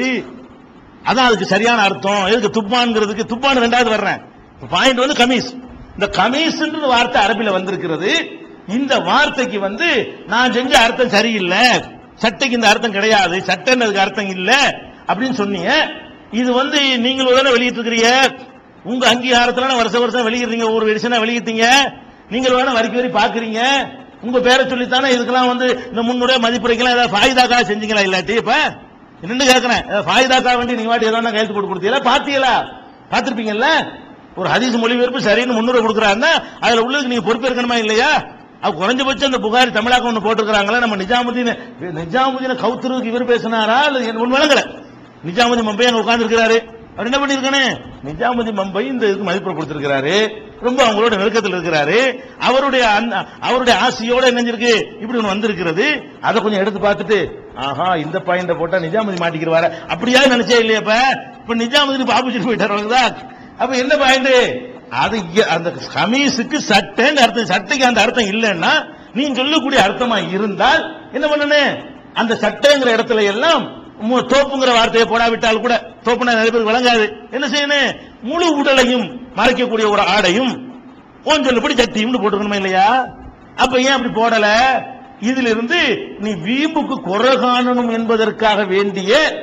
அதான் அதுக்கு சரியான அர்த்தம் எதுக்கு துப்பான்ங்கிறதுக்கு துப்பான் ரெண்டாவது வர்றேன் பாயிண்ட் வந்து கமீஸ் இந்த கமீஸ்ன்ற வார்த்தை அரபில வந்திருக்கிறது இந்த வார்த்தைக்கு வந்து நான் செஞ்ச அர்த்தம் சரியில்லை சட்டைக்கு இந்த அர்த்தம் கிடையாது சட்டைன்றதுக்கு அர்த்தம் இல்ல அப்படின்னு சொன்னீங்க இது வந்து நீங்கள் தானே வெளியிட்டு இருக்கிறீங்க உங்க அங்கீகாரத்துல வருஷம் வருஷம் வெளியிடுறீங்க ஒரு வருஷம் வெளியிட்டீங்க நீங்கள் வேணா வரைக்கும் வரி பாக்குறீங்க உங்க பேரை சொல்லித்தானே இதுக்கெல்லாம் வந்து இந்த முன்னுடைய மதிப்புரைக்கெல்லாம் ஏதாவது ஃபாயுதாக்கா செஞ்சீங்களா இல்லாட்டி இப்ப நின்று கேட்கிறேன் ஏதாவது ஃபாயுதாக்கா வேண்டி நீங்க வாட்டி ஏதாவது கையெழுத்து போட்டு கொடுத்தீங்களா பாத்தீங்களா பாத்திருப்பீங்கல்ல ஒரு ஹதீஸ் மொழிபெயர்ப்பு சரின்னு முன்னுரை கொடுக்குறாருன்னா அதுல உள்ளதுக்கு நீங்க பொறுப்பேற்கணுமா இல்லையா அது குறைஞ்சபட்சம் அந்த புகாரி தமிழாக்கம் ஒண்ணு போட்டிருக்காங்களா நம்ம நிஜாமுதீன் நிஜாமுதீன கவுத்துறதுக்கு இவர் பேசினாரா இல்ல ஒண்ணு விளங்கல நிஜாமுதீன் மம்பை அங்க உட்கார்ந்து இருக்கிறாரு அவர் என்ன பண்ணிருக்கானே நிஜாமுதீன் மம்பை இந்த இதுக்கு மதிப்பு கொடுத்திருக்கிறாரு ரொம்ப அவங்களோட நெருக்கத்தில் இருக்கிறாரு அவருடைய அந்த- அவருடைய ஆசையோட என்னஞ்சிருக்கு இப்படி ஒண்ணு வந்திருக்கிறது அதை கொஞ்சம் எடுத்து பார்த்துட்டு ஆஹா இந்த பாயிண்ட போட்டா நிஜாமுதி மாட்டிக்கிறவாரு அப்படியா நினைச்சே இல்லையா இப்ப இப்ப நிஜாமுதீன் பாபுஜி போயிட்டாரு அவ்வளவுதான் அப்ப என்ன பாயிண்ட் அது இங்க- அந்த கமீஸுக்கு சட்டைன்னு அர்த்தம் சட்டைக்கு அந்த அர்த்தம் இல்லைன்னா நீ சொல்லக்கூடிய அர்த்தமா இருந்தால் என்ன பண்ணணும் அந்த சட்டைங்கிற இடத்துல எல்லாம் மு- தோப்புங்கிற வார்த்தையை போடாவிட்டால் கூட தோப்புனா நிறைய பேருக்கு விளங்காது என்ன செய்யணும் முழு உடலையும் மறைக்கக்கூடிய ஒரு ஆடையும் ஓஞ்சொல்லுபடி சட்டியும் போட்டுக்கணுமா இல்லையா அப்ப ஏன் அப்படி போடல இதிலிருந்து நீ வீம்புக்கு குறை காணணும் என்பதற்காக வேண்டிய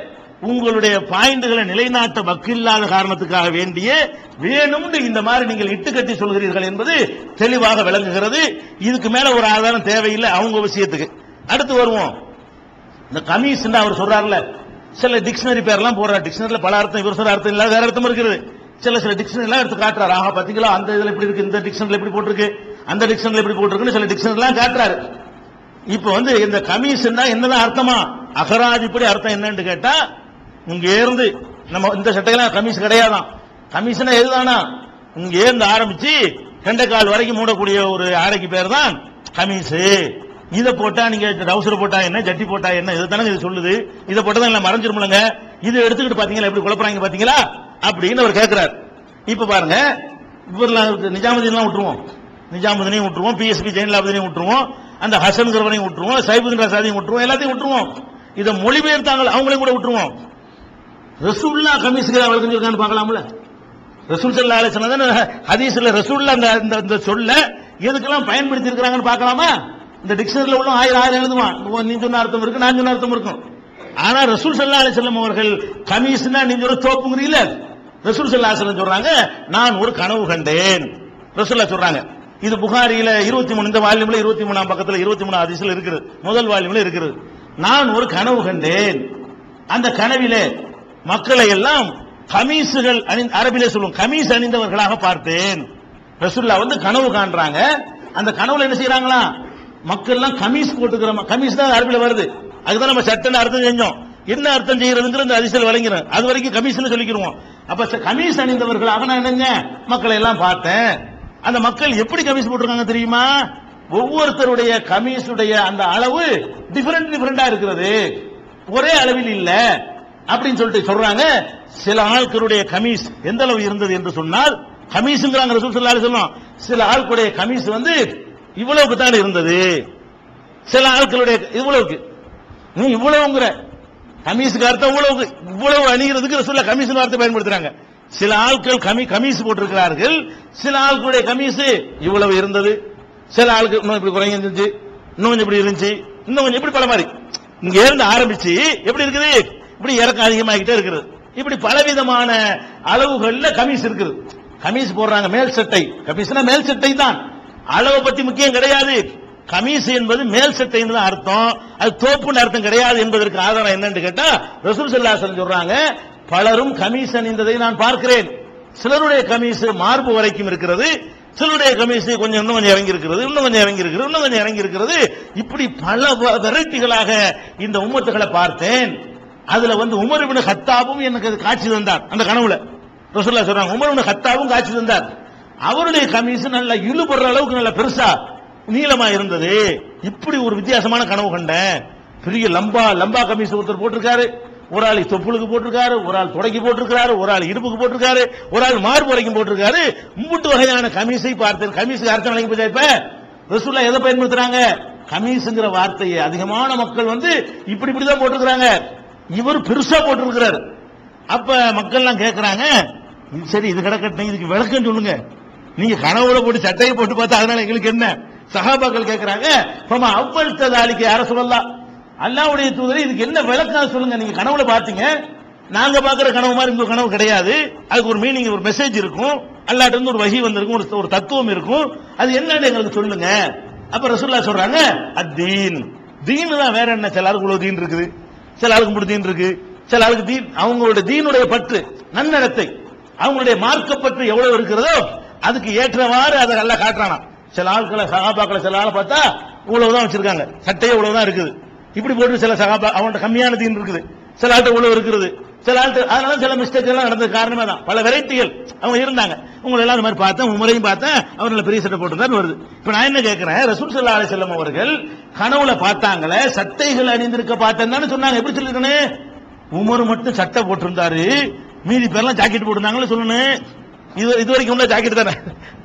உங்களுடைய பாயிண்டுகளை நிலைநாட்ட வக்கில்லாத காரணத்துக்காக வேண்டிய வேணும்னு இந்த மாதிரி நீங்கள் இட்டுக்கட்டி சொல்கிறீர்கள் என்பது தெளிவாக விளங்குகிறது இதுக்கு மேல ஒரு ஆதாரம் தேவையில்லை அவங்க விஷயத்துக்கு அடுத்து வருவோம் இந்த கமீஸ் அவர் சொல்றாருல சில டிக்ஷனரி பேர்லாம் போடுறாரு டிக்ஷனரியில பல அர்த்தம் இவர் சொல்ற அர்த்தம் இல்ல வேற அர்த்தம் இருக்குது சில சில டிக்ஷனரி எல்லாம் எடுத்து காட்டுறாரு ஆஹா பாத்தீங்களா அந்த இதுல இப்படி இருக்கு இந்த டிக்ஷனரியில் எப்படி போட்டிருக்கு அந்த டிக்ஷனரியில் எப்படி போட்டிருக்குன்னு சில டிக்ஷனரி எல்லாம் காட்டுறாரு இப்ப வந்து இந்த கமீஸ்னா என்னதான் அர்த்தமா அகராதிப்படி அர்த்தம் என்னன்னு கேட்டா இங்க இருந்து நம்ம இந்த சட்டையெல்லாம் கமீஸ் கிடையாதான் கமீஸ்னா எதுதானா இங்க இருந்து ஆரம்பிச்சு கெண்டைக்கால் வரைக்கும் மூடக்கூடிய ஒரு ஆடைக்கு பேர் தான் கமீஸ் இத போட்டா நீங்க டவுசர் போட்டா என்ன ஜட்டி போட்டா என்ன இது தானே இது சொல்லுது இத போட்டா தான் எல்லாம் மறைஞ்சிருமில்லங்க இதை எடுத்துக்கிட்டு பாத்தீங்களா எப்படி குழப்பறாங்க பாத்தீங்களா அப்படின்னு அவர் கேட்கிறார் இப்ப பாருங்க இவரெல்லாம் நிஜாமுதீன்லாம் விட்டுருவோம் நிஜாமுதீனையும் விட்டுருவோம் பிஎஸ்பி ஜெயின்லாபதினையும் விட்டுருவோம் அந்த ஹசன்கிறவனையும் விட்டுருவோம் சைபுதீன் ரசாதையும் விட்டுருவோம் எல்லாத்தையும் விட்டுருவோம் இதை மொழிபெயர்த்தாங்க அவங்களையும் கூட விட்டுருவோம் ரசூல்லா கமிஷுக்கு அவள் செஞ்சிருக்கான்னு பார்க்கலாம்ல ரசூல் சல்லா அலிஸ்லாம் ஹதீஸ்ல ரசூல்ல அந்த இந்த- இந்த சொல்ல எதுக்கெல்லாம் பயன்படுத்தி இருக்கிறாங்கன்னு பார்க்கலாமா இந்த டிக்ஷனரியில் உள்ள ஆயிரம் ஆயிரம் எழுதுவான் ஓ, நீ சொன்ன அர்த்தம் இருக்கு நான் சொன்ன அர்த்தம் இருக்கும் ஆனா ரசூல் சல்லா அலிஸ்லாம் அவர்கள் கமிஷனா நீங்க ஒரு தோப்புங்கிறீங்கள ரசூல் சல்லா அலிஸ்லாம் சொல்றாங்க நான் ஒரு கனவு கண்டேன் ரசூல்லா சொல்றாங்க இது புகாரியில இருபத்தி மூணு இந்த வால்யூம்ல இருபத்தி மூணாம் பக்கத்துல இருபத்தி மூணு அதிசல இருக்குது முதல் வால்யூம்ல இருக்கிறது நான் ஒரு கனவு கண்டேன் அந்த கனவிலே மக்களை எல்லாம் கமீசுகள் அணி அரபிலே சொல்லுவோம் கமீஸ் அணிந்தவர்களாக பார்த்தேன் ரசூல்லா வந்து கனவு காண்றாங்க அந்த கனவுல என்ன செய்யறாங்களா மக்கள் எல்லாம் கமீஸ் போட்டுக்கிற கமீஸ் தான் அரபில வருது அதுதான் நம்ம சட்டம் அர்த்தம் செஞ்சோம் என்ன அர்த்தம் செய்யறதுங்கிற இந்த அதிசல் வழங்கிறேன் அது வரைக்கும் கமீஸ்னு சொல்லிக்கிறோம் அப்ப ச- கமீஸ் அணிந்தவர்களாக நான் என்னங்க மக்களை எல்லாம் பார்த்தேன் அந்த மக்கள் எப்படி கமீஸ் போட்டிருக்காங்க தெரியுமா ஒவ்வொருத்தருடைய கமீஸுடைய அந்த அளவு டிஃபரெண்ட் டிஃபரெண்டா இருக்கிறது ஒரே அளவில் இல்ல அப்படின்னு சொல்லிட்டு சொல்றாங்க சில ஆட்களுடைய கமீஸ் எந்த அளவு இருந்தது என்று சொன்னால் கமீஸ்ங்கிறாங்க ரசூல் ஸல்லல்லாஹு அலைஹி வஸல்லம் சில ஆட்களுடைய கமீஸ் வந்து இவ்வளவுக்கு தான் இருந்தது சில ஆட்களுடைய இவ்வளவுக்கு நீ இவ்வளவுங்கிற கமீஸுக்கு அர்த்தம் இவ்வளவுக்கு இவ்வளவு அணிகிறதுக்கு ரசூல்லா கமீஸ் வார்த்தை பயன்படுத்துறாங்க சில ஆட்கள் கமி கமீஸ் போட்டிருக்கிறார்கள் சில ஆட்களுடைய கமீஸ் இவ்வளவு இருந்தது சில ஆளுக்கு இன்னும் இப்படி குறைங்க இருந்துச்சு இன்னும் கொஞ்சம் இப்படி இருந்துச்சு இன்னும் கொஞ்சம் இப்படி பல மாதிரி இங்க இருந்து ஆரம்பிச்சு எப்படி இருக்குது இப்படி இறக்கம் அதிகமாகிட்டே இருக்குது இப்படி பலவிதமான அளவுகள்ல கமீஸ் இருக்குது கமீஸ் போடுறாங்க மேல் சட்டை கமீஸ்னா மேல் சட்டை தான் அளவை பத்தி முக்கியம் கிடையாது கமீஸ் என்பது மேல் சட்டைன்னு தான் அர்த்தம் அது தோப்புன்னு அர்த்தம் கிடையாது என்பதற்கு ஆதாரம் என்னன்னு கேட்டா ரசூல் ஸல்லல்லாஹு அலைஹி வஸல்லம் சொல்றாங்க பலரும் கமீஸ் அணிந்ததை நான் பார்க்கிறேன் சிலருடைய கமீஸ் மார்பு வரைக்கும் இருக்கிறது சிலருடைய கமீஸ் கொஞ்சம் இன்னும் கொஞ்சம் இறங்கி இருக்கிறது இன்னும் கொஞ்சம் இறங்கி இருக்கிறது இன்னும் கொஞ்சம் இறங்கி இருக்கிறது இப்படி பல வெரைட்டிகளாக இந்த உம்மத்துகளை பார்த்தேன் அதுல வந்து உமர் இப்னு ஹத்தாபும் எனக்கு அது காட்சி தந்தார் அந்த கனவுல ரசூலுல்லாஹ் சொல்றாங்க உமர் இப்னு ஹத்தாபும் காட்சி தந்தார் அவருடைய கமீஸ் நல்ல இழுபடுற அளவுக்கு நல்ல பெருசா நீளமா இருந்தது இப்படி ஒரு வித்தியாசமான கனவு கண்டேன் பெரிய லம்பா லம்பா கமீஸ் ஒருத்தர் போட்டிருக்காரு ஒரு ஆள் தொப்புளுக்கு போட்டிருக்காரு ஒரு ஆள் தொடக்கி போட்டிருக்காரு ஒரு ஆள் இடுப்புக்கு போட்டிருக்காரு ஒரு ஆள் மார்பு வரைக்கும் போட்டிருக்காரு மும்புட்டு வகையான கமீஸை பார்த்தேன் கமீஸுக்கு அர்த்தம் வழங்கி போச்சா இப்ப ரசூல்லா எதை பயன்படுத்துறாங்க கமீஸ்ங்கிற வார்த்தையை அதிகமான மக்கள் வந்து இப்படி இப்படி தான் போட்டிருக்கிறாங்க இவர் பெருசா போட்டிருக்கிறாரு அப்ப மக்கள்லாம் கேட்கறாங்க இது சரி இது கிடக்கட்டும் இதுக்கு விளக்கம் சொல்லுங்க நீங்க கனவுல போட்டு சட்டையை போட்டு பார்த்தா அதனால எங்களுக்கு என்ன சகாபாக்கள் கேட்கறாங்க பமா அவ்வள் ததாலிக்கு யார சொல்லலாம் அல்லாவுடைய தூதரை இதுக்கு என்ன விளக்கம் சொல்லுங்க நீங்க கனவுல பாத்தீங்க நாங்க பாக்குற கனவு மாதிரி உங்க கனவு கிடையாது அதுக்கு ஒரு மீனிங் ஒரு மெசேஜ் இருக்கும் அல்லாட்ட இருந்து ஒரு வகி வந்திருக்கும் ஒரு ஒரு தத்துவம் இருக்கும் அது என்னன்னு எங்களுக்கு சொல்லுங்க அப்ப ரசூல்லா சொல்றாங்க அத்தீன் தீன் தான் வேற என்ன சில ஆளுக்கு இவ்வளவு தீன் இருக்குது சில ஆளுக்கு மட்டும் தீன் இருக்கு சில ஆளுக்கு தீன் அவங்களுடைய தீனுடைய பற்று நன்னடத்தை அவங்களுடைய மார்க்கப்பற்று எவ்வளவு இருக்கிறதோ அதுக்கு ஏற்றவாறு அதை நல்லா காட்டுறானா சில ஆட்களை சகாபாக்களை சில ஆளை பார்த்தா இவ்வளவுதான் வச்சிருக்காங்க சட்டையே இவ்வளவுதான் இருக்குது இப்படி போட்டு சில சகாபா அவன்கிட்ட கம்மியான தீன் இருக்குது சில ஆள்கிட்ட இவ்வளவு இருக்கிறது சில ஆள்கிட்ட அதனால சில மிஸ்டேக் எல்லாம் நடந்தது காரணமே தான் பல வெரைட்டிகள் அவங்க இருந்தாங்க உங்களை எல்லாம் இந்த மாதிரி பார்த்தேன் உமரையும் பார்த்தேன் அவர் நல்ல பெரிய சட்டை போட்டிருந்தாரு வருது இப்ப நான் என்ன கேட்கிறேன் ரசூல் சல்லா அலி செல்லம் அவர்கள் கனவுல பார்த்தாங்களே சட்டைகள் அணிந்திருக்க பார்த்தேன்னு சொன்னாங்க எப்படி சொல்லிருக்கணும் உமர் மட்டும் சட்டை போட்டிருந்தாரு மீதி பேர்லாம் ஜாக்கெட் போட்டிருந்தாங்களே சொல்லணும் இது இது வரைக்கும் உள்ள ஜாக்கெட் தானே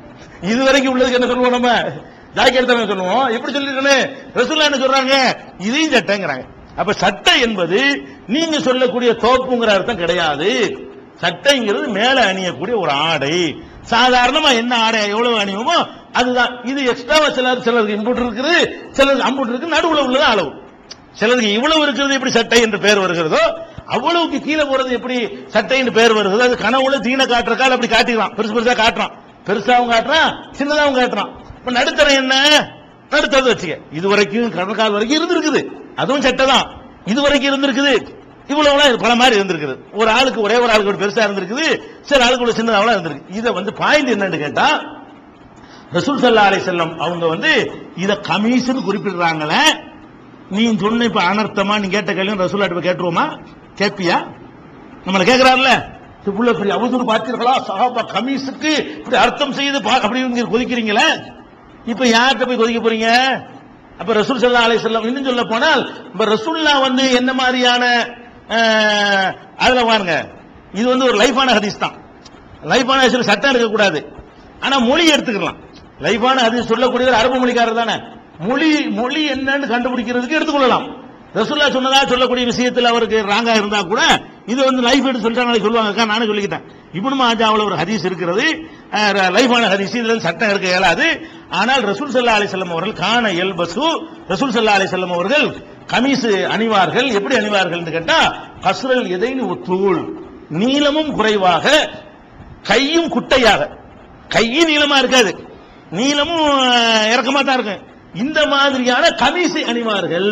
இது வரைக்கும் உள்ளதுக்கு என்ன சொல்லுவோம் நம்ம ஜாக்கெட் தானே சொல்லுவோம் எப்படி சொல்லிருக்கணும் ரசூல்லா என்ன சொல்றாங்க இதையும் சட்டைங்கிறாங்க அப்ப சட்டை என்பது நீங்க சொல்லக்கூடிய தோப்புங்கிற அர்த்தம் கிடையாது சட்டைங்கிறது மேல அணியக்கூடிய ஒரு ஆடை சாதாரணமா என்ன ஆடை எவ்வளவு அணியுமோ அதுதான் இது எக்ஸ்ட்ராவா சிலர் சிலருக்கு இம்புட் இருக்குது சிலருக்கு அம்புட் இருக்கு நடுவுல உள்ளது அளவு சிலருக்கு இவ்வளவு இருக்கிறது எப்படி சட்டை என்று பெயர் வருகிறதோ அவ்வளவுக்கு கீழே போறது எப்படி சட்டைன்னு பேர் வருது அது கனவுல தீன காட்டுறக்கால் அப்படி காட்டிக்கலாம் பெருசு பெருசா காட்டுறான் பெருசாவும் காட்டுறான் சின்னதாவும் காட்டுறான் இப்ப நடுத்தரம் என்ன நடுத்தரத்தை வச்சுக்க இது வரைக்கும் கடற்கால் வரைக்கும் இருந்திருக்குது அதுவும் சட்டை தான் இது வரைக்கும் இருந்திருக்குது இவ்வளவு பல மாதிரி இருந்திருக்குது ஒரு ஆளுக்கு ஒரே ஒரு ஆளுக்கு ஒரு பெருசா இருந்திருக்குது சில ஆளுக்கு ஒரு சின்னதாவெல்லாம் இருந்திருக்கு இதை வந்து பாயிண்ட் என்னன்னு கேட்டா ரசூல் சல்லா அலை செல்லம் அவங்க வந்து இத கமீஸ்னு குறிப்பிடுறாங்களே நீ சொன்ன இப்ப அனர்த்தமா நீ கேட்ட கேள்வி ரசூல் கேட்டுருவோமா கேப்பியா நம்மள கேக்குறாருல இவ்வளவு பெரிய அவதூறு பார்த்தீர்களா சஹாபா கமீஸுக்கு இப்படி அர்த்தம் செய்து பா- அப்படி நீங்க கொதிக்கிறீங்களே இப்ப யார்கிட்ட போய் கொதிக்க போறீங்க அப்ப ரசூல் சல்லா அலை செல்லம் இன்னும் சொல்ல போனால் இப்ப ரசூல்லா வந்து என்ன மாதிரியான அஹ், அதுல பாருங்க இது வந்து ஒரு லைஃபான ஹதீஸ் தான் லைஃபான ஹதீஸ்ல சட்டம் இருக்கக்கூடாது ஆனா மொழி எடுத்துக்கலாம் லைஃபான ஹதீஸ் சொல்லக்கூடியவர் அரபு மொழிக்காரர் தானே மொழி மொழி என்னன்னு கண்டுபிடிக்கிறதுக்கு எடுத்துக்கொள்ளலாம் ரசூல்லா சொன்னதா சொல்லக்கூடிய விஷயத்துல அவருக்கு ராங்கா இருந்தா கூட இது வந்து லைஃப் எடுத்து சொல்லிட்டா நாளைக்கு சொல்லுவாங்க அக்கா நானே சொல்லிக்கிட்டேன் இப்னு மாஜாவுல ஒரு ஹதீஸ் இருக்கிறது அஹ், லைஃபான ஹதீஸ் இதுல இருந்து சட்டம் எடுக்க இயலாது ஆனால் ரசூல் சல்லா அலிசல்லம் அவர்கள் காண எல்பசு ரசூல் சல்லா அலிசல்லம் அவர்கள் கமீஸ் அணிவார்கள் எப்படி அணிவார்கள் கேட்டா கசுரல் எதைன்னு ஒத்தூள் நீளமும் குறைவாக கையும் குட்டையாக கையும் நீளமா இருக்காது நீளமும் அஹ், இறக்கமா தான் இருக்கும் இந்த மாதிரியான கமீசை அணிவார்கள்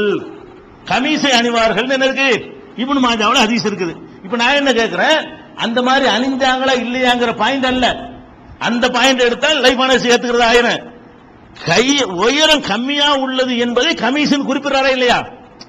கமீசை அணிவார்கள் என்ன இருக்கு இப்னு மாஜாவுல ஹதீஸ் இருக்குது இப்ப நான் என்ன கேக்குறேன் அந்த மாதிரி அணிஞ்சாங்களா இல்லையாங்கிற பாயிண்ட் அல்ல அந்த பாயிண்ட் எடுத்தால் லைஃபான சேர்த்துக்கிறது ஆயிரம் கை உயரம் கம்மியா உள்ளது என்பதை கமிஷன் குறிப்பிடுறாரா இல்லையா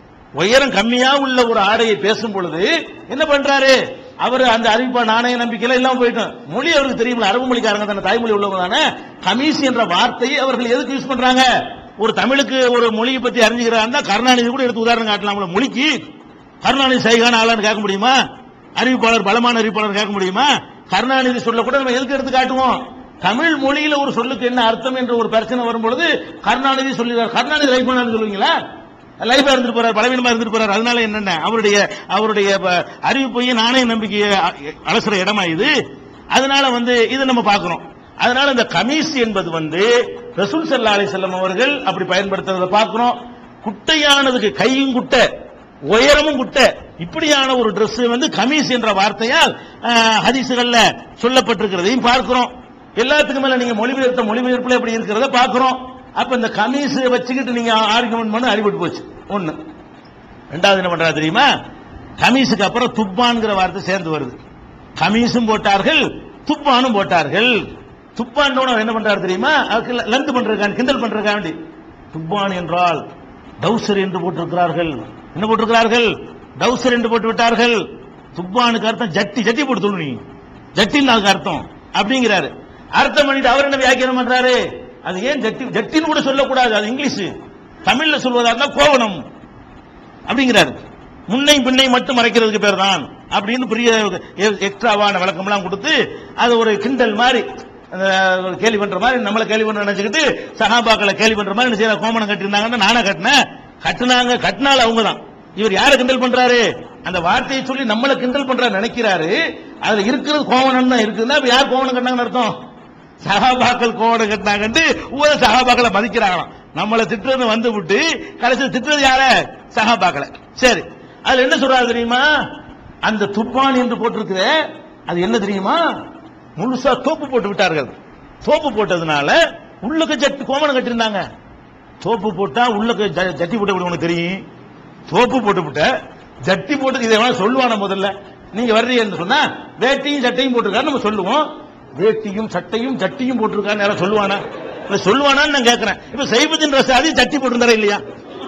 உயரம் கம்மியா உள்ள ஒரு ஆடையை பேசும் பொழுது என்ன பண்றாரு அவர் அந்த அறிவிப்பா நாணய நம்பிக்கையில எல்லாம் போயிட்டோம் மொழி அவருக்கு தெரியுமில்ல அரபு மொழிக்காரங்க தானே தாய்மொழி உள்ளவங்க தானே கமீஸ் என்ற வார்த்தையை அவர்கள் எதுக்கு யூஸ் பண்றாங்க ஒரு தமிழுக்கு ஒரு மொழியை பத்தி அறிஞ்சுக்கிறாருன்னா கருணாநிதி கூட எடுத்து உதாரணம் காட்டலாம் மொழிக்கு கருணாநிதி சைகான ஆளான்னு கேட்க முடியுமா அறிவிப்பாளர் பலமான அறிவிப்பாளர் கேட்க முடியுமா கருணாநிதி சொல்ல கூட நம்ம எதுக்கு எடுத்து காட்டுவோம் தமிழ் மொழியில ஒரு சொல்லுக்கு என்ன அர்த்தம் என்ற ஒரு பிரச்சனை வரும் பொழுது கருணாநிதி சொல்லுகிறார் கருணாநிதி லைஃப் பண்ணான்னு சொல்லுவீங்களா லைஃபா இருந்துட்டு போறார் பலவீனமா இருந்துட்டு போறார் அதனால என்னென்ன அவருடைய அவருடைய ப- அறிவிப்பையும் நாணய நம்பிக்கையை அ- அலசுற இடமா இது அதனால வந்து இதை நம்ம பார்க்கிறோம் அதனால இந்த கமீஸ் என்பது வந்து ரசூல் சல்லா அலிசல்லம் அவர்கள் அப்படி பயன்படுத்துறத பார்க்கிறோம் குட்டையானதுக்கு கையும் குட்டை உயரமும் குட்டை இப்படியான ஒரு Dress வந்து கமீஸ் என்ற வார்த்தையால் அஹ், ஹதீசுகள்ல சொல்லப்பட்டிருக்கிறதையும் பார்க்கிறோம் எல்லாத்துக்கும் மேல நீங்க மொழிபெயர்த்த மொழிபெயர்ப்புல எப்படி இருக்கிறத பார்க்கிறோம் அப்ப இந்த கமீஸ் வச்சுக்கிட்டு நீங்க ஆர்குமெண்ட் பண்ண அடிபட்டு போச்சு ஒண்ணு ரெண்டாவது என்ன பண்றா தெரியுமா கமீஸுக்கு அப்புறம் துப்பான்ங்கிற வார்த்தை சேர்ந்து வருது கமீஸும் போட்டார்கள் துப்பானும் போட்டார்கள் துப்பான் என்ன பண்றாரு தெரியுமா அதுக்கு லந்து பண்றதுக்காண்டி கிண்டல் பண்றதுக்காண்டி துப்பான் என்றால் டவுசர் என்று போட்டிருக்கிறார்கள் என்ன போட்டிருக்கிறார்கள் டவுசர் என்று போட்டு விட்டார்கள் துப்பானுக்கு அர்த்தம் ஜட்டி ஜட்டி போட்டு சொல்லு நீ ஜட்டின்னு அதுக்கு அர்த்தம் அப்படிங்கிறாரு அர்த்தம் பண்ணிட்டு அவர் என்ன வியாக்கியானம் பண்றாரு அது ஏன் ஜட்டி ஜட்டின்னு கூட சொல்லக்கூடாது அது இங்கிலீஷ் தமிழ்ல சொல்வதா இருந்தா கோவணம் அப்படிங்கிறாரு முன்னை பின்னை மட்டும் மறைக்கிறதுக்கு பேர் தான் அப்படின்னு பெரிய எக்ஸ்ட்ராவான விளக்கம்லாம் கொடுத்து அது ஒரு கிண்டல் மாதிரி அந்த ஒரு கேலி பண்ற மாதிரி நம்மள கேலி பண்ண நினைச்சுக்கிட்டு சகாபாக்களை கேலி பண்ற மாதிரி என்ன செய்யற கோமணம் கட்டியிருந்தாங்கன்னு நானே கட்டினேன் கட்டினாங்க கட்டினால அவங்க தான் இவர் யாரை கிண்டல் பண்றாரு அந்த வார்த்தையை சொல்லி நம்மள கிண்டல் பண்ற நினைக்கிறாரு அதுல இருக்கிறது கோவணம் தான் இருக்குதுன்னா அப்ப யார் கோவணம் கட்டினாங்கன்னு அர்த்தம் சகாபாக்கள் கோவணம் கட்டினாங்கன்ட்டு ஊர சகாபாக்களை மதிக்கிறாங்களாம் நம்மள திட்டுறது வந்து விட்டு கடைசியில் திட்டுறது யார சகாபாக்களை சரி அதுல என்ன சொல்றாரு தெரியுமா அந்த துப்பான் என்று போட்டிருக்கிற அது என்ன தெரியுமா முழுசா தோப்பு போட்டு விட்டார்கள் தோப்பு போட்டதுனால உள்ளுக்கு ஜட்டி கோமணம் கட்டியிருந்தாங்க தோப்பு போட்டா உள்ளுக்கு ஜ- ஜட்டி போட்டு விட உனக்கு தெரியும் தோப்பு போட்டு விட்ட ஜட்டி போட்டு இதை வேணா சொல்லுவான முதல்ல நீங்க வர்றீங்கன்னு சொன்னா வேட்டியும் சட்டையும் போட்டிருக்காரு நம்ம சொல்லுவோம் வேட்டியும் சட்டையும் ஜட்டியும் போட்டிருக்காரு யாரும் சொல்லுவானா இல்ல சொல்லுவானான்னு நான் கேட்கிறேன் இப்ப சைபத்தின் ரச அதையும் ஜட்டி போட்டிருந்தாரா இல்லையா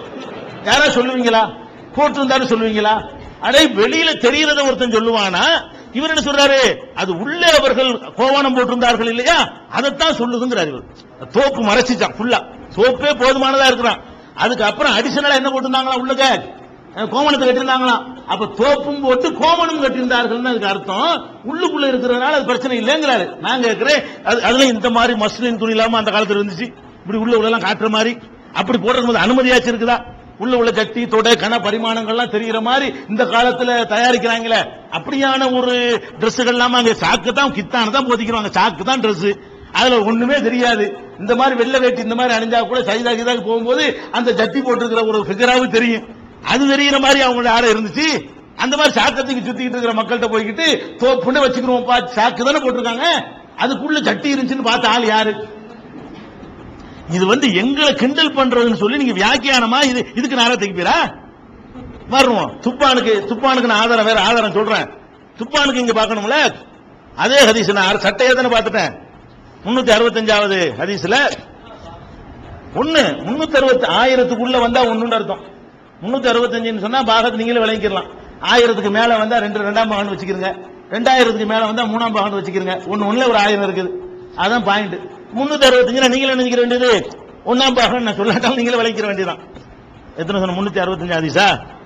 யாரா சொல்லுவீங்களா போட்டிருந்தாரு சொல்லுவீங்களா அடே வெளியில தெரியறத ஒருத்தன் சொல்லுவானா இவர் என்ன சொல்றாரு அது உள்ளே அவர்கள் கோவானம் போட்டிருந்தார்கள் இல்லையா அதைத்தான் சொல்லுதுங்கிறார் இவர் தோப்பு மறைச்சிச்சான் ஃபுல்லா சோப்பே போதுமானதா இருக்கிறான் அதுக்கு அப்புறம் அடிஷனலா என்ன போட்டிருந்தாங்களா உள்ளக அஹ் கோமணத்தை கட்டியிருந்தாங்களாம் அப்ப தோப்பும் போட்டு கோமணம் கட்டியிருந்தார்கள்னு அதுக்கு அர்த்தம் உள்ளுக்குள்ள இருக்கிறதுனால அது பிரச்சனை இல்லைங்கிறாரு நான் கேட்கிறேன் அது- அதுல இந்த மாதிரி மஸ்லின் துணி இல்லாம அந்த காலத்துல இருந்துச்சு இப்படி உள்ள உள்ளெல்லாம் காட்டுற மாதிரி அப்படி போடுறது போது அனுமதியாச்சு இருக்குதா உள்ள உள்ள ஜட்டி தொடை கன பரிமாணங்கள்லாம் தெரிகிற மாதிரி இந்த காலத்துல தயாரிக்கிறாங்களே அப்படியான ஒரு ட்ரெஸ்ஸுகள் எல்லாம் அங்க சாக்கு தான் கித்தான தான் போதிக்கிறாங்க சாக்கு தான் Dress அதுல ஒண்ணுமே தெரியாது இந்த மாதிரி வெள்ளை வேட்டி இந்த மாதிரி அணிஞ்சா கூட சைதா கிதாக்கு போகும்போது அந்த ஜட்டி போட்டிருக்கிற ஒரு ஃபிகராவும் தெரியும் அது தெரிகிற மாதிரி அவங்களோட ஆடை இருந்துச்சு அந்த மாதிரி சாக்கத்துக்கு சுத்திக்கிட்டு இருக்கிற மக்கள்கிட்ட போய்கிட்டு தோப்புன்னு வச்சுக்கிறோம்ப்பா சாக்கு தானே போட்டிருக்காங்க அதுக்குள்ள சட்டி இருந்துச்சுன்னு பார்த்த ஆள் யாரு இது வந்து எங்களை கிண்டல் பண்றதுன்னு சொல்லி நீங்க வியாக்கியானமா இது இதுக்கு நேரம் தைப்பீரா வருவோம் துப்பானுக்கு துப்பானுக்கு நான் ஆதாரம் வேற ஆதாரம் சொல்றேன் துப்பானுக்கு இங்க பார்க்கணும்ல அதே ஹதீஸ் நான் சட்டையை தானே பார்த்துட்டேன் முன்னூத்தி அறுபத்தஞ்சாவது ஹதீஸ்ல ஒண்ணு முன்னூத்தி அறுபத்தி ஆயிரத்துக்குள்ள வந்தா ஒண்ணுன்னு அர்த்தம் முன்னூத்தி அறுபத்தஞ்சுன்னு சொன்னா பாகத்து நீங்களே விளங்கிக்கலாம் ஆயிரத்துக்கு மேல வந்தா ரெண்டு ரெண்டாம் பாகம்னு வச்சுக்கிறீங்க ரெண்டாயிரத்துக்கு மேல வந்தா மூணாம் பாகம்னு வச்சுக்கிறீங்க ஒண்ணு ஒண்ணுல ஒரு ஆயிரம் இருக்குது அதான் பாயிண்ட் முன்னூத்தி அறுபத்தஞ்சு நீங்களே நினைக்கிற வேண்டியது ஒன்னாம் பாகம் நான் சொல்லாட்டாலும் நீங்களே விளங்கிற வேண்டியதான் எத்தனை சொன்ன முன்னூத்தி அறுபத்தஞ்சு ஹதீஸா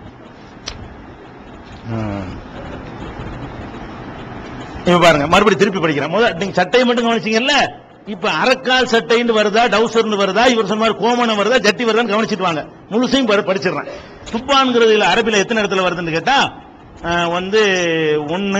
ம். இப்ப பாருங்க மறுபடியும் திருப்பி படிக்கிறேன் முதல்ல நீங்க சட்டையை மட்டும் கவனிச்சீங்கல்ல இப்ப அரைக்கால் சட்டைன்னு வருதா டவுசர்னு வருதா இவர் சொன்ன மாதிரி கோமணம் வருதா ஜட்டி வருதான்னு கவனிச்சிட்டு வாங்க முழுசையும் படி- படிச்சிடுறேன் துப்பான்ங்கிறது இல்ல அரபில எத்தனை இடத்துல வருதுன்னு கேட்டா அஹ், வந்து ஒன்னு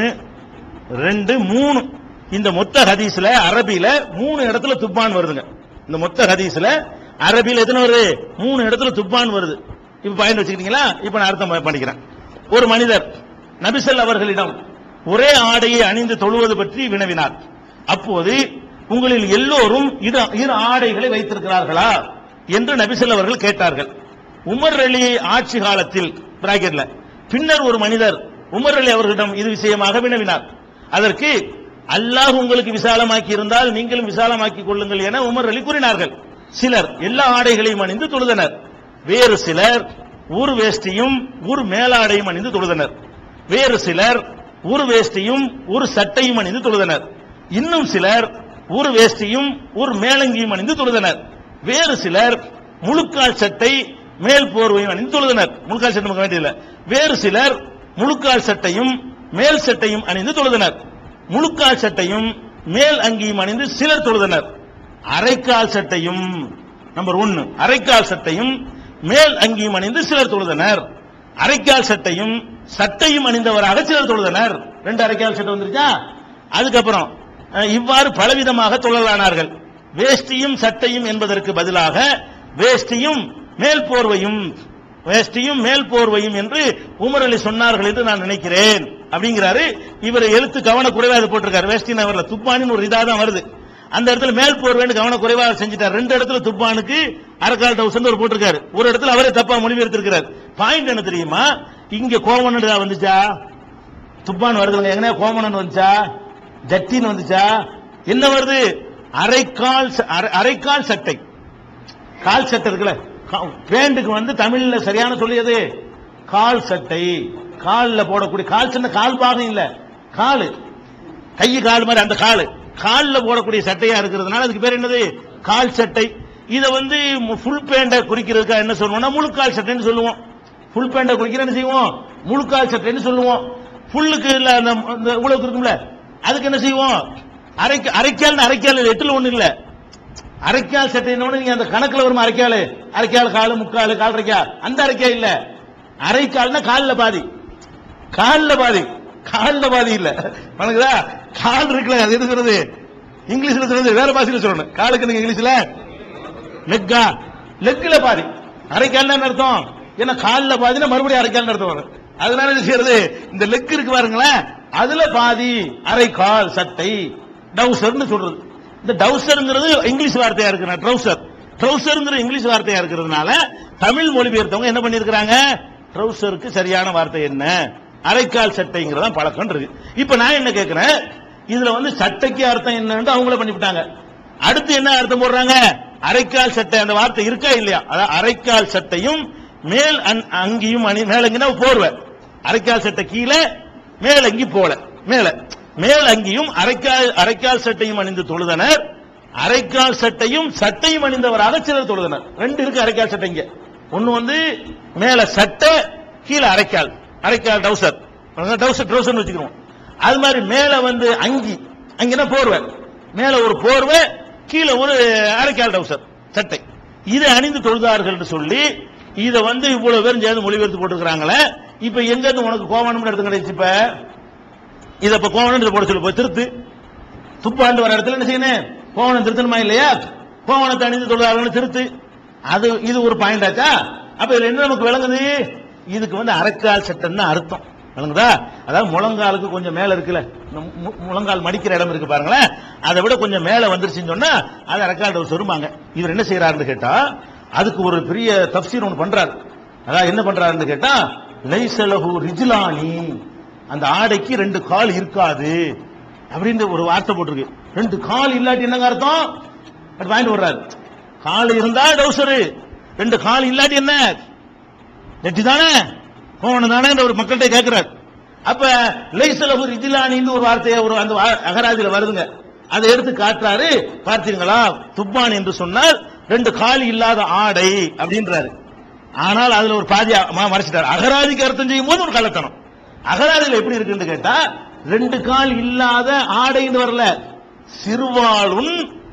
ரெண்டு மூணு இந்த மொத்த ஹதீஸ்ல அரபில மூணு இடத்துல துப்பான் வருதுங்க இந்த மொத்த ஹதீஸ்ல அரபில எத்தனை வருது மூணு இடத்துல துப்பான் வருது இப்ப பயன் வச்சுக்கிட்டீங்களா இப்ப நான் அர்த்தம் பண்ணிக்கிறேன் ஒரு மனிதர் நபிசல் அவர்களிடம் ஒரே ஆடையை அணிந்து தொழுவது பற்றி வினவினார் அப்போது உங்களில் எல்லோரும் இரு இரு ஆடைகளை வைத்திருக்கிறார்களா என்று நபிசல் அவர்கள் கேட்டார்கள் உமர் அலி ஆட்சி காலத்தில் பிராக்கெட்ல பின்னர் ஒரு மனிதர் உமர் அலி அவர்களிடம் இது விஷயமாக வினவினார் அதற்கு அல்லாஹ் உங்களுக்கு விசாலமாக்கி இருந்தால் நீங்களும் விசாலமாக்கி கொள்ளுங்கள் என உமர் அலி கூறினார்கள் சிலர் எல்லா ஆடைகளையும் அணிந்து தொழுதனர் வேறு சிலர் ஒரு வேஷ்டியும் ஒரு மேலாடையும் அணிந்து தொழுதனர் வேறு சிலர் ஒரு வேஷ்டியும் ஒரு சட்டையும் அணிந்து தொழுதனர் இன்னும் சிலர் ஒரு வேஷ்டியும் ஒரு மேலங்கியும் அணிந்து தொழுதனர் வேறு சிலர் முழுக்கால் சட்டை மேல் போர்வையும் அணிந்து தொழுதனர் முழுக்கால் சட்டை நமக்கு வேண்டியதில்லை வேறு சிலர் முழுக்கால் சட்டையும் மேல் சட்டையும் அணிந்து தொழுதனர் முழுக்கால் சட்டையும் மேல் அங்கியும் அணிந்து சிலர் தொழுதனர் அரைக்கால் சட்டையும் நம்பர் ஒன்னு அரைக்கால் சட்டையும் மேல் அங்கியும் அணிந்து சிலர் தொழுதனர் அரைக்கால் சட்டையும் சட்டையும் அணிந்தவராக சிலர் தொழுதனர் ரெண்டு அரைக்கால் சட்டை வந்துருச்சா அதுக்கப்புறம் அஹ், இவ்வாறு பலவிதமாக தொழலானார்கள் வேஷ்டியும் சட்டையும் என்பதற்கு பதிலாக வேஷ்டியும் மேல் போர்வையும் வேஷ்டியும் மேல் போர்வையும் என்று உமர் அலி சொன்னார்கள் என்று நான் நினைக்கிறேன் அப்படிங்கிறாரு இவர் எழுத்து கவன குறைவாக போட்டிருக்காரு வேஷ்டின்னு அவர்ல துப்பானின்னு ஒரு இதா தான் வருது அந்த இடத்துல மேல் போர்வைன்னு கவன குறைவாக செஞ்சுட்டார் ரெண்டு இடத்துல துப்பானுக்கு அரக்கால் டவுசன் ஒரு போட்டிருக்காரு ஒரு இடத்துல அவரே தப்பா மொழிபெயர்த்திருக்கிறார் பாயிண்ட் என்ன தெரியுமா இங்க கோவன் வந்துச்சா துப்பான் வருதுங்க எங்கனே கோமணன் வந்துச்சா ஜட்டின்னு வந்துச்சா என்ன வருது அரைக்கால் ச- அரை- அரைக்கால் சட்டை கால் சட்டை இருக்குல்ல கா- பேண்டுக்கு வந்து தமிழ்ல சரியான சொல்லியது கால் சட்டை கால்ல போடக்கூடிய கால் சட்டை கால் பாகம் இல்ல காலு கை கால் மாதிரி அந்த காலு கால்ல போடக்கூடிய சட்டையா இருக்கிறதுனால அதுக்கு பேர் என்னது கால் சட்டை இத வந்து ஃபுல் பேண்ட குறிக்கிறதுக்கா என்ன சொல்லுவோம்னா முழுக்கால் சட்டைன்னு சொல்லுவோம் ஃபுல் பேண்ட குறிக்கிற என்ன செய்வோம் முழுக்கால் சட்டைன்னு சொல்லுவோம் ஃபுல்லுக்கு இல்ல அந்த அந்த உழவுக்கு இருக்கும்ல அதுக்கு என்ன செய்வோம் அரைக்க அரைக்கால் அரைக்கால் எட்டுல ஒண்ணு இல்ல அரைக்கால் சட்டைன்னு நீங்க அந்த கணக்குல வரும் அரைக்கால் அரைக்கால் காலு முக்கால் கால் அரைக்கால் அந்த அரைக்கால் இல்ல அரைக்கால்னா கால்ல பாதி கால்ல பாதி கால்ல பாதி இல்ல வணங்குதா கால் இருக்குல்ல அது எது சொல்றது இங்கிலீஷ்ல சொல்றது வேற பாஷையில சொல்லணும் காலுக்கு நீங்க இங்கிலீஷ்ல லெக்கா லெக்ல பாதி அரைக்கால் என்ன அர்த்தம் ஏன்னா கால்ல பாதினா மறுபடியும் அரைக்கால் அர்த்தம் வரும் அதனால என்ன செய்யறது இந்த லெக் இருக்கு பாருங்களேன் அதுல பாதி அரைக்கால் சட்டை டவுசர்னு சொல்றது இந்த டவுசர்ங்கிறது இங்கிலீஷ் வார்த்தையா இருக்கு ட்ரௌசர் ட்ரௌசர்ங்கிற இங்கிலீஷ் வார்த்தையா இருக்கிறதுனால தமிழ் மொழிபெயர்த்தவங்க என்ன பண்ணிருக்கிறாங்க ட்ரௌசருக்கு சரியான வார்த்தை என்ன அரைக்கால் சட்டைங்கிறதா பழக்கம் இருக்கு இப்ப நான் என்ன கேட்கிறேன் இதுல வந்து சட்டைக்கு அர்த்தம் என்னன்னு அவங்கள பண்ணிவிட்டாங்க அடுத்து என்ன அர்த்தம் போடுறாங்க அரைக்கால் சட்டை அந்த வார்த்தை இருக்கா இல்லையா அதாவது அரைக்கால் சட்டையும் மேல் அன்- அங்கியும் அணி மேலங்கினா போர்வை அரைக்கால் சட்டை கீழே மேல் அங்கி போல மேல மேல் அங்கியும் அரைக்கால் அரைக்கால் சட்டையும் அணிந்து தொழுதனர் அரைக்கால் சட்டையும் சட்டையும் அணிந்தவராக சிலர் தொழுதனர் ரெண்டு இருக்கு அரைக்கால் சட்டை இங்க ஒன்னு வந்து மேல சட்டை கீழே அரைக்கால் அரைக்கால் டவுசர் டவுசர் ட்ரௌசர் வச்சுக்கிறோம் அது மாதிரி மேல வந்து அங்கி அங்கினா போர்வை மேல ஒரு போர்வை கீழே ஒரு அரைக்கால் டவுசர் சட்டை இதை அணிந்து தொழுதார்கள் என்று சொல்லி இத வந்து இவ்வளவு பேரும் சேர்ந்து மொழிபெயர்த்து போட்டுருக்காங்களே இப்ப எங்க இருந்து உனக்கு கோவணம்னு எடுத்து கிடைச்சு இப்ப இத இப்ப கோவணம் போட சொல்லு போய் திருத்து துப்பாண்டு வர இடத்துல என்ன செய்யணும் கோவணம் திருத்தணுமா இல்லையா கோவணத்தை அணிந்து தொழுதார்கள் திருத்து அது இது ஒரு பாயிண்ட் ஆச்சா அப்ப இதுல என்ன நமக்கு விளங்குது இதுக்கு வந்து அரைக்கால் சட்டம் அர்த்தம் விளங்குதா அதாவது முழங்காலுக்கு கொஞ்சம் மேல இருக்குல்ல இந்த மு- முழங்கால் மடிக்கிற இடம் இருக்கு பாருங்களேன் அதை விட கொஞ்சம் மேல வந்துருச்சுன்னு சொன்னா அதை ரெக்கார்டு ஒரு சொருமாங்க இவர் என்ன செய்யறாருன்னு கேட்டா அதுக்கு ஒரு பெரிய தப்சீர் ஒன்று பண்றாரு அதாவது என்ன பண்றாருன்னு கேட்டா லைசலஹு ரிஜிலானி அந்த ஆடைக்கு ரெண்டு கால் இருக்காது அப்படின்னு ஒரு வார்த்தை போட்டிருக்கு ரெண்டு கால் இல்லாட்டி என்னங்க அர்த்தம் அது வாங்கிட்டு வர்றாரு கால் இருந்தா டவுசரு ரெண்டு கால் இல்லாட்டி என்ன நெட்டி தானே கோவணம் தானே ஒரு மக்கள்கிட்ட கேட்கிறார் அப்ப லைசலஹு ரிஜிலானின்னு ஒரு வார்த்தையை ஒரு அந்த வா- அகராதியில வருதுங்க அதை எடுத்து காட்டுறாரு பார்த்தீங்களா துப்பான் என்று சொன்னால் ரெண்டு கால் இல்லாத ஆடை அப்படின்றாரு ஆனால் அதுல ஒரு பாதி ம- மறைச்சிட்டார் அகராதிக்கு அர்த்தம் செய்யும் போது ஒரு கலக்கணும் அகராதியில எப்படி இருக்குன்னு கேட்டா ரெண்டு கால் இல்லாத ஆடைன்னு வரல சிறுவாளும்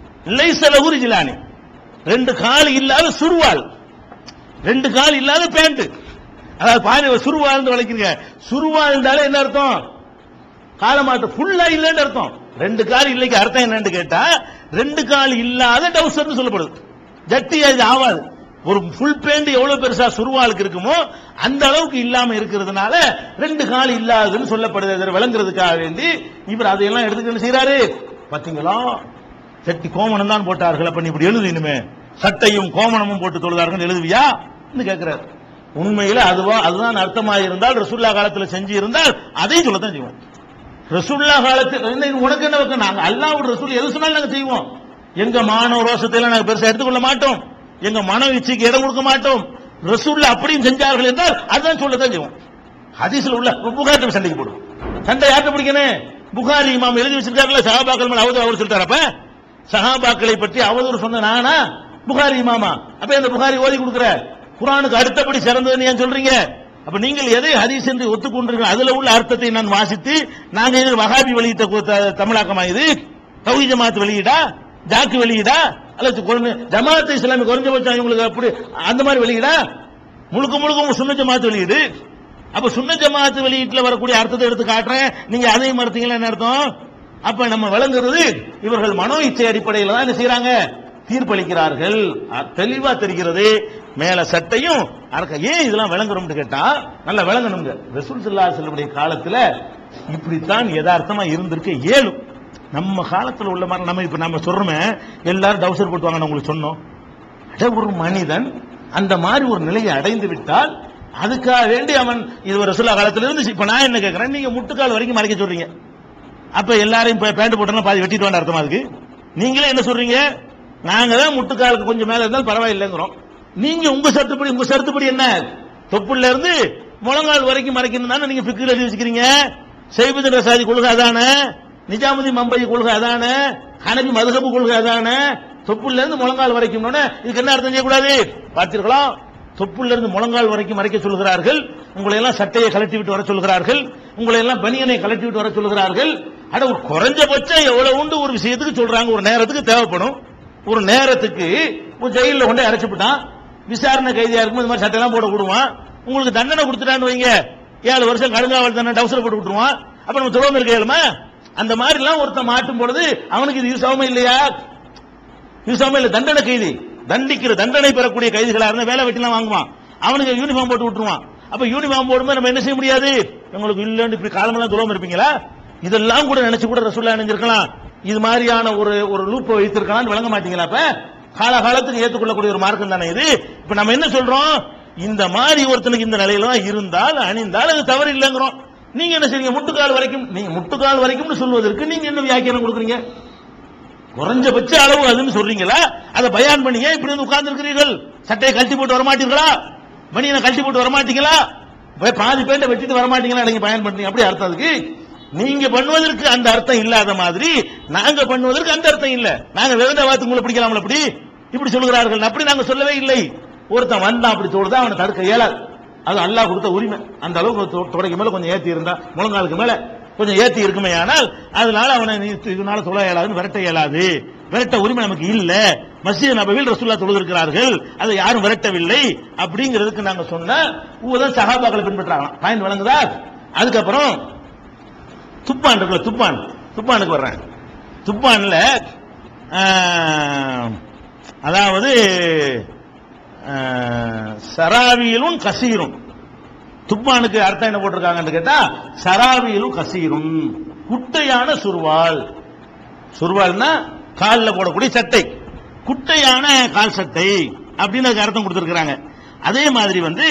லைசலஹு ரிஜிலானி ரெண்டு கால் இல்லாத சுருவாள் ரெண்டு கால் இல்லாத பேண்ட் அதாவது பாரு சுருவாழ்ந்து வளைக்கிறீங்க சுருவாழ்ந்தாலே என்ன அர்த்தம் காலமாட்டு ஃபுல்லா இல்லைன்னு அர்த்தம் ரெண்டு கால் இல்லைக்கு அர்த்தம் என்னன்னு கேட்டா ரெண்டு கால் இல்லாத டவுசர்னு சொல்லப்படுது ஜட்டி அது ஆவாது ஒரு ஃபுல் பேண்ட் எவ்வளவு பெருசா சுருவாளுக்கு இருக்குமோ அந்த அளவுக்கு இல்லாம இருக்கிறதுனால ரெண்டு கால் இல்லாததுன்னு சொல்லப்படுது அதை விளங்குறதுக்காக வேண்டி இவர் அதையெல்லாம் எடுத்துக்கிட்டு செய்யறாரு பாத்தீங்களா சட்டி கோமணம் தான் போட்டார்கள் அப்ப நீ இப்படி எழுது இனிமே சட்டையும் கோமணமும் போட்டு தொழுதார்கள் எழுதுவியா கேட்கிறாரு உண்மையில அதுவா அதுதான் அர்த்தமா இருந்தால் ரசூல்லா காலத்துல செஞ்சு இருந்தால் அதையும் சொல்லத்தான் செய்வோம் ரசூல்லா காலத்தில் என்ன இது உனக்கு என்ன வைக்க நாங்க அல்லாஹ் ரசூல் எது சொன்னாலும் நாங்க செய்வோம் எங்க மானவ ரோசத்தை எல்லாம் நாங்க பெருசா எடுத்துக்கொள்ள மாட்டோம் எங்க மன இச்சைக்கு இடம் கொடுக்க மாட்டோம் ரசூல்ல அப்படியும் செஞ்சார்கள் என்றால் அதுதான் சொல்லத்தான் செய்வோம் ஹதீஸ்ல உள்ள புகார்ட்ட சண்டைக்கு போடும் சண்டை யார்கிட்ட பிடிக்கணும் புகாரி இமாம் எழுதி வச்சிருக்காருல்ல சஹாபாக்கள் மேல அவதூறு அவர் சொல்லிட்டாரு அப்ப சஹாபாக்களை பற்றி அவதூறு சொன்ன நானா புகாரி இமாமா அப்ப இந்த புகாரி ஓதி கொடுக்குற குரானுக்கு அடுத்தபடி சிறந்ததுன்னு ஏன் சொல்றீங்க அப்ப நீங்கள் எதை ஹதீஸ் என்று ஒத்துக்கொண்டிருக்கீங்க அதுல உள்ள அர்த்தத்தை நான் வாசித்து நாங்க இது வகாபி வெளியிட்ட கு- த- தமிழாக்கமா இது தௌஹி ஜமாத் வெளியிடா ஜாக்கு வெளியிடா அல்லது குழந்தை- ஜமாத் இஸ்லாமி குறைஞ்சபட்சம் இவங்களுக்கு அப்படி அந்த மாதிரி வெளியிடா முழுக்க முழுக்க சுன்ன ஜமாத் வெளியீடு அப்ப சுன்ன ஜமாத் வெளியீட்டுல வரக்கூடிய அர்த்தத்தை எடுத்து காட்டுறேன் நீங்க அதையும் மறுத்தீங்களா என்ன அர்த்தம் அப்ப நம்ம விளங்குறது இவர்கள் மனோ இச்சை அடிப்படையில் தான் என்ன செய்யறாங்க தீர்ப்பளிக்கிறார்கள் அ- தெளிவா தெரிகிறது மேல சட்டையும் அரக்க ஏன் இதெல்லாம் விளங்குறோம்னு கேட்டா நல்லா விளங்கணுங்க ரசூல் சல்லா செல்லுடைய காலத்துல இப்படித்தான் யதார்த்தமா இருந்திருக்க இயலும் நம்ம காலத்துல உள்ள மாதிரி நம்ம இப்ப நம்ம சொல்றோமே எல்லாரும் டவுசர் போட்டு வாங்க உங்களுக்கு சொன்னோம் அட, ஒரு மனிதன் அந்த மாதிரி ஒரு நிலையை அடைந்து விட்டால் அதுக்காக வேண்டி அவன் இது ஒரு ரசூல்லா காலத்துல இருந்து இப்ப நான் என்ன கேட்கிறேன் நீங்க முட்டுக்கால் வரைக்கும் மறைக்க சொல்றீங்க அப்ப எல்லாரையும் இப்ப பேண்ட் போட்டோம்னா பாதி வெட்டிட்டு வேண்டாம் அர்த்தமா அதுக்கு நீங்களே என்ன சொல்றீங்க நாங்க தான் முட்டுக்காலுக்கு கொஞ்சம் மேல இருந்தாலும் பரவாயில்லைங்கிறோம் நீங்க உங்க சருத்துப்படி உங்க சருத்துப்படி என்ன தொப்புல இருந்து முழங்கால் வரைக்கும் மறைக்கணும் தானே நீங்க பிக்கு எழுதி வச்சுக்கிறீங்க செய்பது ரசாதி கொள்கை அதானே நிஜாமுதி மம்பை கொள்கை அதானே ஹனபி மதுகபு கொள்கை அதானே தொப்புல இருந்து முழங்கால் வரைக்கும் இதுக்கு என்ன அர்த்தம் செய்யக்கூடாது பார்த்தீர்களா தொப்புல இருந்து முழங்கால் வரைக்கும் மறைக்க சொல்கிறார்கள் உங்களை எல்லாம் சட்டையை கலட்டி விட்டு வர சொல்கிறார்கள் உங்களை எல்லாம் பனியனை கலட்டி விட்டு வர சொல்கிறார்கள் அட ஒரு குறைஞ்சபட்சம் எவ்வளவு உண்டு ஒரு விஷயத்துக்கு சொல்றாங்க ஒரு நேரத்துக்கு தேவைப்படும் ஒரு நேரத்துக்கு ஒரு ஜெயில கொண்டு அடைச்சு விட்டான் விசாரணை கைதியா இருக்கும் இந்த மாதிரி சட்டையெல்லாம் போட விடுவான் உங்களுக்கு தண்டனை கொடுத்துட்டான்னு வைங்க ஏழு வருஷம் கடுங்காவல் தண்டனை டவுசர் போட்டு விட்டுருவான் அப்ப நம்ம துறவு இருக்க இயலுமா அந்த மாதிரி எல்லாம் ஒருத்தன் மாட்டும் பொழுது அவனுக்கு இது யூஸ் ஆகுமா இல்லையா யூஸ் ஆகுமா இல்ல தண்டனை கைதி தண்டிக்கிற தண்டனை பெறக்கூடிய கைதிகளா இருந்தா வேலை வெட்டிலாம் வாங்குவான் அவனுக்கு யூனிஃபார்ம் போட்டு விட்டுருவான் அப்ப யூனிஃபார்ம் போடும்போது நம்ம என்ன செய்ய முடியாது உங்களுக்கு இல்லன்னு இப்படி காலமெல்லாம் துறவு இருப்பீங்களா இதெல்லாம் கூட நினைச்சு கூட ரசூல்லா நினைஞ்சிருக்கலாம் இது மாதிரியான ஒரு ஒரு லூப்பை வைத்திருக்கலாம் விளங்க மாட்டீங்களா அப்ப காலகாலத்துக்கு ஏற்றுக்கொள்ளக்கூடிய ஒரு மார்க்கம் தானே இது இப்ப நம்ம என்ன சொல்றோம் இந்த மாதிரி ஒருத்தனுக்கு இந்த நிலையில தான் இருந்தால் அணிந்தால் அது தவறு இல்லைங்கிறோம் நீங்க என்ன செய்றீங்க முட்டுக்கால் வரைக்கும் நீங்க முட்டுக்கால் வரைக்கும்னு சொல்வதற்கு நீங்க என்ன வியாக்கியானம் கொடுக்குறீங்க குறைஞ்சபட்ச அளவு அதுன்னு சொல்றீங்களா அதை பயான் பண்ணி ஏன் இப்படி வந்து உட்கார்ந்து இருக்கிறீர்கள் சட்டையை கழட்டி போட்டு வரமாட்டீங்களா மணியனை கழட்டி போட்டு வரமாட்டீங்களா போய் பாதி பேண்ட வெட்டிட்டு வரமாட்டீங்களா நீங்க பயன் பண்றீங்க அப்படி அர்த்தம் அதுக்கு நீங்க பண்ணுவதற்கு அந்த அர்த்தம் இல்லாத மாதிரி நாங்க பண்ணுவதற்கு அந்த அர்த்தம் இல்ல நாங்க விருந்த வாத்து உங்களை பிடிக்கலாம்ல அப்படி இப்படி சொல்கிறார்கள் அப்படி நாங்க சொல்லவே இல்லை ஒருத்தன் வந்தான் அப்படி சொல்றதா அவனை தடுக்க இயலாது அது அல்லாஹ் கொடுத்த உரிமை அந்த அளவுக்கு தொ- தொடைக்கு மேல கொஞ்சம் ஏத்தி இருந்தா முழங்காலுக்கு மேல கொஞ்சம் ஏத்தி இருக்குமே ஆனால் அதனால அவனை நீ இதனால தொழ இயலாதுன்னு விரட்ட இயலாது விரட்ட உரிமை நமக்கு இல்ல மசீத் நபவில் ரசூல்லா தொழுதிருக்கிறார்கள் அதை யாரும் விரட்டவில்லை அப்படிங்கிறதுக்கு நாங்க சொன்ன ஊதான் சகாபாக்களை பின்பற்றாங்களாம் பயன் விளங்குதா அதுக்கப்புறம் துப்பான் இருக்குல்ல துப்பான் துப்பானுக்கு வர்றேன் துப்பான்ல ஆஹ், அதாவது ஆஹ், சராவியிலும் கசீரும் துப்பானுக்கு அர்த்தம் என்ன போட்டிருக்காங்கன்னு கேட்டா சராவியிலும் கசீரும் குட்டையான சுருவால் சுருவால்னா காலில் போடக்கூடிய சட்டை குட்டையான கால் சட்டை அப்படின்னு அதுக்கு அர்த்தம் கொடுத்திருக்கிறாங்க அதே மாதிரி வந்து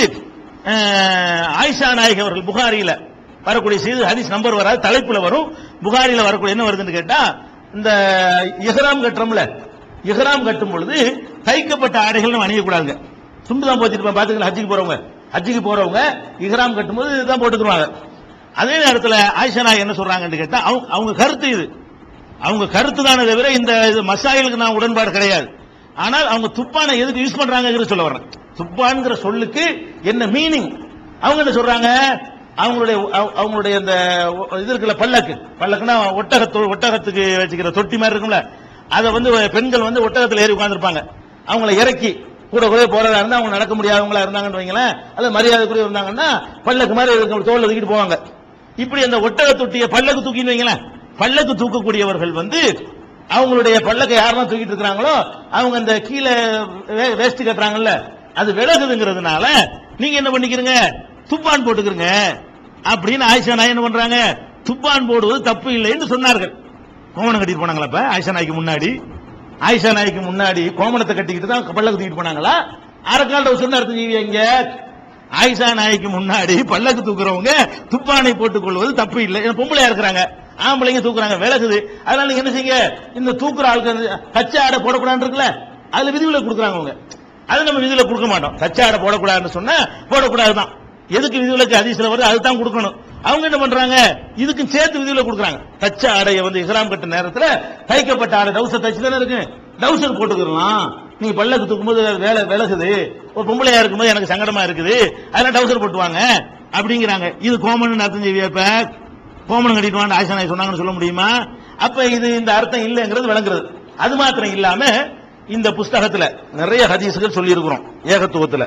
அஹ், ஆயிஷா நாயகி அவர்கள் புகாரியில வரக்கூடிய செய்தி ஹதீஸ் நம்பர் வராது தலைப்புல வரும் புகாரில வரக்கூடிய என்ன வருதுன்னு கேட்டா இந்த இஹ்ராம் கட்டுறோம்ல இஹ்ராம் கட்டும் பொழுது தைக்கப்பட்ட ஆடைகள் நம்ம அணியக்கூடாதுங்க துண்டு தான் போத்திருப்பேன் பாத்துக்கலாம் ஹஜ்ஜிக்கு போறவங்க ஹஜ்ஜிக்கு போறவங்க இஹ்ராம் கட்டும்போது இதுதான் போட்டுக்குருவாங்க அதே நேரத்தில் ஆயிஷா நாயகி என்ன சொல்றாங்கன்னு கேட்டா அவங்க அவங்க கருத்து இது அவங்க கருத்து தானே தவிர இந்த இது மசாயிலுக்கு நான் உடன்பாடு கிடையாது ஆனால் அவங்க துப்பானை எதுக்கு யூஸ் பண்றாங்கிறது சொல்ல வர்றேன் துப்பான்ங்கிற சொல்லுக்கு என்ன மீனிங் அவங்க என்ன சொல்றாங்க அவங்களுடைய அவ- அவங்களுடைய இந்த ஒ- இது இருக்குல்ல பல்லக்கு பல்லக்குன்னா ஒட்டகத்து ஒட்டகத்துக்கு வச்சுக்கிற தொட்டி மாதிரி இருக்கும்ல அதை வந்து பெண்கள் வந்து ஒட்டகத்தில் ஏறி உட்கார்ந்திருப்பாங்க அவங்கள இறக்கி கூட கூட போறதா இருந்தா அவங்க நடக்க முடியாதவங்களா இருந்தாங்கன்னு வைங்களேன் அது மரியாதைக்குரிய இருந்தாங்கன்னா பல்லக்கு மாதிரி இருக்கும், தோல்ல தூக்கிட்டு போவாங்க இப்படி அந்த ஒட்டக தொட்டிய பல்லக்கு தூக்கின்னு வைங்களேன் பல்லக்கு தூக்கக்கூடியவர்கள் வந்து அவங்களுடைய பல்லக்கை யாரெல்லாம் தூக்கிட்டு இருக்கிறாங்களோ அவங்க அந்த கீழே வே- வேஷ்டி கட்டுறாங்கல்ல அது விலகுதுங்கிறதுனால நீங்க என்ன பண்ணிக்கிறீங்க துப்பான் போட்டுக்கிறீங்க அப்படின்னு ஆயிஷா நாய் என்ன பண்றாங்க துப்பான் போடுவது தப்பு இல்லைன்னு சொன்னார்கள் கோமணம் கட்டிட்டு போனாங்களா இப்ப ஆயிஷா நாய்க்கு முன்னாடி ஆயிஷா நாய்க்கு முன்னாடி கோமணத்தை கட்டிக்கிட்டு தான் பல்லக்கு தூக்கிட்டு போனாங்களா அரக்கால சொன்ன அர்த்தம் செய்வீங்க இங்க ஆயிஷா நாய்க்கு முன்னாடி பல்லக்கு தூக்குறவங்க துப்பானை போட்டுக் கொள்வது தப்பு இல்லை ஏன்னா பொம்பளையா இருக்கிறாங்க ஆம்பளைங்க தூக்குறாங்க விலகுது அதனால நீங்க என்ன செய்யுங்க இந்த தூக்குற ஆளுக்கு அந்த கச்சா ஆடை போடக்கூடாதுன்னு இருக்குல்ல அதுல விதிவிலக்கு கொடுக்குறாங்க அவங்க அது நம்ம விதிவில கொடுக்க மாட்டோம் கச்சா ஆடை போடக்கூடாதுன்னு சொன்னா போடக்கூடாதுதான் எதுக்கு விதிவிலக்கு அதிசல வருது அதுதான் கொடுக்கணும் அவங்க என்ன பண்றாங்க இதுக்கும் சேர்த்து விதிவில கொடுக்குறாங்க தச்ச ஆடையை வந்து இஹ்ராம் கட்ட நேரத்துல தைக்கப்பட்ட ஆடை டவுசர் தச்சு தானே இருக்கு டவுசர் போட்டுக்கலாம் நீங்க பல்லக்கு தூக்கும்போது அது வேலை விலகுது ஒரு பொம்பளையா இருக்கும்போது எனக்கு சங்கடமா இருக்குது அதெல்லாம் டவுசர் போட்டுவாங்க அப்படிங்கிறாங்க இது கோமன் அர்த்தம் செய்வியா இப்ப கோமனம் கட்டிட்டு வாங்க ஆயிஷா நாயகி சொன்னாங்கன்னு சொல்ல முடியுமா அப்ப இது இந்த அர்த்தம் இல்லைங்கிறது விளங்குறது அது மாத்திரம் இல்லாம இந்த புஸ்தகத்துல நிறைய ஹதீசுகள் சொல்லி இருக்கிறோம் ஏகத்துவத்துல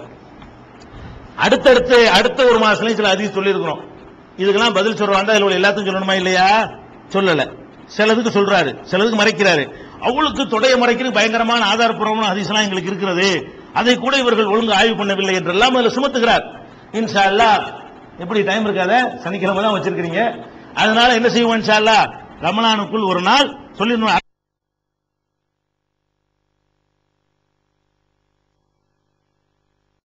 அடுத்தடுத்து அடுத்த ஒரு மாசத்துலயும் சில ஹதீஸ் சொல்லி இருக்கிறோம் இதுக்கெல்லாம் பதில் சொல்றாங்க அதுல உள்ள எல்லாத்துக்கும் சொல்லணுமா இல்லையா சொல்லல சிலதுக்கு சொல்றாரு சிலதுக்கு மறைக்கிறாரு அவளுக்கு தொடைய மறைக்கிறது பயங்கரமான ஆதாரப்பூர்வமான ஹதீஸ்லாம் எங்களுக்கு இருக்கிறது அதை கூட இவர்கள் ஒழுங்கு ஆய்வு பண்ணவில்லை என்றெல்லாம் அதில் சுமத்துகிறார் இன்ஷா அல்லாஹ் எப்படி டைம் இருக்காத சனிக்கிழமை தான் வச்சிருக்கிறீங்க அதனால என்ன செய்வோம் இன்ஷா அல்லாஹ் ரமலானுக்குள் ஒரு நாள் சொல்லிடணும்